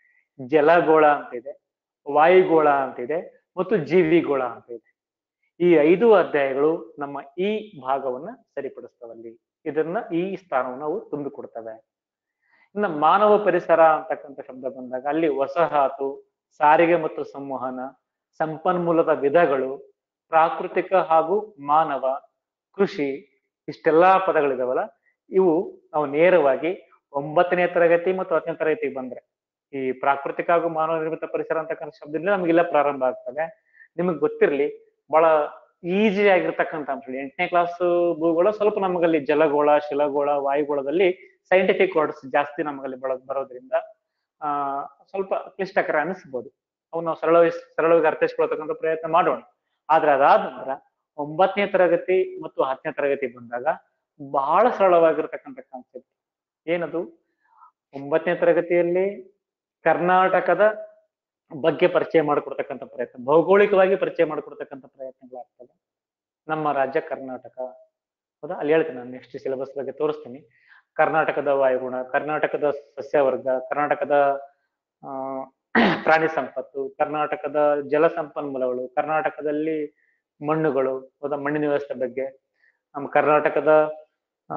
ಜಲಗೋಳ ಅಂತ ಇದೆ ವಾಯುಗೋಳ ಅಂತ ಇದೆ ಮತ್ತು ಜೀವಿಗೋಳ ಅಂತ ಇದೆ ಈ ಐದು ಅಧ್ಯಾಯಗಳು ನಮ್ಮ ಈ ಭಾಗವನ್ನ ಸರಿಪಡಿಸ್ತವಲ್ಲಿ ಇದನ್ನ ಈ ಸ್ಥಾನವನ್ನು ಅವು ತುಂಬಿಕೊಡ್ತವೆ ಇನ್ನು ಮಾನವ ಪರಿಸರ ಅಂತಕ್ಕಂಥ ಶಬ್ದ ಬಂದಾಗ ಅಲ್ಲಿ ವಸಾಹತು ಸಾರಿಗೆ ಮತ್ತು ಸಂವಹನ ಸಂಪನ್ಮೂಲದ ವಿಧಗಳು ಪ್ರಾಕೃತಿಕ ಹಾಗೂ ಮಾನವ ಕೃಷಿ ಇಷ್ಟೆಲ್ಲಾ ಪದಗಳಿದಾವಲ್ಲ ಇವು ನಾವು ನೇರವಾಗಿ ಒಂಬತ್ತನೇ ತರಗತಿ ಮತ್ತು ಹತ್ತನೇ ತರಗತಿಗೆ ಬಂದ್ರೆ ಈ ಪ್ರಾಕೃತಿಕ ಹಾಗೂ ಮಾನವ ನಿರ್ಮಿತ ಪರಿಸರ ಅಂತಕ್ಕಂಥ ಶಬ್ದದಿಂದ ನಮಗೆಲ್ಲ ಪ್ರಾರಂಭ ಆಗ್ತದೆ ನಿಮಗೆ ಗೊತ್ತಿರ್ಲಿ ಬಹಳ ಈಸಿ ಆಗಿರ್ತಕ್ಕಂಥ ಅಂಶಗಳು ಎಂಟನೇ ಕ್ಲಾಸ್ ಭೂಗೋಳ ಸ್ವಲ್ಪ ನಮಗಲ್ಲಿ ಜಲಗೋಳ ಶಿಲಗೋಳ ವಾಯುಗೋಳದಲ್ಲಿ ಸೈಂಟಿಫಿಕ್ ವರ್ಡ್ಸ್ ಜಾಸ್ತಿ ನಮಗಲ್ಲಿ ಬಳ ಬರೋದ್ರಿಂದ ಆ ಸ್ವಲ್ಪ ಕ್ಲಿಷ್ಟಕರ ಅನಿಸ್ಬೋದು ಅವು ನಾವು ಸರಳವಾಗಿ ಸರಳವಾಗಿ ಅರ್ಥೈಸ್ಕೊಳ್ತಕ್ಕಂಥ ಪ್ರಯತ್ನ ಮಾಡೋಣ ಆದ್ರೆ ಅದಾದ ನಂತರ ಒಂಬತ್ತನೇ ತರಗತಿ ಮತ್ತು ಹತ್ತನೇ ತರಗತಿ ಬಂದಾಗ ಬಹಳ ಸರಳವಾಗಿರ್ತಕ್ಕಂಥ ಕಾನ್ಸೆಪ್ಟ್ ಏನದು ಒಂಬತ್ತನೇ ತರಗತಿಯಲ್ಲಿ ಕರ್ನಾಟಕದ ಬಗ್ಗೆ ಪರಿಚಯ ಮಾಡಿಕೊಡ್ತಕ್ಕಂಥ ಪ್ರಯತ್ನ ಭೌಗೋಳಿಕವಾಗಿ ಪರಿಚಯ ಮಾಡಿಕೊಡ್ತಕ್ಕಂಥ ಪ್ರಯತ್ನಗಳಾಗ್ತದೆ ನಮ್ಮ ರಾಜ್ಯ ಕರ್ನಾಟಕ ಹೌದಾ ಅಲ್ಲಿ ಹೇಳ್ತೀನಿ ನಾನು ನೆಕ್ಸ್ಟ್ ಸಿಲೆಬಸ್ ಬಗ್ಗೆ ತೋರಿಸ್ತೀನಿ ಕರ್ನಾಟಕದ ವಾಯುಗುಣ ಕರ್ನಾಟಕದ ಸಸ್ಯವರ್ಗ ಕರ್ನಾಟಕದ ಆ ಪ್ರಾಣಿ ಸಂಪತ್ತು ಕರ್ನಾಟಕದ ಜಲ ಸಂಪನ್ಮೂಲಗಳು ಕರ್ನಾಟಕದಲ್ಲಿ ಮಣ್ಣುಗಳು ಹೌದಾ ಮಣ್ಣಿನ ವ್ಯವಸ್ಥೆ ಬಗ್ಗೆ ನಮ್ಮ ಕರ್ನಾಟಕದ ಆ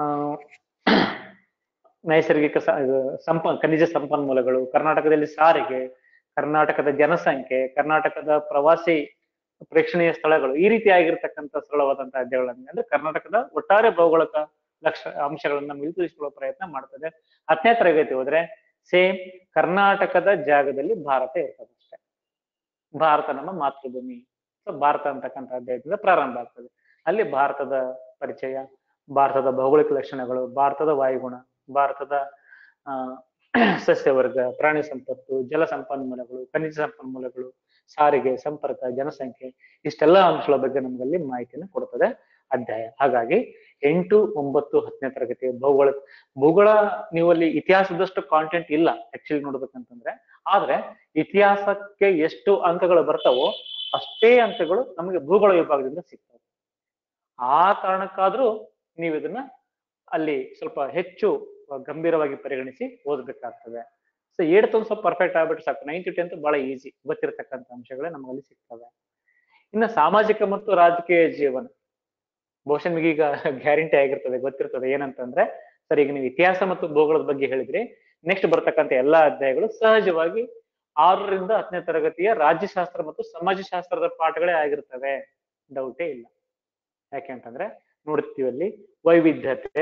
ನೈಸರ್ಗಿಕ ಸ- ಇದು ಸಂಪ ಖನಿಜ ಸಂಪನ್ಮೂಲಗಳು ಕರ್ನಾಟಕದಲ್ಲಿ ಸಾರಿಗೆ ಕರ್ನಾಟಕದ ಜನಸಂಖ್ಯೆ ಕರ್ನಾಟಕದ ಪ್ರವಾಸಿ ಪ್ರೇಕ್ಷಣೀಯ ಸ್ಥಳಗಳು ಈ ರೀತಿ ಆಗಿರ್ತಕ್ಕಂಥ ಸರಳವಾದಂತಹ ಅಧ್ಯಯನಗಳನ್ನ ಅಂದ್ರೆ ಕರ್ನಾಟಕದ ಒಟ್ಟಾರೆ ಭೌಗೋಳಿಕ ಲಕ್ಷ ಅಂಶಗಳನ್ನ ಮಿಳಿತರಿಸಿಕೊಳ್ಳುವ ಪ್ರಯತ್ನ ಮಾಡ್ತದೆ ಹತ್ತನೇ ತರಗತಿ ಹೋದ್ರೆ ಸೇಮ್ ಕರ್ನಾಟಕದ ಜಾಗದಲ್ಲಿ ಭಾರತ ಇರ್ತದೆ ಅಷ್ಟೇ ಭಾರತ ನಮ್ಮ ಮಾತೃಭೂಮಿ ಸೊ ಭಾರತ ಅಂತಕ್ಕಂಥ ಅಧ್ಯಾಯದಿಂದ ಪ್ರಾರಂಭ ಆಗ್ತದೆ ಅಲ್ಲಿ ಭಾರತದ ಪರಿಚಯ ಭಾರತದ ಭೌಗೋಳಿಕ ಲಕ್ಷಣಗಳು ಭಾರತದ ವಾಯುಗುಣ ಭಾರತದ ಆ ಸಸ್ಯವರ್ಗ ಪ್ರಾಣಿ ಸಂಪತ್ತು ಜಲ ಸಂಪನ್ಮೂಲಗಳು ಖನಿಜ ಸಂಪನ್ಮೂಲಗಳು ಸಾರಿಗೆ ಸಂಪರ್ಕ ಜನಸಂಖ್ಯೆ ಇಷ್ಟೆಲ್ಲ ಅಂಶಗಳ ಬಗ್ಗೆ ನಮಗಲ್ಲಿ ಮಾಹಿತಿಯನ್ನು ಕೊಡ್ತದೆ ಅಧ್ಯಾಯ ಹಾಗಾಗಿ ಎಂಟು ಒಂಬತ್ತು ಹತ್ತನೇ ತರಗತಿ ಭೂಗೋಳ ಭೂಗೋಳ ನೀವು ಅಲ್ಲಿ ಇತಿಹಾಸದಷ್ಟು ಕಾಂಟೆಂಟ್ ಇಲ್ಲ ಆಕ್ಚುಲಿ ನೋಡ್ಬೇಕಂತಂದ್ರೆ ಆದ್ರೆ ಇತಿಹಾಸಕ್ಕೆ ಎಷ್ಟು ಅಂಕಗಳು ಬರ್ತಾವೋ ಅಷ್ಟೇ ಅಂಕಗಳು ನಮಗೆ ಭೂಗೋಳ ವಿಭಾಗದಿಂದ ಸಿಗ್ತವೆ ಆ ಕಾರಣಕ್ಕಾದ್ರೂ ನೀವು ಇದನ್ನ ಅಲ್ಲಿ ಸ್ವಲ್ಪ ಹೆಚ್ಚು ಗಂಭೀರವಾಗಿ ಪರಿಗಣಿಸಿ ಓದ್ಬೇಕಾಗ್ತದೆ ಸೊ ಏಟ್ ಒಂದು ಸ್ವಲ್ಪ ಪರ್ಫೆಕ್ಟ್ ಆಗ್ಬಿಟ್ಟು ಸಾಕು ನೈನ್ ಟು ಟೆಂತ್ ಬಹಳ ಈಸಿ ಗೊತ್ತಿರತಕ್ಕಂಥ ಅಂಶಗಳೇ ನಮಗಲ್ಲಿ ಸಿಗ್ತವೆ ಇನ್ನು ಸಾಮಾಜಿಕ ಮತ್ತು ರಾಜಕೀಯ ಜೀವನ ಬಹುಶಃ ನಿಮಗೆ ಈಗ ಗ್ಯಾರಂಟಿ ಆಗಿರ್ತದೆ ಗೊತ್ತಿರ್ತದೆ ಏನಂತಂದ್ರೆ ಸರ್ ಈಗ ನೀವು ಇತಿಹಾಸ ಮತ್ತು ಭೂಗೋಳದ ಬಗ್ಗೆ ಹೇಳಿದ್ರಿ ನೆಕ್ಸ್ಟ್ ಬರ್ತಕ್ಕಂಥ ಎಲ್ಲಾ ಅಧ್ಯಾಯಗಳು ಸಹಜವಾಗಿ ಆರರಿಂದ ಹತ್ತನೇ ತರಗತಿಯ ರಾಜ್ಯಶಾಸ್ತ್ರ ಮತ್ತು ಸಮಾಜಶಾಸ್ತ್ರದ ಪಾಠಗಳೇ ಆಗಿರ್ತವೆ ಡೌಟೇ ಇಲ್ಲ ಯಾಕೆ ಅಂತಂದ್ರೆ ನೋಡ್ತೀವಿ ಅಲ್ಲಿ ವೈವಿಧ್ಯತೆ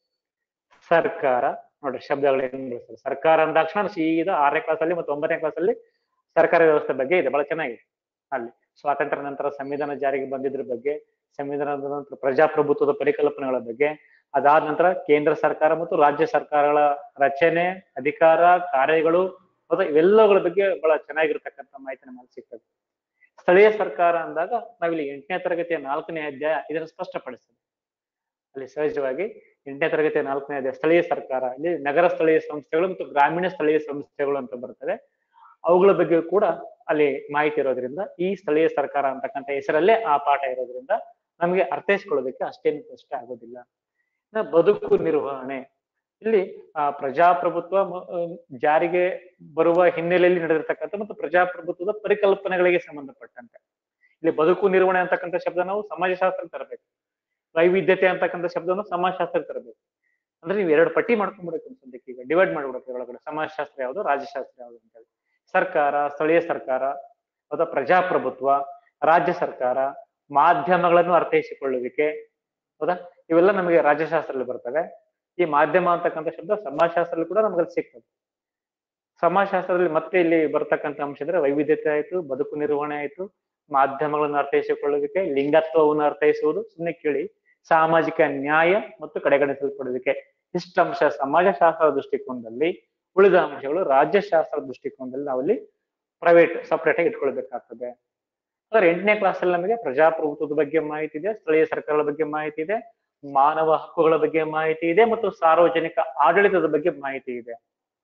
ಸರ್ಕಾರ ನೋಡ್ರಿ ಶಬ್ದಗಳು ಹೆಂಗ್ ಬಳಸ್ತಾರೆ ಸರ್ಕಾರ ಅಂದಾಕ್ಷಣ ಸೀದಾ ಆರನೇ ಕ್ಲಾಸಲ್ಲಿ ಮತ್ತು ಒಂಬತ್ತನೇ ಕ್ಲಾಸಲ್ಲಿ ಸರ್ಕಾರ ವ್ಯವಸ್ಥೆ ಬಗ್ಗೆ ಇದೆ ಬಹಳ ಚೆನ್ನಾಗಿದೆ ಅಲ್ಲಿ ಸ್ವಾತಂತ್ರ್ಯ ನಂತರ ಸಂವಿಧಾನ ಜಾರಿಗೆ ಬಂದಿದ್ರ ಬಗ್ಗೆ ಸಂವಿಧಾನದ ನಂತರ ಪ್ರಜಾಪ್ರಭುತ್ವದ ಪರಿಕಲ್ಪನೆಗಳ ಬಗ್ಗೆ ಅದಾದ ನಂತರ ಕೇಂದ್ರ ಸರ್ಕಾರ ಮತ್ತು ರಾಜ್ಯ ಸರ್ಕಾರಗಳ ರಚನೆ ಅಧಿಕಾರ ಕಾರ್ಯಗಳು ಮತ್ತು ಇವೆಲ್ಲಗಳ ಬಗ್ಗೆ ಬಹಳ ಚೆನ್ನಾಗಿರ್ತಕ್ಕಂಥ ಮಾಹಿತಿ ನಮಗೆ ಸಿಗ್ತದೆ ಸ್ಥಳೀಯ ಸರ್ಕಾರ ಅಂದಾಗ ನಾವಿಲ್ಲಿ ಎಂಟನೇ ತರಗತಿಯ ನಾಲ್ಕನೇ ಅಧ್ಯಾಯ ಇದನ್ನು ಸ್ಪಷ್ಟಪಡಿಸ್ತದೆ ಅಲ್ಲಿ ಸಹಜವಾಗಿ ಎಂಟನೇ ತರಗತಿಯ ನಾಲ್ಕನೇ ಅಧ್ಯಾಯ ಸ್ಥಳೀಯ ಸರ್ಕಾರ ಇಲ್ಲಿ ನಗರ ಸ್ಥಳೀಯ ಸಂಸ್ಥೆಗಳು ಮತ್ತು ಗ್ರಾಮೀಣ ಸ್ಥಳೀಯ ಸಂಸ್ಥೆಗಳು ಅಂತ ಬರ್ತದೆ ಅವುಗಳ ಬಗ್ಗೆ ಕೂಡ ಅಲ್ಲಿ ಮಾಹಿತಿ ಇರೋದ್ರಿಂದ ಈ ಸ್ಥಳೀಯ ಸರ್ಕಾರ ಅಂತಕ್ಕಂಥ ಹೆಸರಲ್ಲೇ ಆ ಪಾಠ ಇರೋದ್ರಿಂದ ನಮಗೆ ಅರ್ಥೈಸ್ಕೊಳ್ಳೋದಕ್ಕೆ ಅಷ್ಟೇನು ಕಷ್ಟ ಆಗೋದಿಲ್ಲ ಇನ್ನ ಬದುಕು ನಿರ್ವಹಣೆ ಇಲ್ಲಿ ಆ ಪ್ರಜಾಪ್ರಭುತ್ವ ಮ- ಆ, ಜಾರಿಗೆ ಬರುವ ಹಿನ್ನೆಲೆಯಲ್ಲಿ ನಡೆದಿರ್ತಕ್ಕಂಥ ಮತ್ತು ಪ್ರಜಾಪ್ರಭುತ್ವದ ಪರಿಕಲ್ಪನೆಗಳಿಗೆ ಸಂಬಂಧಪಟ್ಟಂತೆ ಇಲ್ಲಿ ಬದುಕು ನಿರ್ವಹಣೆ ಅಂತಕ್ಕಂಥ ಶಬ್ದ ನಾವು ಸಮಾಜಶಾಸ್ತ್ರ ತರಬೇಕು ವೈವಿಧ್ಯತೆ ಅಂತಕ್ಕಂಥ ಶಬ್ದವನ್ನು ಸಮಾಜಶಾಸ್ತ್ರ ತರಬೇಕು ಅಂದ್ರೆ ನೀವು ಎರಡು ಪಟ್ಟಿ ಮಾಡ್ಕೊಂಡ್ಬಿಡಕ್ಕೆ ಸದ್ಯಕ್ಕೆ ಈಗ ಡಿವೈಡ್ ಮಾಡ್ಬಿಡಕ್ಕೆ ಒಳಗಡೆ ಸಮಾಜಶಾಸ್ತ್ರ ಯಾವುದು ರಾಜ್ಯಶಾಸ್ತ್ರ ಯಾವುದು ಅಂತ ಹೇಳಿ ಸರ್ಕಾರ ಸ್ಥಳೀಯ ಸರ್ಕಾರ ಅಥವಾ ಪ್ರಜಾಪ್ರಭುತ್ವ ರಾಜ್ಯ ಸರ್ಕಾರ ಮಾಧ್ಯಮಗಳನ್ನು ಅರ್ಥೈಸಿಕೊಳ್ಳುವಿಕೆ ಹೌದಾ ಇವೆಲ್ಲ ನಮಗೆ ರಾಜ್ಯಶಾಸ್ತ್ರದಲ್ಲಿ ಬರ್ತವೆ ಈ ಮಾಧ್ಯಮ ಅಂತಕ್ಕಂಥ ಶಬ್ದ ಸಮಾಜಶಾಸ್ತ್ರದಲ್ಲಿ ಕೂಡ ನಮಗೆ ಸಿಗ್ತದೆ ಸಮಾಜಶಾಸ್ತ್ರದಲ್ಲಿ ಮತ್ತೆ ಇಲ್ಲಿ ಬರ್ತಕ್ಕಂಥ ಅಂಶ ಅಂದ್ರೆ ವೈವಿಧ್ಯತೆ ಆಯ್ತು ಬದುಕು ನಿರ್ವಹಣೆ ಆಯ್ತು ಮಾಧ್ಯಮಗಳನ್ನು ಅರ್ಥೈಸಿಕೊಳ್ಳುವಿಕೆ ಲಿಂಗತ್ವವನ್ನು ಅರ್ಥೈಸುವುದು ಸುಮ್ಮನೆ ಕೇಳಿ ಸಾಮಾಜಿಕ ನ್ಯಾಯ ಮತ್ತು ಕಡೆಗಣಿಸಲ್ಪಡುವಿಕೆ ಇಷ್ಟ ಅಂಶ ಸಮಾಜಶಾಸ್ತ್ರದ ದೃಷ್ಟಿಕೋನದಲ್ಲಿ ಉಳಿದ ಅಂಶಗಳು ರಾಜ್ಯಶಾಸ್ತ್ರದ ದೃಷ್ಟಿಕೋನದಲ್ಲಿ ನಾವಲ್ಲಿ ಪ್ರೈವೇಟ್ ಸಪರೇಟ್ ಆಗಿ ಇಟ್ಕೊಳ್ಬೇಕಾಗ್ತದೆ ಅಂದ್ರೆ ಎಂಟನೇ ಕ್ಲಾಸ್ ಅಲ್ಲಿ ನಮಗೆ ಪ್ರಜಾಪ್ರಭುತ್ವದ ಬಗ್ಗೆ ಮಾಹಿತಿ ಇದೆ ಸ್ಥಳೀಯ ಸರ್ಕಾರಗಳ ಬಗ್ಗೆ ಮಾಹಿತಿ ಇದೆ ಮಾನವ ಹಕ್ಕುಗಳ ಬಗ್ಗೆ ಮಾಹಿತಿ ಇದೆ ಮತ್ತು ಸಾರ್ವಜನಿಕ ಆಡಳಿತದ ಬಗ್ಗೆ ಮಾಹಿತಿ ಇದೆ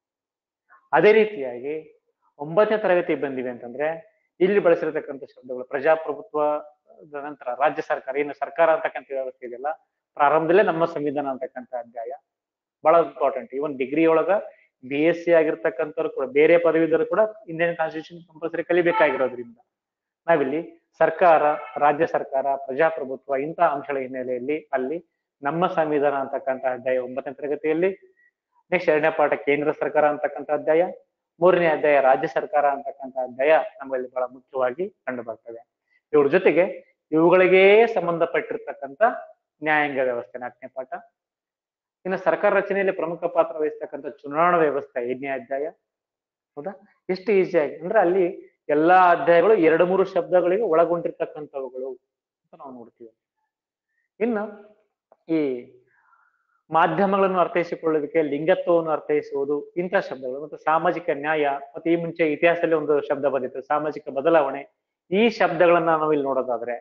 ಅದೇ ರೀತಿಯಾಗಿ ಒಂಬತ್ತನೇ ತರಗತಿ ಬಂದಿವೆ ಅಂತಂದ್ರೆ ಇಲ್ಲಿ ಬಳಸಿರತಕ್ಕಂಥ ಶಬ್ದಗಳು ಪ್ರಜಾಪ್ರಭುತ್ವದ ನಂತರ ರಾಜ್ಯ ಸರ್ಕಾರ ಏನು ಸರ್ಕಾರ ಅಂತಕ್ಕಂಥ ವ್ಯವಸ್ಥೆ ಇದೆಯಲ್ಲ ಪ್ರಾರಂಭದಲ್ಲೇ ನಮ್ಮ ಸಂವಿಧಾನ ಅಂತಕ್ಕಂಥ ಅಧ್ಯಾಯ ಬಹಳ ಇಂಪಾರ್ಟೆಂಟ್ ಇವನ್ ಡಿಗ್ರಿ ಒಳಗ ಬಿ ಎಸ್ ಸಿ ಆಗಿರ್ತಕ್ಕಂಥವ್ರು ಕೂಡ ಬೇರೆ ಪದವೀಧರು ಕೂಡ ಇಂಡಿಯನ್ ಕಾನ್ಸ್ಟಿಟ್ಯೂಷನ್ ಕಂಪಲ್ಸರಿ ಕಲಿಬೇಕಾಗಿರೋದ್ರಿಂದ ನಾವಿಲ್ಲಿ ಸರ್ಕಾರ ರಾಜ್ಯ ಸರ್ಕಾರ ಪ್ರಜಾಪ್ರಭುತ್ವ ಇಂತಹ ಅಂಶಗಳ ಹಿನ್ನೆಲೆಯಲ್ಲಿ ಅಲ್ಲಿ ನಮ್ಮ ಸಂವಿಧಾನ ಅಂತಕ್ಕಂಥ ಅಧ್ಯಾಯ ಒಂಬತ್ತನೇ ತರಗತಿಯಲ್ಲಿ ನೆಕ್ಸ್ಟ್ ಎರಡನೇ ಪಾಠ ಕೇಂದ್ರ ಸರ್ಕಾರ ಅಂತಕ್ಕಂಥ ಅಧ್ಯಾಯ ಮೂರನೇ ಅಧ್ಯಾಯ ರಾಜ್ಯ ಸರ್ಕಾರ ಅಂತಕ್ಕಂಥ ಅಧ್ಯಾಯ ನಮ್ಮಲ್ಲಿ ಬಹಳ ಮುಖ್ಯವಾಗಿ ಕಂಡು ಬರ್ತವೆ ಇವ್ರ ಜೊತೆಗೆ ಇವುಗಳಿಗೆ ಸಂಬಂಧಪಟ್ಟಿರ್ತಕ್ಕಂಥ ನ್ಯಾಯಾಂಗ ವ್ಯವಸ್ಥೆ ನಾಲ್ಕನೇ ಪಾಠ ಇನ್ನು ಸರ್ಕಾರ ರಚನೆಯಲ್ಲಿ ಪ್ರಮುಖ ಪಾತ್ರ ವಹಿಸ್ತಕ್ಕಂಥ ಚುನಾವಣಾ ವ್ಯವಸ್ಥೆ ಐದನೇ ಅಧ್ಯಾಯ ಹೌದಾ ಎಷ್ಟು ಈಸಿಯಾಗಿ ಅಂದ್ರೆ ಅಲ್ಲಿ ಎಲ್ಲಾ ಅಧ್ಯಾಯಗಳು ಎರಡು ಮೂರು ಶಬ್ದಗಳಿಗೆ ಒಳಗೊಂಡಿರ್ತಕ್ಕಂಥವುಗಳು ಅಂತ ನಾವು ನೋಡ್ತೀವಿ ಇನ್ನು ಈ ಮಾಧ್ಯಮಗಳನ್ನು ಅರ್ಥೈಸಿಕೊಳ್ಳುವಿಕೆ ಲಿಂಗತ್ವವನ್ನು ಅರ್ಥೈಸುವುದು ಇಂಥ ಶಬ್ದಗಳು ಮತ್ತು ಸಾಮಾಜಿಕ ನ್ಯಾಯ ಮತ್ತು ಈ ಮುಂಚೆ ಇತಿಹಾಸದಲ್ಲಿ ಒಂದು ಶಬ್ದ ಬಂದಿತ್ತು ಸಾಮಾಜಿಕ ಬದಲಾವಣೆ ಈ ಶಬ್ದಗಳನ್ನ ನಾವು ಇಲ್ಲಿ ನೋಡೋದಾದ್ರೆ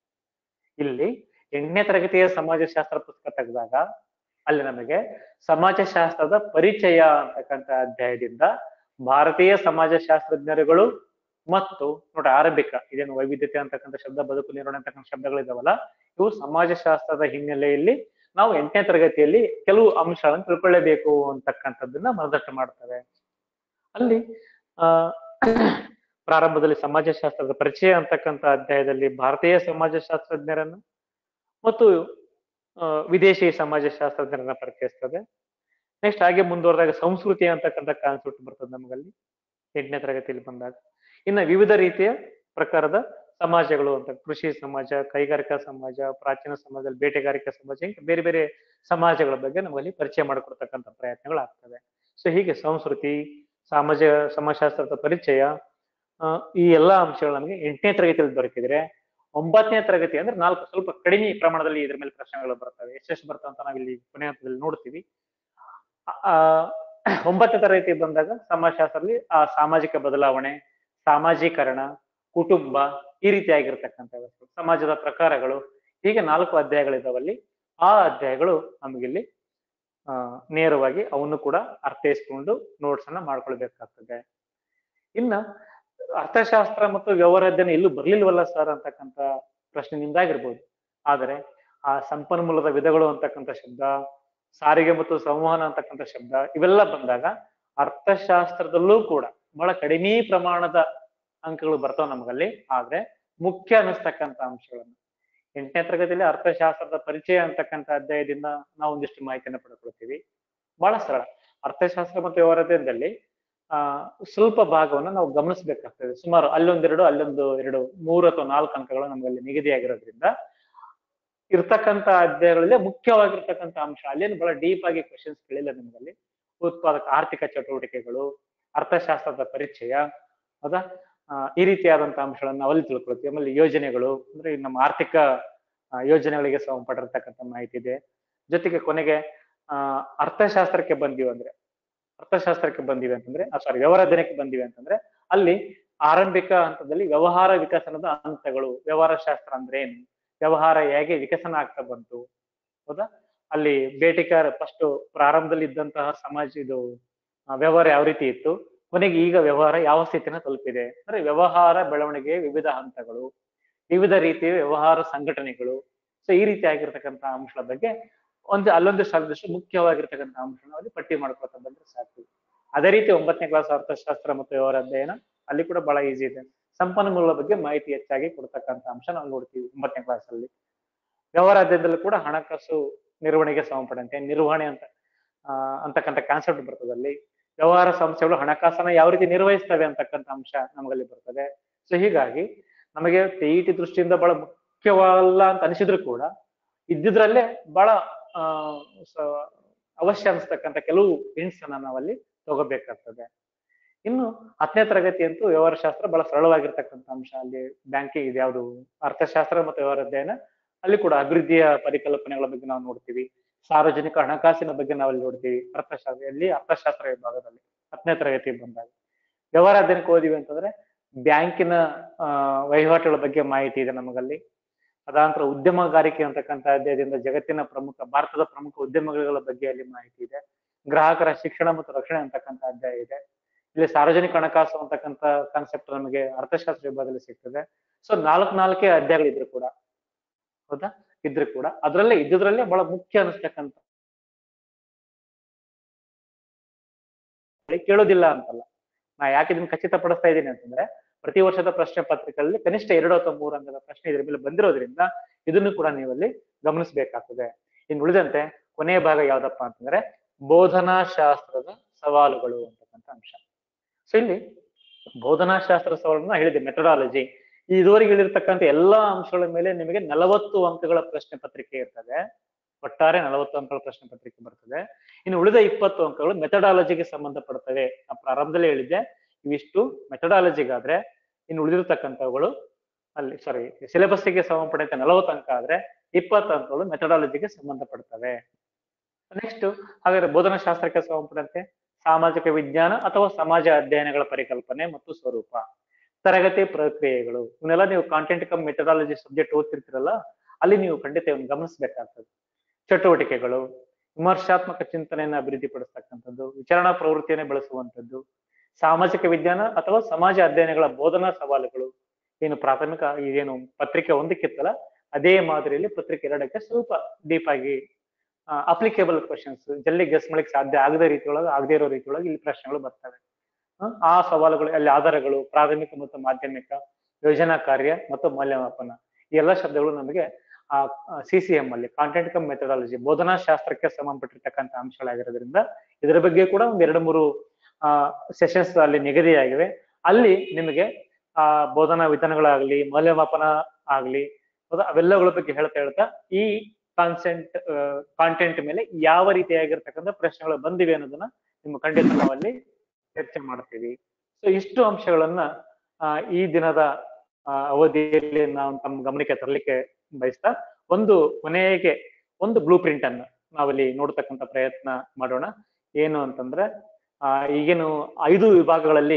ಇಲ್ಲಿ ಎಂಟನೇ ತರಗತಿಯ ಸಮಾಜಶಾಸ್ತ್ರ ಪುಸ್ತಕ ತೆಗೆದಾಗ ಅಲ್ಲಿ ನಮಗೆ ಸಮಾಜಶಾಸ್ತ್ರದ ಪರಿಚಯ ಅಂತಕ್ಕಂಥ ಅಧ್ಯಾಯದಿಂದ ಭಾರತೀಯ ಸಮಾಜಶಾಸ್ತ್ರಜ್ಞರುಗಳು ಮತ್ತು ನೋಡಿ ಆರಂಭಿಕ ಇದೇನು ವೈವಿಧ್ಯತೆ ಅಂತಕ್ಕಂಥ ಶಬ್ದ ಬದುಕು ನಿರ್ವಹಣೆ ಅಂತಕ್ಕಂಥ ಶಬ್ದಗಳಿದಾವಲ್ಲ ಇವು ಸಮಾಜಶಾಸ್ತ್ರದ ಹಿನ್ನೆಲೆಯಲ್ಲಿ ನಾವು ಎಂಟನೇ ತರಗತಿಯಲ್ಲಿ ಕೆಲವು ಅಂಶಗಳನ್ನು ತಿಳ್ಕೊಳ್ಳೇಬೇಕು ಅಂತಕ್ಕಂಥದ್ದನ್ನ ಮನದಟ್ಟು ಮಾಡ್ತವೆ ಅಲ್ಲಿ ಆ ಪ್ರಾರಂಭದಲ್ಲಿ ಸಮಾಜಶಾಸ್ತ್ರದ ಪರಿಚಯ ಅಂತಕ್ಕಂಥ ಅಧ್ಯಾಯದಲ್ಲಿ ಭಾರತೀಯ ಸಮಾಜಶಾಸ್ತ್ರಜ್ಞರನ್ನು ಮತ್ತು ಆ, ವಿದೇಶಿ ಸಮಾಜಶಾಸ್ತ್ರಜ್ಞರನ್ನ ಪರಿಚಯಿಸ್ತದೆ ನೆಕ್ಸ್ಟ್ ಹಾಗೆ ಮುಂದುವರೆದಾಗ ಸಂಸ್ಕೃತಿ ಅಂತಕ್ಕಂಥ ಕಾನ್ಸೆಪ್ಟ್ ಬರ್ತದೆ ನಮಗಲ್ಲಿ ಎಂಟನೇ ತರಗತಿಯಲ್ಲಿ ಬಂದಾಗ ಇನ್ನು ವಿವಿಧ ರೀತಿಯ ಪ್ರಕಾರದ ಸಮಾಜಗಳು ಅಂತ ಕೃಷಿ ಸಮಾಜ ಕೈಗಾರಿಕಾ ಸಮಾಜ ಪ್ರಾಚೀನ ಸಮಾಜದಲ್ಲಿ ಬೇಟೆಗಾರಿಕಾ ಸಮಾಜ ಹಿಂಗೆ ಬೇರೆ ಬೇರೆ ಸಮಾಜಗಳ ಬಗ್ಗೆ ನಮ್ಮಲ್ಲಿ ಪರಿಚಯ ಮಾಡಿಕೊಡ್ತಕ್ಕಂಥ ಪ್ರಯತ್ನಗಳಾಗ್ತವೆ ಸೊ ಹೀಗೆ ಸಂಸ್ಕೃತಿ ಸಮಾಜ ಸಮಾಜಶಾಸ್ತ್ರದ ಪರಿಚಯ ಆ, ಈ ಎಲ್ಲಾ ಅಂಶಗಳು ನಮಗೆ ಎಂಟನೇ ತರಗತಿಯಲ್ಲಿ ದೊರಕಿದ್ರೆ ಒಂಬತ್ತನೇ ತರಗತಿ ಅಂದ್ರೆ ನಾಲ್ಕು ಸ್ವಲ್ಪ ಕಡಿಮೆ ಪ್ರಮಾಣದಲ್ಲಿ ಇದ್ರ ಮೇಲೆ ಪ್ರಶ್ನೆಗಳು ಬರ್ತವೆ ಎಷ್ಟೆಷ್ಟು ಬರ್ತವೆ ಅಂತ ನಾವಿಲ್ಲಿ ಕೊನೆಯ ಹಂತದಲ್ಲಿ ನೋಡ್ತೀವಿ ಆ ಒಂಬತ್ತನೇ ತರಗತಿ ಬಂದಾಗ ಸಮಾಜಶಾಸ್ತ್ರದಲ್ಲಿ ಆ ಸಾಮಾಜಿಕ ಬದಲಾವಣೆ ಸಾಮಾಜೀಕರಣ ಕುಟುಂಬ ಈ ರೀತಿಯಾಗಿರ್ತಕ್ಕಂಥ ವ್ಯವಸ್ಥೆ ಸಮಾಜದ ಪ್ರಕಾರಗಳು ಹೀಗೆ ನಾಲ್ಕು ಅಧ್ಯಾಯಗಳಿದಾವಲ್ಲಿ ಆ ಅಧ್ಯಾಯಗಳು ನಮಗಿಲ್ಲಿ ಆ ನೇರವಾಗಿ ಅವನ್ನು ಕೂಡ ಅರ್ಥೈಸ್ಕೊಂಡು ನೋಟ್ಸ್ ಅನ್ನ ಮಾಡ್ಕೊಳ್ಬೇಕಾಗ್ತದೆ ಇನ್ನ ಅರ್ಥಶಾಸ್ತ್ರ ಮತ್ತು ವ್ಯವಹಾರ ಅಧ್ಯಯನ ಎಲ್ಲೂ ಬರ್ಲಿಲ್ವಲ್ಲ ಸರ್ ಅಂತಕ್ಕಂಥ ಪ್ರಶ್ನೆ ನಿಮ್ದಾಗಿರ್ಬೋದು ಆದರೆ ಆ ಸಂಪನ್ಮೂಲದ ವಿಧಗಳು ಅಂತಕ್ಕಂಥ ಶಬ್ದ ಸಾರಿಗೆ ಮತ್ತು ಸಂವಹನ ಅಂತಕ್ಕಂಥ ಶಬ್ದ ಇವೆಲ್ಲ ಬಂದಾಗ ಅರ್ಥಶಾಸ್ತ್ರದಲ್ಲೂ ಕೂಡ ಬಹಳ ಕಡಿಮೆ ಪ್ರಮಾಣದ ಅಂಕಗಳು ಬರ್ತಾವ ನಮಗಲ್ಲಿ ಆದ್ರೆ ಮುಖ್ಯ ಅನ್ನಿಸ್ತಕ್ಕಂಥ ಅಂಶಗಳನ್ನು ಎಂಟನೇ ತರಗತಿಯಲ್ಲಿ ಅರ್ಥಶಾಸ್ತ್ರದ ಪರಿಚಯ ಅಂತಕ್ಕಂಥ ಅಧ್ಯಾಯದಿಂದ ನಾವು ಒಂದಿಷ್ಟು ಮಾಹಿತಿಯನ್ನು ಪಡ್ಕೊಳ್ತೀವಿ ಬಹಳ ಸರಳ ಅರ್ಥಶಾಸ್ತ್ರ ಮತ್ತು ವ್ಯವಹಾರದಲ್ಲಿ ಆ ಸ್ವಲ್ಪ ಭಾಗವನ್ನು ನಾವು ಗಮನಿಸಬೇಕಾಗ್ತದೆ ಸುಮಾರು ಅಲ್ಲೊಂದೆರಡು ಅಲ್ಲೊಂದು ಎರಡು ಮೂರು ಅಥವಾ ನಾಲ್ಕು ಅಂಕಗಳು ನಮಗಲ್ಲಿ ನಿಗದಿಯಾಗಿರೋದ್ರಿಂದ ಇರ್ತಕ್ಕಂಥ ಅಧ್ಯಾಯಗಳಲ್ಲಿ ಮುಖ್ಯವಾಗಿರ್ತಕ್ಕಂಥ ಅಂಶ ಅಲ್ಲೇನು ಬಹಳ ಡೀಪ್ ಆಗಿ ಕ್ವಶನ್ಸ್ ಕೇಳಿಲ್ಲ ನಿಮಗಲ್ಲಿ ಉತ್ಪಾದಕ ಆರ್ಥಿಕ ಚಟುವಟಿಕೆಗಳು ಅರ್ಥಶಾಸ್ತ್ರದ ಪರಿಚಯ ಹೌದಾ ಆ, ಈ ರೀತಿಯಾದಂತಹ ಅಂಶಗಳನ್ನ ನಾವಲ್ಲಿ ತಿಳ್ಕೊಳ್ತೀವಿ ಆಮೇಲೆ ಯೋಜನೆಗಳು ಅಂದ್ರೆ ಈ ನಮ್ಮ ಆರ್ಥಿಕ ಆ, ಯೋಜನೆಗಳಿಗೆ ಸಂಬಂಧಪಟ್ಟಿರ್ತಕ್ಕಂಥ ಮಾಹಿತಿ ಇದೆ ಜೊತೆಗೆ ಕೊನೆಗೆ ಆ ಅರ್ಥಶಾಸ್ತ್ರಕ್ಕೆ ಬಂದಿವಿ ಅಂದ್ರೆ ಅರ್ಥಶಾಸ್ತ್ರಕ್ಕೆ ಬಂದಿವೆ ಅಂತಂದ್ರೆ ಸಾರಿ ವ್ಯವಹಾರ ಅಧ್ಯಯನಕ್ಕೆ ಬಂದಿವೆ ಅಂತಂದ್ರೆ ಅಲ್ಲಿ ಆರಂಭಿಕ ಹಂತದಲ್ಲಿ ವ್ಯವಹಾರ ವಿಕಸನದ ಹಂತಗಳು ವ್ಯವಹಾರ ಶಾಸ್ತ್ರ ಅಂದ್ರೆ ಏನು ವ್ಯವಹಾರ ಹೇಗೆ ವಿಕಸನ ಆಗ್ತಾ ಬಂತು ಹೌದಾ ಅಲ್ಲಿ ಬೇಟಿಕಾರ ಫಸ್ಟ್ ಪ್ರಾರಂಭದಲ್ಲಿ ಇದ್ದಂತಹ ಸಮಾಜ ಇದು ಆ, ವ್ಯವಹಾರ ಯಾವ ರೀತಿ ಇತ್ತು ಕೊನೆಗೆ ಈಗ ವ್ಯವಹಾರ ಯಾವ ಸ್ಥಿತಿನ ತಲುಪಿದೆ ಅಂದ್ರೆ ವ್ಯವಹಾರ ಬೆಳವಣಿಗೆ ವಿವಿಧ ಹಂತಗಳು ವಿವಿಧ ರೀತಿಯ ವ್ಯವಹಾರ ಸಂಘಟನೆಗಳು ಸೊ ಈ ರೀತಿ ಆಗಿರ್ತಕ್ಕಂಥ ಅಂಶಗಳ ಬಗ್ಗೆ ಒಂದು ಅಲ್ಲೊಂದು ಸಾಲದಷ್ಟು ಮುಖ್ಯವಾಗಿರ್ತಕ್ಕಂಥ ಅಂಶನ ಅಲ್ಲಿ ಪಟ್ಟಿ ಮಾಡ್ಕೊತಾ ಬಂದ್ರೆ ಸಾಕು ಅದೇ ರೀತಿ ಒಂಬತ್ತನೇ ಕ್ಲಾಸ್ ಅರ್ಥಶಾಸ್ತ್ರ ಮತ್ತು ವ್ಯವಹಾರ ಅಧ್ಯಯನ ಅಲ್ಲಿ ಕೂಡ ಬಹಳ ಈಸಿ ಇದೆ ಸಂಪನ್ಮೂಲಗಳ ಬಗ್ಗೆ ಮಾಹಿತಿ ಹೆಚ್ಚಾಗಿ ಕೊಡ್ತಕ್ಕಂಥ ಅಂಶ ನಾವು ನೋಡ್ತೀವಿ ಒಂಬತ್ತನೇ ಕ್ಲಾಸ್ ಅಲ್ಲಿ ವ್ಯವಹಾರ ಅಧ್ಯಯನದಲ್ಲೂ ಕೂಡ ಹಣಕಾಸು ನಿರ್ವಹಣೆಗೆ ಸಂಬಂಧಪಟ್ಟಂತೆ ನಿರ್ವಹಣೆ ಅಂತ ಆ ಅಂತಕ್ಕಂಥ ಕಾನ್ಸೆಪ್ಟ್ ಬರ್ತದೆ ಅಲ್ಲಿ ವ್ಯವಹಾರ ಸಂಸ್ಥೆಗಳು ಹಣಕಾಸನ್ನ ಯಾವ ರೀತಿ ನಿರ್ವಹಿಸ್ತವೆ ಅಂತಕ್ಕಂಥ ಅಂಶ ನಮಗಲ್ಲಿ ಬರ್ತದೆ ಸೊ ಹೀಗಾಗಿ ನಮಗೆ ಟಿ ದೃಷ್ಟಿಯಿಂದ ಬಹಳ ಮುಖ್ಯವಲ್ಲ ಅಂತ ಅನಿಸಿದ್ರು ಕೂಡ ಇದ್ದಿದ್ರಲ್ಲೇ ಬಹಳ ಆ ಸ- ಅವಶ್ಯ ಅನಿಸ್ತಕ್ಕಂಥ ಕೆಲವು ಹಿಂಟ್ಸ್ ಅನ್ನ ನಾವಲ್ಲಿ ತಗೋಬೇಕಾಗ್ತದೆ ಇನ್ನು ಹತ್ತನೇ ತರಗತಿ ಅಂತೂ ವ್ಯವಹಾರ ಶಾಸ್ತ್ರ ಬಹಳ ಸರಳವಾಗಿರ್ತಕ್ಕಂಥ ಅಂಶ ಅಲ್ಲಿ ಬ್ಯಾಂಕಿಂಗ್ ಇದು ಯಾವುದು ಅರ್ಥಶಾಸ್ತ್ರ ಮತ್ತು ವ್ಯವಹಾರ ಅಧ್ಯಯನ ಅಲ್ಲಿ ಕೂಡ ಅಭಿವೃದ್ಧಿಯ ಪರಿಕಲ್ಪನೆಗಳ ಬಗ್ಗೆ ನಾವು ನೋಡ್ತೀವಿ ಸಾರ್ವಜನಿಕ ಹಣಕಾಸಿನ ಬಗ್ಗೆ ನಾವಲ್ಲಿ ನೋಡ್ತೀವಿ ಅರ್ಥಶಾಸ್ತ್ರದಲ್ಲಿ ಅರ್ಥಶಾಸ್ತ್ರ ವಿಭಾಗದಲ್ಲಿ ಹತ್ತನೇ ತರಗತಿ ಬಂದಾಗ ವ್ಯವಹಾರ ಅಧ್ಯಯನಕ್ಕೆ ಓದಿವಿ ಅಂತಂದ್ರೆ ಬ್ಯಾಂಕಿನ ಆ ವಹಿವಾಟುಗಳ ಬಗ್ಗೆ ಮಾಹಿತಿ ಇದೆ ನಮಗಲ್ಲಿ ಅದಾನಂತರ ಉದ್ಯಮಗಾರಿಕೆ ಅಂತಕ್ಕಂಥ ಅಧ್ಯಾಯದಿಂದ ಜಗತ್ತಿನ ಪ್ರಮುಖ ಭಾರತದ ಪ್ರಮುಖ ಉದ್ಯಮಗಳ ಬಗ್ಗೆ ಅಲ್ಲಿ ಮಾಹಿತಿ ಇದೆ ಗ್ರಾಹಕರ ಶಿಕ್ಷಣ ಮತ್ತು ರಕ್ಷಣೆ ಅಂತಕ್ಕಂಥ ಅಧ್ಯಾಯ ಇದೆ ಇಲ್ಲಿ ಸಾರ್ವಜನಿಕ ಹಣಕಾಸು ಅಂತಕ್ಕಂಥ ಕಾನ್ಸೆಪ್ಟ್ ನಮಗೆ ಅರ್ಥಶಾಸ್ತ್ರ ವಿಭಾಗದಲ್ಲಿ ಸಿಗ್ತದೆ ಸೊ ನಾಲ್ಕು ನಾಲ್ಕೇ ಅಧ್ಯಾಯಗಳಿದ್ರು ಕೂಡ ಹೌದಾ ಇದ್ರು ಕೂಡ ಅದರಲ್ಲೇ ಇದ್ದುದ್ರಲ್ಲೇ ಬಹಳ ಮುಖ್ಯ ಅನಿಸ್ತಕ್ಕಂಥ ಕೇಳೋದಿಲ್ಲ ಅಂತಲ್ಲ ನಾ ಯಾಕೆ ಇದನ್ನ ಖಚಿತಪಡಿಸ್ತಾ ಇದ್ದೀನಿ ಅಂತಂದ್ರೆ ಪ್ರತಿ ವರ್ಷದ ಪ್ರಶ್ನೆ ಪತ್ರಿಕೆಗಳಲ್ಲಿ ಕನಿಷ್ಠ ಎರಡು ಅಥವಾ ಮೂರು ಅಂಕದ ಪ್ರಶ್ನೆ ಇದ್ರ ಮೇಲೆ ಬಂದಿರೋದ್ರಿಂದ ಇದನ್ನು ಕೂಡ ನೀವಲ್ಲಿ ಗಮನಿಸಬೇಕಾಗ್ತದೆ ಇನ್ನು ಉಳಿದಂತೆ ಕೊನೆಯ ಭಾಗ ಯಾವ್ದಪ್ಪ ಅಂತಂದ್ರೆ ಬೋಧನಾ ಶಾಸ್ತ್ರದ ಸವಾಲುಗಳು ಅಂತಕ್ಕಂಥ ಅಂಶ ಸೊ ಇಲ್ಲಿ ಬೋಧನಾ ಶಾಸ್ತ್ರ ಸವಾಲನ್ನ ಹೇಳಿದೆ ಮೆಥಡಾಲಜಿ ಇದುವರೆಗೆ ಹೇಳಿರ್ತಕ್ಕಂಥ ಎಲ್ಲಾ ಅಂಶಗಳ ಮೇಲೆ ನಿಮಗೆ ನಲವತ್ತು ಅಂಕಗಳ ಪ್ರಶ್ನೆ ಪತ್ರಿಕೆ ಇರ್ತದೆ ಒಟ್ಟಾರೆ ನಲವತ್ತು ಅಂಕಗಳ ಪ್ರಶ್ನೆ ಪತ್ರಿಕೆ ಬರ್ತದೆ ಇನ್ನು ಉಳಿದ ಇಪ್ಪತ್ತು ಅಂಕಗಳು ಮೆಥಡಾಲಜಿಗೆ ಸಂಬಂಧಪಡ್ತವೆ ನಾ ಪ್ರಾರಂಭದಲ್ಲೇ ಹೇಳಿದ್ದೆ ಇವಿಷ್ಟು ಮೆಥಡಾಲಜಿಗಾದ್ರೆ ಇನ್ನು ಉಳಿದಿರ್ತಕ್ಕಂಥವುಗಳು ಅಲ್ಲಿ ಸಾರಿ ಸಿಲೆಬಸ್ಸಿಗೆ ಸಂಬಂಧಪಟ್ಟಂತೆ ನಲವತ್ತು ಅಂಕ ಆದ್ರೆ ಇಪ್ಪತ್ತು ಅಂಕಗಳು ಮೆಥಡಾಲಜಿಗೆ ಸಂಬಂಧಪಡ್ತವೆ ನೆಕ್ಸ್ಟ್ ಹಾಗಾದ್ರೆ ಬೋಧನಾ ಶಾಸ್ತ್ರಕ್ಕೆ ಸಂಬಂಧಪಟ್ಟಂತೆ ಸಾಮಾಜಿಕ ವಿಜ್ಞಾನ ಅಥವಾ ಸಮಾಜ ಅಧ್ಯಯನಗಳ ಪರಿಕಲ್ಪನೆ ಮತ್ತು ಸ್ವರೂಪ ತರಗತಿ ಪ್ರಕ್ರಿಯೆಗಳು ಇವನ್ನೆಲ್ಲ ನೀವು ಕಾಂಟೆಂಟ್ ಕಮ್ ಮೆಥಡಾಲಜಿ ಸಬ್ಜೆಕ್ಟ್ ಓದ್ತಿರ್ತೀರಲ್ಲ ಅಲ್ಲಿ ನೀವು ಖಂಡಿತ ಇವನ್ನ ಗಮನಿಸಬೇಕಾಗ್ತದೆ ಚಟುವಟಿಕೆಗಳು ವಿಮರ್ಶಾತ್ಮಕ ಚಿಂತನೆಯನ್ನು ಅಭಿವೃದ್ಧಿಪಡಿಸ್ತಕ್ಕಂಥದ್ದು ವಿಚಾರಣಾ ಪ್ರವೃತ್ತಿಯನ್ನೇ ಬೆಳೆಸುವಂಥದ್ದು ಸಾಮಾಜಿಕ ವಿಜ್ಞಾನ ಅಥವಾ ಸಮಾಜ ಅಧ್ಯಯನಗಳ ಬೋಧನಾ ಸವಾಲುಗಳು ಏನು ಪ್ರಾಥಮಿಕ ಏನು ಪತ್ರಿಕೆ ಒಂದಕ್ಕಿತ್ತಲ್ಲ ಅದೇ ಮಾದರಿಯಲ್ಲಿ ಪತ್ರಿಕೆ ಎರಡಕ್ಕೆ ಸ್ವಲ್ಪ ಡೀಪ್ ಆಗಿ ಅಪ್ಲಿಕೇಬಲ್ ಕ್ವಶನ್ಸ್ ಜಲ್ದಿ ಗೆಸ್ ಮಾಡಲಿಕ್ಕೆ ಸಾಧ್ಯ ಆಗದ ರೀತಿಯೊಳಗೆ ಆಗದೇ ಇರೋ ರೀತಿಯೊಳಗೆ ಇಲ್ಲಿ ಪ್ರಶ್ನೆಗಳು ಬರ್ತವೆ ಆ, ಆ ಸವಾಲುಗಳು ಅಲ್ಲಿ ಆಧಾರಗಳು ಪ್ರಾಥಮಿಕ ಮತ್ತು ಮಾಧ್ಯಮಿಕ ಯೋಜನಾ ಕಾರ್ಯ ಮತ್ತು ಮೌಲ್ಯಮಾಪನ ಈ ಎಲ್ಲ ಶಬ್ದಗಳು ನಮಗೆ ಆ ಸಿ ಸಿ ಎಂ ಅಲ್ಲಿ ಕಾಂಟೆಂಟ್ ಕಮ್ ಮೆಥಡಾಲಜಿ ಬೋಧನಾ ಶಾಸ್ತ್ರಕ್ಕೆ ಸಂಬಂಧಪಟ್ಟಿರ್ತಕ್ಕಂಥ ಅಂಶಗಳಾಗಿರೋದ್ರಿಂದ ಇದರ ಬಗ್ಗೆ ಕೂಡ ಒಂದ್ ಎರಡು ಮೂರು ಆ ಸೆಷನ್ಸ್ ಅಲ್ಲಿ ನಿಗದಿಯಾಗಿವೆ ಅಲ್ಲಿ ನಿಮಗೆ ಆ ಬೋಧನಾ ವಿಧಾನಗಳಾಗ್ಲಿ ಮೌಲ್ಯಮಾಪನ ಆಗ್ಲಿ ಹೌದಾ ಅವೆಲ್ಲಗಳ ಬಗ್ಗೆ ಹೇಳ್ತಾ ಹೇಳ್ತಾ ಈ ಕಾನ್ಸೆಂಟ್ ಕಾಂಟೆಂಟ್ ಮೇಲೆ ಯಾವ ರೀತಿಯಾಗಿರ್ತಕ್ಕಂಥ ಪ್ರಶ್ನೆಗಳು ಬಂದಿವೆ ಅನ್ನೋದನ್ನ ನಿಮ್ಮ ಖಂಡಿತ ನಾವಲ್ಲಿ ಚರ್ಚೆ ಮಾಡ್ತೀವಿ ಸೊ ಇಷ್ಟು ಅಂಶಗಳನ್ನ ಆ, ಈ ದಿನದ ಆ, ಅವಧಿಯಲ್ಲಿ ನಾವು ತಮ್ಮ ಗಮನಕ್ಕೆ ತರಲಿಕ್ಕೆ ಬಯಸ್ತಾ ಒಂದು ಕೊನೆಗೆ ಒಂದು ಬ್ಲೂ ಪ್ರಿಂಟ್ ಅನ್ನ ನಾವಲ್ಲಿ ನೋಡ್ತಕ್ಕಂಥ ಪ್ರಯತ್ನ ಮಾಡೋಣ ಏನು ಅಂತಂದ್ರೆ ಆ ಈಗೇನು ಐದು ವಿಭಾಗಗಳಲ್ಲಿ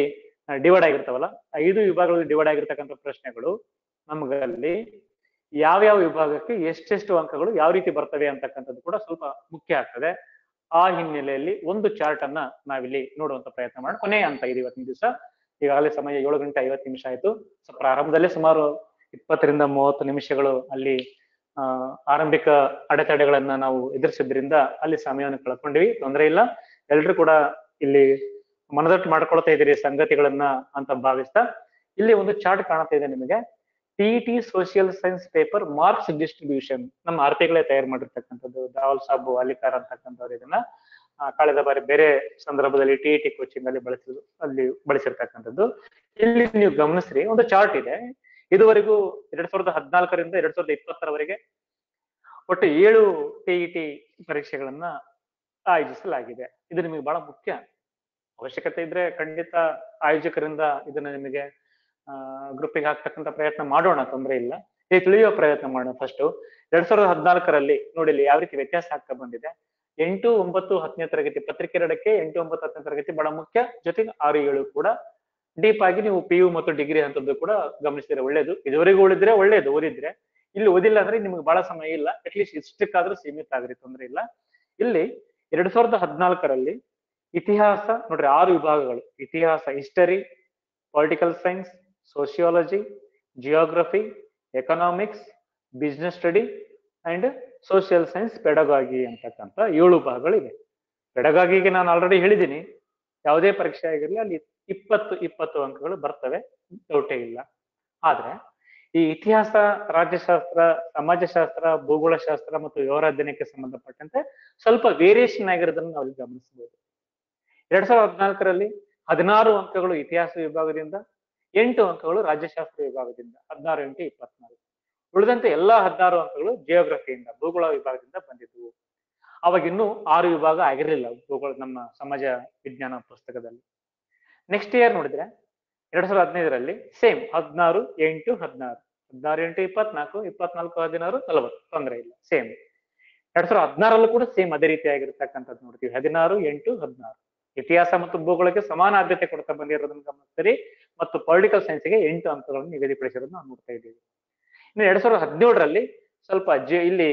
ಡಿವೈಡ್ ಆಗಿರ್ತಾವಲ್ಲ ಐದು ವಿಭಾಗಗಳಲ್ಲಿ ಡಿವೈಡ್ ಆಗಿರ್ತಕ್ಕಂಥ ಪ್ರಶ್ನೆಗಳು ನಮಗಲ್ಲಿ ಯಾವ್ಯಾವ ವಿಭಾಗಕ್ಕೆ ಎಷ್ಟೆಷ್ಟು ಅಂಕಗಳು ಯಾವ ರೀತಿ ಬರ್ತವೆ ಅಂತಕ್ಕಂಥದ್ದು ಕೂಡ ಸ್ವಲ್ಪ ಮುಖ್ಯ ಆಗ್ತದೆ ಆ ಹಿನ್ನೆಲೆಯಲ್ಲಿ ಒಂದು ಚಾರ್ಟ್ ಅನ್ನ ನಾವಿಲ್ಲಿ ನೋಡುವಂತ ಪ್ರಯತ್ನ ಮಾಡೋಣ ಕೊನೆ ಅಂತ ಇದೆ ಇವತ್ತಿನ ದಿವಸ ಈಗಾಗಲೇ ಸಮಯ ಏಳು ಗಂಟೆ ಐವತ್ತು ನಿಮಿಷ ಆಯ್ತು ಸೊ ಪ್ರಾರಂಭದಲ್ಲೇ ಸುಮಾರು ಇಪ್ಪತ್ತರಿಂದ ಮೂವತ್ತು ನಿಮಿಷಗಳು ಅಲ್ಲಿ ಆ ಆರಂಭಿಕ ಅಡೆತಡೆಗಳನ್ನ ನಾವು ಎದುರಿಸಿದ್ರಿಂದ ಅಲ್ಲಿ ಸಮಯವನ್ನು ಕಳ್ಕೊಂಡ್ವಿ ತೊಂದರೆ ಇಲ್ಲ ಎಲ್ರು ಕೂಡ ಇಲ್ಲಿ ಮನದಟ್ಟು ಮಾಡ್ಕೊಳ್ತಾ ಇದ್ದೀರಿ ಸಂಗತಿಗಳನ್ನ ಅಂತ ಭಾವಿಸ್ತಾ ಇಲ್ಲಿ ಒಂದು ಚಾರ್ಟ್ ಕಾಣ್ತಾ ಇದೆ ನಿಮಗೆ T social science paper marks distribution ನಮ್ಮ ಆರ್ತಿಗಳೇ ತಯಾರು ಮಾಡಿರ್ತಕ್ಕಂಥದ್ದು ದಾವಲ್ ಸಾಬು ಅಲಿಕಾರ್ ಅಂತಕ್ಕಂಥವ್ರು ಇದನ್ನ ಆ, ಕಳೆದ ಬಾರಿ ಬೇರೆ ಸಂದರ್ಭದಲ್ಲಿ ಟಿ ಟಿ ಕೋಚಿಂಗ್ ಅಲ್ಲಿ ಬಳಸಿದ್ರು ಅಲ್ಲಿ ಬಳಸಿರ್ತಕ್ಕಂಥದ್ದು ಇಲ್ಲಿ ನೀವು ಗಮನಿಸ್ರಿ ಒಂದು ಚಾರ್ಟ್ ಇದೆ ಇದುವರೆಗೂ ಎರಡ್ ಸಾವಿರದ ಹದಿನಾಲ್ಕರಿಂದ ಎರಡ್ ಸಾವಿರದ ಇಪ್ಪತ್ತರವರೆಗೆ ಒಟ್ಟು ಏಳು ಟಿ ಪರೀಕ್ಷೆಗಳನ್ನ ಆಯೋಜಿಸಲಾಗಿದೆ ಇದು ನಿಮಗೆ ಬಹಳ ಮುಖ್ಯ ಅವಶ್ಯಕತೆ ಇದ್ರೆ ಖಂಡಿತ ಆಯೋಜಕರಿಂದ ಇದನ್ನ ನಿಮಗೆ ಆ ಗ್ರೂಪಿಗೆ ಹಾಕ್ತಕ್ಕಂಥ ಪ್ರಯತ್ನ ಮಾಡೋಣ ತೊಂದರೆ ಇಲ್ಲ ಇದು ತಿಳಿಯುವ ಪ್ರಯತ್ನ ಮಾಡೋಣ ಫಸ್ಟ್ ಎರಡ್ ಸಾವಿರದ ಹದಿನಾಲ್ಕರಲ್ಲಿ ನೋಡಿ ಇಲ್ಲಿ ಯಾವ ರೀತಿ ವ್ಯತ್ಯಾಸ ಆಗ್ತಾ ಬಂದಿದೆ ಎಂಟು ಒಂಬತ್ತು ಹತ್ತನೇ ತರಗತಿ ಪತ್ರಿಕೆ ಎರಡಕ್ಕೆ ಎಂಟು ಒಂಬತ್ತು ಹತ್ತನೇ ತರಗತಿ ಬಹಳ ಮುಖ್ಯ ಜೊತೆಗೆ ಆರು ಏಳು ಕೂಡ ಡೀಪ್ ಆಗಿ ನೀವು ಪಿ ಯು ಮತ್ತು ಡಿಗ್ರಿ ಅಂತದ್ದು ಕೂಡ ಗಮನಿಸಿದ್ರೆ ಒಳ್ಳೇದು ಇದುವರೆಗೂ ಉಳಿದ್ರೆ ಒಳ್ಳೇದು ಓದಿದ್ರೆ ಇಲ್ಲಿ ಓದಿಲ್ಲ ಅಂದ್ರೆ ನಿಮ್ಗೆ ಬಹಳ ಸಮಯ ಇಲ್ಲ ಅಟ್ಲೀಸ್ಟ್ ಇಷ್ಟಕ್ಕಾದ್ರೂ ಸೀಮಿತ ಆಗ್ರಿ ತೊಂದ್ರೆ ಇಲ್ಲ ಇಲ್ಲಿ ಎರಡ್ ಸಾವಿರದ ಹದಿನಾಲ್ಕರಲ್ಲಿ ಇತಿಹಾಸ ನೋಡ್ರಿ ಆರು ವಿಭಾಗಗಳು ಇತಿಹಾಸ history political science sociology geography economics business study and social science pedagogy ಅಂತಕ್ಕಂಥ ಏಳು ಭಾಗಗಳಿವೆ ಪೆಡಗಾಗಿಗೆ ನಾನು ಆಲ್ರೆಡಿ ಹೇಳಿದ್ದೀನಿ ಯಾವುದೇ ಪರೀಕ್ಷೆ ಆಗಿರಲಿ ಅಲ್ಲಿ ಇಪ್ಪತ್ತು ಇಪ್ಪತ್ತು ಅಂಕಗಳು ಬರ್ತವೆ ಡೌಟೇ ಇಲ್ಲ ಆದ್ರೆ ಈ ಇತಿಹಾಸ ರಾಜ್ಯಶಾಸ್ತ್ರ ಸಮಾಜಶಾಸ್ತ್ರ ಭೂಗೋಳಶಾಸ್ತ್ರ ಮತ್ತು ವ್ಯವಹಾರಾಧ್ಯಯನಕ್ಕೆ ಸಂಬಂಧಪಟ್ಟಂತೆ ಸ್ವಲ್ಪ ವೇರಿಯೇಷನ್ ಆಗಿರೋದನ್ನ ನಾವು ಇಲ್ಲಿ ಗಮನಿಸಬಹುದು ಎರಡ್ ಸಾವಿರದ ಹದಿನಾಲ್ಕರಲ್ಲಿ ಹದಿನಾರು ಅಂಕಗಳು ಇತಿಹಾಸ ವಿಭಾಗದಿಂದ ಎಂಟು ಅಂಕಗಳು ರಾಜ್ಯಶಾಸ್ತ್ರ ವಿಭಾಗದಿಂದ ಹದಿನಾರು ಎಂಟು ಇಪ್ಪತ್ನಾಲ್ಕು ಉಳಿದಂತೆ ಎಲ್ಲಾ ಹದಿನಾರು ಅಂಕಗಳು ಜಿಯೋಗ್ರಫಿಯಿಂದ ಭೂಗೋಳ ವಿಭಾಗದಿಂದ ಬಂದಿದ್ವು ಅವಾಗ ಇನ್ನೂ ಆರು ವಿಭಾಗ ಆಗಿರಲಿಲ್ಲ ಭೂಗೋಳ ನಮ್ಮ ಸಮಾಜ ವಿಜ್ಞಾನ ಪುಸ್ತಕದಲ್ಲಿ ನೆಕ್ಸ್ಟ್ ಇಯರ್ ನೋಡಿದ್ರೆ ಎರಡ್ ಸಾವಿರದ ಹದಿನೈದರಲ್ಲಿ ಸೇಮ್ ಹದಿನಾರು ಎಂಟು ಹದಿನಾರು ಹದಿನಾರು ಎಂಟು ಇಪ್ಪತ್ನಾಲ್ಕು ಇಪ್ಪತ್ನಾಲ್ಕು ಹದಿನಾರು ನಲವತ್ತು ತೊಂದರೆ ಇಲ್ಲ ಸೇಮ್ ಎರಡ್ ಸಾವಿರದ ಹದಿನಾರಲ್ಲೂ ಕೂಡ ಸೇಮ್ ಅದೇ ರೀತಿಯಾಗಿರ್ತಕ್ಕಂಥದ್ದು ನೋಡ್ತೀವಿ ಹದಿನಾರು ಎಂಟು ಹದಿನಾರು ಇತಿಹಾಸ ಮತ್ತು ಭೂಗೋಳಕ್ಕೆ ಸಮಾನ ಆದ್ಯತೆ ಕೊಡ್ತಾ ಬಂದಿರೋದನ್ನ ಗಮನಿಸ್ತೀರಿ ಮತ್ತು ಪೊಲಿಟಿಕಲ್ ಸೈನ್ಸ್ಗೆ ಎಂಟು ಅಂಕಗಳನ್ನು ನಿಗದಿಪಡಿಸಿರೋದನ್ನ ನಾವು ನೋಡ್ತಾ ಇದ್ದೀವಿ ಇನ್ನು ಎರಡ್ ಸಾವಿರದ ಹದಿನೇಳರಲ್ಲಿ ಸ್ವಲ್ಪ ಜಿ ಇಲ್ಲಿ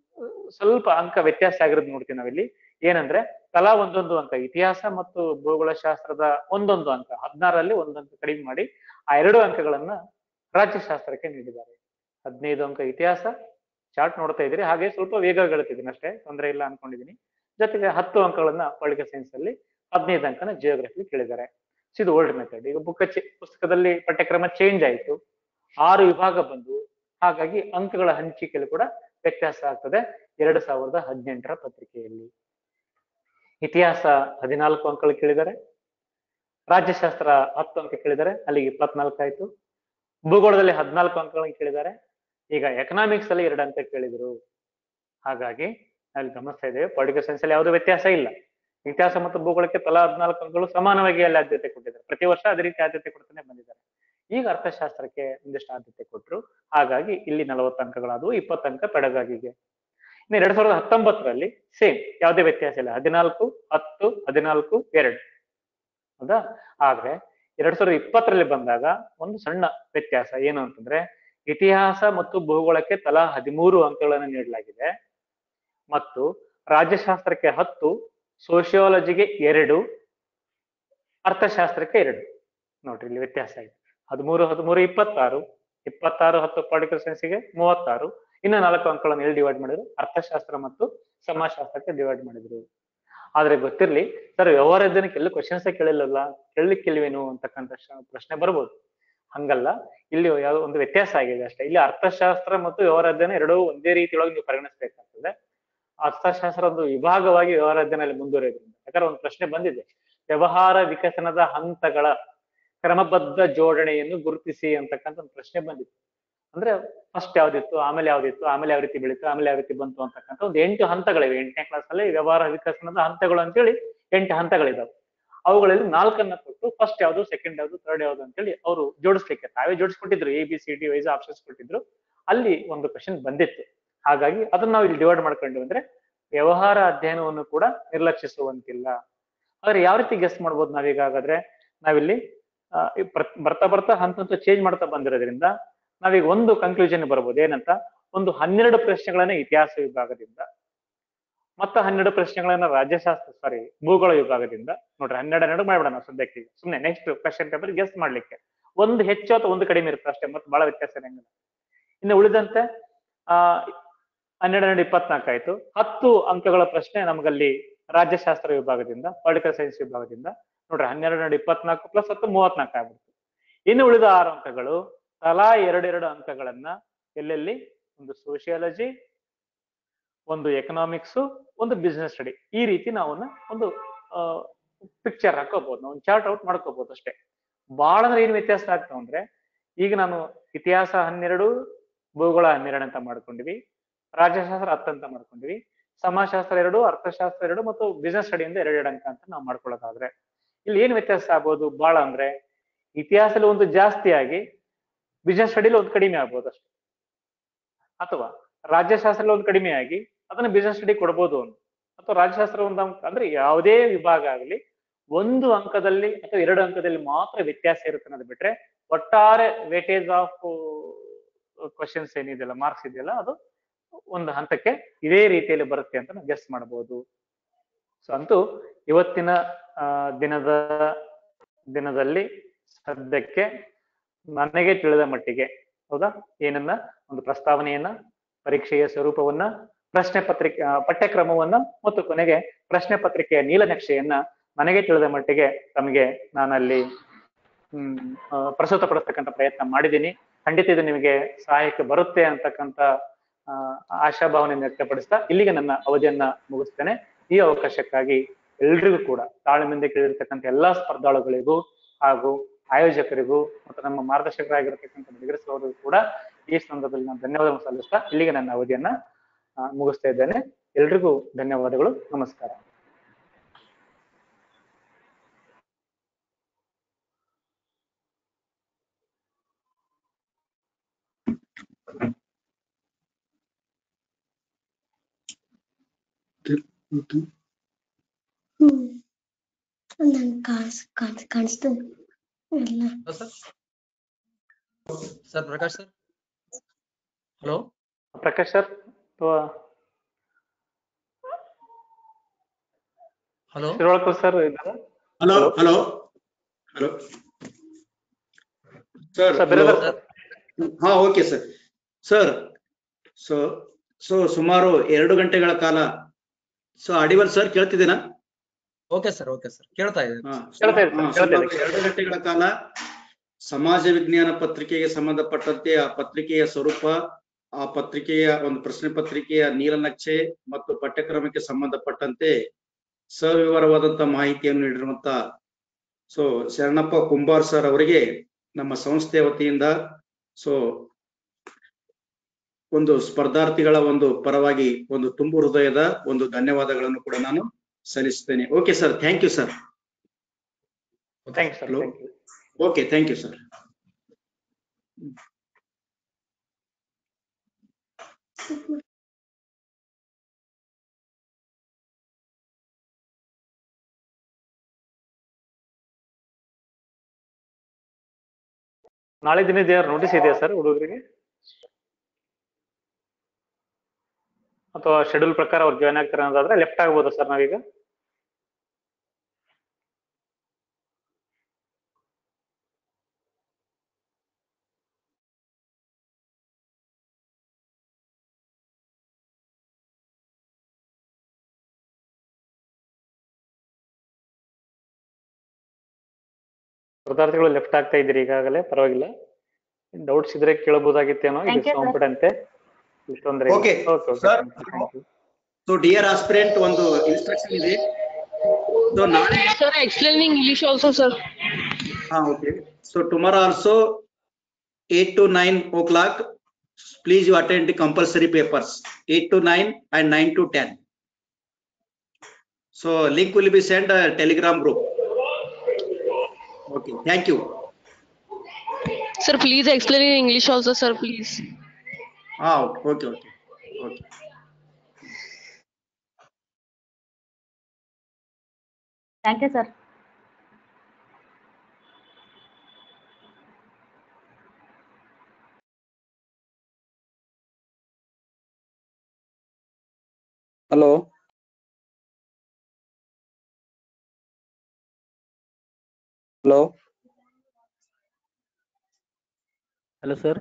ಸ್ವಲ್ಪ ಅಂಕ ವ್ಯತ್ಯಾಸ ಆಗಿರೋದು ನೋಡ್ತೀವಿ ನಾವಿಲ್ಲಿ ಏನಂದ್ರೆ ತಲಾ ಒಂದೊಂದು ಅಂಕ ಇತಿಹಾಸ ಮತ್ತು ಭೂಗೋಳ ಶಾಸ್ತ್ರದ ಒಂದೊಂದು ಅಂಕ ಹದಿನಾರರಲ್ಲಿ ಒಂದೊಂದು ಕಡಿಮೆ ಮಾಡಿ ಆ ಎರಡು ಅಂಕಗಳನ್ನ ರಾಜ್ಯಶಾಸ್ತ್ರಕ್ಕೆ ನೀಡಿದ್ದಾರೆ ಹದಿನೈದು ಅಂಕ ಇತಿಹಾಸ ಚಾರ್ಟ್ ನೋಡ್ತಾ ಇದ್ದೀರಿ ಹಾಗೆ ಸ್ವಲ್ಪ ವೇಗ ಗೆಳ್ತಿದ್ದೀನಿ ಅಷ್ಟೇ ತೊಂದರೆ ಇಲ್ಲ ಅನ್ಕೊಂಡಿದ್ದೀನಿ ಜೊತೆಗೆ ಹತ್ತು ಅಂಕಗಳನ್ನ ಪೊಲಿಟಿಕಲ್ ಸೈನ್ಸ್ ಅಲ್ಲಿ ಹದಿನೈದು ಅಂಕನ ಜಿಯೋಗ್ರಫಿ ಕೇಳಿದ್ದಾರೆ ಸೊ ಇದು ಓಲ್ಡ್ ಮೆಥಡ್ ಈಗ ಬುಕ್ ಪುಸ್ತಕದಲ್ಲಿ ಪಠ್ಯಕ್ರಮ ಚೇಂಜ್ ಆಯಿತು ಆರು ವಿಭಾಗ ಬಂದು ಹಾಗಾಗಿ ಅಂಕಗಳ ಹಂಚಿಕೆಯಲ್ಲಿ ಕೂಡ ವ್ಯತ್ಯಾಸ ಆಗ್ತದೆ ಎರಡು ಸಾವಿರದ ಹದಿನೆಂಟರ ಪತ್ರಿಕೆಯಲ್ಲಿ ಇತಿಹಾಸ ಹದಿನಾಲ್ಕು ಅಂಕಗಳು ಕೇಳಿದ್ದಾರೆ ರಾಜ್ಯಶಾಸ್ತ್ರ ಹತ್ತು ಅಂಕ ಕೇಳಿದ್ದಾರೆ ಅಲ್ಲಿಗೆ ಇಪ್ಪತ್ನಾಲ್ಕು ಆಯ್ತು ಭೂಗೋಳದಲ್ಲಿ ಹದಿನಾಲ್ಕು ಅಂಕಗಳನ್ನು ಕೇಳಿದ್ದಾರೆ ಈಗ ಎಕನಾಮಿಕ್ಸ್ ಅಲ್ಲಿ ಎರಡು ಅಂಕ ಕೇಳಿದ್ರು ಹಾಗಾಗಿ ಅಲ್ಲಿ ಗಮನಿಸ್ತಾ ಇದ್ದೇವೆ ಪೊಲಿಟಿಕಲ್ ಸೈನ್ಸ್ ಅಲ್ಲಿ ಯಾವುದೇ ವ್ಯತ್ಯಾಸ ಇಲ್ಲ ಇತಿಹಾಸ ಮತ್ತು ಭೂಗೋಳಕ್ಕೆ ತಲಾ ಹದಿನಾಲ್ಕು ಅಂಕಗಳು ಸಮಾನವಾಗಿ ಅಲ್ಲಿ ಆದ್ಯತೆ ಕೊಟ್ಟಿದ್ದಾರೆ ಪ್ರತಿ ವರ್ಷ ಅದೇ ರೀತಿ ಆದ್ಯತೆ ಕೊಡ್ತಾನೆ ಬಂದಿದ್ದಾರೆ ಈಗ ಅರ್ಥಶಾಸ್ತ್ರಕ್ಕೆ ಒಂದಿಷ್ಟು ಆದ್ಯತೆ ಕೊಟ್ಟರು ಹಾಗಾಗಿ ಇಲ್ಲಿ ನಲವತ್ತು ಅಂಕಗಳಾದವು ಇಪ್ಪತ್ತು ಅಂಕ ಪೆಡಗಾಗಿಗೆ ಇನ್ನು ಎರಡ್ ಸಾವಿರದ ಹತ್ತೊಂಬತ್ತರಲ್ಲಿ ಸೇಮ್ ಯಾವುದೇ ವ್ಯತ್ಯಾಸ ಇಲ್ಲ ಹದಿನಾಲ್ಕು ಹತ್ತು ಹದಿನಾಲ್ಕು ಎರಡು ಹೌದಾ ಆದ್ರೆ ಎರಡ್ ಸಾವಿರದ ಇಪ್ಪತ್ತರಲ್ಲಿ ಬಂದಾಗ ಒಂದು ಸಣ್ಣ ವ್ಯತ್ಯಾಸ ಏನು ಅಂತಂದ್ರೆ ಇತಿಹಾಸ ಮತ್ತು ಭೂಗೋಳಕ್ಕೆ ತಲಾ ಹದಿಮೂರು ಅಂಕಗಳನ್ನು ನೀಡಲಾಗಿದೆ ಮತ್ತು ರಾಜ್ಯಶಾಸ್ತ್ರಕ್ಕೆ ಹತ್ತು ಸೋಶಿಯಾಲಜಿಗೆ ಎರಡು ಅರ್ಥಶಾಸ್ತ್ರಕ್ಕೆ ಎರಡು ನೋಡ್ರಿ ಇಲ್ಲಿ ವ್ಯತ್ಯಾಸ ಇದೆ ಹದಿಮೂರು ಹದಿಮೂರು ಇಪ್ಪತ್ತಾರು ಇಪ್ಪತ್ತಾರು ಹತ್ತು ಪೊಲಿಟಿಕಲ್ ಸೈನ್ಸ್ಗೆ ಮೂವತ್ತಾರು ಇನ್ನು ನಾಲ್ಕು ಅಂಕಗಳನ್ನು ಎಲ್ಲಿ ಡಿವೈಡ್ ಮಾಡಿದ್ರು ಅರ್ಥಶಾಸ್ತ್ರ ಮತ್ತು ಸಮಾಜಶಾಸ್ತ್ರಕ್ಕೆ ಡಿವೈಡ್ ಮಾಡಿದ್ರು ಆದ್ರೆ ಗೊತ್ತಿರ್ಲಿ ಸರ್ ವ್ಯವಹಾರ ಅಧ್ಯಯನಕ್ಕೆ ಎಲ್ಲೂ ಕ್ವಶನ್ಸ್ ಕೇಳಿಲ್ಲಲ್ಲ ಕೇಳಲಿಕ್ಕಿಲ್ವೇನು ಅಂತಕ್ಕಂಥ ಶ- ಪ್ರಶ್ನೆ ಬರ್ಬೋದು ಹಂಗಲ್ಲ ಇಲ್ಲಿ ಯಾವುದೋ ಒಂದು ವ್ಯತ್ಯಾಸ ಆಗಿದೆ ಅಷ್ಟೇ ಇಲ್ಲಿ ಅರ್ಥಶಾಸ್ತ್ರ ಮತ್ತು ವ್ಯವಹಾರ ಅಧ್ಯಯನ ಎರಡೂ ಒಂದೇ ರೀತಿಯೊಳಗೆ ನೀವು ಪರಿಗಣಿಸಬೇಕಾಗ್ತದೆ ಅರ್ಥಶಾಸ್ತ್ರ ಒಂದು ವಿಭಾಗವಾಗಿ ವ್ಯವಹಾರ ಅಧ್ಯಯನದಲ್ಲಿ ಮುಂದುವರಿಯೋದ್ರಿಂದ ಯಾಕಂದ್ರೆ ಒಂದು ಪ್ರಶ್ನೆ ಬಂದಿದೆ ವ್ಯವಹಾರ ವಿಕಸನದ ಹಂತಗಳ ಕ್ರಮಬದ್ಧ ಜೋಡಣೆಯನ್ನು ಗುರುತಿಸಿ ಅಂತಕ್ಕಂಥ ಒಂದು ಪ್ರಶ್ನೆ ಬಂದಿತ್ತು ಅಂದ್ರೆ ಫಸ್ಟ್ ಯಾವ್ದಿತ್ತು ಆಮೇಲೆ ಯಾವ್ದಿತ್ತು ಆಮೇಲೆ ಯಾವ ರೀತಿ ಬೆಳೀತು ಆಮೇಲೆ ಯಾವ ರೀತಿ ಬಂತು ಅಂತಕ್ಕಂಥ ಒಂದು ಎಂಟು ಹಂತಗಳಿವೆ ಎಂಟನೇ ಕ್ಲಾಸ್ ಅಲ್ಲಿ ವ್ಯವಹಾರ ವಿಕಸನದ ಹಂತಗಳು ಅಂತೇಳಿ ಎಂಟು ಹಂತಗಳಿದಾವೆ ಅವುಗಳಲ್ಲಿ ನಾಲ್ಕನ್ನ ಕೊಟ್ಟು ಫಸ್ಟ್ ಯಾವ್ದು ಸೆಕೆಂಡ್ ಯಾವ್ದು ಥರ್ಡ್ ಯಾವ್ದು ಅಂತೇಳಿ ಅವರು ಜೋಡಿಸ್ಲಿಕ್ಕೆ ತಾವೇ ಜೋಡಿಸ್ಕೊಟ್ಟಿದ್ರು A B C D wise options ಕೊಟ್ಟಿದ್ರು ಅಲ್ಲಿ ಒಂದು ಕ್ವಶನ್ ಬಂದಿತ್ತು ಹಾಗಾಗಿ ಅದನ್ನ ನಾವು ಇಲ್ಲಿ ಡಿವೈಡ್ ಮಾಡ್ಕೊಂಡು ಅಂದ್ರೆ ವ್ಯವಹಾರ ಅಧ್ಯಯನವನ್ನು ಕೂಡ ನಿರ್ಲಕ್ಷಿಸುವಂತಿಲ್ಲ ಆದ್ರೆ ಯಾವ ರೀತಿ ಗೆಸ್ ಮಾಡ್ಬೋದು ನಾವೀಗ ಹಾಗಾದ್ರೆ ನಾವಿಲ್ಲಿ ಆ, ಈ ಪ್ರತ್- ಬರ್ತಾ ಬರ್ತಾ ಹಂತ ಹಂತ ಚೇಂಜ್ ಮಾಡ್ತಾ ಬಂದಿರೋದ್ರಿಂದ ನಾವೀಗ ಒಂದು ಕನ್ಕ್ಲೂಷನ್ ಬರ್ಬೋದು ಏನಂತ ಒಂದು ಹನ್ನೆರಡು ಪ್ರಶ್ನೆಗಳನ್ನ ಇತಿಹಾಸ ವಿಭಾಗದಿಂದ ಮತ್ತೆ ಹನ್ನೆರಡು ಪ್ರಶ್ನೆಗಳನ್ನ ರಾಜ್ಯಶಾಸ್ತ್ರ ಸಾರಿ ಭೂಗೋಳ ವಿಭಾಗದಿಂದ ನೋಡ್ರಿ ಹನ್ನೆರಡು ಹನ್ನೆರಡು ಮಾಡ್ಬಿಡೋಣ ಸದ್ಯಕ್ಕೆ ಸುಮ್ಮನೆ ನೆಕ್ಸ್ಟ್ ಕ್ವಶನ್ ಪೇಪರ್ ಗೆಸ್ ಮಾಡ್ಲಿಕ್ಕೆ ಒಂದು ಹೆಚ್ಚು ಅಥವಾ ಒಂದು ಕಡಿಮೆ ಇರುತ್ತೆ ಅಷ್ಟೇ ಮತ್ತೆ ಬಹಳ ವ್ಯತ್ಯಾಸ ಇರಂಗಿಲ್ಲ ಇನ್ನು ಉಳಿದಂತೆ ಆ ಹನ್ನೆರಡು ಹನ್ನೆರಡು ಇಪ್ಪತ್ನಾಲ್ಕು ಆಯ್ತು ಹತ್ತು ಅಂಕಗಳ ಪ್ರಶ್ನೆ ನಮಗಲ್ಲಿ ರಾಜ್ಯಶಾಸ್ತ್ರ ವಿಭಾಗದಿಂದ ಪೊಲಿಟಿಕಲ್ ಸೈನ್ಸ್ ವಿಭಾಗದಿಂದ ನೋಡ್ರಿ ಹನ್ನೆರಡು ಹನ್ನೆರಡು ಇಪ್ಪತ್ನಾಲ್ಕು ಪ್ಲಸ್ ಹತ್ತು ಮೂವತ್ನಾಲ್ಕು ಆಗ್ಬಿಡ್ತು ಇನ್ನು ಉಳಿದ ಆರು ಅಂಕಗಳು ತಲಾ ಎರಡೆರಡು ಅಂಕಗಳನ್ನ ಎಲ್ಲೆಲ್ಲಿ ಒಂದು ಸೋಷಿಯಾಲಜಿ ಒಂದು ಎಕನಾಮಿಕ್ಸ್ ಒಂದು ಬಿಸ್ನೆಸ್ ಸ್ಟಡಿ ಈ ರೀತಿ ನಾವು ಒಂದು ಪಿಕ್ಚರ್ ಹಾಕೋಬಹುದು ನಾವು ಒಂದು ಚಾರ್ಟ್ ಔಟ್ ಮಾಡ್ಕೋಬಹುದು ಅಷ್ಟೇ ಬಹಳ ಅಂದ್ರೆ ಏನ್ ವ್ಯತ್ಯಾಸ ಆಗ್ತಾವ ಅಂದ್ರೆ ಈಗ ನಾನು ಇತಿಹಾಸ ಹನ್ನೆರಡು ಭೂಗೋಳ ಹನ್ನೆರಡು ಅಂತ ಮಾಡ್ಕೊಂಡಿವಿ ರಾಜ್ಯಶಾಸ್ತ್ರ ಹತ್ತು ಅಂತ ಮಾಡ್ಕೊಂಡಿವಿ ಸಮಾಜಶಾಸ್ತ್ರ ಎರಡು ಅರ್ಥಶಾಸ್ತ್ರ ಎರಡು ಮತ್ತು ಬಿಸ್ನೆಸ್ ಸ್ಟಡಿ ಇಂದ ಎರಡೆರಡು ಅಂಕ ಅಂತ ನಾವು ಮಾಡ್ಕೊಳ್ಳೋದಾದ್ರೆ ಇಲ್ಲಿ ಏನ್ ವ್ಯತ್ಯಾಸ ಆಗ್ಬೋದು ಬಹಳ ಅಂದ್ರೆ ಇತಿಹಾಸದಲ್ಲಿ ಒಂದು ಜಾಸ್ತಿ ಆಗಿ ಬಿಸ್ನೆಸ್ ಸ್ಟಡಿಲಿ ಒಂದು ಕಡಿಮೆ ಆಗ್ಬೋದು ಅಷ್ಟೇ ಅಥವಾ ರಾಜ್ಯಶಾಸ್ತ್ರದಲ್ಲಿ ಒಂದು ಕಡಿಮೆ ಆಗಿ ಅದನ್ನ ಬಿಸ್ನೆಸ್ ಸ್ಟಡಿ ಕೊಡ್ಬೋದು ಅಂತ ಅಥವಾ ರಾಜ್ಯಶಾಸ್ತ್ರ ಒಂದು ಅಂಕ ಅಂದ್ರೆ ಯಾವುದೇ ವಿಭಾಗ ಆಗಲಿ ಒಂದು ಅಂಕದಲ್ಲಿ ಅಥವಾ ಎರಡು ಅಂಕದಲ್ಲಿ ಮಾತ್ರ ವ್ಯತ್ಯಾಸ ಇರುತ್ತೆ ಅನ್ನೋದು ಬಿಟ್ರೆ ಒಟ್ಟಾರೆ ವೇಟೇಜ್ ಆಫ್ ಕ್ವಶನ್ಸ್ ಏನಿದೆಯಲ್ಲ ಮಾರ್ಕ್ಸ್ ಇದೆಯಲ್ಲ ಅದು ಒಂದು ಹಂತಕ್ಕೆ ಇದೇ ರೀತಿಯಲ್ಲಿ ಬರುತ್ತೆ ಅಂತ ನಾವು ಗೆಸ್ ಮಾಡಬಹುದು ಸೊ ಅಂತೂ ಇವತ್ತಿನ ಆ, ದಿನದ ದಿನದಲ್ಲಿ ಸದ್ಯಕ್ಕೆ ನನಗೆ ತಿಳಿದ ಮಟ್ಟಿಗೆ ಹೌದಾ ಏನನ್ನ ಒಂದು ಪ್ರಸ್ತಾವನೆಯನ್ನ ಪರೀಕ್ಷೆಯ ಸ್ವರೂಪವನ್ನ ಪ್ರಶ್ನೆ ಪತ್ರಿಕೆ ಆ, ಪಠ್ಯಕ್ರಮವನ್ನ ಮತ್ತು ಕೊನೆಗೆ ಪ್ರಶ್ನೆ ಪತ್ರಿಕೆಯ ನೀಲನಕ್ಷೆಯನ್ನ ನನಗೆ ತಿಳಿದ ಮಟ್ಟಿಗೆ ತಮಗೆ ನಾನಲ್ಲಿ ಹ್ಮ್ ಆ, ಪ್ರಸ್ತುತಪಡಿಸ್ತಕ್ಕಂಥ ಪ್ರಯತ್ನ ಮಾಡಿದ್ದೀನಿ ಖಂಡಿತ ಇದು ನಿಮಗೆ ಸಹಾಯಕ್ಕೆ ಬರುತ್ತೆ ಅಂತಕ್ಕಂಥ ಆ, ಆಶಾಭಾವನೆಯನ್ನು ವ್ಯಕ್ತಪಡಿಸ್ತಾ ಇಲ್ಲಿಗೆ ನನ್ನ ಅವಧಿಯನ್ನ ಮುಗಿಸ್ತೇನೆ ಈ ಅವಕಾಶಕ್ಕಾಗಿ ಎಲ್ರಿಗೂ ಕೂಡ ತಾಳ್ಮೆಯಿಂದ ಕೇಳಿರ್ತಕ್ಕಂಥ ಎಲ್ಲಾ ಸ್ಪರ್ಧಾಳುಗಳಿಗೂ ಹಾಗೂ ಆಯೋಜಕರಿಗೂ ಮತ್ತು ನಮ್ಮ ಮಾರ್ಗದರ್ಶಕರಾಗಿರ್ತಕ್ಕಂಥ ಬಿಗರಿಸುವವರಿಗೂ ಕೂಡ ಈ ಸಂದರ್ಭದಲ್ಲಿ ನಾನು ಧನ್ಯವಾದವನ್ನು ಸಲ್ಲಿಸ್ತಾ ಇಲ್ಲಿಗೆ ನನ್ನ ಅವಧಿಯನ್ನ ಆ, ಮುಗಿಸ್ತಾ ಇದ್ದೇನೆ ಎಲ್ರಿಗೂ ಧನ್ಯವಾದಗಳು ನಮಸ್ಕಾರ ಹ್ಮ್ ನಂಗೆ ಕಾಣಿಸ್ ಕಾಣಿಸ್ ಕಾಣಿಸ್ತದೆ ಎಲ್ಲ sir sir Prakash sir hello Prakash sir ಅಥವಾ ಹಲೋ ಶಿರೋಳ್ಕರ್ ಸರ್ ಇದ್ದಾರಾ hello hello hello sir sir Biradar sir ಹಾ okay sir sir so so ಸುಮಾರು ಎರಡು ಗಂಟೆಗಳ ಕಾಲ ಸೊ ಅಡಿವಲ್ ಸರ್ ಕೇಳ್ತಿದ್ದೀನಾ ಓಕೆ ಸರ್ ಓಕೆ ಸರ್ ಕೇಳ್ತಾ ಇದೆ ಹಾ, ಕೇಳ್ತಾ ಇದೆ ಹಾ, ಸರ್, ಕೇಳ್ತಾ ಇದೆ. ಸುಮಾರು ಎರಡು ಗಂಟೆಗಳ ಕಾಲ ಸಮಾಜ ವಿಜ್ಞಾನ ಪತ್ರಿಕೆಗೆ ಸಂಬಂಧಪಟ್ಟಂತೆ ಆ ಪತ್ರಿಕೆಯ ಸ್ವರೂಪ ಆ ಪತ್ರಿಕೆಯ ಒಂದು ಪ್ರಶ್ನೆ ಪತ್ರಿಕೆಯ ನೀಲನಕ್ಷೆ ಮತ್ತು ಪಠ್ಯಕ್ರಮಕ್ಕೆ ಸಂಬಂಧಪಟ್ಟಂತೆ ಸವಿವರವಾದಂತ ಮಾಹಿತಿಯನ್ನು ನೀಡಿರುವಂತ ಸೊ ಶರಣಪ್ಪ ಕುಂಬಾರ್ ಸರ್ ಅವರಿಗೆ ನಮ್ಮ ಸಂಸ್ಥೆಯ ವತಿಯಿಂದ ಸೊ ಒಂದು ಸ್ಪರ್ಧಾರ್ಥಿಗಳ ಒಂದು ಪರವಾಗಿ ಒಂದು ತುಂಬು ಹೃದಯದ ಒಂದು ಧನ್ಯವಾದಗಳನ್ನು ಕೂಡ ನಾನು ಸಲ್ಲಿಸ್ತೇನೆ okay sir thank you sir thank you sir Hello. Thank you okay thank you sir ನಾಳೆ ದಿನದ ಏನಾದ್ರು ನೋಟಿಸ್ ಇದೆಯಾ ಸರ್ ಹುಡುಗರಿಗೆ ಅಥವಾ ಶೆಡ್ಯೂಲ್ ಪ್ರಕಾರ ಅವ್ರು ಜಾಯ್ನ್ ಆಗ್ತಾರೆ ಅನ್ನೋದಾದ್ರೆ ಲೆಫ್ಟ್ ಆಗ್ಬೋದಾ ಸರ್ ನಾವೀಗ ವಿದ್ಯಾರ್ಥಿಗಳು ಲೆಫ್ಟ್ ಆಗ್ತಾ ಇದ್ದೀರಿ ಈಗಾಗಲೇ ಪರವಾಗಿಲ್ಲ ಡೌಟ್ಸ್ ಇದ್ರೆ ಕೇಳಬಹುದಾಗಿತ್ತೇನೋ Thank ಇದು you, sir. ಕಾನ್ಫಿಡೆಂತೆ ಇಷ್ಟೊಂದ್ರೆ Okay, okay sir. Thank you so dear aspirant ಒಂದು ಇನ್ಸ್ಟ್ರಕ್ಷನ್ ಇದೆ ಸೊ ನಾಳೆ Sir, explain in English also, sir. ಹಾ ಓಕೆ ಸೊ tomorrow also eight to nine o'clock please you attend the compulsory papers eight to nine and nine to ten so link will be send Telegram group okay thank you Sir, please explain in English also, sir, please. ಹಾ okay okay okay okay Thank you, sir. Hello hello hello sir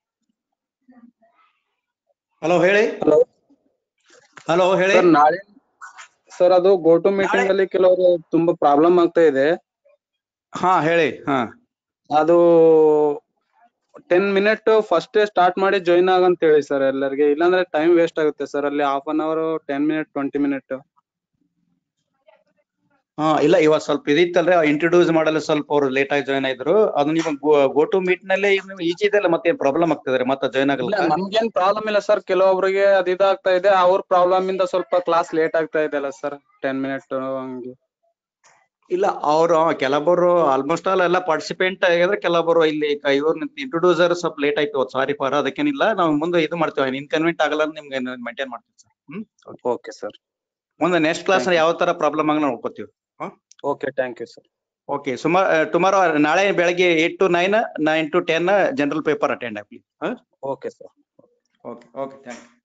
hello ಹೇಳಿ ಹಲೋ ಹಲೋ ಹೇಳಿ ಸರ್ ನಾಳೆ ಸರ್ ಅದು ಗೋ ಟು ಮೀಟಿಂಗ್ ಅಲ್ಲಿ ಕೆಲವರು ತುಂಬಾ ಪ್ರಾಬ್ಲಮ್ ಆಗ್ತಾ ಇದೆ ಹಾ ಹೇಳಿ ಹಾ ಅದು ಟೆನ್ ಮಿನಿಟ್ ಫಸ್ಟ್ ಸ್ಟಾರ್ಟ್ ಮಾಡಿ ಜಾಯಿನ್ ಆಗಂತ ಹೇಳಿ ಸರ್ ಎಲ್ಲರಿಗೆ ಇಲ್ಲಾಂದ್ರೆ ಟೈಮ್ ವೇಸ್ಟ್ ಆಗುತ್ತೆ ಸರ್ ಅಲ್ಲಿ half an hour ten minute twenty minute ಹಾ ಇಲ್ಲ ಇವಾಗ ಸ್ವಲ್ಪ ಇದಿತ್ತಲ್ರಿ ಇಂಟ್ರೊಡ್ಯೂಸ್ ಮಾಡಲು ಸ್ವಲ್ಪ ಅವ್ರು ಲೇಟ್ ಆಗಿ ಜಾಯ್ನ್ ಆಯ್ದ್ರು ಅದು ನೀವು ಗೋ ಟು ಮೀಟ್ ನಲ್ಲಿ ಈಜಿ ಇದೆಲ್ಲ ಮತ್ತೆ ಪ್ರಾಬ್ಲಮ್ ಆಗ್ತದೆ ಮತ್ತೆ ಜಾಯ್ನ್ ಇಲ್ಲ ಆಗಲ್ಲ ನಮ್ಗೇನ್ ಪ್ರಾಬ್ಲಮ್ ಇಲ್ಲ ಸರ್ ಕೆಲವೊಬ್ರಿಗೆ ಅದು ಇದಾಗ್ತಾ ಇದೆ ಅವ್ರ ಪ್ರಾಬ್ಲಮ್ ಇಂದ ಸ್ವಲ್ಪ ಕ್ಲಾಸ್ ಲೇಟ್ ಆಗ್ತಾ ಇದೆ ಅಲ್ಲ ಸರ್ ಟೆನ್ ಮಿನಿಟ್ ಹಂಗೆ ಇಲ್ಲ ಅವರು ಕೆಲವೊಬ್ಬರು ಆಲ್ಮೋಸ್ಟ್ ಆಲ್ ಎಲ್ಲ ಪಾರ್ಟಿಸಿಪೆಂಟ್ ಆಗಿದ್ರೆ ಕೆಲವೊಬ್ಬರು ಇಲ್ಲಿ ಇವ್ರ ಇಂಟ್ರೊಡ್ಯೂಸರ್ ಸ್ವಲ್ಪ ಲೇಟ್ ಆಯ್ತು ಸಾರಿ ಫಾರ್ ಅದಕ್ಕೇನಿಲ್ಲ ನಾವು ಮುಂದೆ ಇದು ಮಾಡ್ತೀವಿ ಇನ್ಕನ್ವೆಂಟ್ ಆಗಲ್ಲ ಅಂತ ನಿಮ್ಗೆ ಮೇಂಟೈನ್ ಮಾಡ್ತೀವಿ ಸರ್ ಹ್ಮ್ ಓಕೆ ಸರ್ ಮುಂದೆ ನೆಕ್ಸ್ಟ್ ಕ್ಲಾಸ್ ಯಾವ ತರ ಪ್ರಾಬ್ಲಮ್ ಆಗ ನೋಡ್ಕೋತೀವಿ okay thank you sir okay ಸುಮಾರು ಟುಮಾರೋ ನಾಳೆ ಬೆಳಗ್ಗೆ eight to nine nine to ten general paper attend ಆಗಲಿ okay sir okay okay thank you